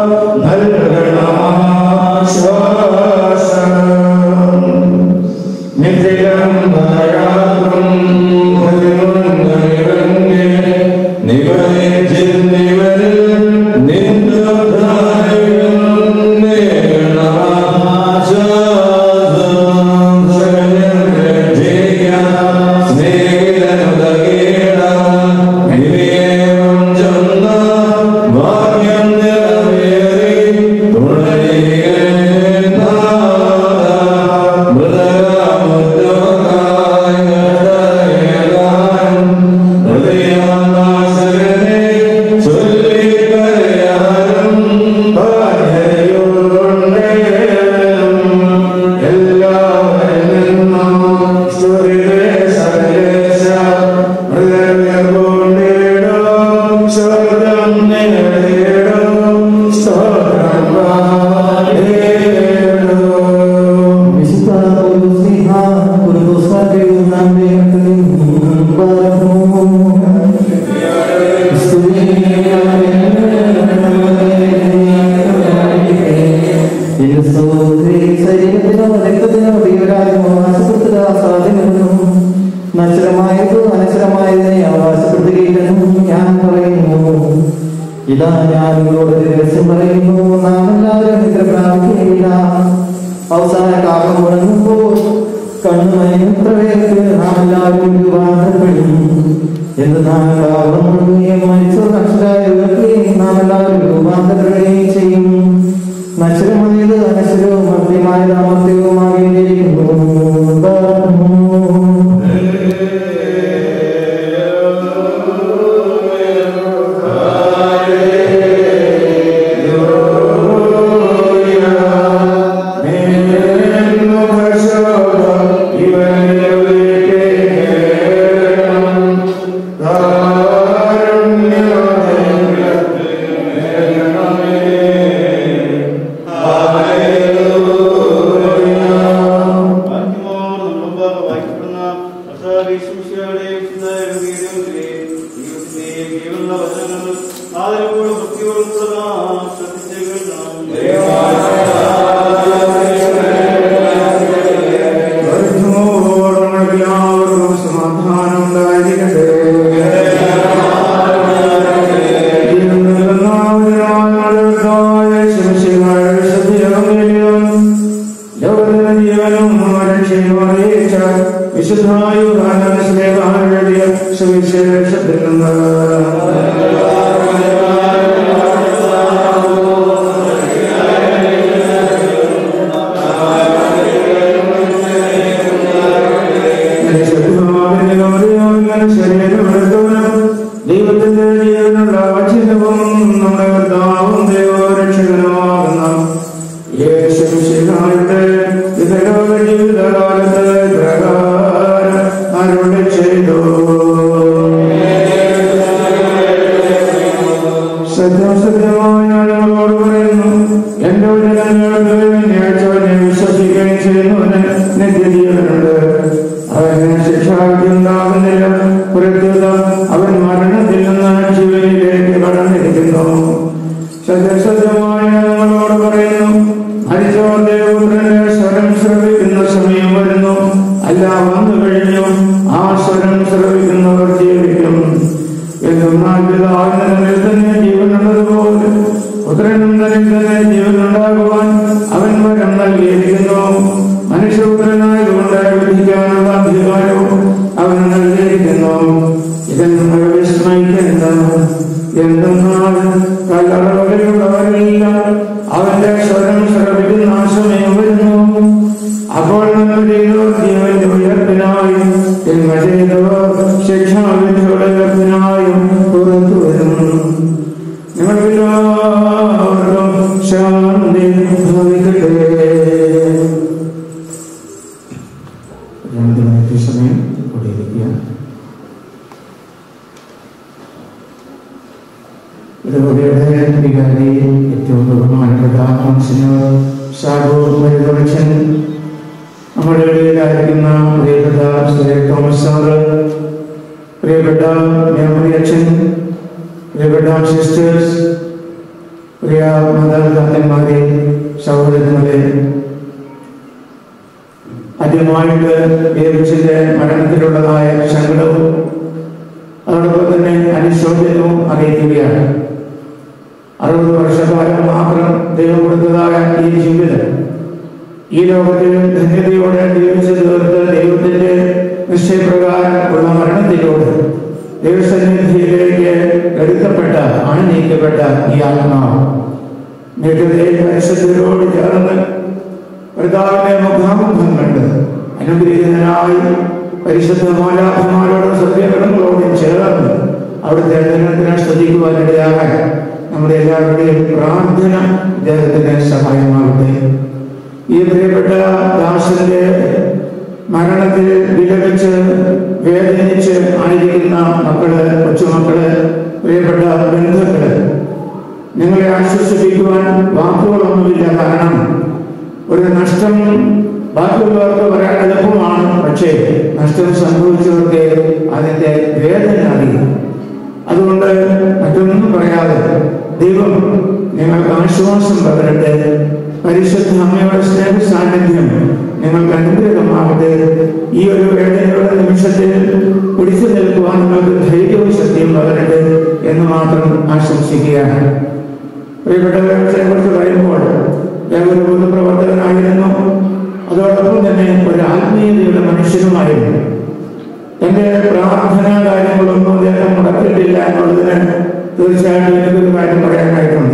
നൽകണമാശ്വാസം നിത്യം ധാരാളം നിവനെ നിവനിൽ നശ്വരമായതോ അനശ്വരമായതിനെ അവകാശപ്പെടുത്തുകയില്ലെന്നും ഞാൻ പറയുന്നു ഇതാ ഞാൻ നിങ്ങളോട് ഒരു രഹസ്യം പറയുന്നു നാം എല്ലാവരും നിദ്ര പ്രാപിക്കുകയില്ല അവസാന കാലം മുടങ്ങുമ്പോൾ കണ്ണുമയത്ര പേർക്ക് നാം എല്ലാവരും രൂപാന്തരപ്പെടും എന്ന് നാം കാലം മുടങ്ങുകയും മരിച്ചോ നഷ്ടരായ ഉയർത്തുകയും നാം എല്ലാവരും രൂപാന്തരപ്പെടുകയും ചെയ്യും നശ്വരമായത് അനശ്വരവും മധ്യമായത് അമർത്യവുമാകേണ്ടിയിരിക്കുന്നു എല്ലാവർക്കും സമാധാനം ഉണ്ടായിരിക്കട്ടെ വിശുദ്ധായു സ്നേഹായ സുവിശേഷത്തിൽ നിന്ന് ദൈവത്തിന്റെ ജീവനുള്ള വചനവും നമ്മുടെ കർത്താവും ദൈവരക്ഷകനുമാകുന്ന യേശുശിഹായുടെ ഇതലോക ജീവിതകാലത്ത് പ്രകാരം അരുളി ചെയ്തു സത്യം സത്യമായി ഞാൻ നിങ്ങളോട് പറയുന്നു എന്റെ വചനങ്ങൾക്ക് വെള്ളിയാഴ്ചവനെ വിശ്വസിക്കുകയും ചെയ്യുന്നവന് നിത്യജീവനുണ്ട് അവന് ശിക്ഷാവിധിയുണ്ടാകുന്നില്ല പ്രത്യുത അവൻ മരണത്തിൽ നിന്ന് ജീവനിലേക്ക് കടന്നിരിക്കുന്നു സത്യസത്യമായി ഞാൻ നിങ്ങളോട് പറയുന്നു മരിച്ചവർ ദേവപുത്രന്റെ സ്വരം ശ്രവിക്കുന്ന സമയം വരുന്നു അല്ല വന്നു കഴിഞ്ഞു ആ സ്വരം ശ്രവിക്കുന്നവർ ജീവിക്കും എന്നാൽ പിതാവിന്റെ നിലയിൽ തന്നെ ജീവനുള്ളതുപോലെ പുത്രനും തനിൽ തന്നെ ജീവനുണ്ടാകുവാൻ അവൻ വരം നൽകിയിരിക്കുന്നു മനുഷ്യപുത്രനായതുകൊണ്ട് വിധിക്കാനുള്ള അധികാരവും അവൻ നൽകിയിരിക്കുന്നു ഇതിൽ നിങ്ങൾ വിസ്മയിക്കരുത് എന്തെന്നാൽ കല്ലറകളിലുള്ളവരെല്ലാം അവന്റെ സ്വരം ശ്രമിക്കുന്ന ആ സമയം വരുന്നു അപ്പോൾ നമ്മൾ ചെയ്തവർ ജീവന്റെ ഉയർപ്പിനായും തിന്മ ചെയ്തവർ ശിക്ഷാവിധിയുടെ ഉയർപ്പിനായും പുറത്തു വരും നിങ്ങൾക്കെല്ലാവർക്കും ശാന്തി ഭവിക്കട്ടെ രണ്ട് മിനിറ്റ് സമയം കൂടിയിരിക്കുക ഇടവകയുടെ വികാരി ഏറ്റവും ബഹുമാനപ്പെട്ട monsignor ഷാബു മരുതവച്ചൻ നമ്മുടെ ഇടയിലായിരിക്കുന്ന പ്രിയപ്പെട്ട ശ്രീ തോമസ് സാറ് പ്രിയപ്പെട്ട മേമറി അച്ഛൻ പ്രിയപ്പെട്ട സിസ്റ്റേഴ്സ് പ്രിയ മാതാപിതാക്കന്മാരെ സഹോദരങ്ങളെ ആദ്യമായിട്ട് ദേവിച്ചിന്റെ മരണത്തിലുള്ളതായ സങ്കടവും അതോടൊപ്പം തന്നെ അനുശോചനവും അറിയിക്കുകയാണ് അറുപത് വർഷക്കാലം മാത്രം ദൈവം കൊടുത്തതായ ഈ ജീവിതം ഈ ലോകത്തിൽ ധന്യതയോടെ ജീവിച്ചു തീർത്ത് ദൈവത്തിന്റെ നിശ്ചയപ്രകാരം ഉള്ള മരണത്തിലൂടെ ദൈവസന്നിധിയിലേക്ക് എടുക്കപ്പെട്ട അണിനീക്കപ്പെട്ട ഈ ആത്മാവ് നിത്യതയിൽ പരിശുദ്ധരോട് ചേർന്ന് കർത്താവിന്റെ മുഖാമുഖം കണ്ട് അനുഗ്രഹീതനായി പരിശുദ്ധ മാലാഭമാരോടും സത്യകടങ്ങളോടും ചേർന്ന് അവിടുത്തെ ദിനത്തിനെ സ്തുതിക്കുവാനിടയാകാൻ നമ്മുടെ എല്ലാവരുടെയും പ്രാർത്ഥന ഇദ്ദേഹത്തിന് സഹായമാകട്ടെ ഈ പ്രിയപ്പെട്ട ദാസന്റെ മരണത്തിൽ വിലപിച്ച് വേദനിച്ച് ആയിരിക്കുന്ന മക്കള് കൊച്ചുമക്കള് പ്രിയപ്പെട്ട ബന്ധുക്കള് നിങ്ങളെ ആശ്വസിപ്പിക്കുവാൻ വാക്കുകളൊന്നുമില്ല കാരണം ഒരു നഷ്ടം ബാക്കിയുള്ളവർക്ക് വരാൻ എളുപ്പമാണ് പക്ഷേ നഷ്ടം സംഭവിച്ചവർക്ക് അതിന്റെ വേദന അറിയും അതുകൊണ്ട് മറ്റൊന്നും പറയാതെ ദൈവം നിങ്ങൾക്ക് ആശ്വാസം പകരട്ടെ പരിശുദ്ധ അമ്മയുടെ സ്നേഹ സാന്നിധ്യം നിങ്ങൾക്ക് അനുഗ്രഹമാകട്ടെ ഈ ഒരു വേദനയുടെ നിമിഷത്തിൽ പിടിച്ചു നിൽക്കുവാൻ നിങ്ങൾക്ക് ധൈര്യവും ശക്തിയും പകരട്ടെ എന്ന് മാത്രം ആശംസിക്കുകയാണ് പ്രിയപ്പെട്ടവരെ കുറിച്ച് പറയുമ്പോൾ ഞാൻ ഒരു പൊതുപ്രവർത്തകനായിരുന്നു അതോടൊപ്പം തന്നെ ഒരു ആത്മീയതയുടെ മനുഷ്യനുമായിരുന്നു എന്റെ പ്രാർത്ഥനാ കാര്യങ്ങളൊന്നും അദ്ദേഹം മുടക്കിയിട്ടില്ല എന്നുള്ളതിന് തീർച്ചയായിട്ടും എനിക്കൊരു കാര്യം പറയാനായിട്ടുണ്ട്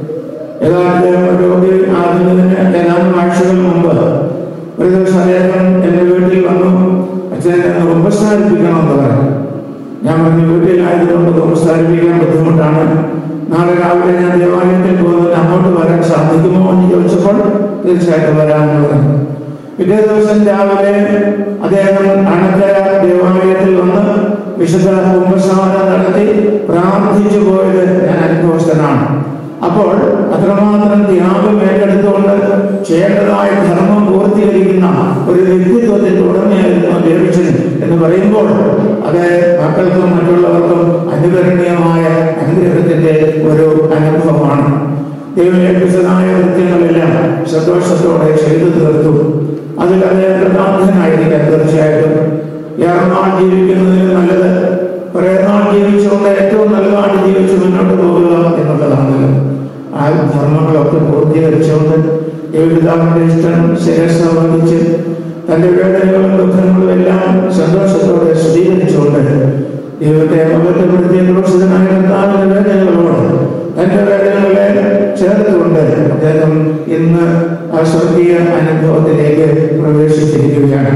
യഥാർത്ഥ രോഗി ആകുന്നതിന് ഏതാനും ആഴ്ചകൾ മുമ്പ് ഒരു ദിവസം അദ്ദേഹം എന്റെ വീട്ടിൽ വന്നു അച്ഛനെ ഒന്ന് ഉപസ്ഥാപിക്കണമെന്ന് പറഞ്ഞു ഞാൻ പറഞ്ഞു വീട്ടിലായതുകൊണ്ട് ഉപസ്ഥാപിക്കാൻ ബുദ്ധിമുട്ടാണ് നാളെ രാവിലെ ഞാൻ ദേവാലയത്തിൽ പോകുന്നത് അങ്ങോട്ട് വരാൻ സാധിക്കുമോ എന്ന് ചോദിച്ചപ്പോൾ തീർച്ചയായിട്ടും വരാമെന്ന് പറഞ്ഞു പിറ്റേ ദിവസം രാവിലെ അദ്ദേഹം അണക്കര ദേവാലയത്തിൽ വന്ന് വിശുദ്ധ കുംഭസ്നാനം നടത്തി പ്രാർത്ഥിച്ചു പോയത് ഞാൻ അനുഭവസ്ഥനാണ് അപ്പോൾ അത്രമാത്രം ത്യാഗം ഏറ്റെടുത്തുകൊണ്ട് ചെയ്യേണ്ടതായ ധർമ്മം പൂർത്തീകരിക്കുന്ന ഒരു വ്യക്തിത്വത്തിന്റെ ഉടമയായിരുന്നു ദേവിച്ചൻ എന്ന് പറയുമ്പോൾ അത് മക്കൾക്കും മറ്റുള്ളവർക്കും അനുകരണീയമായ അനുഗ്രഹത്തിന്റെ ഒരു അനുഭവമാണ് ദൈവം ഏൽപ്പിച്ചതായ കൃത്യങ്ങളെല്ലാം സന്തോഷത്തോടെ ചെയ്തു തീർത്തു അതിൽ അദ്ദേഹം പ്രധാനനായിരിക്കാൻ തീർച്ചയായിട്ടും ഏറെ നാൾ ജീവിക്കുന്നതിന് നല്ലത് കുറെ നാൾ ജീവിച്ചുകൊണ്ട് ഏറ്റവും നല്ലതാണ് ജീവിച്ച് മുന്നോട്ട് പോകുക എന്നുള്ളതാണല്ലോ ആ ധർമ്മങ്ങളൊക്കെ പൂർത്തീകരിച്ചുകൊണ്ട് ദൈവപിതാവിന്റെ ഇഷ്ടം ശിരസ വഹിച്ച് തന്റെ വേദനകളും ദുഃഖങ്ങളും എല്ലാം സന്തോഷത്തോടെ സ്വീകരിച്ചുകൊണ്ട് ദൈവത്തെ അമൃതപ്പെടുത്തിയ ക്രൂശിതനായ കർത്താവിന്റെ വേദനകളോട് തന്റെ വേദനകളെ ചേർത്തുകൊണ്ട് അദ്ദേഹം ഇന്ന് ആ സ്വർഗീയ അനുഭവത്തിലേക്ക് പ്രവേശിച്ചിരിക്കുകയാണ്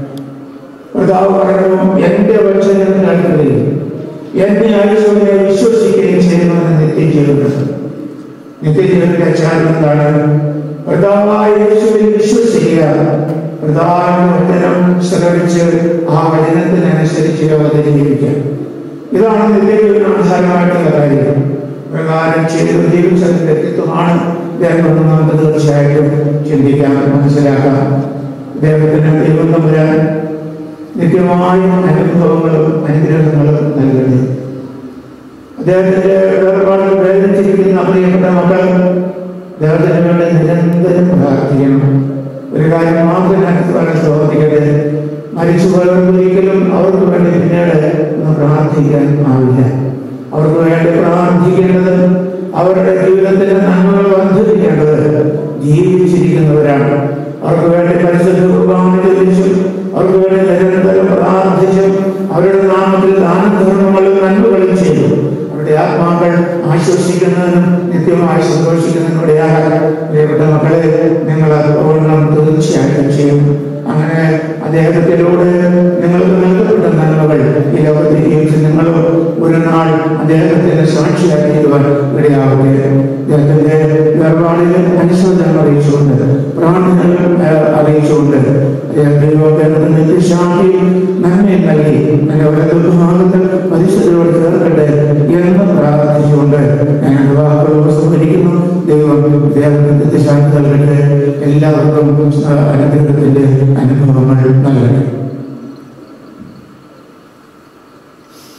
കർത്താവ് പറയുന്നു എന്റെ വചനം നടത്തുകയും എന്റെ ആയുഷ്യെ വിശ്വസിക്കുകയും ചെയ്യുന്നവന് നിത്യജീവനം നിത്യജീവന്റെ അച്ചാരം എന്താണ് കർത്താവായ യേശുവിൽ വിശ്വസിക്കുക കർത്താവിന്റെ വചനം ശ്രമിച്ച് ആ വചനത്തിനനുസരിച്ച് ലോകത്തെ ജീവിക്കുക ഇതാണ് നിത്യജീവന ആധാരമായിട്ടുള്ള കാര്യം പ്രകാരം ചെയ്ത് ജീവിച്ചതിന്റെ വ്യക്തിത്വമാണ് ഇദ്ദേഹം എന്ന് നമുക്ക് തീർച്ചയായിട്ടും ചിന്തിക്കാം മനസ്സിലാക്കാം ഇദ്ദേഹത്തിന് ദൈവം തമ്പുരാൻ നിത്യമായ അനുഭവങ്ങളും അനുഗ്രഹങ്ങളും നൽകട്ടെ അദ്ദേഹത്തിന്റെ വേർപാടുകൾ വേദനിച്ചിരിക്കുന്ന പ്രിയപ്പെട്ട മക്കൾ അദ്ദേഹത്തിന് വേണ്ടി നിരന്തരം പ്രാർത്ഥിക്കണം ഒരു കാര്യം മാത്രം ഞാൻ പറയാൻ പ്രവർത്തിക്കട്ടെ മരിച്ചു പോയവർക്ക് ഒരിക്കലും അവർക്ക് വേണ്ടി പിന്നീട് ഒന്ന് പ്രാർത്ഥിക്കാൻ ആവില്ല അവർക്ക് വേണ്ടി പ്രാർത്ഥിക്കേണ്ടത് അവരുടെ ജീവിതത്തിലെ നന്മകൾ വർദ്ധിപ്പിക്കേണ്ടത് ജീവിച്ചിരിക്കുന്നവരാണ് അവർക്ക് വേണ്ടി പരിശുദ്ധ കുർബാന ചോദിച്ചു അവർക്ക് വേണ്ടി നിരന്തരം പ്രാർത്ഥിച്ചു അവരുടെ നാമത്തിൽ ദാനധർമ്മങ്ങളും നന്മകളും ചെയ്തു അവരുടെ ആത്മാക്കൾ ആശ്വസിക്കുന്നതിനും നിത്യമായി സന്തോഷിക്കുന്നതിനും ഇടയാകാൻ പ്രിയപ്പെട്ട മക്കളെ നിങ്ങൾ അത് ഓർണം തീർച്ചയായിട്ടും ചെയ്യും അങ്ങനെ അദ്ദേഹത്തിലൂടെ നിങ്ങൾക്ക് നൽകപ്പെട്ട നന്മകൾ ഈ ലോകത്തെ ജീവിച്ച് നിങ്ങളും ഒരു നാൾ അദ്ദേഹത്തിന്റെ സാക്ഷിയായി തീരുവാൻ ഇടയാവട്ടെ അദ്ദേഹത്തിന്റെ വേർപാടിൽ അനുശോചനം അറിയിച്ചുകൊണ്ട് പ്രാർത്ഥനകൾ ഏഹ്, അറിയിച്ചുകൊണ്ട് അദ്ദേഹത്തിന്റെ നിത്യശാന്തി നന്മയും നൽകി എന്റെ ഒരു ദുർഭാഗത്ത് പരിശുദ്ധരോട് ചേർക്കട്ടെ എന്ന് പ്രാർത്ഥിച്ചുകൊണ്ട് ഞാൻ എൻ്റെ വാക്കുകൾ ഉപസംഹരിക്കുന്നു ദൈവം അദ്ദേഹത്തിന് നിത്യശാന്തി നൽകട്ടെ എല്ലാവർക്കും ആ, അനുഗ്രഹത്തിന്റെ അനുഭവങ്ങൾ നൽകട്ടെ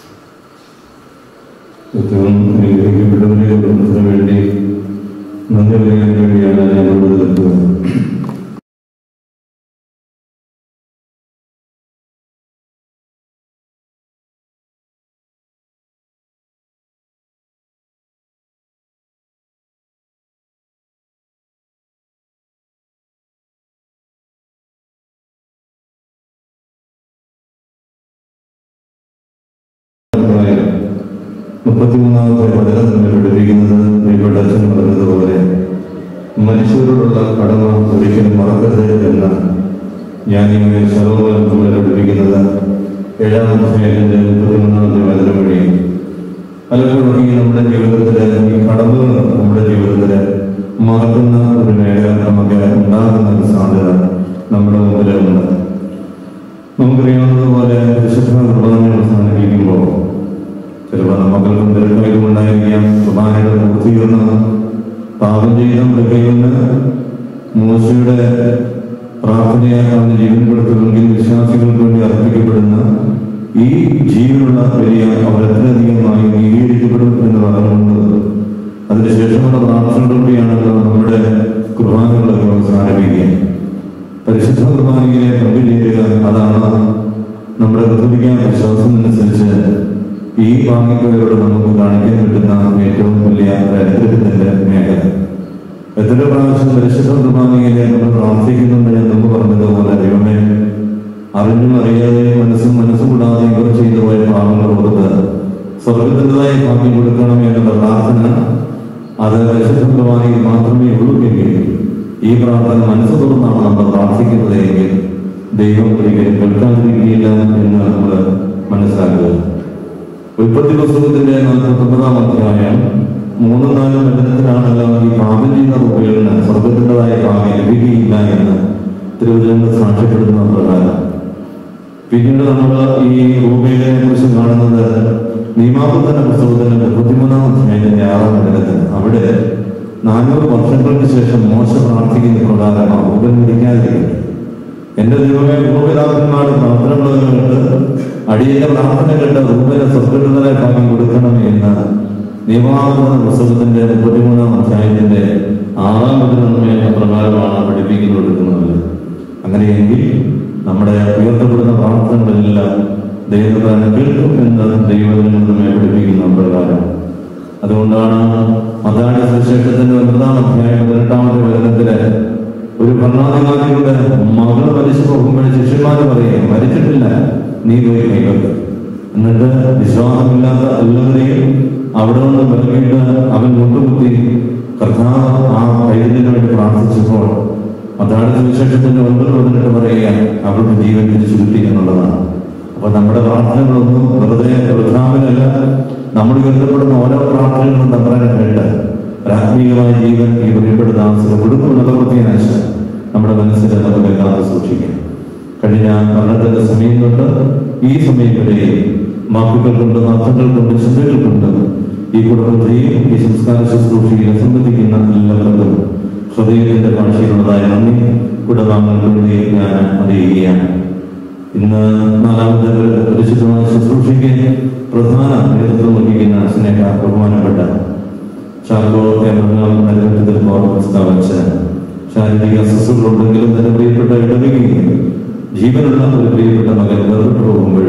ഏറ്റവും അനുഗ്രഹിക്കപ്പെട്ടവരെ കുടുംബത്തിന് വേണ്ടി നന്ദി പറയാൻ വേണ്ടിയാണ് ഞാൻ ഇവിടെ നിൽക്കുന്നത് മുപ്പത്തിമൂന്നാമത്തെ വചനം തന്നെ പഠിപ്പിക്കുന്നത് പ്രിയപ്പെട്ട അച്ഛൻ പറഞ്ഞതുപോലെ മനുഷ്യരോടുള്ള കടമ ഒരിക്കലും മറക്കരുത് എന്ന് ഞാൻ ഇങ്ങനെ സർവ്വം നമ്മളെ പഠിപ്പിക്കുന്നത് ഏഴാമത്തെ അധ്യായത്തിന്റെ മുപ്പത്തിമൂന്നാമത്തെ വചനം വഴി പലപ്പോഴും ഈ നമ്മുടെ ജീവിതത്തില് ഈ കടമകൾ നമ്മുടെ ജീവിതത്തില് മറക്കുന്ന ഒരു മേഖല നമുക്ക് ഉണ്ടാകുന്ന ഒരു സാധ്യത നമ്മുടെ മുമ്പിലുണ്ട് നമുക്കറിയാവുന്നതുപോലെ വിശുദ്ധ കുർബാന അവസാനിപ്പിക്കുമ്പോൾ ചിലപ്പോൾ നമുക്കെല്ലാം തിരക്കായതുകൊണ്ടായിരിക്കാം കുർബാനയുടെ പൂർത്തീകരണം പാപം ചെയ്ത നമ്മുടെ കയ്യിൽ നിന്ന് മൂശയുടെ പ്രാർത്ഥനയാൽ അവന് ജീവൻ കൊടുത്തുവെങ്കിൽ വിശ്വാസികൾക്ക് വേണ്ടി അർപ്പിക്കപ്പെടുന്ന ഈ ജീവനുള്ള വലിയ അവർ എത്രയധികമായി നീതീകരിക്കപ്പെടും എന്ന് പറഞ്ഞുകൊണ്ട് അതിനുശേഷമുള്ള പ്രാർത്ഥനകളിലൂടെയാണല്ലോ നമ്മുടെ കുർബാനകളൊക്കെ അവസാനിപ്പിക്കുക പരിശുദ്ധ കുർബാനയിലെ പങ്കുചേരുക അതാണ് നമ്മുടെ കത്തോലിക്ക വിശ്വാസം അനുസരിച്ച് ഈ വാങ്ങിക്കവരോട് നമുക്ക് കാണിക്കാൻ പറ്റുന്ന ഏറ്റവും വലിയ ദരിദ്രത്തിന്റെ മേഖല എത്ര പ്രാവശ്യം പരിശുദ്ധ കുർബാനയിലെ നമ്മൾ പ്രാർത്ഥിക്കുന്നുണ്ട് ഞാൻ മുമ്പ് പറഞ്ഞതുപോലെ ദൈവമേ അറിഞ്ഞും അറിയാതെ മനസ്സും മനസ്സും കൂടാതെ ഇവർ ചെയ്തു പോയ പാപങ്ങൾ ഓർത്ത് സ്വർഗത്തിൻ്റെതായ ഭാഗ്യം കൊടുക്കണം എന്നുള്ള പ്രാർത്ഥന അത് പരിശുദ്ധ കുർബാനയിൽ മാത്രമേ ഉള്ളൂ എങ്കിൽ ഈ പ്രാർത്ഥന മനസ്സ് തുറന്നാണ് നമ്മൾ പ്രാർത്ഥിക്കുന്നത് എങ്കിൽ ദൈവം ഒരിക്കലും കേൾക്കാതിരിക്കില്ല എന്ന് നമ്മൾ മനസ്സിലാക്കുക ഉൽപ്പത്തി പുസ്തകത്തിന്റെ നാൽപ്പത്തൊമ്പതാം അധ്യായം മൂന്നും നാലും വചനത്തിലാണല്ലോ ഈ പാപം ചെയ്യുന്ന കുട്ടികളിന് സ്വർഗത്തിൻ്റെതായ ഭാഗ്യം ലഭിക്കുകയില്ല എന്ന് തിരുവനന്തപുരം സാക്ഷ്യപ്പെടുന്ന പ്രകാരം പിന്നീട് നമ്മൾ ഈ റൂബയിലെ കുറിച്ച് കാണുന്നത് നിയമാപത്തന പുസ്തകത്തിന്റെ മുപ്പത്തിമൂന്നാം അധ്യായത്തിന്റെ ആറാം വചനത്തിൽ അവിടെ നാനൂറ് വർഷങ്ങൾക്ക് ശേഷം മോശ പ്രാർത്ഥിക്കുന്ന പ്രകാരമാണ് റൂബൻ മരിക്കാതിരിക്കട്ടെ എന്റെ ദൈവമേ പൂർവ്വപിതാക്കന്മാർ പ്രാർത്ഥനകൾ കേട്ട് അടിയന്റെ പ്രാർത്ഥന കേട്ട് റൂബിനെ സ്വർഗത്തിനായ ഭാഗ്യം കൊടുക്കണമേ എന്ന് നിയമാപത്തന പുസ്തകത്തിന്റെ മുപ്പത്തിമൂന്നാം അധ്യായത്തിന്റെ ആറാം വചനമേ പ്രകാരമാണ് പഠിപ്പിക്കുന്നു കൊടുക്കുന്നത് അങ്ങനെയെങ്കിൽ നമ്മുടെ ഉയർത്തപ്പെടുന്ന പ്രാർത്ഥനകളെല്ലാം ദൈവത്താൻ കേൾക്കും എന്ന് ദൈവത്തിൽ നമ്മെ പഠിപ്പിക്കുന്ന പ്രകാരം അതുകൊണ്ടാണ് മതാടി സുവിശേഷത്തിന്റെ ഒൻപതാം അധ്യായം പതിനെട്ടാമത്തെ വചനത്തില് ഒരു ഭരണാധികാരിയുടെ മകൾ മരിച്ചു പോകുമ്പോൾ ശിഷ്യന്മാര് പറയും മരിച്ചിട്ടില്ല നീ പോയി കൈകൊള്ളു എന്നിട്ട് വിശ്വാസമില്ലാത്ത എല്ലാവരെയും അവിടെ നിന്ന് വിലക്കിയിട്ട് അവൻ മുട്ടുകുത്തി കർത്താവ് ആ കൈതലിന് വേണ്ടി പ്രാർത്ഥിച്ചപ്പോൾ അതാണ് സുവിശേഷത്തിന്റെ ഒൻപത് പതിനെട്ട് പറയുക അവരുടെ ജീവൻ തിരിച്ചു കിട്ടി എന്നുള്ളതാണ് അപ്പൊ നമ്മുടെ പ്രാർത്ഥനകളൊന്നും വെറുതെ വൃദ്ധാവിനല്ല നമ്മൾ ഉയർത്തപ്പെടുന്ന ഓരോ പ്രാർത്ഥനകളും തമ്പ്രാൻ വേണ്ട ആത്മീയമായ ജീവൻ ഈ പ്രിയപ്പെട്ട താമസം കൊടുക്കുമെന്നുള്ള പ്രത്യേകനാശ നമ്മുടെ മനസ്സിൽ നമുക്ക് കാത്തു സൂക്ഷിക്കാം കഴിഞ്ഞ മരണത്തിന്റെ സമയം തൊട്ട് ഈ സമയം വരെ വാക്കുകൾ കൊണ്ട് അർത്ഥങ്ങൾ കൊണ്ട് ചിന്തകൾ കൊണ്ട് ഈ കുടുംബത്തെയും ഈ സംസ്കാര ശുശ്രൂഷയിൽ സംബന്ധിക്കുന്ന എല്ലാവർക്കും ഹൃദയത്തിന്റെ ഭാഷയിലുള്ളതായ നന്ദി കുടുംബാംഗങ്ങൾക്ക് വേണ്ടി ഞാൻ അറിയുകയാണ് ഇന്ന് നാലാമത്തെ പരിശുദ്ധമായ ശുശ്രൂഷയ്ക്ക് പ്രധാന നേതൃത്വം വഹിക്കുന്ന സ്നേഹ ബഹുമാനപ്പെട്ട ചാർക്കോ എറണാകുളം നഗരത്തിൽ സ്ഥാപിച്ച ശാരീരിക അസ്വസ്ഥകളുണ്ടെങ്കിലും തന്നെ പ്രിയപ്പെട്ട ഇടവകയും ജീവനുള്ള ഒരു പ്രിയപ്പെട്ട മകൻ വേർപെട്ടു പോകുമ്പോൾ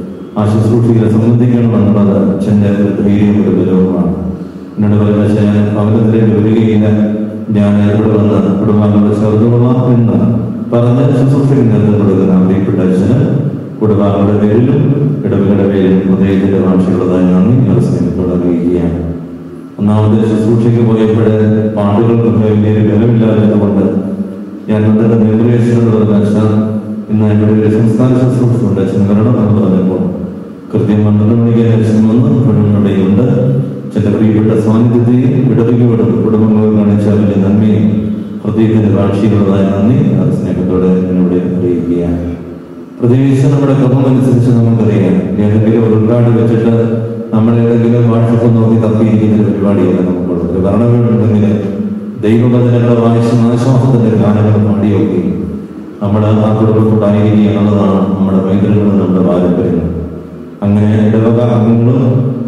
ആ ശുശ്രൂഷയിൽ സംബന്ധിക്കണമെന്നുള്ളത് അച്ഛൻ്റെ ധൈര്യം ഒരു ബലവുമാണ് എന്നോട് പറഞ്ഞ ഞാൻ ഭവനത്തിലേക്ക് വരികയില്ല ഞാൻ ഇവിടെ വന്ന് കുടുംബാംഗങ്ങളെ ചേർന്നുകൊള്ളാം എന്ന് പറഞ്ഞ ശുശ്രൂഷയ്ക്ക് നേതൃത്വം കൊടുക്കുന്ന പ്രിയപ്പെട്ട അച്ഛന് കുടുംബാംഗങ്ങളുടെ പേരിലും ഇടവകളുടെ പേരിലും ഹൃദയത്തിന്റെ ഭാഷയുള്ളതായി നന്ദി ഞാൻ സ്നേഹത്തോടെ അറിയിക്കുകയാണ് ഒന്നാമത് ശുശ്രൂഷയ്ക്ക് പോയപ്പോൾ പാട്ടുകൾക്കൊക്കെ വലിയൊരു ബലമില്ലാത്തതുകൊണ്ട് ഞാൻ അതിന്റെ നിർദ്ദേശങ്ങളുള്ള അച്ഛൻ ഇന്ന് ഇവിടെ ഒരു സംസ്ഥാന ശുശ്രൂഷയുണ്ട് അച്ഛൻ വരണം എന്ന് പറഞ്ഞപ്പോൾ കൃത്യം പന്ത്രണ്ട് മണിക്ക് അച്ഛൻ വന്ന് ഇവിടെയുണ്ട് ചില പ്രിയപ്പെട്ട സാന്നിധ്യത്തെയും ഇടവകയോടും കുടുംബങ്ങൾ കാണിച്ച വലിയ നന്മയും ഹൃദയത്തിന്റെ ഭാഷയിലുള്ളതായ നന്ദി ആ സ്നേഹത്തോടെ എന്നോട് അറിയിക്കുകയാണ് പ്രത്യേകിച്ച് നമ്മുടെ ക്രമം അനുസരിച്ച് നമുക്കറിയാം ഏതെങ്കിലും ഒരു ഉൾക്കാട് വെച്ചിട്ട് നമ്മൾ ഏതെങ്കിലും വാട്സപ്പ് നോക്കി തപ്പിയിരിക്കുന്ന ഒരു പരിപാടിയല്ല നമുക്കുള്ളത് ഒരു ഭരണവീടുണ്ടെങ്കിൽ ദൈവവചനങ്ങളുടെ വായിച്ച ആശ്വാസത്തിന്റെ ഗാനങ്ങൾ പാടിയൊക്കെ നമ്മൾ ആ കുടുംബത്തോടായിരിക്കുക എന്നുള്ളതാണ് നമ്മുടെ പൈതൃകങ്ങളും നമ്മുടെ പാരമ്പര്യങ്ങളും അങ്ങനെ ഇടവക അംഗങ്ങളും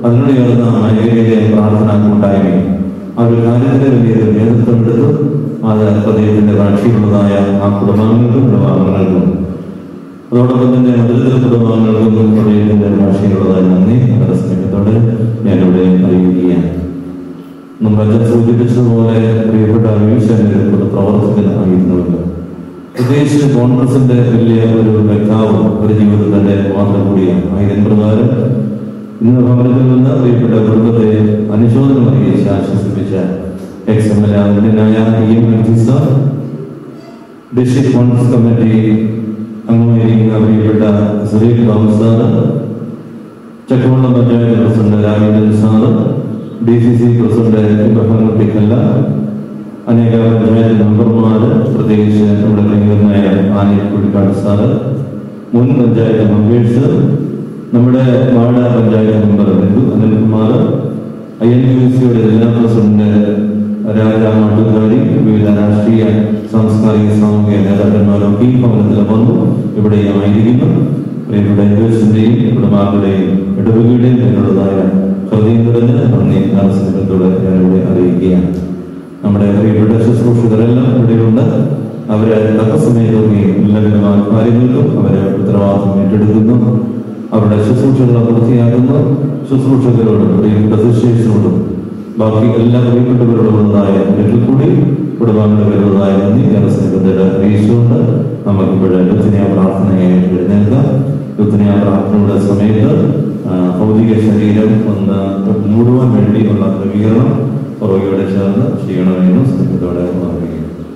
അതിനോട് ചേർന്ന മൈവേലിയിലെ പ്രാർത്ഥന കൂട്ടായ്മയും ആ ഒരു കാര്യത്തിന് വലിയൊരു നേതൃത്വം എടുത്തു അത് അദ്ദേഹത്തിന്റെ കാഴ്ചയുള്ളതായ ആ കുടുംബാംഗങ്ങൾക്കും കുടുംബാംഗങ്ങൾക്കും അതോടൊപ്പം തന്നെ മധുരത്തിലെ കുടുംബാംഗങ്ങൾക്കും അദ്ദേഹത്തിന്റെ ഭാഷയുള്ളതായ നന്ദി വളരെ സ്നേഹത്തോടെ ഞാനിവിടെ അറിയിക്കുകയാണ് നമ്മൾ അച്ഛൻ സൂചിപ്പിച്ചതുപോലെ പ്രിയപ്പെട്ട അമീഷന്റെ പ്രവർത്തകനായിരുന്നുവല്ലോ പ്രത്യേകിച്ച് കോൺഗ്രസിന്റെ വലിയ ഒരു വ്യക്താവും ഒരു ജീവിതത്തിന്റെ മാത്രം കൂടിയാണ് ആയതിൻ പ്രകാരം ഇന്ന് ഭവനത്തിൽ നിന്ന് പ്രിയപ്പെട്ട കുടുംബത്തെ അനുശോചനം അറിയിച്ച് ആശ്വസിപ്പിച്ച ex M L A E M sir district Congress committee അംഗമായിരിക്കുന്ന പ്രിയപ്പെട്ട Suresh Babu sir Chakkavallam panchayat president Rajendran sir D C C president Ibrahim കുട്ടിക്കല്ല അനേക പഞ്ചായത്ത് മെമ്പർമാർ പ്രത്യേകിച്ച് നമ്മുടെ പ്രിയങ്കരനായ ആനി കുട്ടിക്കാട് സാറ് മുൻ പഞ്ചായത്ത് മെമ്പേഴ്സ് നമ്മുടെ ward panchayat member Bindu Anilkumar I N U സിയുടെ ജില്ലാ പ്രസിഡന്റ് രാജ മാട്ടുകാരി വിവിധ രാഷ്ട്രീയ സാംസ്കാരിക സാമൂഹിക നേതാക്കന്മാരൊക്കെ ഈ ഭവനത്തിൽ വന്നു ഇവിടെ ആയിരിക്കുന്നു പ്രിയപ്പെട്ട എൻഡേഴ്സിന്റെയും കുടുംബാംഗങ്ങളുടെയും ഇടവകയുടെയും പേരുള്ളതായ ഹൃദയം നിറഞ്ഞ നന്ദി സ്നേഹത്തോടെ ഞാനിവിടെ അറിയിക്കുകയാണ് നമ്മുടെ പ്രിയപ്പെട്ട ശുശ്രൂഷകരെല്ലാം ഇവിടെയുണ്ട് അവരെ തക്ക സമയത്തൊക്കെ എല്ലാവിധമായ കാര്യങ്ങൾക്കും അവരെ ഉത്തരവാദിത്വം ഏറ്റെടുക്കുന്നു അവരുടെ ശുശ്രൂഷകൾ പൂർത്തിയാക്കുന്നു ശുശ്രൂഷകരോടും പ്രിയപ്പെട്ട ശിശേഷനോടും ബാക്കി എല്ലാ പ്രിയപ്പെട്ടവരോടുള്ളതായ ഒരിക്കൽ കൂടി കുടുംബാംഗങ്ങളുടെ പേരുള്ളതായ നന്ദി ഞാൻ സ്നേഹത്തോടെ അറിയിച്ചുകൊണ്ട് നമുക്കിവിടെ ലുത്തിനിയ പ്രാർത്ഥനയായി എഴുന്നേൽക്കാം ലുത്തിനിയ പ്രാർത്ഥനയുടെ സമയത്ത് ആ, ഭൗതിക ശരീരം ഒന്ന് മൂടുവാൻ വേണ്ടിയുള്ള ക്രമീകരണം പുറകെയോടെ ചേർന്ന് ചെയ്യണമെന്നും സ്നേഹത്തോടെ ഓർമ്മിക്കുന്നു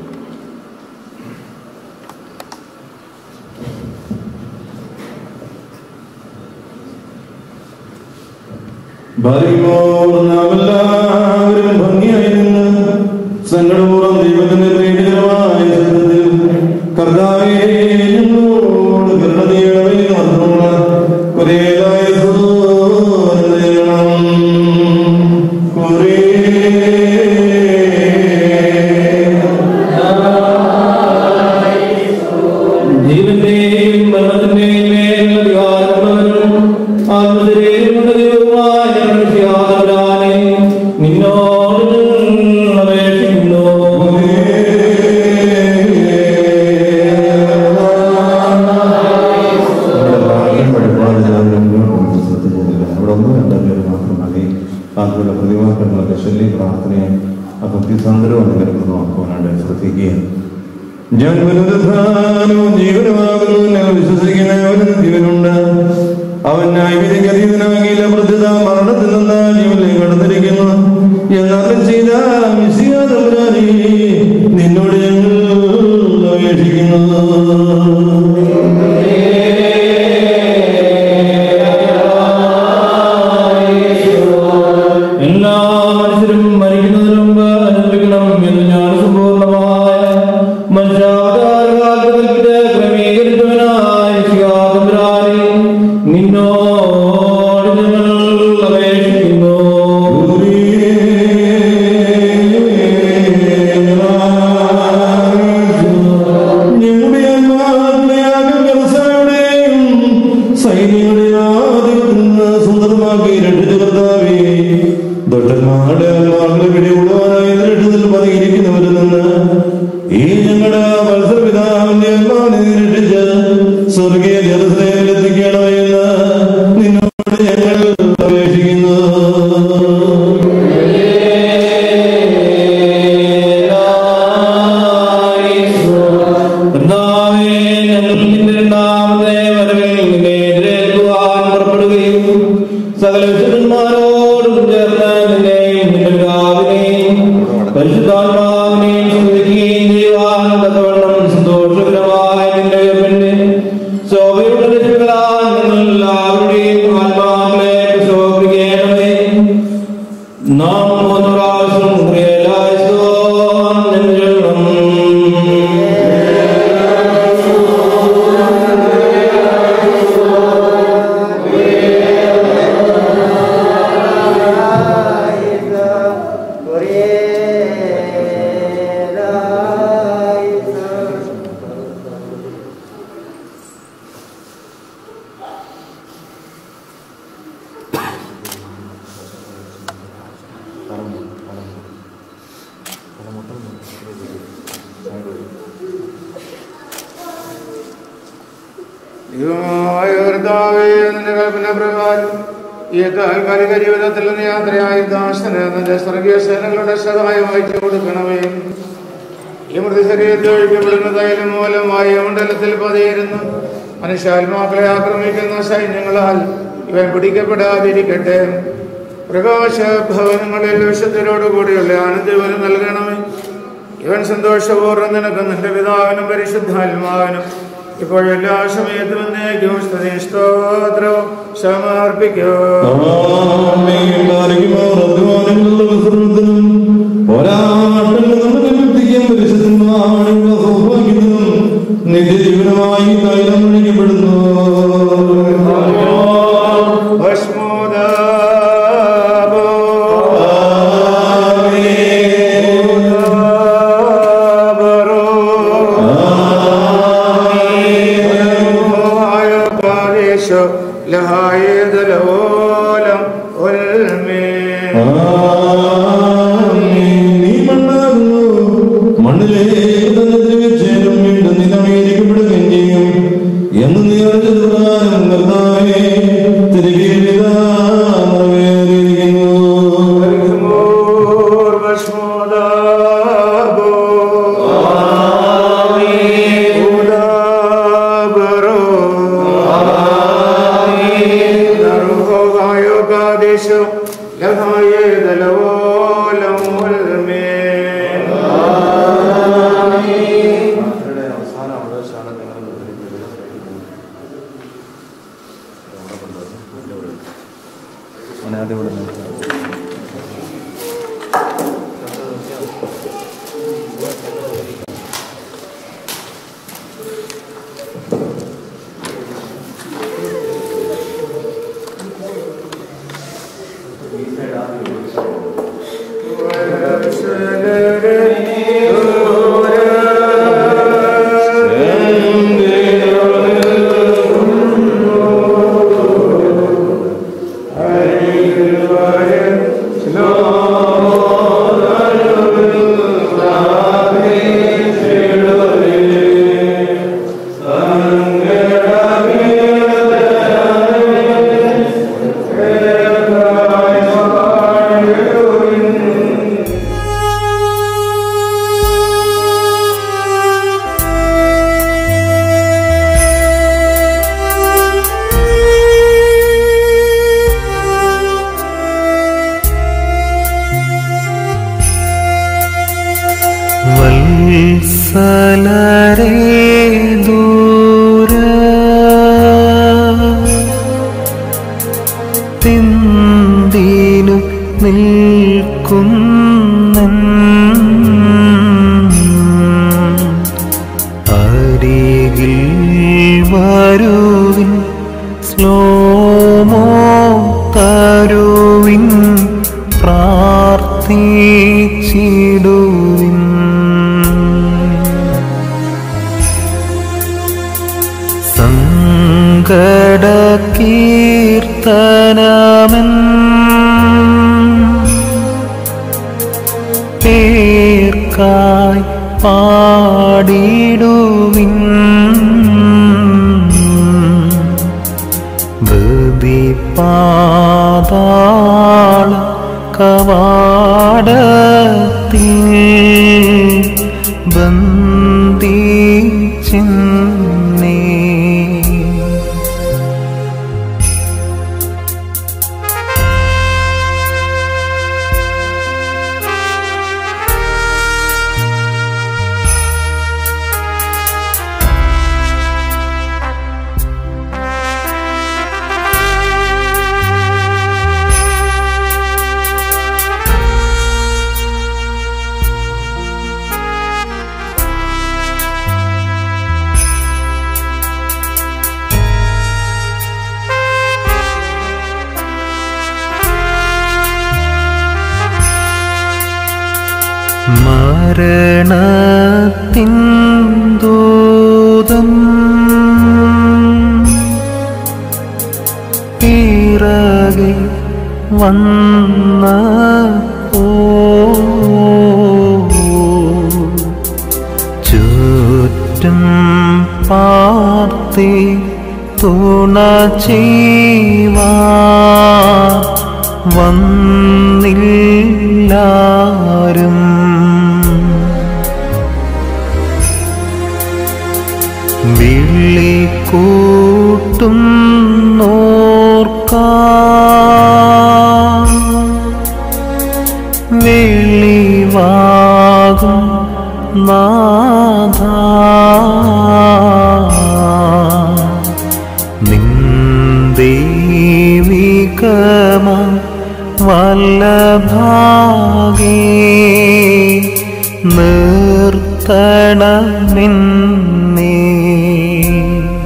എല്ലാവരും ഭംഗിയായി നിന്ന് സങ്കടപൂർവ്വം ദൈവത്തിന്റെ പ്രീതികരമായ ശബ്ദത്തിൽ കർത്താവേ ഞങ്ങളോട് കരുണ ചെയ്യണമേ മാത്രമുള്ള ഒരേതായ കുറേ ജീവന്റെയും മരണത്തിന്റെയും മേൽ അധികാരമുള്ളവരും ആത്മശരീരമുള്ള ദൈവമായ മനുഷ്യാതവരാനെ നിന്നോട് ഞങ്ങൾ അപേക്ഷിക്കുന്നു അവിടെ ഒന്നും രണ്ടോ പേര് മാത്രം മതി ബാക്കിയുള്ള പ്രതിമാറ്റങ്ങളൊക്കെ ചൊല്ലി പ്രാർത്ഥനയെ ആ ഭക്തിസാന്ദ്രവും നിലനിർത്തുവാനായിട്ട് ശ്രദ്ധിക്കുകയാണ് ഞാൻ പുനരുദ്ധാനവും ജീവനുമാകുന്നു ഞാൻ വിശ്വസിക്കുന്ന അവന് ജീവനുണ്ട് അവൻ ന്യായവിധിക്ക് അതീതനാകിയില്ല പ്രത്യത മരണത്തിൽ നിന്ന് ജീവനിലേക്ക് കടന്നിരിക്കുന്നു എന്നാലും ചെയ്ത വിശ്വാസപുരാനി നിന്നോട് ഞങ്ങൾ അപേക്ഷിക്കുന്നു എല്ലാ മനുഷ്യരും മരിക്കുന്നതിന് മുമ്പ് അനുഭവിക്കണം എന്ന് ഞാൻ സമ്പൂർണമായ മനുഷ്യാവതാരകാലത്ത് കൽപ്പിച്ച് ക്രമീകരിച്ചവനായ ശിവാതമ്പുരാനെ നിന്നോട് ഞങ്ങൾ അപേക്ഷിക്കുന്നു ഞങ്ങളുടെ ആത്മാവിനെയാകും വ്യവസായയുടെയും സൈന്യങ്ങളുടെ ആധിപത്യത്തിൽ നിന്ന് സ്വന്തമാക്കി രക്ഷിച്ച കർത്താവേ ദൊട്ടന്മാരുടെ ആത്മാക്കളെ പിടികൂടുവാനായി രക്ഷത്തിൽ പതിയിരിക്കുന്നവരിൽ നിന്ന് ഈ ഞങ്ങളുടെ വത്സരപിതാവിന്റെ ആത്മാവിനെ നീ രക്ഷിച്ച് സ്വർഗീയ ജലസ്നേഹത്തിൽ എത്തിക്കണമേ എന്ന് നിന്നോട് ഞങ്ങൾ അപേക്ഷിക്കുന്നു കർത്താവേ, ഞങ്ങൾ നിന്റെ രണ്ടാമത്തെ വരവിൽ നിന്നെ എതിരേൽക്കുവാൻ പുറപ്പെടുകയും സകല വിശുദ്ധന്മാരോടും ചേർന്ന് നിന്നെയും നിന്റെ പിതാവിനെയും പരിശുദ്ധാത്മാവിനെയും സ്തുതിക്കുകയും ചെയ്യുവാൻ തക്കവണ്ണം സന്തോഷകരമായ നിന്റെ ഉയർപ്പിന്റെ ശോഭയുടെ രക്ഷകളാൽ ഞങ്ങൾ എല്ലാവരുടെയും ആത്മാക്കളെ പ്രശോഭിക്കണമേ നാം മൂന്ന് പ്രാവശ്യം ക്രിയലായിസോൻ ഞങ്ങളും ദൈവമായ കർത്താവേ നിന്റെ കൽപ്പന പ്രകാരം ഈ താൽക്കാലിക ജീവിതത്തിൽ നിന്ന് യാത്രയായ ദാസന് നിന്റെ സ്വർഗീയ സേനകളുടെ സഹായം അയച്ചു കൊടുക്കണമേ ഈ മൃതശരീരത്തിൽ ഒഴിക്കപ്പെടുന്ന തൈലം മൂലമായി മണ്ഡലത്തിൽ പതിയിരുന്നു മനുഷ്യാത്മാക്കളെ ആക്രമിക്കുന്ന സൈന്യങ്ങളാൽ ഇവൻ പിടിക്കപ്പെടാതിരിക്കട്ടെ പ്രകാശ ഭവനങ്ങളിൽ വിശുദ്ധരോടുകൂടിയുള്ള ആനന്ദവനം നൽകണമേ ഇവൻ സന്തോഷപൂർവ്വം നിനക്ക് നിന്റെ പിതാവിനും പരിശുദ്ധാത്മാവിനും ഇപ്പോഴെല്ലാ സമയത്തും എന്നേക്കും സ്തുതി സ്തോത്രവും സമർപ്പിക്കൂ നിത്യജീവനമായി തൈലം ഒഴിക്കപ്പെടുന്നു ലഹായതലോലം നീ മണ്ണാകുന്നു മണ്ണിലേക്ക് തന്നെ തിരികെ ചേരും വീണ്ടും നീ നവീകരിക്കപ്പെടുകയും ചെയ്യും എന്ന് നീ അറിഞ്ഞത് പ്രകാരം കർത്താവേ തിരികെ ഇതാ നിറവേറിയിരിക്കുന്നു ലഹായതലോലം വത്സലരേ ദൂര തിന്തിനു നിൽക്കുന്നൻ അരികിൽ വരുവിൻ സ്ലോമോ തരുവിൻ പ്രാർത്ഥിച്ചിടുവിൻ സങ്കട കീർത്തനമൻ പേർക്കായി പാടിടുവിൻ ബദി പാതാള കവാടത്തിൽ ബന്ധിച്ചിന്നേ മരണത്തിൻ ദൂതം പിറകെ വന്ന ചുറ്റും പാർത്തി തുണ ചെയ്യുവാൻ വന്നില്ലാരും വിളിക്കൂട്ടും നോർക്കാം വെളിവാകും നാഥ നിന്ദേവികമ വല്ലഭാഗേ നിർത്തണമെന്നേ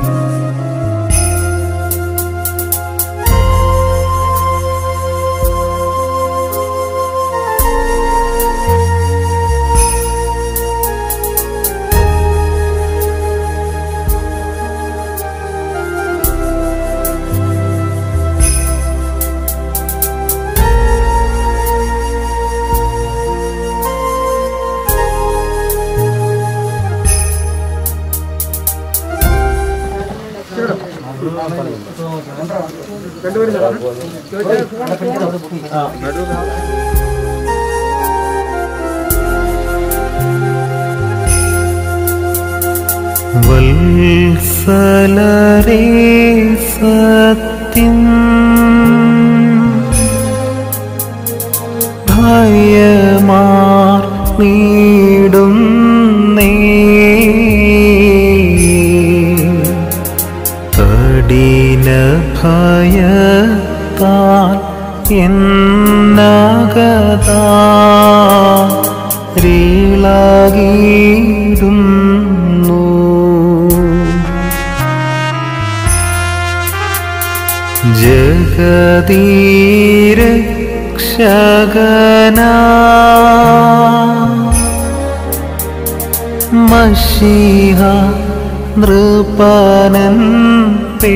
വത്സലരേ സത്യം ഭയമാർ നീടും നേ കഠിന ഭയത്താൽ എന്നകതാ രീളകിടുന്നു ജഗതീരക്ഷകനാ മഷിഹ നൃപനൻ പേ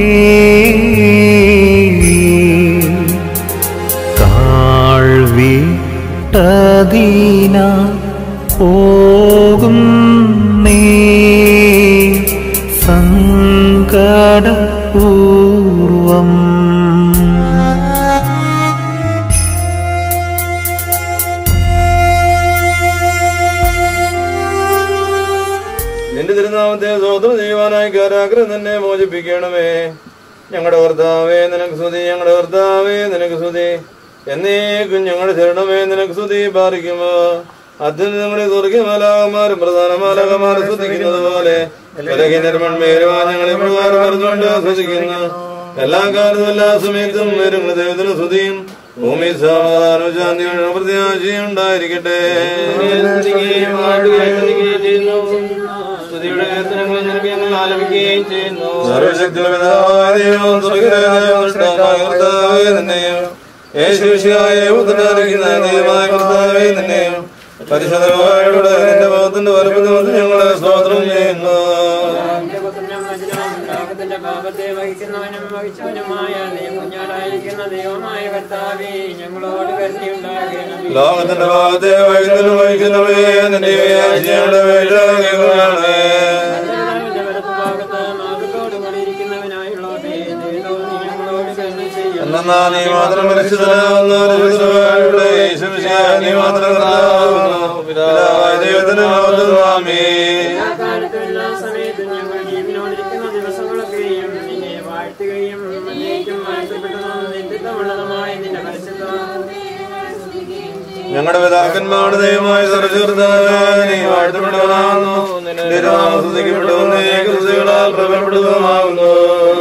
താഴ്വിട്ടതിന പോകും നേ സങ്കടപൂർവം നിന്റെ തിരുനാമത്തെ സ്വതന്ത്രം ചെയ്യുവാനായി കാരാഗ്രഹം തന്നെ മോചിപ്പിക്കണമേ ഞങ്ങളുടെ കർത്താവേ നിനക്ക് സ്തുതി ഞങ്ങളുടെ കർത്താവേ നിനക്ക് സ്തുതി എന്നേക്കും ഞങ്ങളുടെ ശരണമേ നിനക്ക് സ്തുതി പാലിക്കുമോ അത്യുന്നതങ്ങളുടെ സ്വർഗീയമാലാകന്മാരും പ്രധാനമാലാകന്മാരും സ്തുതിക്കുന്നത് പോലെ ബലഹീനർമൺമേരുവാൻ ഞങ്ങളെ പ്രകാരം പറഞ്ഞുകൊണ്ട് സ്തുതിക്കുന്നു എല്ലാ കാലത്തും എല്ലാ സമയത്തും വരുന്ന ദൈവത്തിന് സ്തുതിയും ഭൂമി സമാധാനവും ശാന്തിയും പ്രത്യാശയും ഉണ്ടായിരിക്കട്ടെ സ്തുതിയുടെ കീർത്തനങ്ങൾ നിനക്ക് ഞങ്ങൾ ആലപിക്കുകയും ചെയ്യുന്നു സർവശക്തിയുള്ള പിതാവായ ദൈവം, സ്വർഗ്ഗത്തിലെ ദൈവം, കർത്താവേ നിന്നെയും യേശുശിയായ പുത്രനായിരിക്കുന്ന ദൈവമായ കർത്താവേ നിന്നെയും പരിശുദ്ധമായുടെ നിന്റെ മുഖത്തിന്റെ വലുപ്പത്തിൽ ഞങ്ങളെ സ്തോത്രം ചെയ്യുന്നു ലോകത്തിന്റെ പാപത്തെ വഹിക്കുന്നവനും വഹിച്ചവനുമായ നീ കുഞ്ഞാടായിരിക്കുന്ന ദൈവമായ കർത്താവേ ഞങ്ങളോട് കരുണയുണ്ടാകണമേ ലോകത്തിന്റെ ഭാഗത്തെ വൈകുന്നതിനും വഹിക്കുന്നവേ നിന്റെ വ്യാഴ്ചയുടെ വേണ്ടേ എന്നാ നീ മാത്രം പരിശുദ്ധനാകുന്നു പരിശുദ്ധമായുള്ള യേശുമിശിഹായ നീ മാത്രം കർത്താവാകുന്നു. പിതാവായ ദൈവത്തിന് മഹത്വമാമേ കാലത്തും എല്ലാ സമയത്തും ഞങ്ങൾ ജീവനോടിരിക്കുന്ന ദിവസങ്ങളൊക്കെയും നിന്നെ വാഴ്ത്തുകയും എന്നേക്കും വാഴ്ത്തപ്പെട്ടതും നിത്യമുള്ളതുമായ നിന്റെ പരിശുദ്ധ ഞങ്ങളുടെ പിതാക്കന്മാരുടെ ദൈവമായ സർവചേർത്താവേ നീ വാഴ്ത്തപ്പെട്ടവനാകുന്നു നിന്റെ നാമം സ്തുതിക്കപ്പെട്ടവൻ നീ കൃതികളാൽ പ്രബലപ്പെട്ടതുമാകുന്നു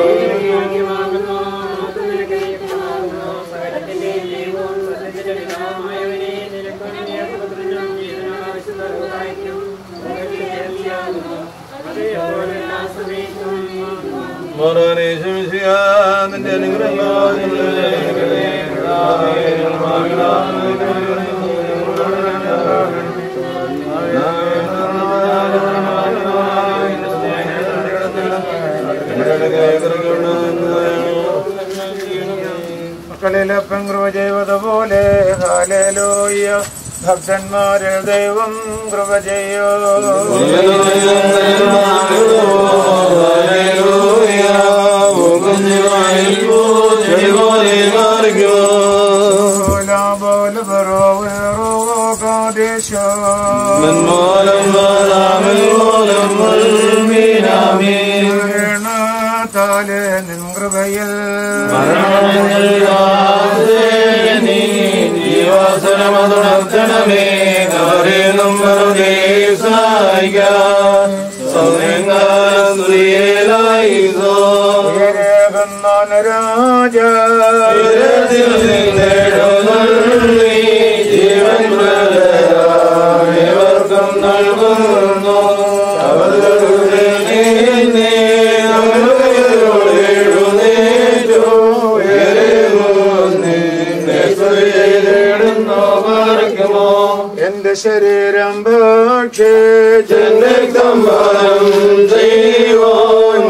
മോറാനെ യേശുമിശിഹാ, നിന്റെ അനുഗ്രഹങ്ങളാൽ ഞങ്ങളെ മക്കളിലപ്പം കൃപ ചെയ്തതുപോലെ ഹാലേലൂയ ഭക്തന്മാരിൽ ദൈവം കൃപ ചെയ്യോ ഹല്ലേലൂയ കുന്നിവായിപ്പോ ചെടി പോലെ മാറിക്കുമോ മന്മോലം വാലാമൽ മോലം മുൾമീനാമീൻ താലെ നിൻ കൃപയിൽ ജീവാസനമതുണർത്തണമേ കവരേനും വെറുതെ സഹായിക്കാൻ സൗമ്യങ്കാലായിസോ രാജ ജീവൻ ഏവർക്കും നൽകുന്നു അവരുടെ എന്റെ ശരീരം ഭക്ഷിച്ചെന്റെ കമ്പനം ചെയ്യുവാൻ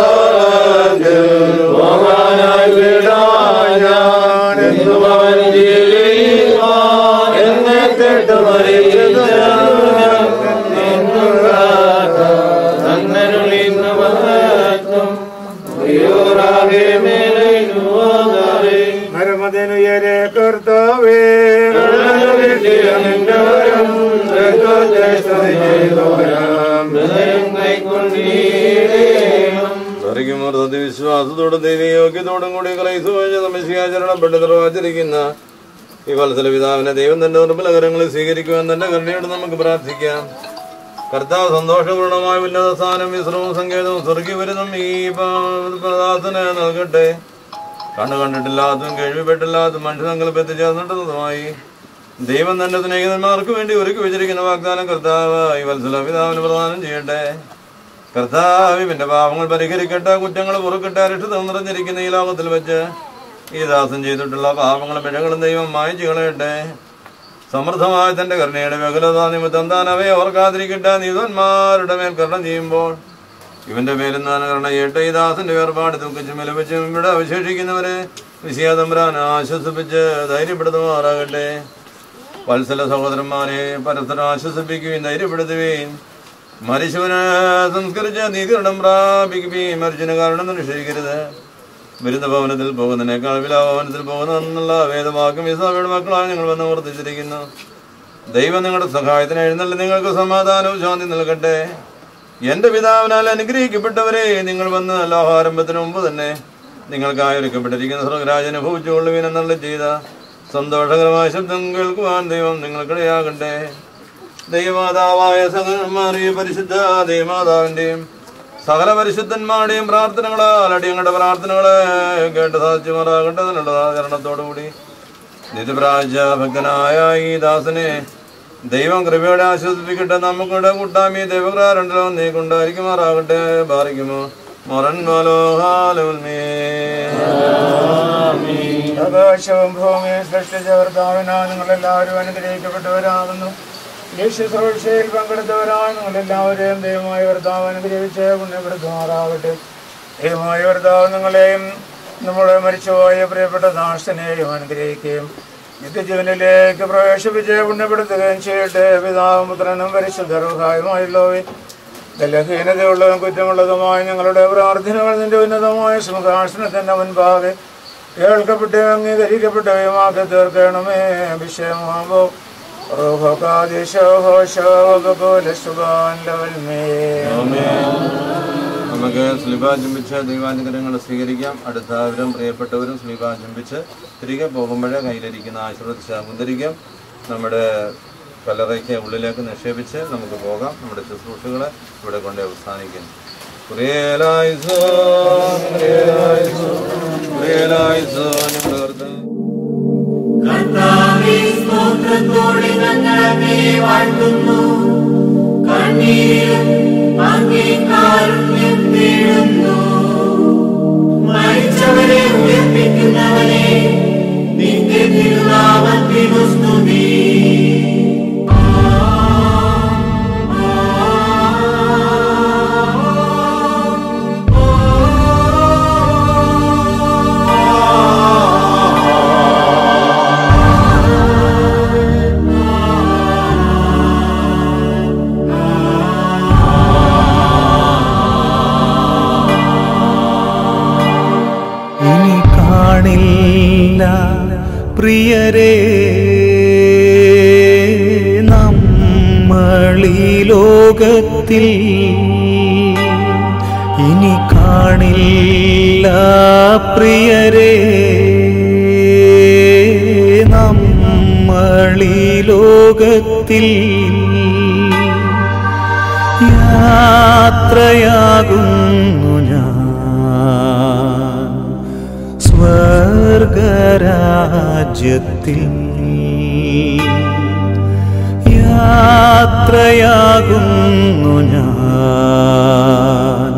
പോകാനായി വിടാൻ എന്നും അവൻ ജീവിക്കാൻ എന്നെ കേട്ട് നരമതിനുയരെ കർത്താവേ വിശ്വാസത്തോടും ദൈവയോഗ്യത്തോടും കൂടി ക്രൈസ്തവചരണപ്പെട്ട് നിർവാചരിക്കുന്ന ഈ വത്സല പിതാവിനെ ദൈവം തന്റെ നിർമ്മലകരങ്ങളിൽ സ്വീകരിക്കുവാൻ തന്റെ കരുണയോട് നമുക്ക് പ്രാർത്ഥിക്കാം കർത്താവ് സന്തോഷപൂർണമായ ഉന്നത സ്ഥാനം വിശ്രമവും സങ്കേതവും സ്വർഗീവരുന്നും ഈ പദാർത്ഥന നൽകട്ടെ കണ്ണു കണ്ടിട്ടില്ലാത്തതും കേൾവിപ്പെട്ടില്ലാത്തതും മനുഷ്യസങ്കല്പം എത്തിച്ചേർന്നിട്ടുള്ളതുമായി ദൈവം തന്റെ സ്നേഹിതന്മാർക്ക് വേണ്ടി ഒരുക്കി വെച്ചിരിക്കുന്ന വാഗ്ദാനം കർത്താവ് ഈ വത്സല പിതാവിന് പ്രദാനം ചെയ്യട്ടെ കർത്താവ് ഇവന്റെ പാപങ്ങൾ പരിഹരിക്കട്ടെ കുറ്റങ്ങൾ പൊറുക്കട്ടെ അരിഷ്ടം നിറഞ്ഞിരിക്കുന്ന ഈ ലോകത്തിൽ വെച്ച് ഈ ദാസൻ ചെയ്തിട്ടുള്ള പാപങ്ങളും പിഴകളും ദൈവം മായച്ചു കളയട്ടെ സമൃദ്ധമായ തന്റെ കരുണയുടെ വ്യകുലത നിമിത്തം താൻ അവയെ ഓർക്കാതിരിക്കട്ടെ നീതന്മാരുടെ മേൽ കരുണ ചെയ്യുമ്പോൾ ഇവന്റെ പേരിൽ താൻ കരുണ ചെയ്യട്ടെ ഈ ദാസന്റെ വേർപാട് ദുഃഖിച്ചും വിലപിച്ചും ഇവിടെ അവശേഷിക്കുന്നവരെ വിഷയാതമ്പരാൻ ആശ്വസിപ്പിച്ച് ധൈര്യപ്പെടുത്തുമാറാകട്ടെ വത്സല സഹോദരന്മാരെ പരസ്പരം ആശ്വസിപ്പിക്കുകയും ധൈര്യപ്പെടുത്തുകയും മരിച്ചവനെ സംസ്കരിച്ച നീതിരണം പ്രാപിക്കുകയും മരിച്ചതിന് കാരണം നിഷേധിക്കരുത് വിരുദ്ധ ഭവനത്തിൽ പോകുന്നതിനേക്കാൾ വിലാഭവനത്തിൽ പോകുന്ന വേദവാക്യം ഇസ്ലാമിയുടെ മക്കളാണ് ഞങ്ങൾ വന്ന് വർദ്ധിച്ചിരിക്കുന്നു ദൈവം നിങ്ങളുടെ സഹായത്തിന് എഴുന്നള്ളി നിങ്ങൾക്ക് സമാധാനവും ശാന്തി നൽകട്ടെ എന്റെ പിതാവിനാൽ അനുഗ്രഹിക്കപ്പെട്ടവരെ നിങ്ങൾ വന്ന് ലോഹാരംഭത്തിന് മുമ്പ് തന്നെ നിങ്ങൾക്കായി ഒരുക്കപ്പെട്ടിരിക്കുന്ന സ്വർഗരാജ് അനുഭവിച്ചുകൊള്ളുവിൻ എന്നുള്ള ചെയ്ത സന്തോഷകരമായ ശബ്ദം കേൾക്കുവാൻ ദൈവം നിങ്ങൾക്കിടയാകട്ടെ ദൈവമാതാവായ സകലന്മാറിയ പരിശുദ്ധ ദൈവമാതാവിന്റെയും സകല പരിശുദ്ധന്മാരുടെയും പ്രാർത്ഥനകളാൽ അടിയങ്ങളുടെ പ്രാർത്ഥനകളെ കേട്ട് സാധിച്ചുമാറാകട്ടെ എന്നുള്ള ആചരണത്തോടുകൂടി നിത്യപ്രാഴ്ച ഭക്തനായ ഈ ദാസനെ ദൈവം കൃപയോടെ ആശ്വസിപ്പിക്കട്ടെ നമുക്കിവിടെ കൂട്ടാമി ദൈവകാരുണ്ടല്ലോ നീ കൊണ്ടായിരിക്കുമാറാകട്ടെ ബാധിക്കുമോ മൊറൻ മനോഹാലുൽമേ ആകാശവും ഭൂമിയും സൃഷ്ടിച്ച കർത്താവിനാ നിങ്ങളെല്ലാവരും അനുഗ്രഹിക്കപ്പെട്ടവരാകുന്നു ഈ ശുശ്രൂഷയിൽ പങ്കെടുത്തവരായ നിങ്ങളെല്ലാവരെയും ദൈവമായ കർത്താവ് അനുഗ്രഹിച്ച് പുണ്യപ്പെടുത്തുമാറാകട്ടെ ദൈവമായ കർത്താവ് നിങ്ങളെയും നമ്മുടെ മരിച്ചുപോയ പ്രിയപ്പെട്ട ദാസനെയും അനുഗ്രഹിക്കുകയും നിത്യജീവനിലേക്ക് പ്രവേശിപ്പിച്ച് പുണ്യപ്പെടുത്തുകയും ചെയ്യട്ടെ പിതാവും പുത്രനും പരിശുദ്ധർഹായുമായുള്ളവേ ബലഹീനതയുള്ളതും കുറ്റമുള്ളതുമായ ഞങ്ങളുടെ പ്രാർത്ഥനകൾ നിന്റെ ഉന്നതമായ സിംഹാസനത്തിന്റെ മുൻപാകെ കേൾക്കപ്പെട്ട് അംഗീകരിക്കപ്പെട്ടവയുമാക്കി തീർക്കണമേ വിഷയമാകുമ്പോ നമുക്ക് സ്ലിബ ചുംബിച്ച് ദൈവാനുഗ്രഹങ്ങൾ സ്വീകരിക്കാം അടുത്തവരും പ്രിയപ്പെട്ടവരും സ്ലിബ ചുംബിച്ച് തിരികെ പോകുമ്പോഴേ കയ്യിലിരിക്കുന്ന ആശീർവദിച്ച ശാകുന്തരിക്കാം നമ്മുടെ കല്ലറയ്ക്ക് ഉള്ളിലേക്ക് നിക്ഷേപിച്ച് നമുക്ക് പോകാം നമ്മുടെ ശുശ്രൂഷകളെ ഇവിടെ കൊണ്ട് അവസാനിക്കുന്നു പ്രിയലായുസോ, പ്രിയലായുസോ, പ്രിയലായുസോ, ഞങ്ങളുടെ കർത്താവ് കർത്താവേ, സ്തോത്രത്തോടെ ഞങ്ങൾ അങ്ങയെ വാഴ്ത്തുന്നു കണ്ണീരിലും അങ്ങേ കാരുണ്യം തേടുന്നു മരിച്ചവരെ ഉയർപ്പിക്കുന്നവനെ നിന്റെ തിരുനാമത്തിനു സ്തുതി പ്രിയരേ നമ്മളീ ലോകത്തിൽ ഇനി കാണില്ല പ്രിയരേ നമ്മളീ ലോകത്തിൽ യാത്രയാകുന്നു ഞാൻ സ്വർഗരാജ്യത്തിൽ യാത്രയാകുന്നു ഞാൻ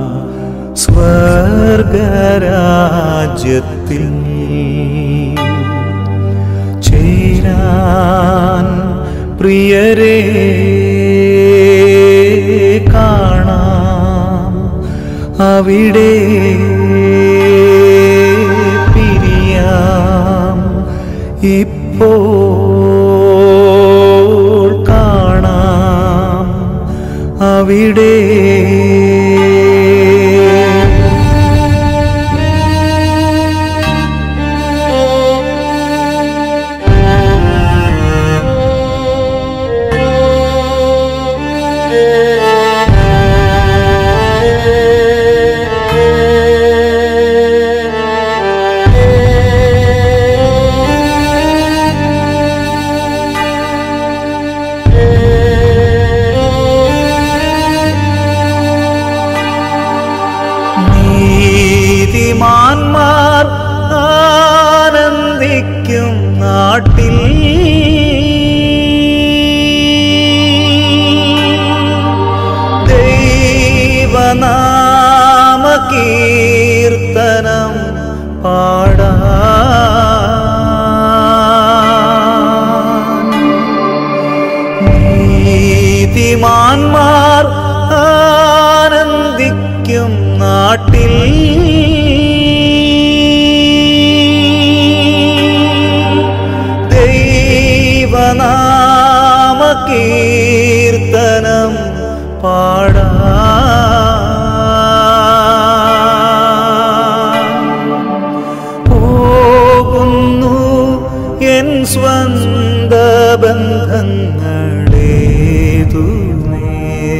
സ്വർഗരാജ്യത്തിൽ ചേരാൻ പ്രിയരേ കാണാം അവിടെ പിരിയാം ഇപ്പോൾ കാണാം അവിടെ നീതിമാന്മാർ ആനന്ദിക്കും നാട്ടിൽ ദൈവനാമ കീർത്തനം പാടാൻ നീതിമാന്മാർ ആനന്ദിക്കും നാട്ടിൽ ദൈവനാമ കീർത്തനം പാടാൻ പോകുന്നു എൻ സ്വന്ത ബന്ധങ്ങളേതുമേ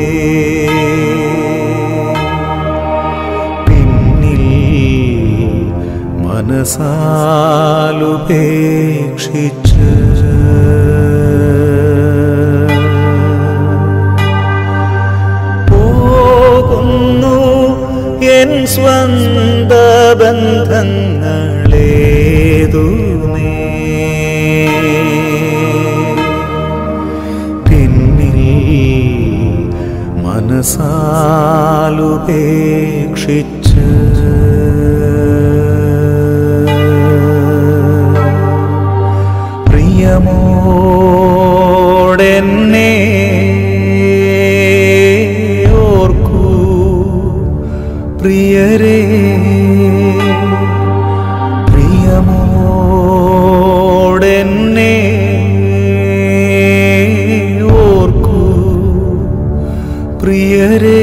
പിന്നിൽ മനസാലുപേക്ഷിച്ച് പോകുന്നു എൻ സ്വന്ത ബന്ധങ്ങളേതുമേ പിന്നിൽ മനസാലുപേക്ഷിച്ച് പ്രിയമോടെന്നെ ഓർക്കൂ പ്രിയരേ പ്രിയമോടെന്നെ ഓർക്കൂ പ്രിയരേ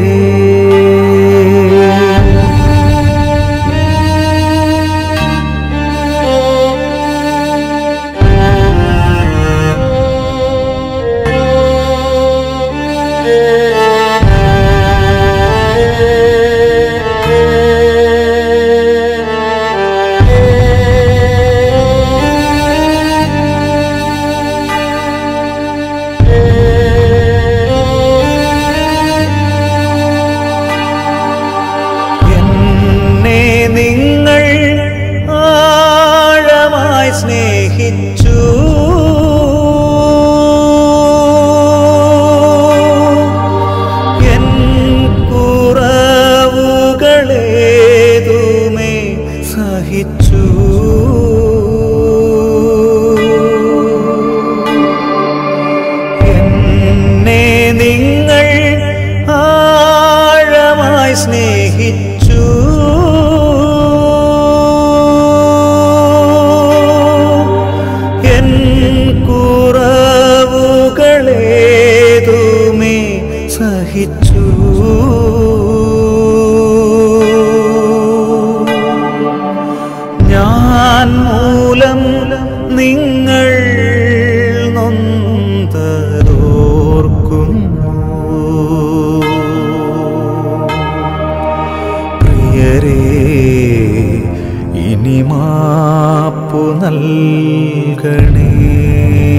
എന്നെ നിങ്ങൾ ആഴമായി സ്നേഹിച്ചു എൻ കുറവുകളേതുമേ സഹിച്ചു എന്നെ നിങ്ങൾ ആഴമായി സ്നേഹിച്ചു എൻ കുറവുകളേതുമേ സഹിച്ചു ഞാൻ മൂലം നിങ്ങൾ നൊന്തതോർക്കുന്നു പ്രിയരേ ഇനി മാപ്പു നൽകണേ